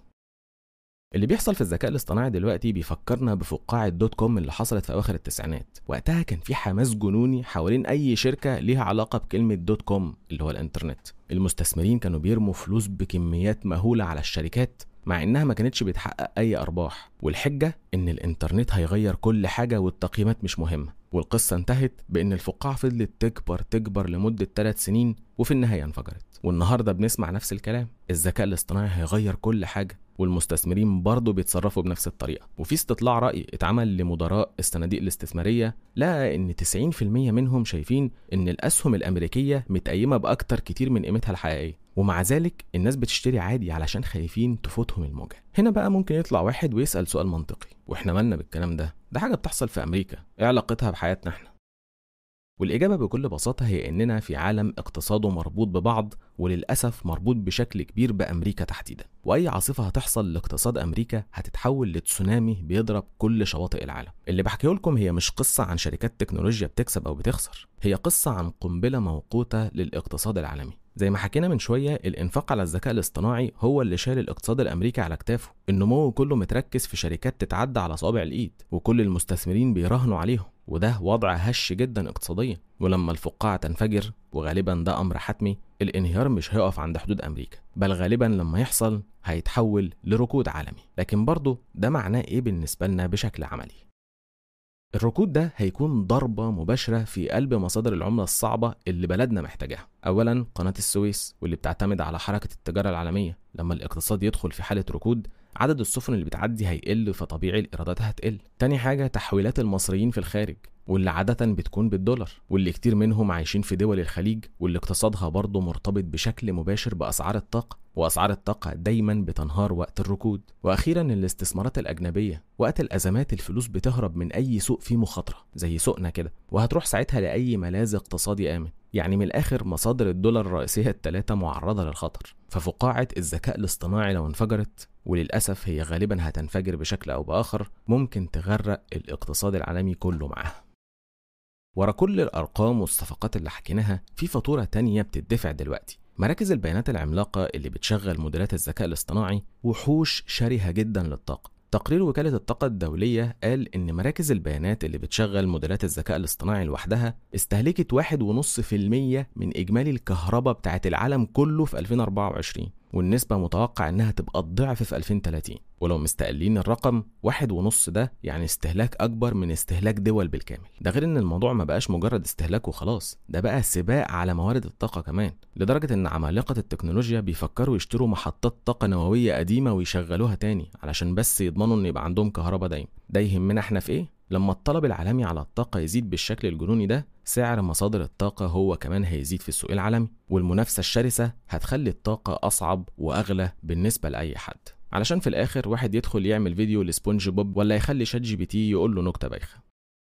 اللي بيحصل في الذكاء الاصطناعي دلوقتي بيفكرنا بفقاعة دوت كوم اللي حصلت في أواخر التسعينات وقتها كان في حماس جنوني حوالين أي شركة ليها علاقة بكلمة دوت كوم اللي هو الإنترنت المستثمرين كانوا بيرموا فلوس بكميات مهولة على الشركات مع انها ما كانتش بتحقق اي ارباح والحجه ان الانترنت هيغير كل حاجه والتقييمات مش مهمه والقصه انتهت بان الفقاعه فضلت تكبر تكبر لمده ثلاث سنين وفي النهايه انفجرت والنهارده بنسمع نفس الكلام الذكاء الاصطناعي هيغير كل حاجه والمستثمرين برضه بيتصرفوا بنفس الطريقه وفي استطلاع راي اتعمل لمدراء الصناديق الاستثماريه لقى ان 90% منهم شايفين ان الاسهم الامريكيه متقيمه باكتر كتير من قيمتها الحقيقيه ومع ذلك الناس بتشتري عادي علشان خايفين تفوتهم الموجة هنا بقى ممكن يطلع واحد ويسأل سؤال منطقي واحنا مالنا بالكلام ده ده حاجة بتحصل في أمريكا ايه علاقتها بحياتنا احنا والإجابة بكل بساطة هي إننا في عالم اقتصاده مربوط ببعض وللأسف مربوط بشكل كبير بأمريكا تحديدا وأي عاصفة هتحصل لاقتصاد أمريكا هتتحول لتسونامي بيضرب كل شواطئ العالم اللي بحكيه لكم هي مش قصة عن شركات تكنولوجيا بتكسب أو بتخسر هي قصة عن قنبلة موقوتة للاقتصاد العالمي زي ما حكينا من شوية الإنفاق على الذكاء الاصطناعي هو اللي شال الاقتصاد الأمريكي على كتافه النمو كله متركز في شركات تتعدى على صوابع الإيد وكل المستثمرين بيراهنوا عليهم وده وضع هش جدا اقتصاديا ولما الفقاعة تنفجر وغالبا ده أمر حتمي الانهيار مش هيقف عند حدود أمريكا بل غالبا لما يحصل هيتحول لركود عالمي لكن برضه ده معناه إيه بالنسبة لنا بشكل عملي الركود ده هيكون ضربة مباشرة في قلب مصادر العملة الصعبة اللي بلدنا محتاجاها أولا قناة السويس واللي بتعتمد على حركة التجارة العالمية لما الاقتصاد يدخل في حالة ركود عدد السفن اللي بتعدي هيقل فطبيعي الإيرادات هتقل تاني حاجة تحويلات المصريين في الخارج واللي عادة بتكون بالدولار واللي كتير منهم عايشين في دول الخليج واللي اقتصادها برضه مرتبط بشكل مباشر بأسعار الطاقة وأسعار الطاقة دايما بتنهار وقت الركود وأخيرا الاستثمارات الأجنبية وقت الأزمات الفلوس بتهرب من أي سوق فيه مخاطرة زي سوقنا كده وهتروح ساعتها لأي ملاذ اقتصادي آمن يعني من الآخر مصادر الدولار الرئيسية الثلاثة معرضة للخطر ففقاعة الذكاء الاصطناعي لو انفجرت وللأسف هي غالبا هتنفجر بشكل أو بآخر ممكن تغرق الاقتصاد العالمي كله معاها ورا كل الأرقام والصفقات اللي حكيناها في فاتورة تانية بتدفع دلوقتي مراكز البيانات العملاقة اللي بتشغل موديلات الذكاء الاصطناعي وحوش شرهة جدا للطاقة تقرير وكالة الطاقة الدولية قال إن مراكز البيانات اللي بتشغل موديلات الذكاء الاصطناعي لوحدها استهلكت واحد ونص في المية من إجمالي الكهرباء بتاعت العالم كله في 2024 والنسبة متوقع إنها تبقى الضعف في 2030 ولو مستقلين الرقم واحد ونص ده يعني استهلاك أكبر من استهلاك دول بالكامل ده غير إن الموضوع ما بقاش مجرد استهلاك وخلاص ده بقى سباق على موارد الطاقة كمان لدرجة إن عمالقة التكنولوجيا بيفكروا يشتروا محطات طاقة نووية قديمة ويشغلوها تاني علشان بس يضمنوا إن يبقى عندهم كهرباء دايما ده يهمنا إحنا في إيه؟ لما الطلب العالمي على الطاقة يزيد بالشكل الجنوني ده سعر مصادر الطاقة هو كمان هيزيد في السوق العالمي والمنافسة الشرسة هتخلي الطاقة أصعب وأغلى بالنسبة لأي حد علشان في الآخر واحد يدخل يعمل فيديو لسبونج بوب ولا يخلي شات جي بي تي يقول له نكتة بايخة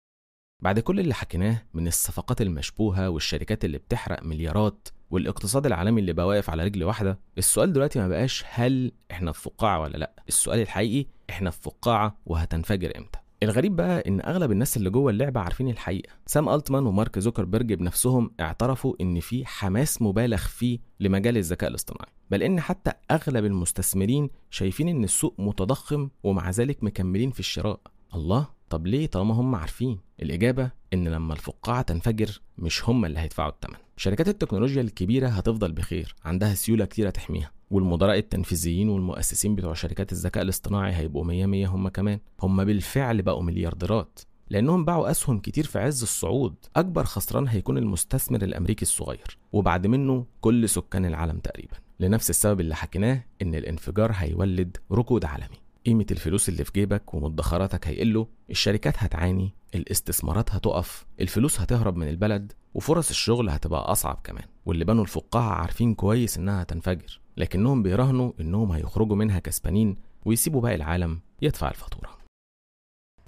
بعد كل اللي حكيناه من الصفقات المشبوهة والشركات اللي بتحرق مليارات والاقتصاد العالمي اللي بقى واقف على رجل واحدة السؤال دلوقتي ما بقاش هل احنا في فقاعة ولا لا السؤال الحقيقي احنا في فقاعة وهتنفجر امتى الغريب بقى ان اغلب الناس اللي جوه اللعبه عارفين الحقيقه سام التمان ومارك زوكربيرج بنفسهم اعترفوا ان في حماس مبالغ فيه لمجال الذكاء الاصطناعي بل ان حتى اغلب المستثمرين شايفين ان السوق متضخم ومع ذلك مكملين في الشراء الله طب ليه طالما هم عارفين الاجابه ان لما الفقاعه تنفجر مش هم اللي هيدفعوا الثمن شركات التكنولوجيا الكبيره هتفضل بخير عندها سيوله كتيره تحميها والمدراء التنفيذيين والمؤسسين بتوع شركات الذكاء الاصطناعي هيبقوا مية مية هم كمان هم بالفعل بقوا مليارديرات لأنهم باعوا أسهم كتير في عز الصعود أكبر خسران هيكون المستثمر الأمريكي الصغير وبعد منه كل سكان العالم تقريبا لنفس السبب اللي حكيناه إن الانفجار هيولد ركود عالمي قيمة الفلوس اللي في جيبك ومدخراتك هيقلوا الشركات هتعاني الاستثمارات هتقف الفلوس هتهرب من البلد وفرص الشغل هتبقى أصعب كمان واللي بنوا الفقاعة عارفين كويس إنها هتنفجر لكنهم بيراهنوا إنهم هيخرجوا منها كسبانين ويسيبوا باقي العالم يدفع الفاتورة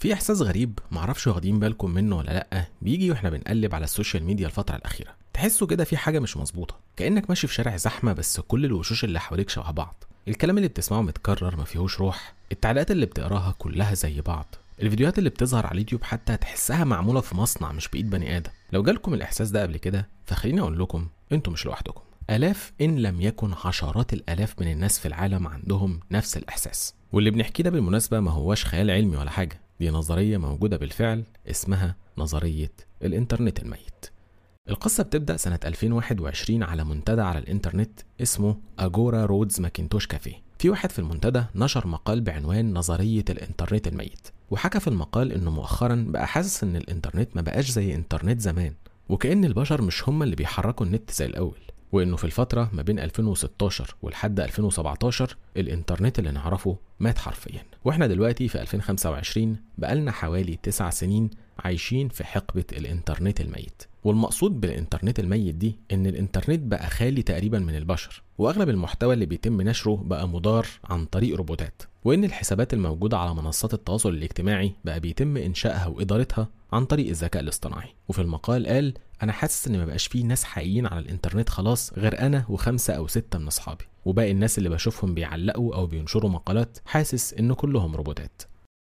في احساس غريب معرفش واخدين بالكم منه ولا لا بيجي واحنا بنقلب على السوشيال ميديا الفتره الاخيره تحسوا كده في حاجه مش مظبوطه كانك ماشي في شارع زحمه بس كل الوشوش اللي حواليك شبه بعض الكلام اللي بتسمعه متكرر ما فيهوش روح التعليقات اللي بتقراها كلها زي بعض الفيديوهات اللي بتظهر على اليوتيوب حتى تحسها معموله في مصنع مش بايد بني ادم لو جالكم الاحساس ده قبل كده فخليني اقول لكم انتوا مش لوحدكم آلاف إن لم يكن عشرات الآلاف من الناس في العالم عندهم نفس الإحساس واللي بنحكيه ده بالمناسبة ما هواش خيال علمي ولا حاجة دي نظرية موجودة بالفعل اسمها نظرية الإنترنت الميت القصة بتبدأ سنة 2021 على منتدى على الإنترنت اسمه أجورا رودز ماكنتوش كافيه في واحد في المنتدى نشر مقال بعنوان نظرية الإنترنت الميت وحكى في المقال إنه مؤخرا بقى حاسس إن الإنترنت ما بقاش زي إنترنت زمان وكأن البشر مش هم اللي بيحركوا النت زي الأول وإنه في الفترة ما بين 2016 ولحد 2017 الإنترنت اللي نعرفه مات حرفيا وإحنا دلوقتي في 2025 بقالنا حوالي 9 سنين عايشين في حقبة الإنترنت الميت والمقصود بالإنترنت الميت دي إن الإنترنت بقى خالي تقريبا من البشر وأغلب المحتوى اللي بيتم نشره بقى مدار عن طريق روبوتات وإن الحسابات الموجودة على منصات التواصل الاجتماعي بقى بيتم إنشائها وإدارتها عن طريق الذكاء الاصطناعي وفي المقال قال أنا حاسس إن مبقاش فيه ناس حقيقيين على الإنترنت خلاص غير أنا وخمسة أو ستة من أصحابي وباقي الناس اللي بشوفهم بيعلقوا أو بينشروا مقالات حاسس إن كلهم روبوتات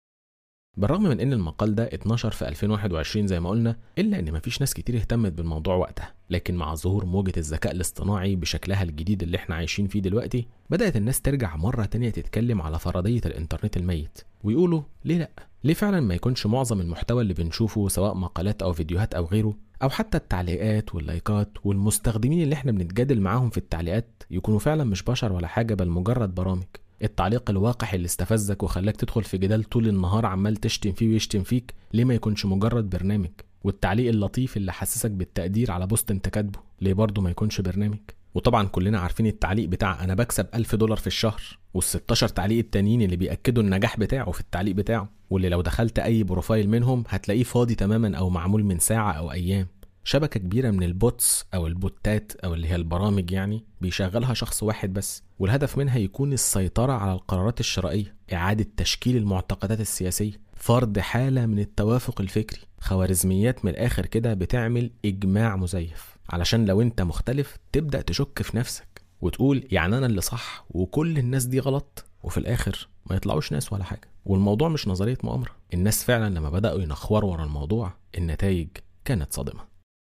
بالرغم من ان المقال ده اتنشر في 2021 زي ما قلنا الا ان مفيش ناس كتير اهتمت بالموضوع وقتها لكن مع ظهور موجة الذكاء الاصطناعي بشكلها الجديد اللي احنا عايشين فيه دلوقتي بدأت الناس ترجع مرة تانية تتكلم على فرضية الانترنت الميت ويقولوا ليه لأ ليه فعلا ما يكونش معظم المحتوى اللي بنشوفه سواء مقالات او فيديوهات او غيره او حتى التعليقات واللايكات والمستخدمين اللي احنا بنتجادل معاهم في التعليقات يكونوا فعلا مش بشر ولا حاجة بل مجرد برامج التعليق الواقح اللي استفزك وخلاك تدخل في جدال طول النهار عمال تشتم فيه ويشتم فيك ليه ما يكونش مجرد برنامج والتعليق اللطيف اللي حسسك بالتقدير على بوست انت كاتبه ليه برضه ما يكونش برنامج وطبعا كلنا عارفين التعليق بتاع انا بكسب ألف دولار في الشهر وال16 تعليق التانيين اللي بيأكدوا النجاح بتاعه في التعليق بتاعه واللي لو دخلت اي بروفايل منهم هتلاقيه فاضي تماما او معمول من ساعة او ايام شبكة كبيرة من البوتس أو البوتات أو اللي هي البرامج يعني بيشغلها شخص واحد بس والهدف منها يكون السيطرة على القرارات الشرائية إعادة تشكيل المعتقدات السياسية فرض حالة من التوافق الفكري خوارزميات من الآخر كده بتعمل إجماع مزيف علشان لو أنت مختلف تبدأ تشك في نفسك وتقول يعني أنا اللي صح وكل الناس دي غلط وفي الآخر ما يطلعوش ناس ولا حاجة والموضوع مش نظرية مؤامرة الناس فعلا لما بدأوا ينخوروا ورا الموضوع النتائج كانت صادمة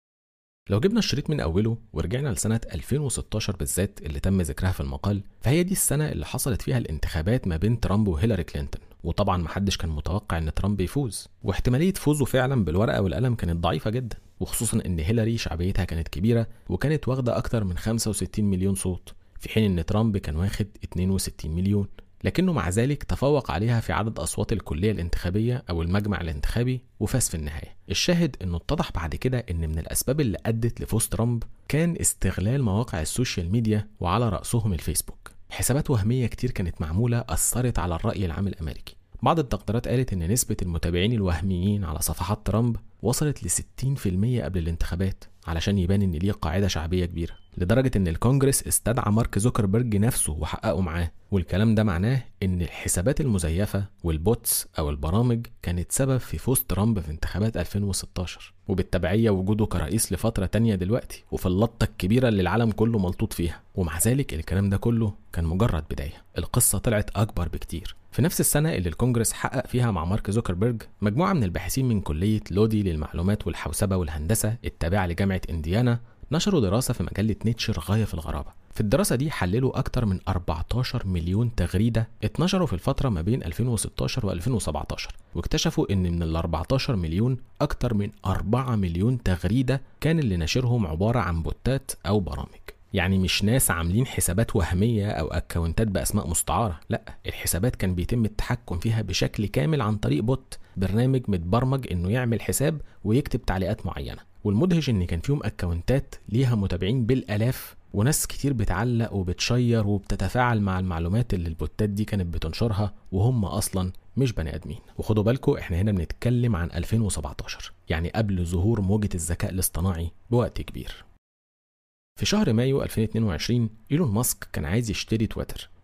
لو جبنا الشريط من أوله ورجعنا لسنة 2016 بالذات اللي تم ذكرها في المقال فهي دي السنة اللي حصلت فيها الانتخابات ما بين ترامب وهيلاري كلينتون وطبعا محدش كان متوقع ان ترامب يفوز واحتمالية فوزه فعلا بالورقة والقلم كانت ضعيفة جدا وخصوصا ان هيلاري شعبيتها كانت كبيرة وكانت واخدة أكتر من 65 مليون صوت في حين ان ترامب كان واخد 62 مليون لكنه مع ذلك تفوق عليها في عدد أصوات الكلية الانتخابية أو المجمع الانتخابي وفاز في النهاية الشاهد أنه اتضح بعد كده أن من الأسباب اللي أدت لفوز ترامب كان استغلال مواقع السوشيال ميديا وعلى رأسهم الفيسبوك حسابات وهمية كتير كانت معمولة أثرت على الرأي العام الأمريكي بعض التقديرات قالت ان نسبة المتابعين الوهميين على صفحات ترامب وصلت ل 60% قبل الانتخابات علشان يبان ان ليه قاعدة شعبية كبيرة لدرجة ان الكونجرس استدعى مارك زوكربيرج نفسه وحققوا معاه والكلام ده معناه ان الحسابات المزيفة والبوتس او البرامج كانت سبب في فوز ترامب في انتخابات 2016 وبالتبعية وجوده كرئيس لفترة تانية دلوقتي وفي اللطة الكبيرة اللي العالم كله ملطوط فيها ومع ذلك الكلام ده كله كان مجرد بداية القصة طلعت أكبر بكتير في نفس السنة اللي الكونجرس حقق فيها مع مارك زوكربيرج مجموعة من الباحثين من كلية لودي للمعلومات والحوسبة والهندسة التابعة لجامعة إنديانا نشروا دراسة في مجلة نيتشر غاية في الغرابة في الدراسة دي حللوا أكتر من 14 مليون تغريدة اتنشروا في الفترة ما بين 2016 و 2017 واكتشفوا إن من ال 14 مليون أكتر من 4 مليون تغريدة كان اللي ناشرهم عبارة عن بوتات أو برامج يعني مش ناس عاملين حسابات وهمية أو أكونتات بأسماء مستعارة لا الحسابات كان بيتم التحكم فيها بشكل كامل عن طريق بوت برنامج متبرمج إنه يعمل حساب ويكتب تعليقات معينة والمدهش إن كان فيهم أكونتات ليها متابعين بالآلاف وناس كتير بتعلق وبتشير وبتتفاعل مع المعلومات اللي البوتات دي كانت بتنشرها وهم أصلا مش بني آدمين وخدوا بالكم إحنا هنا بنتكلم عن 2017 يعني قبل ظهور موجة الذكاء الاصطناعي بوقت كبير في شهر مايو 2022 ايلون ماسك كان عايز يشتري تويتر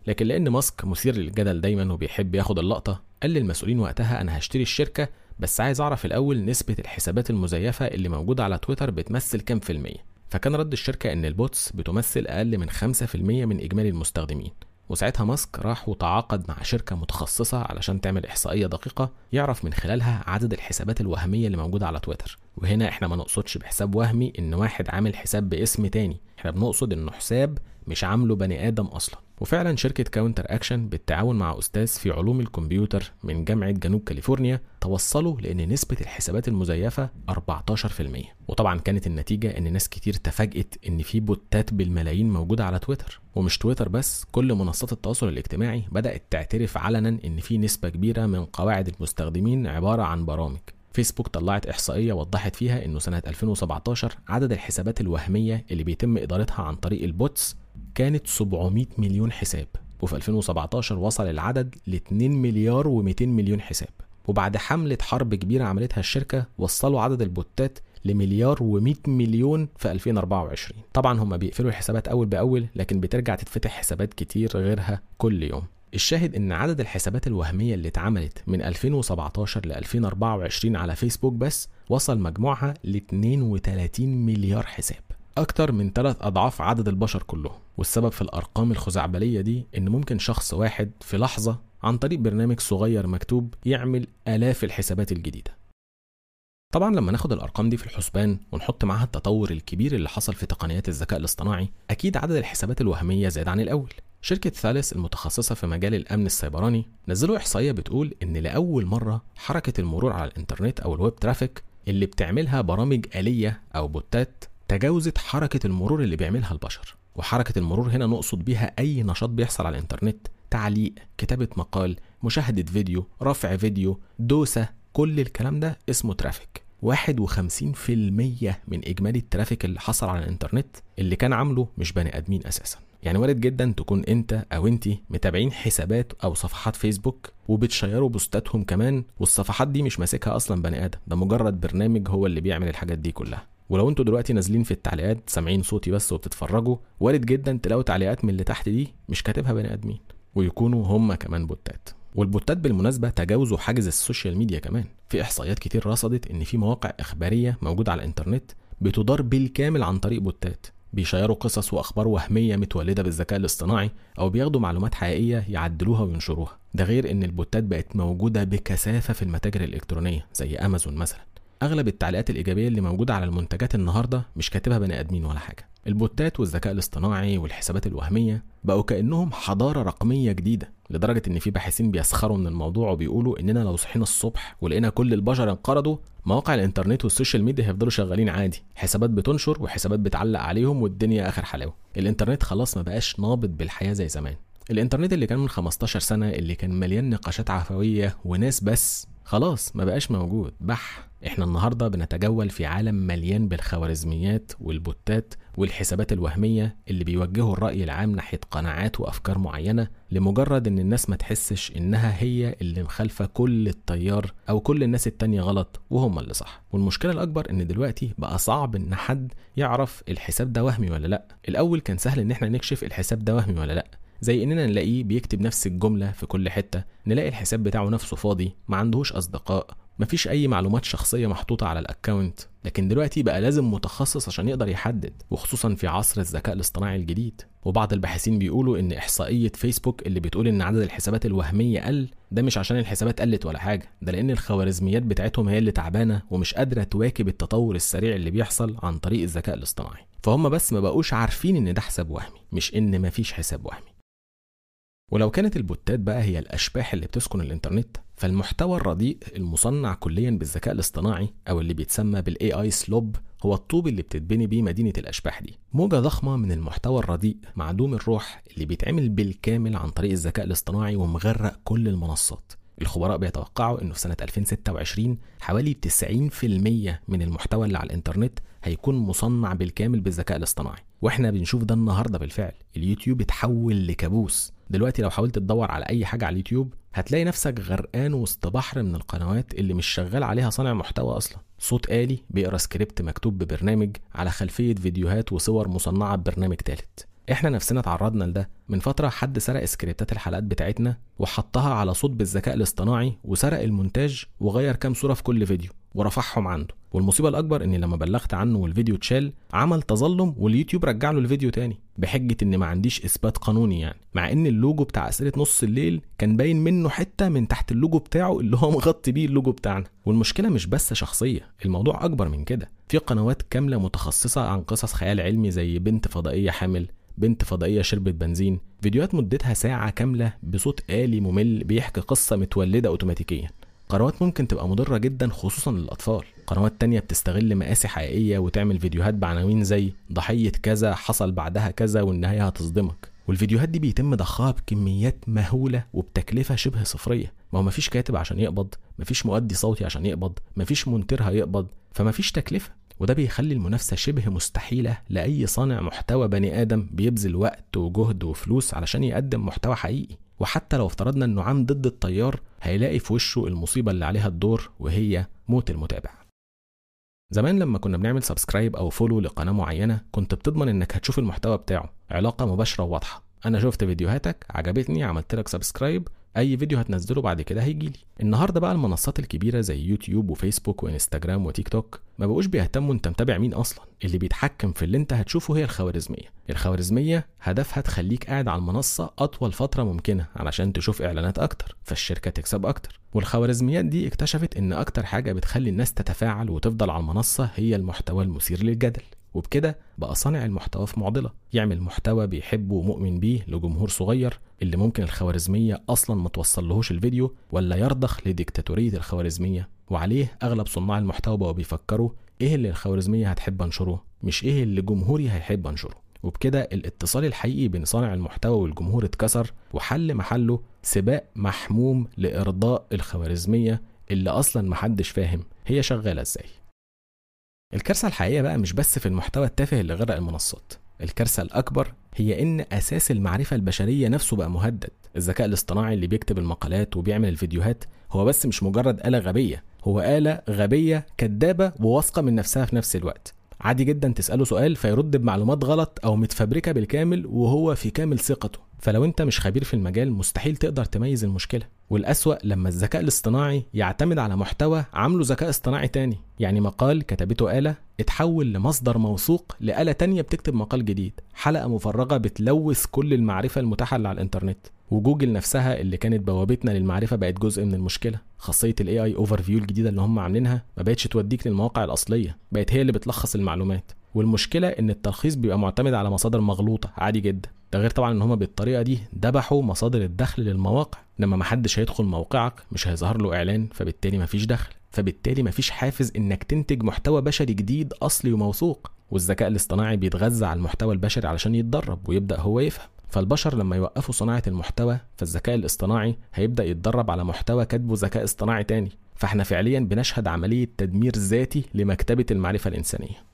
لكن لان ماسك مثير للجدل دايما وبيحب ياخد اللقطه قال للمسؤولين وقتها انا هشتري الشركه بس عايز اعرف الاول نسبه الحسابات المزيفه اللي موجوده على تويتر بتمثل كام في الميه فكان رد الشركه ان البوتس بتمثل اقل من 5% من اجمالي المستخدمين وساعتها ماسك راح وتعاقد مع شركة متخصصة علشان تعمل إحصائية دقيقة يعرف من خلالها عدد الحسابات الوهمية اللي موجودة على تويتر وهنا احنا ما نقصدش بحساب وهمي ان واحد عامل حساب باسم تاني احنا بنقصد انه حساب مش عامله بني آدم أصلا وفعلا شركة كاونتر أكشن بالتعاون مع أستاذ في علوم الكمبيوتر من جامعة جنوب كاليفورنيا توصلوا لأن نسبة الحسابات المزيفة 14% وطبعا كانت النتيجة إن ناس كتير تفاجئت إن في بوتات بالملايين موجودة على تويتر ومش تويتر بس كل منصات التواصل الاجتماعي بدأت تعترف علنا إن في نسبة كبيرة من قواعد المستخدمين عبارة عن برامج فيسبوك طلعت إحصائية وضحت فيها إنه سنة 2017 عدد الحسابات الوهمية اللي بيتم إدارتها عن طريق البوتس كانت 700 مليون حساب وفي 2017 وصل العدد ل 2 مليار و200 مليون حساب وبعد حملة حرب كبيرة عملتها الشركة وصلوا عدد البوتات لمليار و100 مليون في 2024 طبعا هم بيقفلوا الحسابات أول بأول لكن بترجع تتفتح حسابات كتير غيرها كل يوم الشاهد ان عدد الحسابات الوهميه اللي اتعملت من 2017 ل 2024 على فيسبوك بس وصل مجموعها ل 32 مليار حساب أكتر من ثلاث أضعاف عدد البشر كلهم والسبب في الأرقام الخزعبلية دي إن ممكن شخص واحد في لحظة عن طريق برنامج صغير مكتوب يعمل آلاف الحسابات الجديدة طبعا لما ناخد الارقام دي في الحسبان ونحط معاها التطور الكبير اللي حصل في تقنيات الذكاء الاصطناعي اكيد عدد الحسابات الوهميه زاد عن الاول شركة ثالث المتخصصة في مجال الأمن السيبراني نزلوا إحصائية بتقول إن لأول مرة حركة المرور على الإنترنت أو الويب ترافيك اللي بتعملها برامج آلية أو بوتات تجاوزت حركة المرور اللي بيعملها البشر وحركة المرور هنا نقصد بيها أي نشاط بيحصل على الإنترنت تعليق كتابة مقال مشاهدة فيديو رفع فيديو دوسة كل الكلام ده اسمه ترافيك 51% من إجمالي الترافيك اللي حصل على الإنترنت اللي كان عامله مش بني آدمين أساساً يعني وارد جدا تكون انت او انت متابعين حسابات او صفحات فيسبوك وبتشيروا بوستاتهم كمان والصفحات دي مش ماسكها اصلا بني ادم ده مجرد برنامج هو اللي بيعمل الحاجات دي كلها ولو انتوا دلوقتي نازلين في التعليقات سامعين صوتي بس وبتتفرجوا وارد جدا تلاقوا تعليقات من اللي تحت دي مش كاتبها بني ادمين ويكونوا هم كمان بوتات والبوتات بالمناسبة تجاوزوا حاجز السوشيال ميديا كمان في إحصائيات كتير رصدت إن في مواقع إخبارية موجودة على الإنترنت بتدار بالكامل عن طريق بوتات بيشيروا قصص واخبار وهميه متولده بالذكاء الاصطناعي او بياخدوا معلومات حقيقيه يعدلوها وينشروها ده غير ان البوتات بقت موجوده بكثافه في المتاجر الالكترونيه زي امازون مثلا اغلب التعليقات الايجابيه اللي موجوده على المنتجات النهارده مش كاتبها بني ادمين ولا حاجه البوتات والذكاء الاصطناعي والحسابات الوهميه بقوا كانهم حضاره رقميه جديده لدرجه ان في باحثين بيسخروا من الموضوع وبيقولوا اننا لو صحينا الصبح ولقينا كل البشر انقرضوا مواقع الانترنت والسوشيال ميديا هيفضلوا شغالين عادي حسابات بتنشر وحسابات بتعلق عليهم والدنيا اخر حلاوه الانترنت خلاص ما بقاش نابض بالحياه زي زمان الانترنت اللي كان من 15 سنه اللي كان مليان نقاشات عفويه وناس بس خلاص ما بقاش موجود بح احنا النهارده بنتجول في عالم مليان بالخوارزميات والبوتات والحسابات الوهميه اللي بيوجهوا الراي العام ناحيه قناعات وافكار معينه لمجرد ان الناس ما تحسش انها هي اللي مخالفه كل التيار او كل الناس التانية غلط وهم اللي صح والمشكله الاكبر ان دلوقتي بقى صعب ان حد يعرف الحساب ده وهمي ولا لا الاول كان سهل ان احنا نكشف الحساب ده وهمي ولا لا زي اننا نلاقيه بيكتب نفس الجمله في كل حته نلاقي الحساب بتاعه نفسه فاضي ما عندهوش اصدقاء مفيش اي معلومات شخصيه محطوطه على الاكونت لكن دلوقتي بقى لازم متخصص عشان يقدر يحدد وخصوصا في عصر الذكاء الاصطناعي الجديد وبعض الباحثين بيقولوا ان احصائيه فيسبوك اللي بتقول ان عدد الحسابات الوهميه قل ده مش عشان الحسابات قلت ولا حاجه ده لان الخوارزميات بتاعتهم هي اللي تعبانه ومش قادره تواكب التطور السريع اللي بيحصل عن طريق الذكاء الاصطناعي فهم بس ما بقوش عارفين ان ده حساب وهمي مش ان مفيش حساب وهمي ولو كانت البوتات بقى هي الأشباح اللي بتسكن الإنترنت فالمحتوى الرديء المصنع كليا بالذكاء الاصطناعي أو اللي بيتسمى بالاي اي سلوب هو الطوب اللي بتتبني بيه مدينة الأشباح دي موجة ضخمة من المحتوى الرديء معدوم الروح اللي بيتعمل بالكامل عن طريق الذكاء الاصطناعي ومغرق كل المنصات الخبراء بيتوقعوا انه في سنة 2026 حوالي 90% من المحتوى اللي على الانترنت هيكون مصنع بالكامل بالذكاء الاصطناعي واحنا بنشوف ده النهارده بالفعل اليوتيوب اتحول لكابوس دلوقتي لو حاولت تدور على اي حاجه على اليوتيوب هتلاقي نفسك غرقان وسط بحر من القنوات اللي مش شغال عليها صانع محتوى اصلا صوت آلي بيقرا سكريبت مكتوب ببرنامج على خلفيه فيديوهات وصور مصنعه ببرنامج تالت احنا نفسنا تعرضنا لده من فترة حد سرق سكريبتات الحلقات بتاعتنا وحطها على صوت بالذكاء الاصطناعي وسرق المونتاج وغير كام صورة في كل فيديو ورفعهم عنده والمصيبة الأكبر إني لما بلغت عنه والفيديو اتشال عمل تظلم واليوتيوب رجع له الفيديو تاني بحجة إن ما عنديش إثبات قانوني يعني مع إن اللوجو بتاع أسئلة نص الليل كان باين منه حتة من تحت اللوجو بتاعه اللي هو مغطي بيه اللوجو بتاعنا والمشكلة مش بس شخصية الموضوع أكبر من كده في قنوات كاملة متخصصة عن قصص خيال علمي زي بنت فضائية حامل بنت فضائية شربت بنزين فيديوهات مدتها ساعة كاملة بصوت آلي ممل بيحكي قصة متولدة أوتوماتيكيا قنوات ممكن تبقى مضرة جدا خصوصا للأطفال قنوات تانية بتستغل مقاسي حقيقية وتعمل فيديوهات بعناوين زي ضحية كذا حصل بعدها كذا والنهاية هتصدمك والفيديوهات دي بيتم ضخها بكميات مهولة وبتكلفة شبه صفرية ما هو مفيش كاتب عشان يقبض مفيش مؤدي صوتي عشان يقبض مفيش مونتير هيقبض فمفيش تكلفة وده بيخلي المنافسة شبه مستحيلة لأي صانع محتوى بني آدم بيبذل وقت وجهد وفلوس علشان يقدم محتوى حقيقي وحتى لو افترضنا انه عام ضد التيار هيلاقي في وشه المصيبة اللي عليها الدور وهي موت المتابع زمان لما كنا بنعمل سبسكرايب او فولو لقناة معينة كنت بتضمن انك هتشوف المحتوى بتاعه علاقة مباشرة وواضحة انا شفت فيديوهاتك عجبتني عملت لك سبسكرايب اي فيديو هتنزله بعد كده هيجيلي النهارده بقى المنصات الكبيره زي يوتيوب وفيسبوك وانستجرام وتيك توك ما بقوش بيهتموا انت متابع مين اصلا اللي بيتحكم في اللي انت هتشوفه هي الخوارزميه الخوارزميه هدفها تخليك قاعد على المنصه اطول فتره ممكنه علشان تشوف اعلانات اكتر فالشركه تكسب اكتر والخوارزميات دي اكتشفت ان اكتر حاجه بتخلي الناس تتفاعل وتفضل على المنصه هي المحتوى المثير للجدل وبكده بقى صانع المحتوى في معضلة يعمل محتوى بيحبه ومؤمن بيه لجمهور صغير اللي ممكن الخوارزمية أصلا ما توصلهوش الفيديو ولا يرضخ لديكتاتورية الخوارزمية وعليه أغلب صناع المحتوى بقوا بيفكروا إيه اللي الخوارزمية هتحب أنشره مش إيه اللي جمهوري هيحب أنشره وبكده الاتصال الحقيقي بين صانع المحتوى والجمهور اتكسر وحل محله سباق محموم لإرضاء الخوارزمية اللي أصلا محدش فاهم هي شغالة إزاي الكارثة الحقيقية بقى مش بس في المحتوى التافه اللي غرق المنصات الكارثة الأكبر هي إن أساس المعرفة البشرية نفسه بقى مهدد الذكاء الاصطناعي اللي بيكتب المقالات وبيعمل الفيديوهات هو بس مش مجرد آلة غبية هو آلة غبية كدابة وواثقة من نفسها في نفس الوقت عادي جدا تسأله سؤال فيرد بمعلومات غلط أو متفبركة بالكامل وهو في كامل ثقته فلو انت مش خبير في المجال مستحيل تقدر تميز المشكلة والأسوأ لما الذكاء الاصطناعي يعتمد على محتوى عامله ذكاء اصطناعي تاني يعني مقال كتبته آلة اتحول لمصدر موثوق لآلة تانية بتكتب مقال جديد حلقة مفرغة بتلوث كل المعرفة المتاحة اللي على الإنترنت وجوجل نفسها اللي كانت بوابتنا للمعرفة بقت جزء من المشكلة خاصية الاي اي اوفر فيو الجديدة اللي هم عاملينها ما بقتش توديك للمواقع الأصلية بقت هي اللي بتلخص المعلومات والمشكلة إن التلخيص بيبقى معتمد على مصادر مغلوطة عادي جدا ده غير طبعا ان هما بالطريقه دي ذبحوا مصادر الدخل للمواقع لما محدش هيدخل موقعك مش هيظهر له اعلان فبالتالي مفيش دخل فبالتالي مفيش حافز انك تنتج محتوى بشري جديد اصلي وموثوق والذكاء الاصطناعي بيتغذى على المحتوى البشري علشان يتدرب ويبدا هو يفهم فالبشر لما يوقفوا صناعه المحتوى فالذكاء الاصطناعي هيبدا يتدرب على محتوى كاتبه ذكاء اصطناعي تاني فاحنا فعليا بنشهد عمليه تدمير ذاتي لمكتبه المعرفه الانسانيه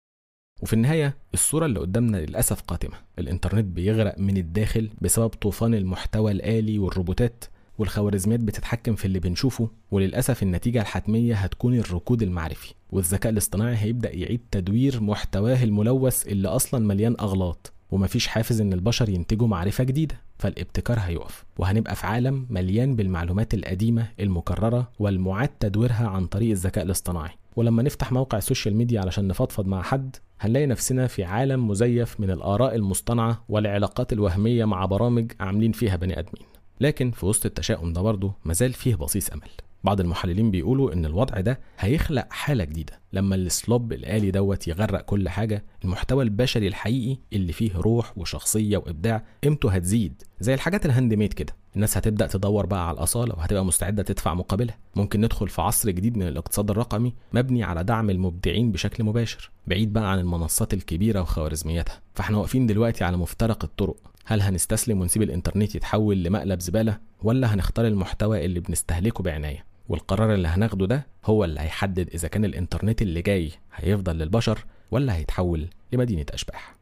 وفي النهاية الصورة اللي قدامنا للأسف قاتمة الإنترنت بيغرق من الداخل بسبب طوفان المحتوى الآلي والروبوتات والخوارزميات بتتحكم في اللي بنشوفه وللأسف النتيجة الحتمية هتكون الركود المعرفي والذكاء الاصطناعي هيبدأ يعيد تدوير محتواه الملوث اللي أصلا مليان أغلاط ومفيش حافز إن البشر ينتجوا معرفة جديدة فالابتكار هيقف وهنبقى في عالم مليان بالمعلومات القديمة المكررة والمعاد تدويرها عن طريق الذكاء الاصطناعي ولما نفتح موقع السوشيال ميديا علشان نفضفض مع حد هنلاقي نفسنا في عالم مزيف من الآراء المصطنعة والعلاقات الوهمية مع برامج عاملين فيها بني آدمين لكن في وسط التشاؤم ده برضه مازال فيه بصيص أمل بعض المحللين بيقولوا ان الوضع ده هيخلق حالة جديدة لما السلوب الآلي دوت يغرق كل حاجة المحتوى البشري الحقيقي اللي فيه روح وشخصية وإبداع قيمته هتزيد زي الحاجات الهاند ميد كده الناس هتبدأ تدور بقى على الأصالة وهتبقى مستعدة تدفع مقابلها ممكن ندخل في عصر جديد من الاقتصاد الرقمي مبني على دعم المبدعين بشكل مباشر بعيد بقى عن المنصات الكبيرة وخوارزمياتها فاحنا واقفين دلوقتي على مفترق الطرق هل هنستسلم ونسيب الانترنت يتحول لمقلب زبالة ولا هنختار المحتوى اللي بنستهلكه بعناية والقرار اللي هناخده ده هو اللي هيحدد إذا كان الإنترنت اللي جاي هيفضل للبشر ولا هيتحول لمدينة أشباح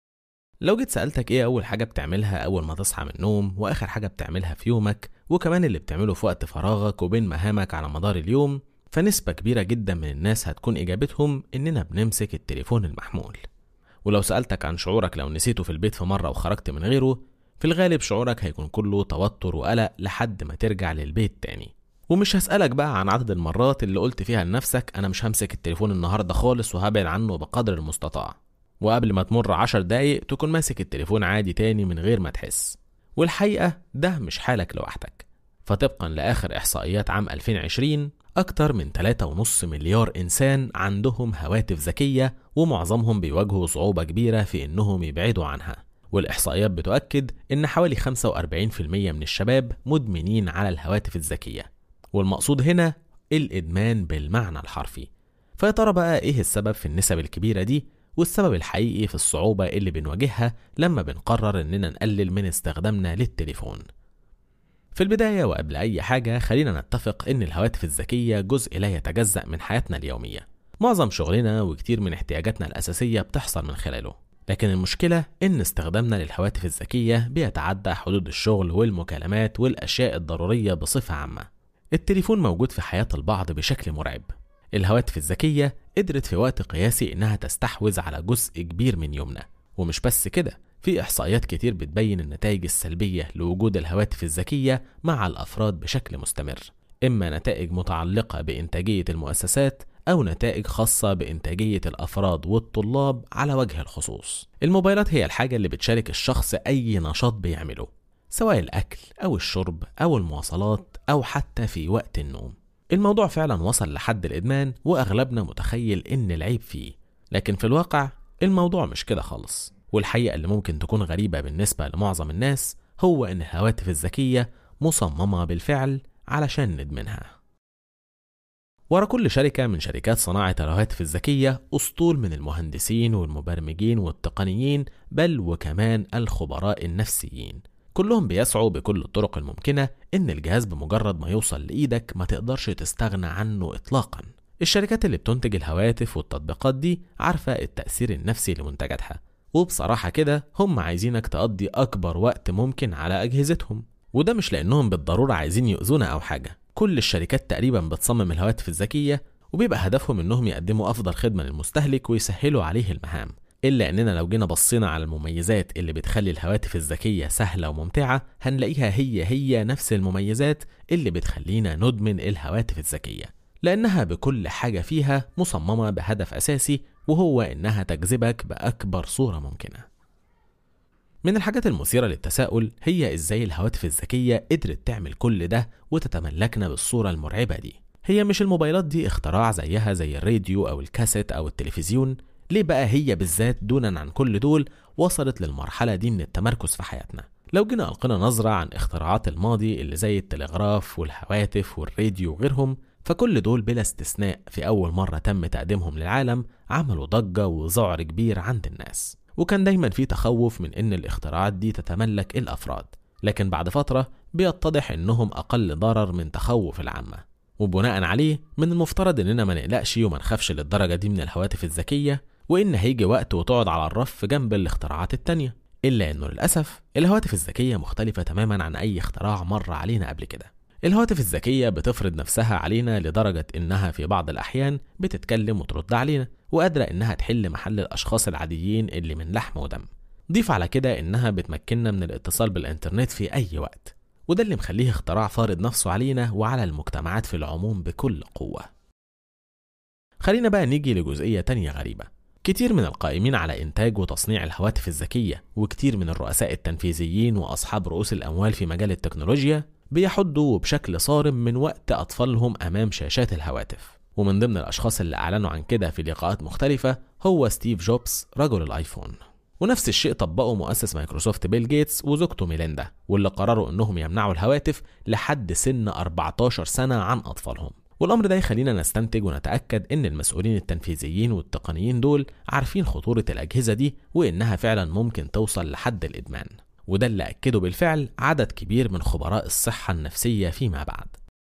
لو جيت سألتك إيه أول حاجة بتعملها أول ما تصحى من النوم وآخر حاجة بتعملها في يومك وكمان اللي بتعمله في وقت فراغك وبين مهامك على مدار اليوم فنسبة كبيرة جدا من الناس هتكون إجابتهم إننا بنمسك التليفون المحمول ولو سألتك عن شعورك لو نسيته في البيت في مرة وخرجت من غيره في الغالب شعورك هيكون كله توتر وقلق لحد ما ترجع للبيت تاني ومش هسألك بقى عن عدد المرات اللي قلت فيها لنفسك أنا مش همسك التليفون النهاردة خالص وهبعد عنه بقدر المستطاع وقبل ما تمر عشر دقايق تكون ماسك التليفون عادي تاني من غير ما تحس والحقيقة ده مش حالك لوحدك فطبقا لآخر إحصائيات عام 2020 أكتر من 3.5 مليار إنسان عندهم هواتف ذكية ومعظمهم بيواجهوا صعوبة كبيرة في إنهم يبعدوا عنها والإحصائيات بتؤكد إن حوالي 45% من الشباب مدمنين على الهواتف الذكية والمقصود هنا الإدمان بالمعنى الحرفي فيا ترى بقى إيه السبب في النسب الكبيرة دي والسبب الحقيقي في الصعوبة اللي بنواجهها لما بنقرر إننا نقلل من استخدامنا للتليفون في البداية وقبل أي حاجة خلينا نتفق إن الهواتف الذكية جزء لا يتجزأ من حياتنا اليومية معظم شغلنا وكتير من احتياجاتنا الأساسية بتحصل من خلاله لكن المشكلة إن استخدامنا للهواتف الذكية بيتعدى حدود الشغل والمكالمات والأشياء الضرورية بصفة عامة التليفون موجود في حياة البعض بشكل مرعب الهواتف الذكية قدرت في وقت قياسي إنها تستحوذ على جزء كبير من يومنا ومش بس كده في إحصائيات كتير بتبين النتائج السلبية لوجود الهواتف الذكية مع الأفراد بشكل مستمر إما نتائج متعلقة بإنتاجية المؤسسات أو نتائج خاصة بإنتاجية الأفراد والطلاب على وجه الخصوص الموبايلات هي الحاجة اللي بتشارك الشخص أي نشاط بيعمله سواء الأكل أو الشرب أو المواصلات أو حتى في وقت النوم الموضوع فعلا وصل لحد الإدمان وأغلبنا متخيل إن العيب فيه لكن في الواقع الموضوع مش كده خالص والحقيقة اللي ممكن تكون غريبة بالنسبة لمعظم الناس هو إن الهواتف الذكية مصممة بالفعل علشان ندمنها ورا كل شركة من شركات صناعة الهواتف الذكية أسطول من المهندسين والمبرمجين والتقنيين بل وكمان الخبراء النفسيين كلهم بيسعوا بكل الطرق الممكنة إن الجهاز بمجرد ما يوصل لإيدك ما تقدرش تستغنى عنه إطلاقا الشركات اللي بتنتج الهواتف والتطبيقات دي عارفة التأثير النفسي لمنتجاتها وبصراحة كده هم عايزينك تقضي أكبر وقت ممكن على أجهزتهم وده مش لأنهم بالضرورة عايزين يؤذونا أو حاجة كل الشركات تقريبا بتصمم الهواتف الذكية وبيبقى هدفهم إنهم يقدموا أفضل خدمة للمستهلك ويسهلوا عليه المهام إلا إننا لو جينا بصينا على المميزات اللي بتخلي الهواتف الذكية سهلة وممتعة هنلاقيها هي هي نفس المميزات اللي بتخلينا ندمن الهواتف الذكية لأنها بكل حاجة فيها مصممة بهدف أساسي وهو إنها تجذبك بأكبر صورة ممكنة من الحاجات المثيرة للتساؤل هي إزاي الهواتف الذكية قدرت تعمل كل ده وتتملكنا بالصورة المرعبة دي هي مش الموبايلات دي اختراع زيها زي الراديو أو الكاسيت أو التلفزيون ليه بقى هي بالذات دونا عن كل دول وصلت للمرحلة دي من التمركز في حياتنا لو جينا ألقينا نظرة عن اختراعات الماضي اللي زي التلغراف والهواتف والراديو وغيرهم فكل دول بلا استثناء في أول مرة تم تقديمهم للعالم عملوا ضجة وذعر كبير عند الناس وكان دايما في تخوف من إن الاختراعات دي تتملك الأفراد لكن بعد فترة بيتضح إنهم أقل ضرر من تخوف العامة وبناء عليه من المفترض إننا ما نقلقش وما نخافش للدرجة دي من الهواتف الذكية وإن هيجي وقت وتقعد على الرف جنب الاختراعات التانية إلا إنه للأسف الهواتف الذكية مختلفة تماما عن أي اختراع مر علينا قبل كده الهواتف الذكية بتفرض نفسها علينا لدرجة إنها في بعض الأحيان بتتكلم وترد علينا وقادرة إنها تحل محل الأشخاص العاديين اللي من لحم ودم ضيف على كده إنها بتمكننا من الاتصال بالإنترنت في أي وقت وده اللي مخليه اختراع فارض نفسه علينا وعلى المجتمعات في العموم بكل قوة خلينا بقى نيجي لجزئية تانية غريبة كتير من القائمين على إنتاج وتصنيع الهواتف الذكية وكتير من الرؤساء التنفيذيين وأصحاب رؤوس الأموال في مجال التكنولوجيا بيحدوا بشكل صارم من وقت أطفالهم أمام شاشات الهواتف ومن ضمن الأشخاص اللي أعلنوا عن كده في لقاءات مختلفة هو ستيف جوبز رجل الآيفون ونفس الشيء طبقه مؤسس مايكروسوفت بيل جيتس وزوجته ميليندا واللي قرروا انهم يمنعوا الهواتف لحد سن 14 سنة عن أطفالهم والأمر ده يخلينا نستنتج ونتأكد إن المسؤولين التنفيذيين والتقنيين دول عارفين خطورة الأجهزة دي وإنها فعلا ممكن توصل لحد الإدمان وده اللي أكده بالفعل عدد كبير من خبراء الصحة النفسية فيما بعد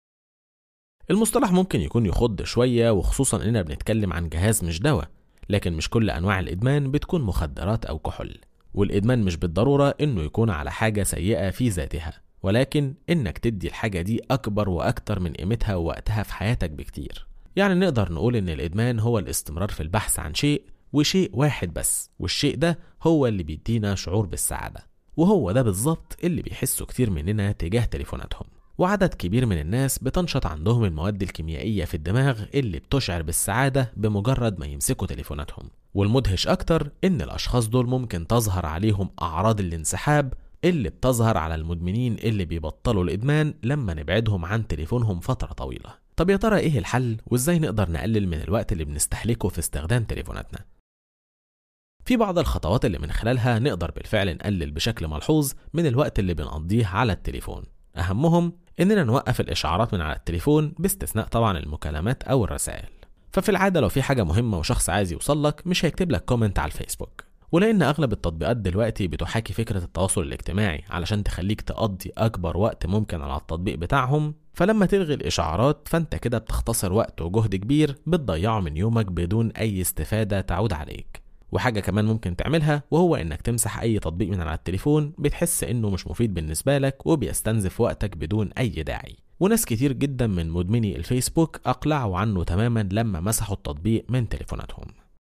المصطلح ممكن يكون يخض شوية وخصوصا إننا بنتكلم عن جهاز مش دواء لكن مش كل أنواع الإدمان بتكون مخدرات أو كحول والإدمان مش بالضرورة إنه يكون على حاجة سيئة في ذاتها ولكن إنك تدي الحاجة دي أكبر وأكتر من قيمتها ووقتها في حياتك بكتير يعني نقدر نقول إن الإدمان هو الاستمرار في البحث عن شيء وشيء واحد بس والشيء ده هو اللي بيدينا شعور بالسعادة وهو ده بالظبط اللي بيحسوا كتير مننا تجاه تليفوناتهم وعدد كبير من الناس بتنشط عندهم المواد الكيميائية في الدماغ اللي بتشعر بالسعادة بمجرد ما يمسكوا تليفوناتهم والمدهش أكتر إن الأشخاص دول ممكن تظهر عليهم أعراض الانسحاب اللي بتظهر على المدمنين اللي بيبطلوا الإدمان لما نبعدهم عن تليفونهم فترة طويلة طب يا ترى إيه الحل وإزاي نقدر نقلل من الوقت اللي بنستهلكه في استخدام تليفوناتنا في بعض الخطوات اللي من خلالها نقدر بالفعل نقلل بشكل ملحوظ من الوقت اللي بنقضيه على التليفون أهمهم إننا نوقف الإشعارات من على التليفون باستثناء طبعا المكالمات أو الرسائل ففي العادة لو في حاجة مهمة وشخص عايز يوصلك مش هيكتب لك كومنت على الفيسبوك ولأن أغلب التطبيقات دلوقتي بتحاكي فكرة التواصل الاجتماعي علشان تخليك تقضي أكبر وقت ممكن على التطبيق بتاعهم فلما تلغي الإشعارات فأنت كده بتختصر وقت وجهد كبير بتضيعه من يومك بدون أي استفادة تعود عليك وحاجة كمان ممكن تعملها وهو إنك تمسح أي تطبيق من على التليفون بتحس إنه مش مفيد بالنسبة لك وبيستنزف وقتك بدون أي داعي وناس كتير جدا من مدمني الفيسبوك أقلعوا عنه تماما لما مسحوا التطبيق من تليفوناتهم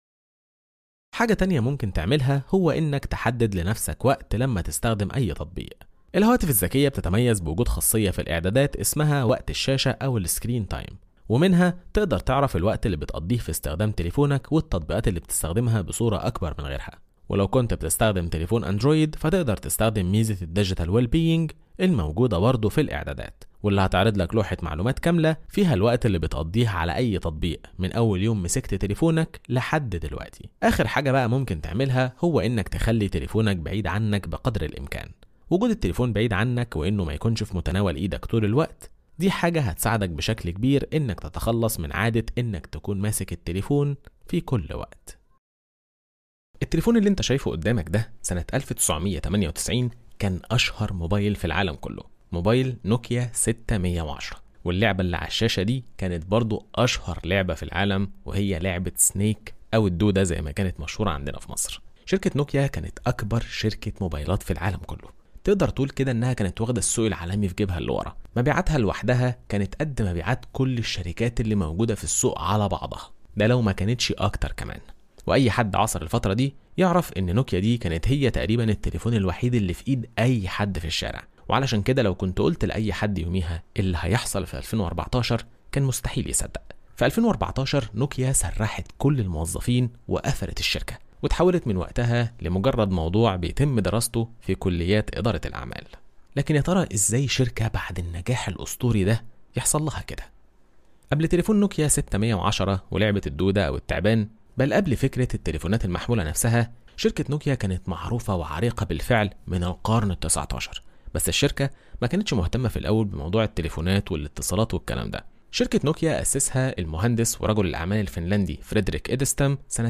حاجة تانية ممكن تعملها هو إنك تحدد لنفسك وقت لما تستخدم أي تطبيق الهواتف الذكية بتتميز بوجود خاصية في الإعدادات اسمها وقت الشاشة أو السكرين تايم ومنها تقدر تعرف الوقت اللي بتقضيه في استخدام تليفونك والتطبيقات اللي بتستخدمها بصورة أكبر من غيرها ولو كنت بتستخدم تليفون أندرويد فتقدر تستخدم ميزة الديجيتال ويل بينج الموجودة برضه في الإعدادات واللي هتعرض لك لوحة معلومات كاملة فيها الوقت اللي بتقضيه على أي تطبيق من أول يوم مسكت تليفونك لحد دلوقتي آخر حاجة بقى ممكن تعملها هو إنك تخلي تليفونك بعيد عنك بقدر الإمكان وجود التليفون بعيد عنك وإنه ما يكونش في متناول إيدك طول الوقت دي حاجة هتساعدك بشكل كبير إنك تتخلص من عادة إنك تكون ماسك التليفون في كل وقت التليفون اللي انت شايفه قدامك ده سنة 1998 كان أشهر موبايل في العالم كله موبايل نوكيا 610 واللعبة اللي على الشاشة دي كانت برضو أشهر لعبة في العالم وهي لعبة سنيك أو الدودة زي ما كانت مشهورة عندنا في مصر شركة نوكيا كانت أكبر شركة موبايلات في العالم كله تقدر تقول كده انها كانت واخده السوق العالمي في جيبها اللي ورا مبيعاتها لوحدها كانت قد مبيعات كل الشركات اللي موجوده في السوق على بعضها ده لو ما كانتش اكتر كمان واي حد عصر الفتره دي يعرف ان نوكيا دي كانت هي تقريبا التليفون الوحيد اللي في ايد اي حد في الشارع وعلشان كده لو كنت قلت لاي حد يوميها اللي هيحصل في 2014 كان مستحيل يصدق في 2014 نوكيا سرحت كل الموظفين وقفلت الشركه وتحولت من وقتها لمجرد موضوع بيتم دراسته في كليات إدارة الأعمال لكن يا ترى إزاي شركة بعد النجاح الأسطوري ده يحصل لها كده قبل تليفون نوكيا 610 ولعبة الدودة أو التعبان بل قبل فكرة التليفونات المحمولة نفسها شركة نوكيا كانت معروفة وعريقة بالفعل من القرن التسعة عشر بس الشركة ما كانتش مهتمة في الأول بموضوع التليفونات والاتصالات والكلام ده شركة نوكيا أسسها المهندس ورجل الأعمال الفنلندي فريدريك إيدستام سنة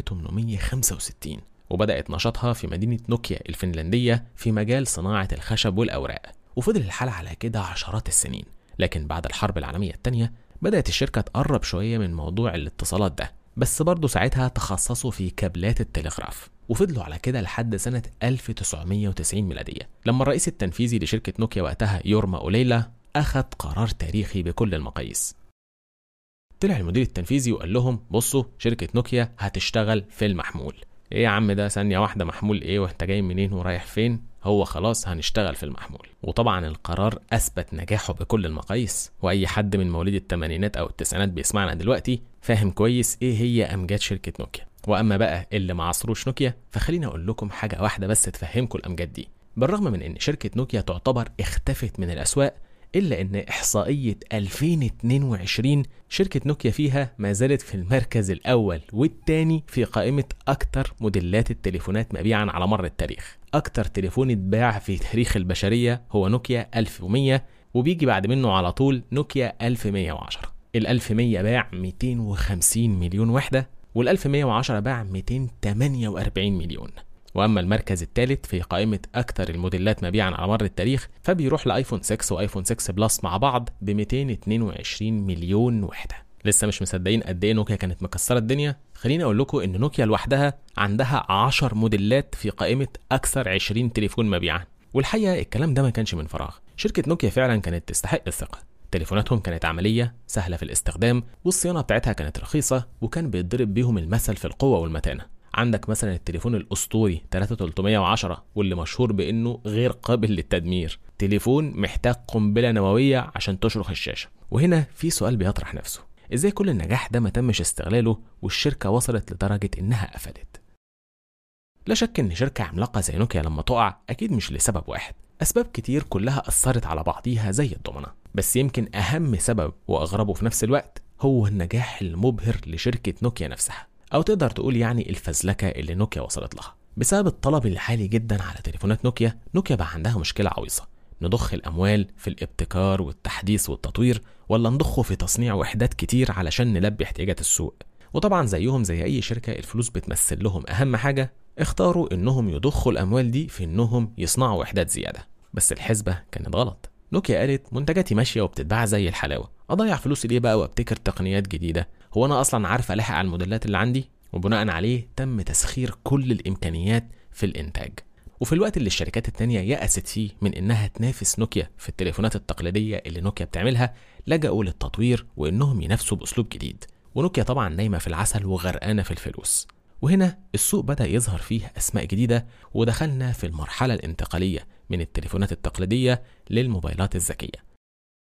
1865 وبدأت نشاطها في مدينة نوكيا الفنلندية في مجال صناعة الخشب والأوراق وفضل الحال على كده عشرات السنين لكن بعد الحرب العالمية الثانية بدأت الشركة تقرب شوية من موضوع الاتصالات ده بس برضه ساعتها تخصصوا في كابلات التلغراف وفضلوا على كده لحد سنة 1990 ميلادية لما الرئيس التنفيذي لشركة نوكيا وقتها يورما أوليلا أخذ قرار تاريخي بكل المقاييس طلع المدير التنفيذي وقال لهم بصوا شركة نوكيا هتشتغل في المحمول ايه يا عم ده ثانية واحدة محمول ايه وانت جاي منين ورايح فين هو خلاص هنشتغل في المحمول وطبعا القرار اثبت نجاحه بكل المقاييس واي حد من مواليد الثمانينات او التسعينات بيسمعنا دلوقتي فاهم كويس ايه هي امجاد شركة نوكيا واما بقى اللي ما عصروش نوكيا فخليني اقول لكم حاجة واحدة بس تفهمكم الامجاد دي بالرغم من ان شركة نوكيا تعتبر اختفت من الاسواق إلا إن إحصائية 2022 شركة نوكيا فيها ما زالت في المركز الأول والثاني في قائمة أكثر موديلات التليفونات مبيعا على مر التاريخ أكثر تليفون اتباع في تاريخ البشرية هو نوكيا 1100 وبيجي بعد منه على طول نوكيا 1110 ال 1100 باع 250 مليون وحدة وال 1110 باع 248 مليون واما المركز الثالث في قائمه اكثر الموديلات مبيعا على مر التاريخ فبيروح لايفون 6 وايفون 6 بلس مع بعض ب 222 مليون وحده لسه مش مصدقين قد ايه نوكيا كانت مكسره الدنيا خليني اقول لكم ان نوكيا لوحدها عندها 10 موديلات في قائمه اكثر 20 تليفون مبيعا والحقيقه الكلام ده ما كانش من فراغ شركه نوكيا فعلا كانت تستحق الثقه تليفوناتهم كانت عملية سهلة في الاستخدام والصيانة بتاعتها كانت رخيصة وكان بيتضرب بيهم المثل في القوة والمتانة عندك مثلا التليفون الأسطوري 3310 واللي مشهور بإنه غير قابل للتدمير تليفون محتاج قنبلة نووية عشان تشرخ الشاشة وهنا في سؤال بيطرح نفسه ازاي كل النجاح ده ما تمش استغلاله والشركة وصلت لدرجة إنها قفلت لا شك إن شركة عملاقة زي نوكيا لما تقع أكيد مش لسبب واحد أسباب كتير كلها أثرت على بعضيها زي الضمنة بس يمكن أهم سبب وأغربه في نفس الوقت هو النجاح المبهر لشركة نوكيا نفسها أو تقدر تقول يعني الفزلكة اللي نوكيا وصلت لها بسبب الطلب العالي جدا على تليفونات نوكيا نوكيا بقى عندها مشكلة عويصة نضخ الأموال في الابتكار والتحديث والتطوير ولا نضخه في تصنيع وحدات كتير علشان نلبي احتياجات السوق وطبعا زيهم زي أي شركة الفلوس بتمثل لهم أهم حاجة اختاروا إنهم يضخوا الأموال دي في إنهم يصنعوا وحدات زيادة بس الحسبة كانت غلط نوكيا قالت منتجاتي ماشية وبتتباع زي الحلاوة أضيع فلوسي ليه بقى وابتكر تقنيات جديدة هو أنا أصلا عارف ألاحق على الموديلات اللي عندي وبناء عليه تم تسخير كل الإمكانيات في الإنتاج وفي الوقت اللي الشركات التانية يأست فيه من إنها تنافس نوكيا في التليفونات التقليدية اللي نوكيا بتعملها لجأوا للتطوير وإنهم ينافسوا بأسلوب جديد ونوكيا طبعا نايمة في العسل وغرقانة في الفلوس وهنا السوق بدأ يظهر فيه أسماء جديدة ودخلنا في المرحلة الانتقالية من التليفونات التقليدية للموبايلات الذكية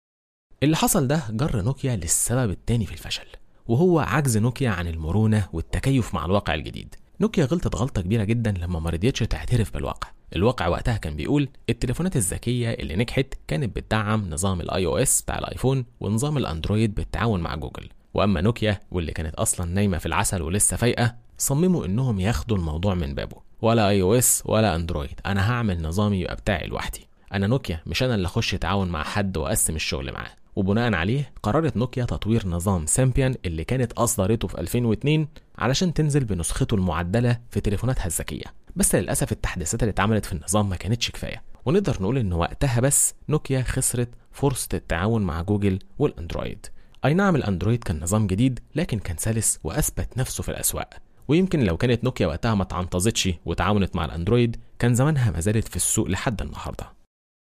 اللي حصل ده جر نوكيا للسبب التاني في الفشل وهو عجز نوكيا عن المرونة والتكيف مع الواقع الجديد نوكيا غلطت غلطة كبيرة جدا لما ما رضيتش تعترف بالواقع الواقع وقتها كان بيقول التليفونات الذكية اللي نجحت كانت بتدعم نظام الاي او اس بتاع الايفون ونظام الاندرويد بالتعاون مع جوجل واما نوكيا واللي كانت اصلا نايمة في العسل ولسه فايقة صمموا انهم ياخدوا الموضوع من بابه ولا اي او اس ولا اندرويد انا هعمل نظامي يبقى بتاعي لوحدي انا نوكيا مش انا اللي اخش اتعاون مع حد واقسم الشغل معاه وبناء عليه قررت نوكيا تطوير نظام سامبيان اللي كانت اصدرته في 2002 علشان تنزل بنسخته المعدله في تليفوناتها الذكيه بس للاسف التحديثات اللي اتعملت في النظام ما كانتش كفايه ونقدر نقول ان وقتها بس نوكيا خسرت فرصه التعاون مع جوجل والاندرويد اي نعم الاندرويد كان نظام جديد لكن كان سلس واثبت نفسه في الاسواق ويمكن لو كانت نوكيا وقتها ما تعنتظتش وتعاونت مع الاندرويد كان زمانها ما زالت في السوق لحد النهارده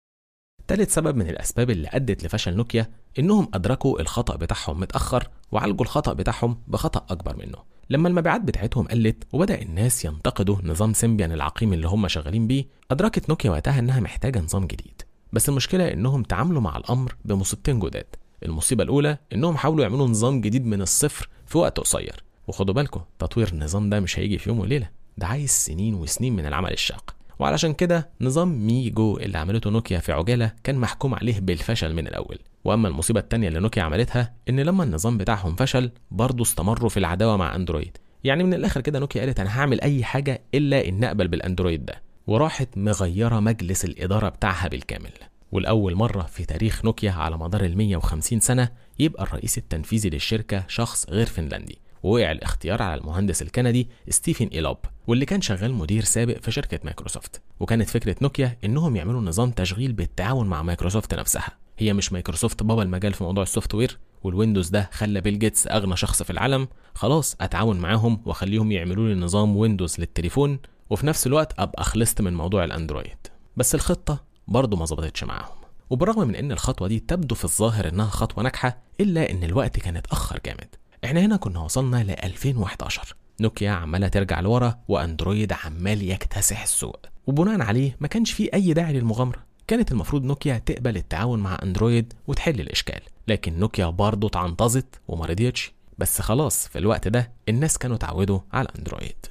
تالت سبب من الأسباب اللي أدت لفشل نوكيا إنهم أدركوا الخطأ بتاعهم متأخر وعالجوا الخطأ بتاعهم بخطأ أكبر منه لما المبيعات بتاعتهم قلت وبدأ الناس ينتقدوا نظام سيمبيان العقيم اللي هم شغالين بيه أدركت نوكيا وقتها إنها محتاجة نظام جديد بس المشكلة إنهم تعاملوا مع الأمر بمصيبتين جداد المصيبة الأولى إنهم حاولوا يعملوا نظام جديد من الصفر في وقت قصير وخدوا بالكم تطوير النظام ده مش هيجي في يوم وليلة ده عايز سنين وسنين من العمل الشاق وعلشان كده نظام ميجو اللي عملته نوكيا في عجالة كان محكوم عليه بالفشل من الأول وأما المصيبة التانية اللي نوكيا عملتها إن لما النظام بتاعهم فشل برضه استمروا في العداوة مع أندرويد يعني من الآخر كده نوكيا قالت أنا هعمل أي حاجة إلا إن أقبل بالأندرويد ده وراحت مغيرة مجلس الإدارة بتاعها بالكامل والأول مرة في تاريخ نوكيا على مدار ال 150 سنة يبقى الرئيس التنفيذي للشركة شخص غير فنلندي ووقع الاختيار على المهندس الكندي ستيفن إيلوب واللي كان شغال مدير سابق في شركة مايكروسوفت وكانت فكرة نوكيا إنهم يعملوا نظام تشغيل بالتعاون مع مايكروسوفت نفسها هي مش مايكروسوفت بابا المجال في موضوع السوفت وير والويندوز ده خلى بيل جيتس أغنى شخص في العالم خلاص أتعاون معاهم وأخليهم يعملوا لي نظام ويندوز للتليفون وفي نفس الوقت أبقى خلصت من موضوع الأندرويد بس الخطة برضه ما ظبطتش معاهم وبالرغم من ان الخطوه دي تبدو في الظاهر انها خطوه ناجحه الا ان الوقت كان اتاخر جامد احنا هنا كنا وصلنا ل 2011 نوكيا عماله ترجع لورا واندرويد عمال يكتسح السوق وبناء عليه ما كانش فيه اي داعي للمغامره كانت المفروض نوكيا تقبل التعاون مع اندرويد وتحل الاشكال لكن نوكيا برضه اتعنطزت وما رضيتش بس خلاص في الوقت ده الناس كانوا اتعودوا على اندرويد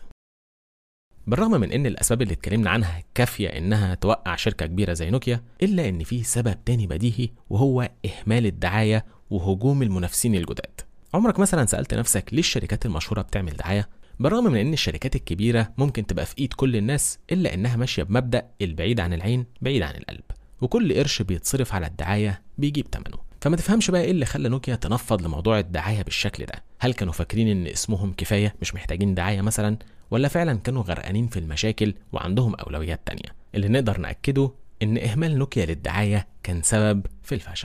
بالرغم من ان الاسباب اللي اتكلمنا عنها كافيه انها توقع شركه كبيره زي نوكيا الا ان في سبب تاني بديهي وهو اهمال الدعايه وهجوم المنافسين الجداد عمرك مثلا سالت نفسك ليه الشركات المشهوره بتعمل دعايه بالرغم من ان الشركات الكبيره ممكن تبقى في ايد كل الناس الا انها ماشيه بمبدا البعيد عن العين بعيد عن القلب وكل قرش بيتصرف على الدعايه بيجيب ثمنه فما تفهمش بقى ايه اللي خلى نوكيا تنفض لموضوع الدعايه بالشكل ده هل كانوا فاكرين ان اسمهم كفايه مش محتاجين دعايه مثلا ولا فعلا كانوا غرقانين في المشاكل وعندهم اولويات تانية اللي نقدر ناكده ان اهمال نوكيا للدعايه كان سبب في الفشل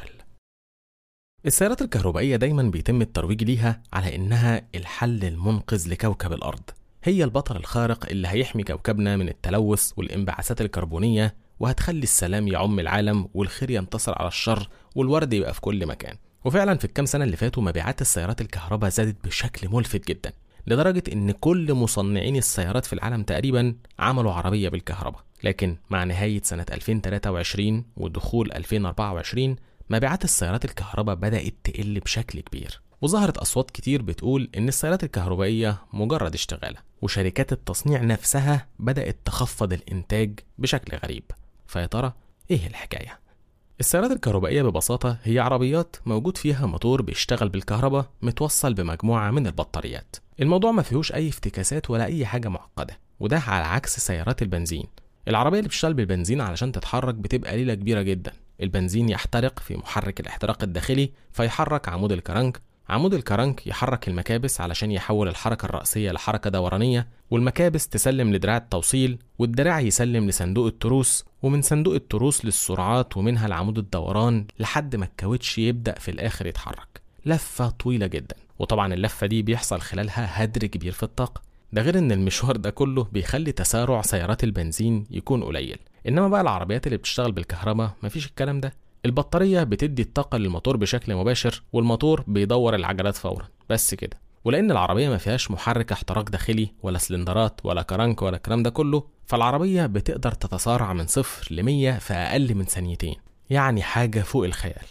السيارات الكهربائية دايما بيتم الترويج ليها على إنها الحل المنقذ لكوكب الأرض هي البطل الخارق اللي هيحمي كوكبنا من التلوث والانبعاثات الكربونية وهتخلي السلام يعم العالم والخير ينتصر على الشر والورد يبقى في كل مكان وفعلا في الكام سنة اللي فاتوا مبيعات السيارات الكهرباء زادت بشكل ملفت جدا لدرجة إن كل مصنعين السيارات في العالم تقريبا عملوا عربية بالكهرباء لكن مع نهاية سنة 2023 ودخول 2024 مبيعات السيارات الكهرباء بدأت تقل بشكل كبير وظهرت أصوات كتير بتقول إن السيارات الكهربائية مجرد اشتغالة وشركات التصنيع نفسها بدأت تخفض الإنتاج بشكل غريب فيا ترى إيه الحكاية؟ السيارات الكهربائية ببساطة هي عربيات موجود فيها موتور بيشتغل بالكهرباء متوصل بمجموعة من البطاريات الموضوع ما فيهوش أي افتكاسات ولا أي حاجة معقدة وده على عكس سيارات البنزين العربية اللي بتشتغل بالبنزين علشان تتحرك بتبقى ليلة كبيرة جدا البنزين يحترق في محرك الاحتراق الداخلي فيحرك عمود الكرنك عمود الكرنك يحرك المكابس علشان يحول الحركة الرأسية لحركة دورانية والمكابس تسلم لدراع التوصيل والدراع يسلم لصندوق التروس ومن صندوق التروس للسرعات ومنها لعمود الدوران لحد ما الكاوتش يبدأ في الآخر يتحرك لفة طويلة جدا وطبعا اللفة دي بيحصل خلالها هدر كبير في الطاقة ده غير ان المشوار ده كله بيخلي تسارع سيارات البنزين يكون قليل انما بقى العربيات اللي بتشتغل بالكهرباء مفيش الكلام ده البطارية بتدي الطاقة للموتور بشكل مباشر والموتور بيدور العجلات فورا بس كده ولأن العربية ما فيهاش محرك احتراق داخلي ولا سلندرات ولا كرنك ولا الكلام ده كله فالعربية بتقدر تتسارع من صفر ل 100 في أقل من ثانيتين يعني حاجة فوق الخيال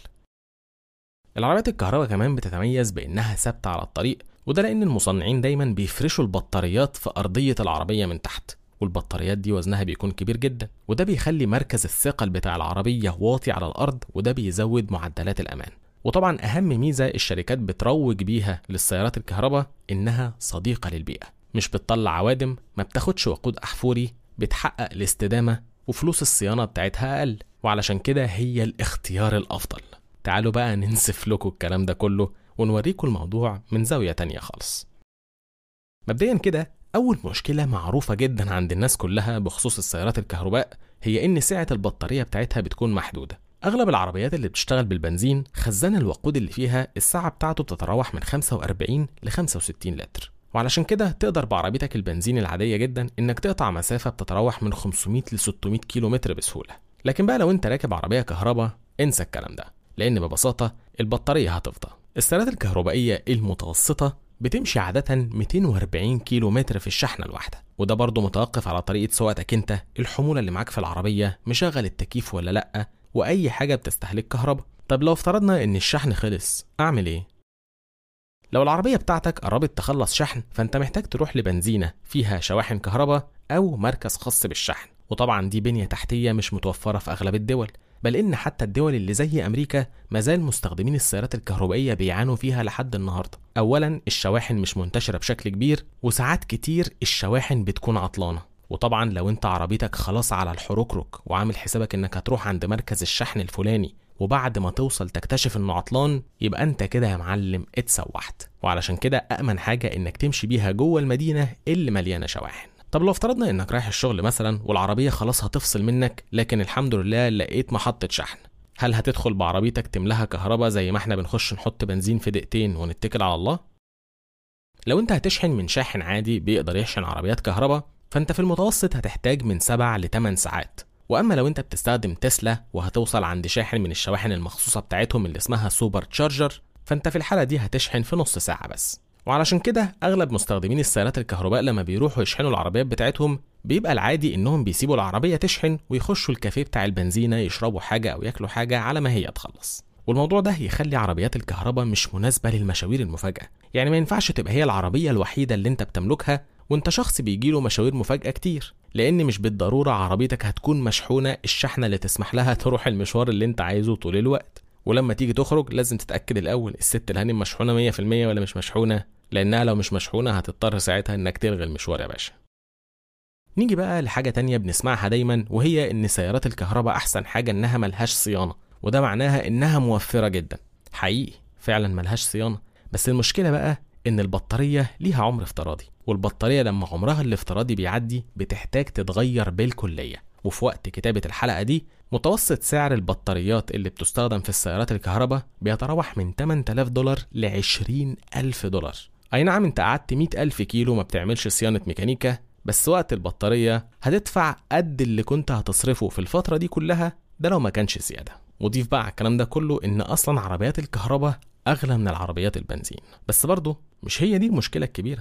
العربيات الكهرباء كمان بتتميز بإنها ثابتة على الطريق وده لأن المصنعين دايما بيفرشوا البطاريات في أرضية العربية من تحت والبطاريات دي وزنها بيكون كبير جدا وده بيخلي مركز الثقل بتاع العربية واطي على الأرض وده بيزود معدلات الأمان وطبعا أهم ميزة الشركات بتروج بيها للسيارات الكهرباء إنها صديقة للبيئة مش بتطلع عوادم ما بتاخدش وقود أحفوري بتحقق الاستدامة وفلوس الصيانة بتاعتها أقل وعلشان كده هي الاختيار الأفضل تعالوا بقى ننسف لكم الكلام ده كله ونوريكم الموضوع من زاوية تانية خالص مبدئيا كده أول مشكلة معروفة جدا عند الناس كلها بخصوص السيارات الكهرباء هي إن سعة البطارية بتاعتها بتكون محدودة أغلب العربيات اللي بتشتغل بالبنزين خزان الوقود اللي فيها السعة بتاعته بتتراوح من 45 ل 65 لتر وعلشان كده تقدر بعربيتك البنزين العادية جدا إنك تقطع مسافة بتتراوح من 500 ل 600 كيلو متر بسهولة لكن بقى لو أنت راكب عربية كهرباء انسى الكلام ده لأن ببساطة البطارية هتفضى السيارات الكهربائية المتوسطة بتمشي عادة 240 كيلو متر في الشحنة الواحدة وده برضه متوقف على طريقة سواقتك انت الحمولة اللي معاك في العربية مشغل التكييف ولا لأ وأي حاجة بتستهلك كهرباء طب لو افترضنا إن الشحن خلص أعمل إيه؟ لو العربية بتاعتك قربت تخلص شحن فأنت محتاج تروح لبنزينة فيها شواحن كهرباء أو مركز خاص بالشحن وطبعا دي بنية تحتية مش متوفرة في أغلب الدول بل إن حتى الدول اللي زي أمريكا مازال مستخدمين السيارات الكهربائية بيعانوا فيها لحد النهاردة أولا الشواحن مش منتشرة بشكل كبير وساعات كتير الشواحن بتكون عطلانة وطبعا لو انت عربيتك خلاص على الحروكروك وعامل حسابك انك هتروح عند مركز الشحن الفلاني وبعد ما توصل تكتشف انه عطلان يبقى انت كده يا معلم اتسوحت وعلشان كده أأمن حاجة انك تمشي بيها جوه المدينة اللي مليانة شواحن طب لو افترضنا انك رايح الشغل مثلا والعربيه خلاص هتفصل منك لكن الحمد لله لقيت محطه شحن هل هتدخل بعربيتك تملاها كهرباء زي ما احنا بنخش نحط بنزين في دقيقتين ونتكل على الله لو انت هتشحن من شاحن عادي بيقدر يشحن عربيات كهرباء فانت في المتوسط هتحتاج من 7 ل 8 ساعات واما لو انت بتستخدم تسلا وهتوصل عند شاحن من الشواحن المخصوصه بتاعتهم اللي اسمها سوبر تشارجر فانت في الحاله دي هتشحن في نص ساعه بس وعلشان كده اغلب مستخدمين السيارات الكهرباء لما بيروحوا يشحنوا العربيات بتاعتهم بيبقى العادي انهم بيسيبوا العربيه تشحن ويخشوا الكافيه بتاع البنزينه يشربوا حاجه او ياكلوا حاجه على ما هي تخلص والموضوع ده يخلي عربيات الكهرباء مش مناسبه للمشاوير المفاجاه يعني ما ينفعش تبقى هي العربيه الوحيده اللي انت بتملكها وانت شخص بيجيله مشاوير مفاجاه كتير لان مش بالضروره عربيتك هتكون مشحونه الشحنه اللي تسمح لها تروح المشوار اللي انت عايزه طول الوقت ولما تيجي تخرج لازم تتاكد الاول الست الهانم مشحونه 100% ولا مش مشحونه لانها لو مش مشحونه هتضطر ساعتها انك تلغي المشوار يا باشا نيجي بقى لحاجه تانية بنسمعها دايما وهي ان سيارات الكهرباء احسن حاجه انها ملهاش صيانه وده معناها انها موفره جدا حقيقي فعلا ملهاش صيانه بس المشكله بقى ان البطاريه ليها عمر افتراضي والبطاريه لما عمرها الافتراضي بيعدي بتحتاج تتغير بالكليه وفي وقت كتابه الحلقه دي متوسط سعر البطاريات اللي بتستخدم في السيارات الكهرباء بيتراوح من 8000 دولار ل 20000 دولار أي نعم أنت قعدت 100000 كيلو ما بتعملش صيانة ميكانيكا بس وقت البطارية هتدفع قد اللي كنت هتصرفه في الفترة دي كلها ده لو ما كانش زيادة وضيف بقى على الكلام ده كله ان اصلا عربيات الكهرباء اغلى من العربيات البنزين بس برضه مش هي دي المشكلة الكبيرة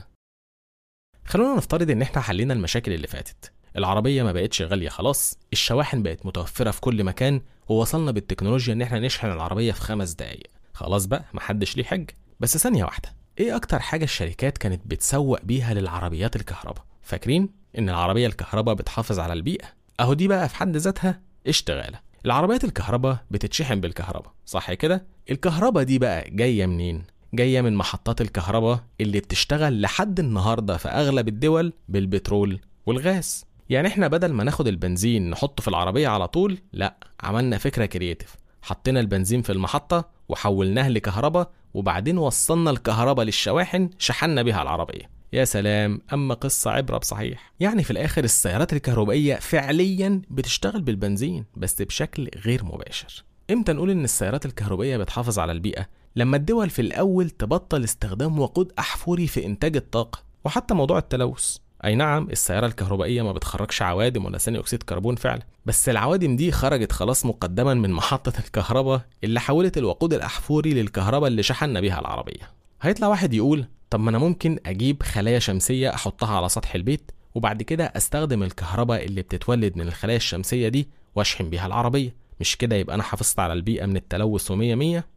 خلونا نفترض ان احنا حلينا المشاكل اللي فاتت العربية ما بقتش غالية خلاص الشواحن بقت متوفرة في كل مكان ووصلنا بالتكنولوجيا ان احنا نشحن العربية في خمس دقايق خلاص بقى محدش ليه حج بس ثانية واحدة ايه اكتر حاجة الشركات كانت بتسوق بيها للعربيات الكهرباء فاكرين ان العربية الكهرباء بتحافظ على البيئة اهو دي بقى في حد ذاتها اشتغالة العربيات الكهرباء بتتشحن بالكهرباء صح كده الكهرباء دي بقى جاية منين جاية من محطات الكهرباء اللي بتشتغل لحد النهاردة في أغلب الدول بالبترول والغاز يعني احنا بدل ما ناخد البنزين نحطه في العربية على طول لا عملنا فكرة كرياتيف حطينا البنزين في المحطة وحولناه لكهرباء وبعدين وصلنا الكهرباء للشواحن شحنا بيها العربية يا سلام أما قصة عبرة بصحيح يعني في الآخر السيارات الكهربائية فعليا بتشتغل بالبنزين بس بشكل غير مباشر امتى نقول ان السيارات الكهربائية بتحافظ على البيئة لما الدول في الأول تبطل استخدام وقود أحفوري في إنتاج الطاقة وحتى موضوع التلوث أي نعم السيارة الكهربائية ما بتخرجش عوادم ولا ثاني أكسيد كربون فعلا بس العوادم دي خرجت خلاص مقدما من محطة الكهرباء اللي حولت الوقود الأحفوري للكهرباء اللي شحنا بيها العربية هيطلع واحد يقول طب ما أنا ممكن أجيب خلايا شمسية أحطها على سطح البيت وبعد كده أستخدم الكهرباء اللي بتتولد من الخلايا الشمسية دي وأشحن بيها العربية مش كده يبقى أنا حافظت على البيئة من التلوث ومية مية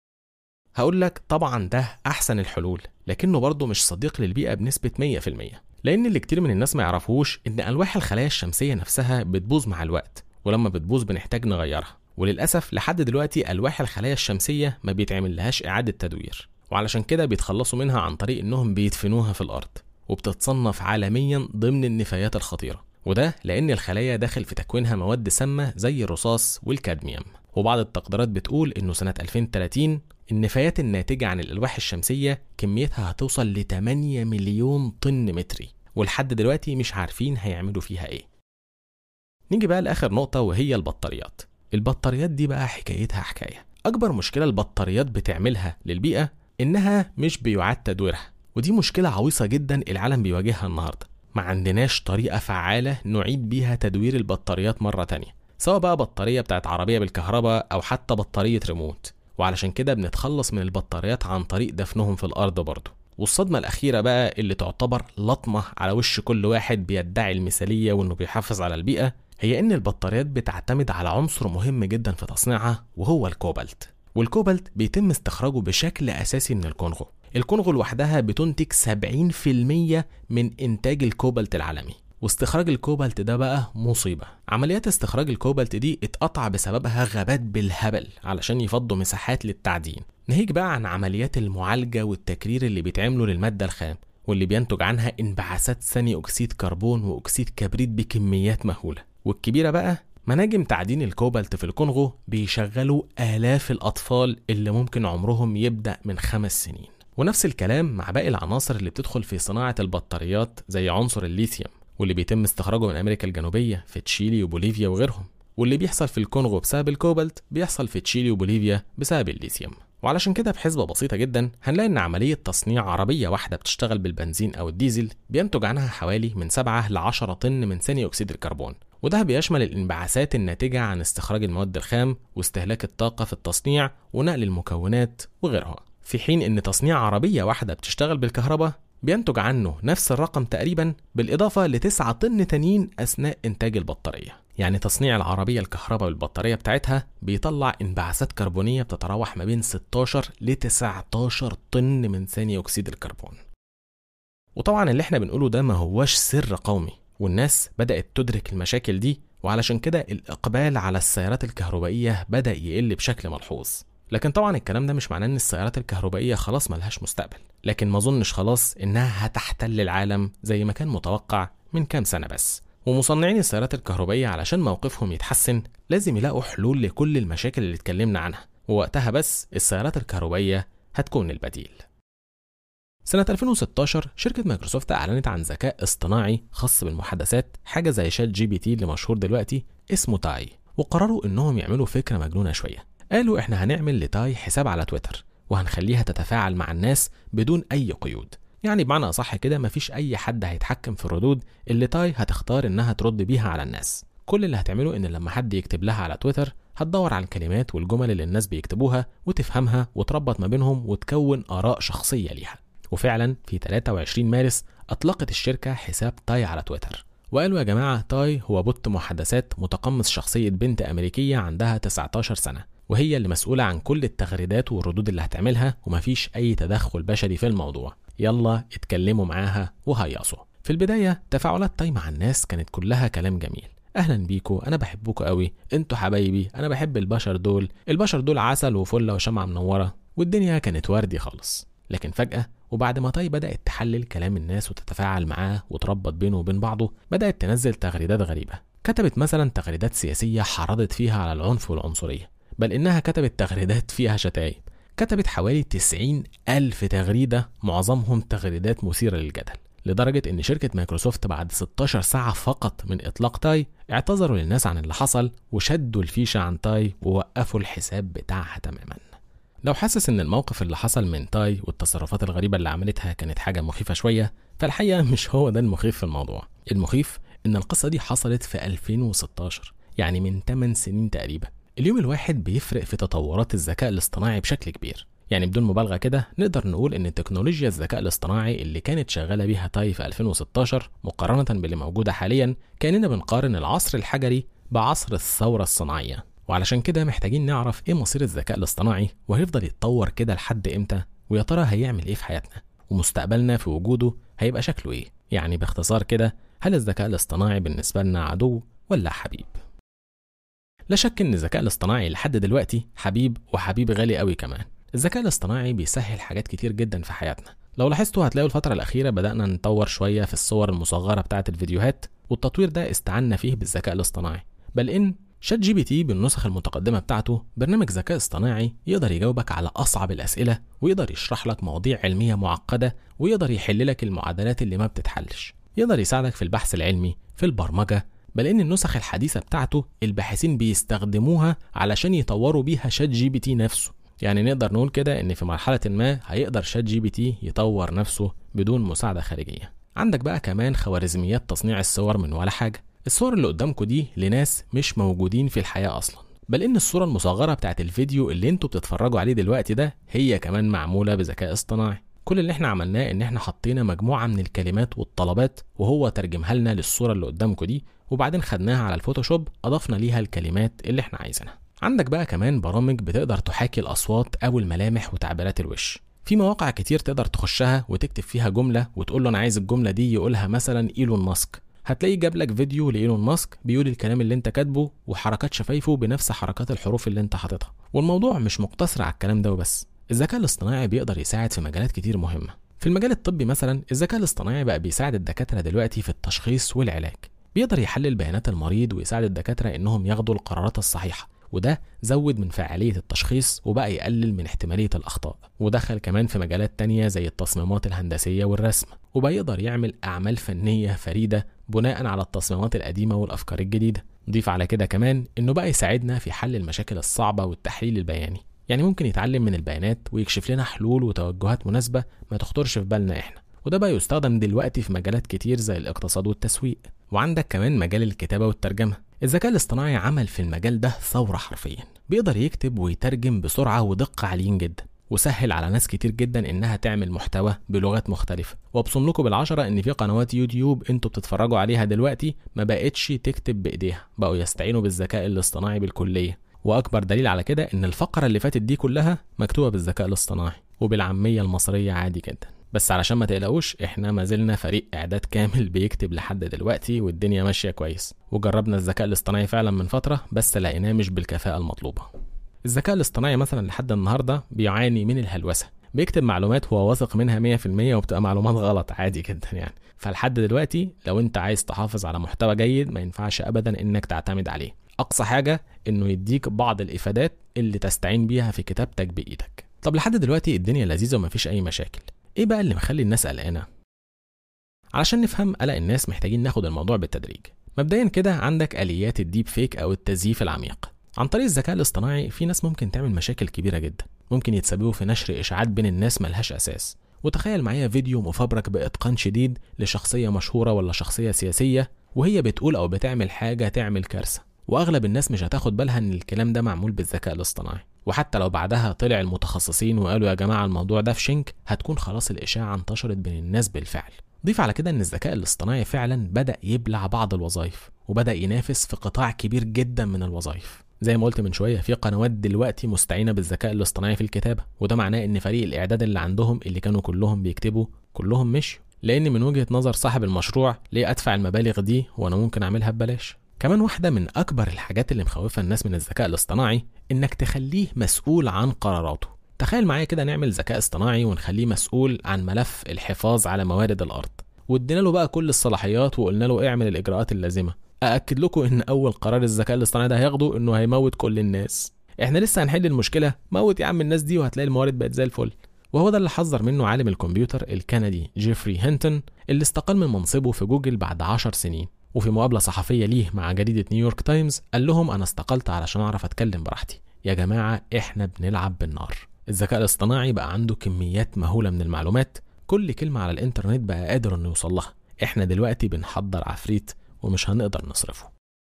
هقول لك طبعا ده أحسن الحلول لكنه برضه مش صديق للبيئة بنسبة 100% لأن اللي كتير من الناس ما يعرفوش إن ألواح الخلايا الشمسية نفسها بتبوظ مع الوقت ولما بتبوظ بنحتاج نغيرها وللأسف لحد دلوقتي ألواح الخلايا الشمسية ما بيتعمل لهاش إعادة تدوير وعلشان كده بيتخلصوا منها عن طريق إنهم بيدفنوها في الأرض وبتتصنف عالميا ضمن النفايات الخطيرة وده لأن الخلايا داخل في تكوينها مواد سامة زي الرصاص والكادميوم وبعض التقديرات بتقول إنه سنة 2030 النفايات الناتجة عن الألواح الشمسية كميتها هتوصل ل 8 مليون طن متري ولحد دلوقتي مش عارفين هيعملوا فيها ايه نيجي بقى لآخر نقطة وهي البطاريات البطاريات دي بقى حكايتها حكاية أكبر مشكلة البطاريات بتعملها للبيئة إنها مش بيعاد تدويرها ودي مشكلة عويصة جدا العالم بيواجهها النهاردة ما عندناش طريقة فعالة نعيد بيها تدوير البطاريات مرة تانية سواء بقى بطارية بتاعت عربية بالكهرباء أو حتى بطارية ريموت وعلشان كده بنتخلص من البطاريات عن طريق دفنهم في الأرض برضه والصدمة الأخيرة بقى اللي تعتبر لطمة على وش كل واحد بيدعي المثالية وإنه بيحافظ على البيئة هي إن البطاريات بتعتمد على عنصر مهم جدا في تصنيعها وهو الكوبالت والكوبالت بيتم استخراجه بشكل أساسي من الكونغو الكونغو لوحدها بتنتج 70% من إنتاج الكوبالت العالمي واستخراج الكوبالت ده بقى مصيبة عمليات استخراج الكوبالت دي اتقطع بسببها غابات بالهبل علشان يفضوا مساحات للتعدين ناهيك بقى عن عمليات المعالجة والتكرير اللي بيتعملوا للمادة الخام واللي بينتج عنها انبعاثات ثاني أكسيد كربون وأكسيد كبريت بكميات مهولة والكبيرة بقى مناجم تعدين الكوبالت في الكونغو بيشغلوا آلاف الأطفال اللي ممكن عمرهم يبدأ من خمس سنين ونفس الكلام مع باقي العناصر اللي بتدخل في صناعة البطاريات زي عنصر الليثيوم واللي بيتم استخراجه من أمريكا الجنوبية في تشيلي وبوليفيا وغيرهم واللي بيحصل في الكونغو بسبب الكوبالت بيحصل في تشيلي وبوليفيا بسبب الليثيوم وعلشان كده بحسبة بسيطة جدا هنلاقي إن عملية تصنيع عربية واحدة بتشتغل بالبنزين أو الديزل بينتج عنها حوالي من 7 ل 10 طن من ثاني أكسيد الكربون وده بيشمل الانبعاثات الناتجة عن استخراج المواد الخام واستهلاك الطاقة في التصنيع ونقل المكونات وغيرها في حين إن تصنيع عربية واحدة بتشتغل بالكهرباء بينتج عنه نفس الرقم تقريبا بالإضافة لتسعة طن تانيين أثناء إنتاج البطارية يعني تصنيع العربية الكهرباء بالبطارية بتاعتها بيطلع انبعاثات كربونية بتتراوح ما بين 16 ل 19 طن من ثاني أكسيد الكربون وطبعا اللي احنا بنقوله ده ما هوش سر قومي والناس بدأت تدرك المشاكل دي وعلشان كده الإقبال على السيارات الكهربائية بدأ يقل بشكل ملحوظ لكن طبعا الكلام ده مش معناه ان السيارات الكهربائيه خلاص ملهاش مستقبل لكن ما اظنش خلاص انها هتحتل العالم زي ما كان متوقع من كام سنه بس ومصنعين السيارات الكهربائيه علشان موقفهم يتحسن لازم يلاقوا حلول لكل المشاكل اللي اتكلمنا عنها ووقتها بس السيارات الكهربائيه هتكون البديل سنة 2016 شركة مايكروسوفت أعلنت عن ذكاء اصطناعي خاص بالمحادثات حاجة زي شات جي بي تي اللي مشهور دلوقتي اسمه تاي وقرروا إنهم يعملوا فكرة مجنونة شوية قالوا احنا هنعمل لتاي حساب على تويتر وهنخليها تتفاعل مع الناس بدون اي قيود يعني بمعنى اصح كده مفيش اي حد هيتحكم في الردود اللي تاي هتختار انها ترد بيها على الناس كل اللي هتعمله ان لما حد يكتب لها على تويتر هتدور على الكلمات والجمل اللي الناس بيكتبوها وتفهمها وتربط ما بينهم وتكون آراء شخصية ليها وفعلا في 23 مارس أطلقت الشركة حساب تاي على تويتر وقالوا يا جماعة تاي هو بوت محادثات متقمص شخصية بنت أمريكية عندها 19 سنة وهي اللي مسؤولة عن كل التغريدات والردود اللي هتعملها ومفيش أي تدخل بشري في الموضوع يلا اتكلموا معاها وهيصوا في البداية تفاعلات تاي مع الناس كانت كلها كلام جميل اهلا بيكو انا بحبكوا قوي انتوا حبايبي انا بحب البشر دول البشر دول عسل وفله وشمعة منوره والدنيا كانت وردي خالص لكن فجاه وبعد ما تاي بدات تحلل كلام الناس وتتفاعل معاه وتربط بينه وبين بعضه بدات تنزل تغريدات غريبه كتبت مثلا تغريدات سياسيه حرضت فيها على العنف والعنصريه بل انها كتبت تغريدات فيها شتايم كتبت حوالي 90 ألف تغريدة معظمهم تغريدات مثيرة للجدل لدرجة إن شركة مايكروسوفت بعد 16 ساعة فقط من إطلاق تاي اعتذروا للناس عن اللي حصل وشدوا الفيشة عن تاي ووقفوا الحساب بتاعها تماما لو حاسس إن الموقف اللي حصل من تاي والتصرفات الغريبة اللي عملتها كانت حاجة مخيفة شوية فالحقيقة مش هو ده المخيف في الموضوع المخيف إن القصة دي حصلت في 2016 يعني من 8 سنين تقريبا اليوم الواحد بيفرق في تطورات الذكاء الاصطناعي بشكل كبير يعني بدون مبالغه كده نقدر نقول ان تكنولوجيا الذكاء الاصطناعي اللي كانت شغاله بيها تاي في 2016 مقارنه باللي موجوده حاليا كاننا بنقارن العصر الحجري بعصر الثوره الصناعيه وعلشان كده محتاجين نعرف ايه مصير الذكاء الاصطناعي وهيفضل يتطور كده لحد امتى ويا ترى هيعمل ايه في حياتنا ومستقبلنا في وجوده هيبقى شكله ايه يعني باختصار كده هل الذكاء الاصطناعي بالنسبه لنا عدو ولا حبيب لا شك ان الذكاء الاصطناعي لحد دلوقتي حبيب وحبيب غالي قوي كمان الذكاء الاصطناعي بيسهل حاجات كتير جدا في حياتنا لو لاحظتوا هتلاقوا الفترة الأخيرة بدأنا نطور شوية في الصور المصغرة بتاعة الفيديوهات والتطوير ده استعنا فيه بالذكاء الاصطناعي بل إن شات جي بي تي بالنسخ المتقدمة بتاعته برنامج ذكاء اصطناعي يقدر يجاوبك على أصعب الأسئلة ويقدر يشرح لك مواضيع علمية معقدة ويقدر يحل لك المعادلات اللي ما بتتحلش يقدر يساعدك في البحث العلمي في البرمجة بل ان النسخ الحديثة بتاعته الباحثين بيستخدموها علشان يطوروا بيها شات جي بي تي نفسه يعني نقدر نقول كده ان في مرحلة ما هيقدر شات جي بي تي يطور نفسه بدون مساعدة خارجية عندك بقى كمان خوارزميات تصنيع الصور من ولا حاجة الصور اللي قدامكم دي لناس مش موجودين في الحياة اصلا بل ان الصورة المصغرة بتاعت الفيديو اللي انتوا بتتفرجوا عليه دلوقتي ده هي كمان معمولة بذكاء اصطناعي كل اللي احنا عملناه ان احنا حطينا مجموعة من الكلمات والطلبات وهو ترجمها لنا للصورة اللي قدامكم دي وبعدين خدناها على الفوتوشوب اضفنا ليها الكلمات اللي احنا عايزينها عندك بقى كمان برامج بتقدر تحاكي الاصوات او الملامح وتعبيرات الوش في مواقع كتير تقدر تخشها وتكتب فيها جملة وتقول له انا عايز الجملة دي يقولها مثلا ايلون ماسك هتلاقيه جاب لك فيديو لايلون ماسك بيقول الكلام اللي انت كاتبه وحركات شفايفه بنفس حركات الحروف اللي انت حاططها والموضوع مش مقتصر على الكلام ده وبس الذكاء الاصطناعي بيقدر يساعد في مجالات كتير مهمة في المجال الطبي مثلا الذكاء الاصطناعي بقى بيساعد الدكاترة دلوقتي في التشخيص والعلاج بيقدر يحلل بيانات المريض ويساعد الدكاترة انهم ياخدوا القرارات الصحيحة وده زود من فعالية التشخيص وبقى يقلل من احتمالية الأخطاء ودخل كمان في مجالات تانية زي التصميمات الهندسية والرسم وبقى يقدر يعمل أعمال فنية فريدة بناء على التصميمات القديمة والأفكار الجديدة ضيف على كده كمان إنه بقى يساعدنا في حل المشاكل الصعبة والتحليل البياني يعني ممكن يتعلم من البيانات ويكشف لنا حلول وتوجهات مناسبة ما تخطرش في بالنا إحنا وده بقى يستخدم دلوقتي في مجالات كتير زي الاقتصاد والتسويق وعندك كمان مجال الكتابة والترجمة الذكاء الاصطناعي عمل في المجال ده ثورة حرفيا بيقدر يكتب ويترجم بسرعة ودقة عاليين جدا وسهل على ناس كتير جدا انها تعمل محتوى بلغات مختلفة وابصم لكم بالعشرة ان في قنوات يوتيوب انتوا بتتفرجوا عليها دلوقتي ما بقتش تكتب بايديها بقوا يستعينوا بالذكاء الاصطناعي بالكلية واكبر دليل على كده ان الفقرة اللي فاتت دي كلها مكتوبة بالذكاء الاصطناعي وبالعامية المصرية عادي جدا بس علشان ما تقلقوش احنا ما زلنا فريق اعداد كامل بيكتب لحد دلوقتي والدنيا ماشيه كويس وجربنا الذكاء الاصطناعي فعلا من فتره بس لقيناه مش بالكفاءه المطلوبه الذكاء الاصطناعي مثلا لحد النهارده بيعاني من الهلوسه بيكتب معلومات هو واثق منها 100% وبتبقى معلومات غلط عادي جدا يعني فلحد دلوقتي لو انت عايز تحافظ على محتوى جيد ما ينفعش ابدا انك تعتمد عليه اقصى حاجه انه يديك بعض الافادات اللي تستعين بيها في كتابتك بايدك طب لحد دلوقتي الدنيا لذيذه ومفيش اي مشاكل ايه بقى اللي مخلي الناس قلقانه علشان نفهم قلق الناس محتاجين ناخد الموضوع بالتدريج مبدئيا كده عندك اليات الديب فيك او التزييف العميق عن طريق الذكاء الاصطناعي في ناس ممكن تعمل مشاكل كبيره جدا ممكن يتسببوا في نشر اشاعات بين الناس ملهاش اساس وتخيل معايا فيديو مفبرك بإتقان شديد لشخصية مشهورة ولا شخصية سياسية وهي بتقول أو بتعمل حاجة تعمل كارثة وأغلب الناس مش هتاخد بالها إن الكلام ده معمول بالذكاء الاصطناعي وحتى لو بعدها طلع المتخصصين وقالوا يا جماعة الموضوع ده في شنك هتكون خلاص الإشاعة انتشرت بين الناس بالفعل ضيف على كده ان الذكاء الاصطناعي فعلا بدا يبلع بعض الوظائف وبدا ينافس في قطاع كبير جدا من الوظائف زي ما قلت من شويه في قنوات دلوقتي مستعينه بالذكاء الاصطناعي في الكتابه وده معناه ان فريق الاعداد اللي عندهم اللي كانوا كلهم بيكتبوا كلهم مشوا لان من وجهه نظر صاحب المشروع ليه ادفع المبالغ دي وانا ممكن اعملها ببلاش كمان واحدة من أكبر الحاجات اللي مخوفة الناس من الذكاء الاصطناعي إنك تخليه مسؤول عن قراراته تخيل معايا كده نعمل ذكاء اصطناعي ونخليه مسؤول عن ملف الحفاظ على موارد الأرض وادينا له بقى كل الصلاحيات وقلنا له اعمل الإجراءات اللازمة أأكد لكم إن أول قرار الذكاء الاصطناعي ده هياخده إنه هيموت كل الناس إحنا لسه هنحل المشكلة موت يا عم الناس دي وهتلاقي الموارد بقت زي الفل وهو ده اللي حذر منه عالم الكمبيوتر الكندي جيفري هينتون اللي استقال من منصبه في جوجل بعد عشر سنين وفي مقابلة صحفية ليه مع جريدة نيويورك تايمز قال لهم أنا استقلت علشان أعرف أتكلم براحتي يا جماعة إحنا بنلعب بالنار الذكاء الاصطناعي بقى عنده كميات مهولة من المعلومات كل كلمة على الإنترنت بقى قادر إنه يوصل لها إحنا دلوقتي بنحضر عفريت ومش هنقدر نصرفه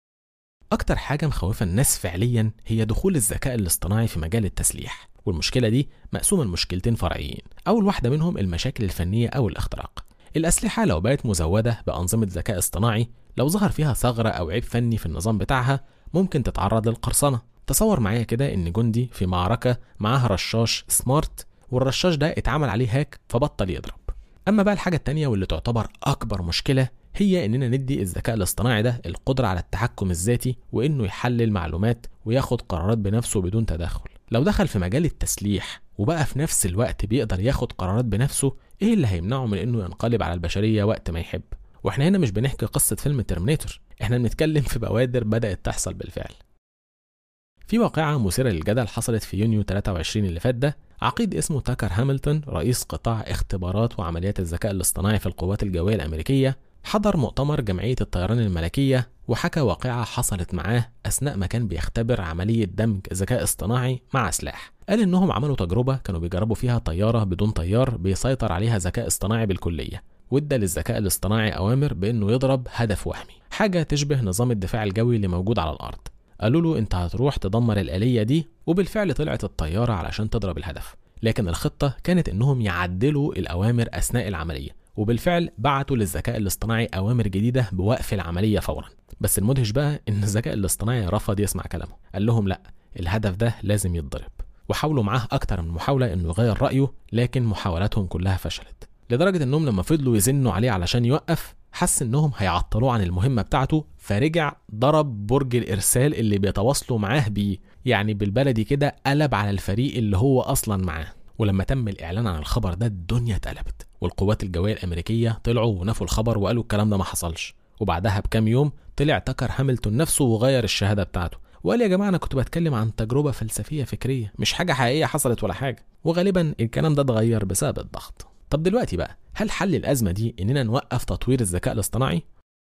أكتر حاجة مخوفة الناس فعليا هي دخول الذكاء الاصطناعي في مجال التسليح والمشكلة دي مقسومة لمشكلتين فرعيين أول واحدة منهم المشاكل الفنية أو الاختراق الأسلحة لو بقت مزودة بأنظمة ذكاء اصطناعي لو ظهر فيها ثغرة أو عيب فني في النظام بتاعها ممكن تتعرض للقرصنة تصور معايا كده إن جندي في معركة معاه رشاش سمارت والرشاش ده اتعمل عليه هاك فبطل يضرب أما بقى الحاجة التانية واللي تعتبر أكبر مشكلة هي إننا ندي الذكاء الاصطناعي ده القدرة على التحكم الذاتي وإنه يحلل معلومات وياخد قرارات بنفسه بدون تدخل لو دخل في مجال التسليح وبقى في نفس الوقت بيقدر ياخد قرارات بنفسه ايه اللي هيمنعه من انه ينقلب على البشريه وقت ما يحب واحنا هنا مش بنحكي قصه فيلم ترمينيتور احنا بنتكلم في بوادر بدات تحصل بالفعل في واقعة مثيرة للجدل حصلت في يونيو 23 اللي فات ده عقيد اسمه تاكر هامilton رئيس قطاع اختبارات وعمليات الذكاء الاصطناعي في القوات الجوية الأمريكية حضر مؤتمر جمعية الطيران الملكية وحكى واقعة حصلت معاه أثناء ما كان بيختبر عملية دمج ذكاء اصطناعي مع سلاح قال إنهم عملوا تجربة كانوا بيجربوا فيها طيارة بدون طيار بيسيطر عليها ذكاء اصطناعي بالكلية وادى للذكاء الاصطناعي أوامر بإنه يضرب هدف وهمي حاجة تشبه نظام الدفاع الجوي اللي موجود على الأرض قالوا له أنت هتروح تدمر الآلية دي وبالفعل طلعت الطيارة علشان تضرب الهدف لكن الخطة كانت إنهم يعدلوا الأوامر أثناء العملية وبالفعل بعتوا للذكاء الاصطناعي أوامر جديدة بوقف العملية فورا بس المدهش بقى إن الذكاء الاصطناعي رفض يسمع كلامه قال لهم لأ الهدف ده لازم يتضرب وحاولوا معاه أكتر من محاولة إنه يغير رأيه لكن محاولاتهم كلها فشلت لدرجة إنهم لما فضلوا يزنوا عليه علشان يوقف حس إنهم هيعطلوه عن المهمة بتاعته فرجع ضرب برج الإرسال اللي بيتواصلوا معاه بيه يعني بالبلدي كده قلب على الفريق اللي هو أصلا معاه ولما تم الإعلان عن الخبر ده الدنيا اتقلبت والقوات الجوية الأمريكية طلعوا ونفوا الخبر وقالوا الكلام ده ما حصلش وبعدها بكام يوم طلع تاكر هامilton نفسه وغير الشهادة بتاعته وقال يا جماعة أنا كنت بتكلم عن تجربة فلسفية فكرية مش حاجة حقيقية حصلت ولا حاجة وغالبا الكلام ده اتغير بسبب الضغط طب دلوقتي بقى هل حل الأزمة دي إننا نوقف تطوير الذكاء الاصطناعي؟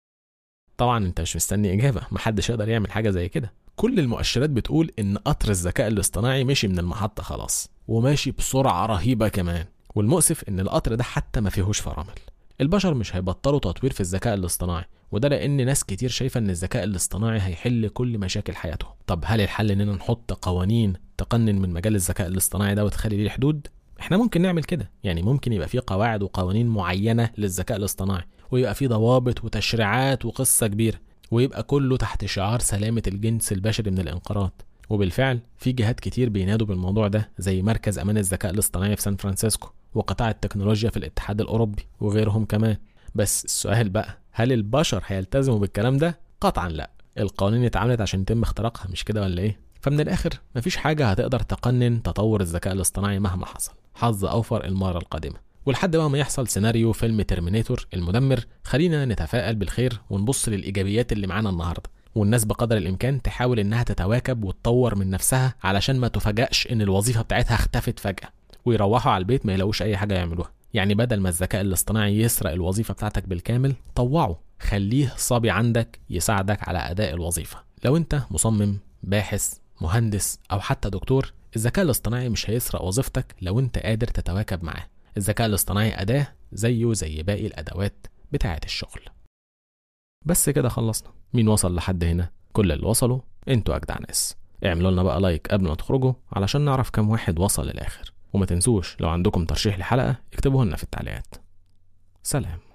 طبعا انت مش مستني إجابة محدش يقدر يعمل حاجة زي كده كل المؤشرات بتقول إن قطر الذكاء الاصطناعي مشي من المحطة خلاص وماشي بسرعة رهيبة كمان والمؤسف إن القطر ده حتى ما فيهوش فرامل البشر مش هيبطلوا تطوير في الذكاء الاصطناعي وده لان ناس كتير شايفه ان الذكاء الاصطناعي هيحل كل مشاكل حياتهم طب هل الحل اننا نحط قوانين تقنن من مجال الذكاء الاصطناعي ده وتخلي ليه حدود احنا ممكن نعمل كده يعني ممكن يبقى في قواعد وقوانين معينه للذكاء الاصطناعي ويبقى في ضوابط وتشريعات وقصه كبيره ويبقى كله تحت شعار سلامه الجنس البشري من الانقراض وبالفعل في جهات كتير بينادوا بالموضوع ده زي مركز امان الذكاء الاصطناعي في سان فرانسيسكو وقطاع التكنولوجيا في الاتحاد الاوروبي وغيرهم كمان بس السؤال بقى هل البشر هيلتزموا بالكلام ده قطعا لا القوانين اتعملت عشان يتم اختراقها مش كده ولا ايه فمن الاخر مفيش حاجه هتقدر تقنن تطور الذكاء الاصطناعي مهما حصل حظ اوفر المره القادمه ولحد بقى ما يحصل سيناريو فيلم ترمينيتور المدمر خلينا نتفائل بالخير ونبص للايجابيات اللي معانا النهارده والناس بقدر الامكان تحاول انها تتواكب وتطور من نفسها علشان ما تفاجئش ان الوظيفه بتاعتها اختفت فجاه ويروحوا على البيت ما يلاقوش اي حاجه يعملوها يعني بدل ما الذكاء الاصطناعي يسرق الوظيفه بتاعتك بالكامل طوعه خليه صبي عندك يساعدك على اداء الوظيفه لو انت مصمم باحث مهندس او حتى دكتور الذكاء الاصطناعي مش هيسرق وظيفتك لو انت قادر تتواكب معاه الذكاء الاصطناعي أداة زيه زي باقي الأدوات بتاعة الشغل بس كده خلصنا مين وصل لحد هنا كل اللي وصلوا انتوا أجدع ناس اعملوا لنا بقى لايك قبل ما تخرجوا علشان نعرف كم واحد وصل للآخر وما تنسوش لو عندكم ترشيح لحلقة اكتبوه لنا في التعليقات سلام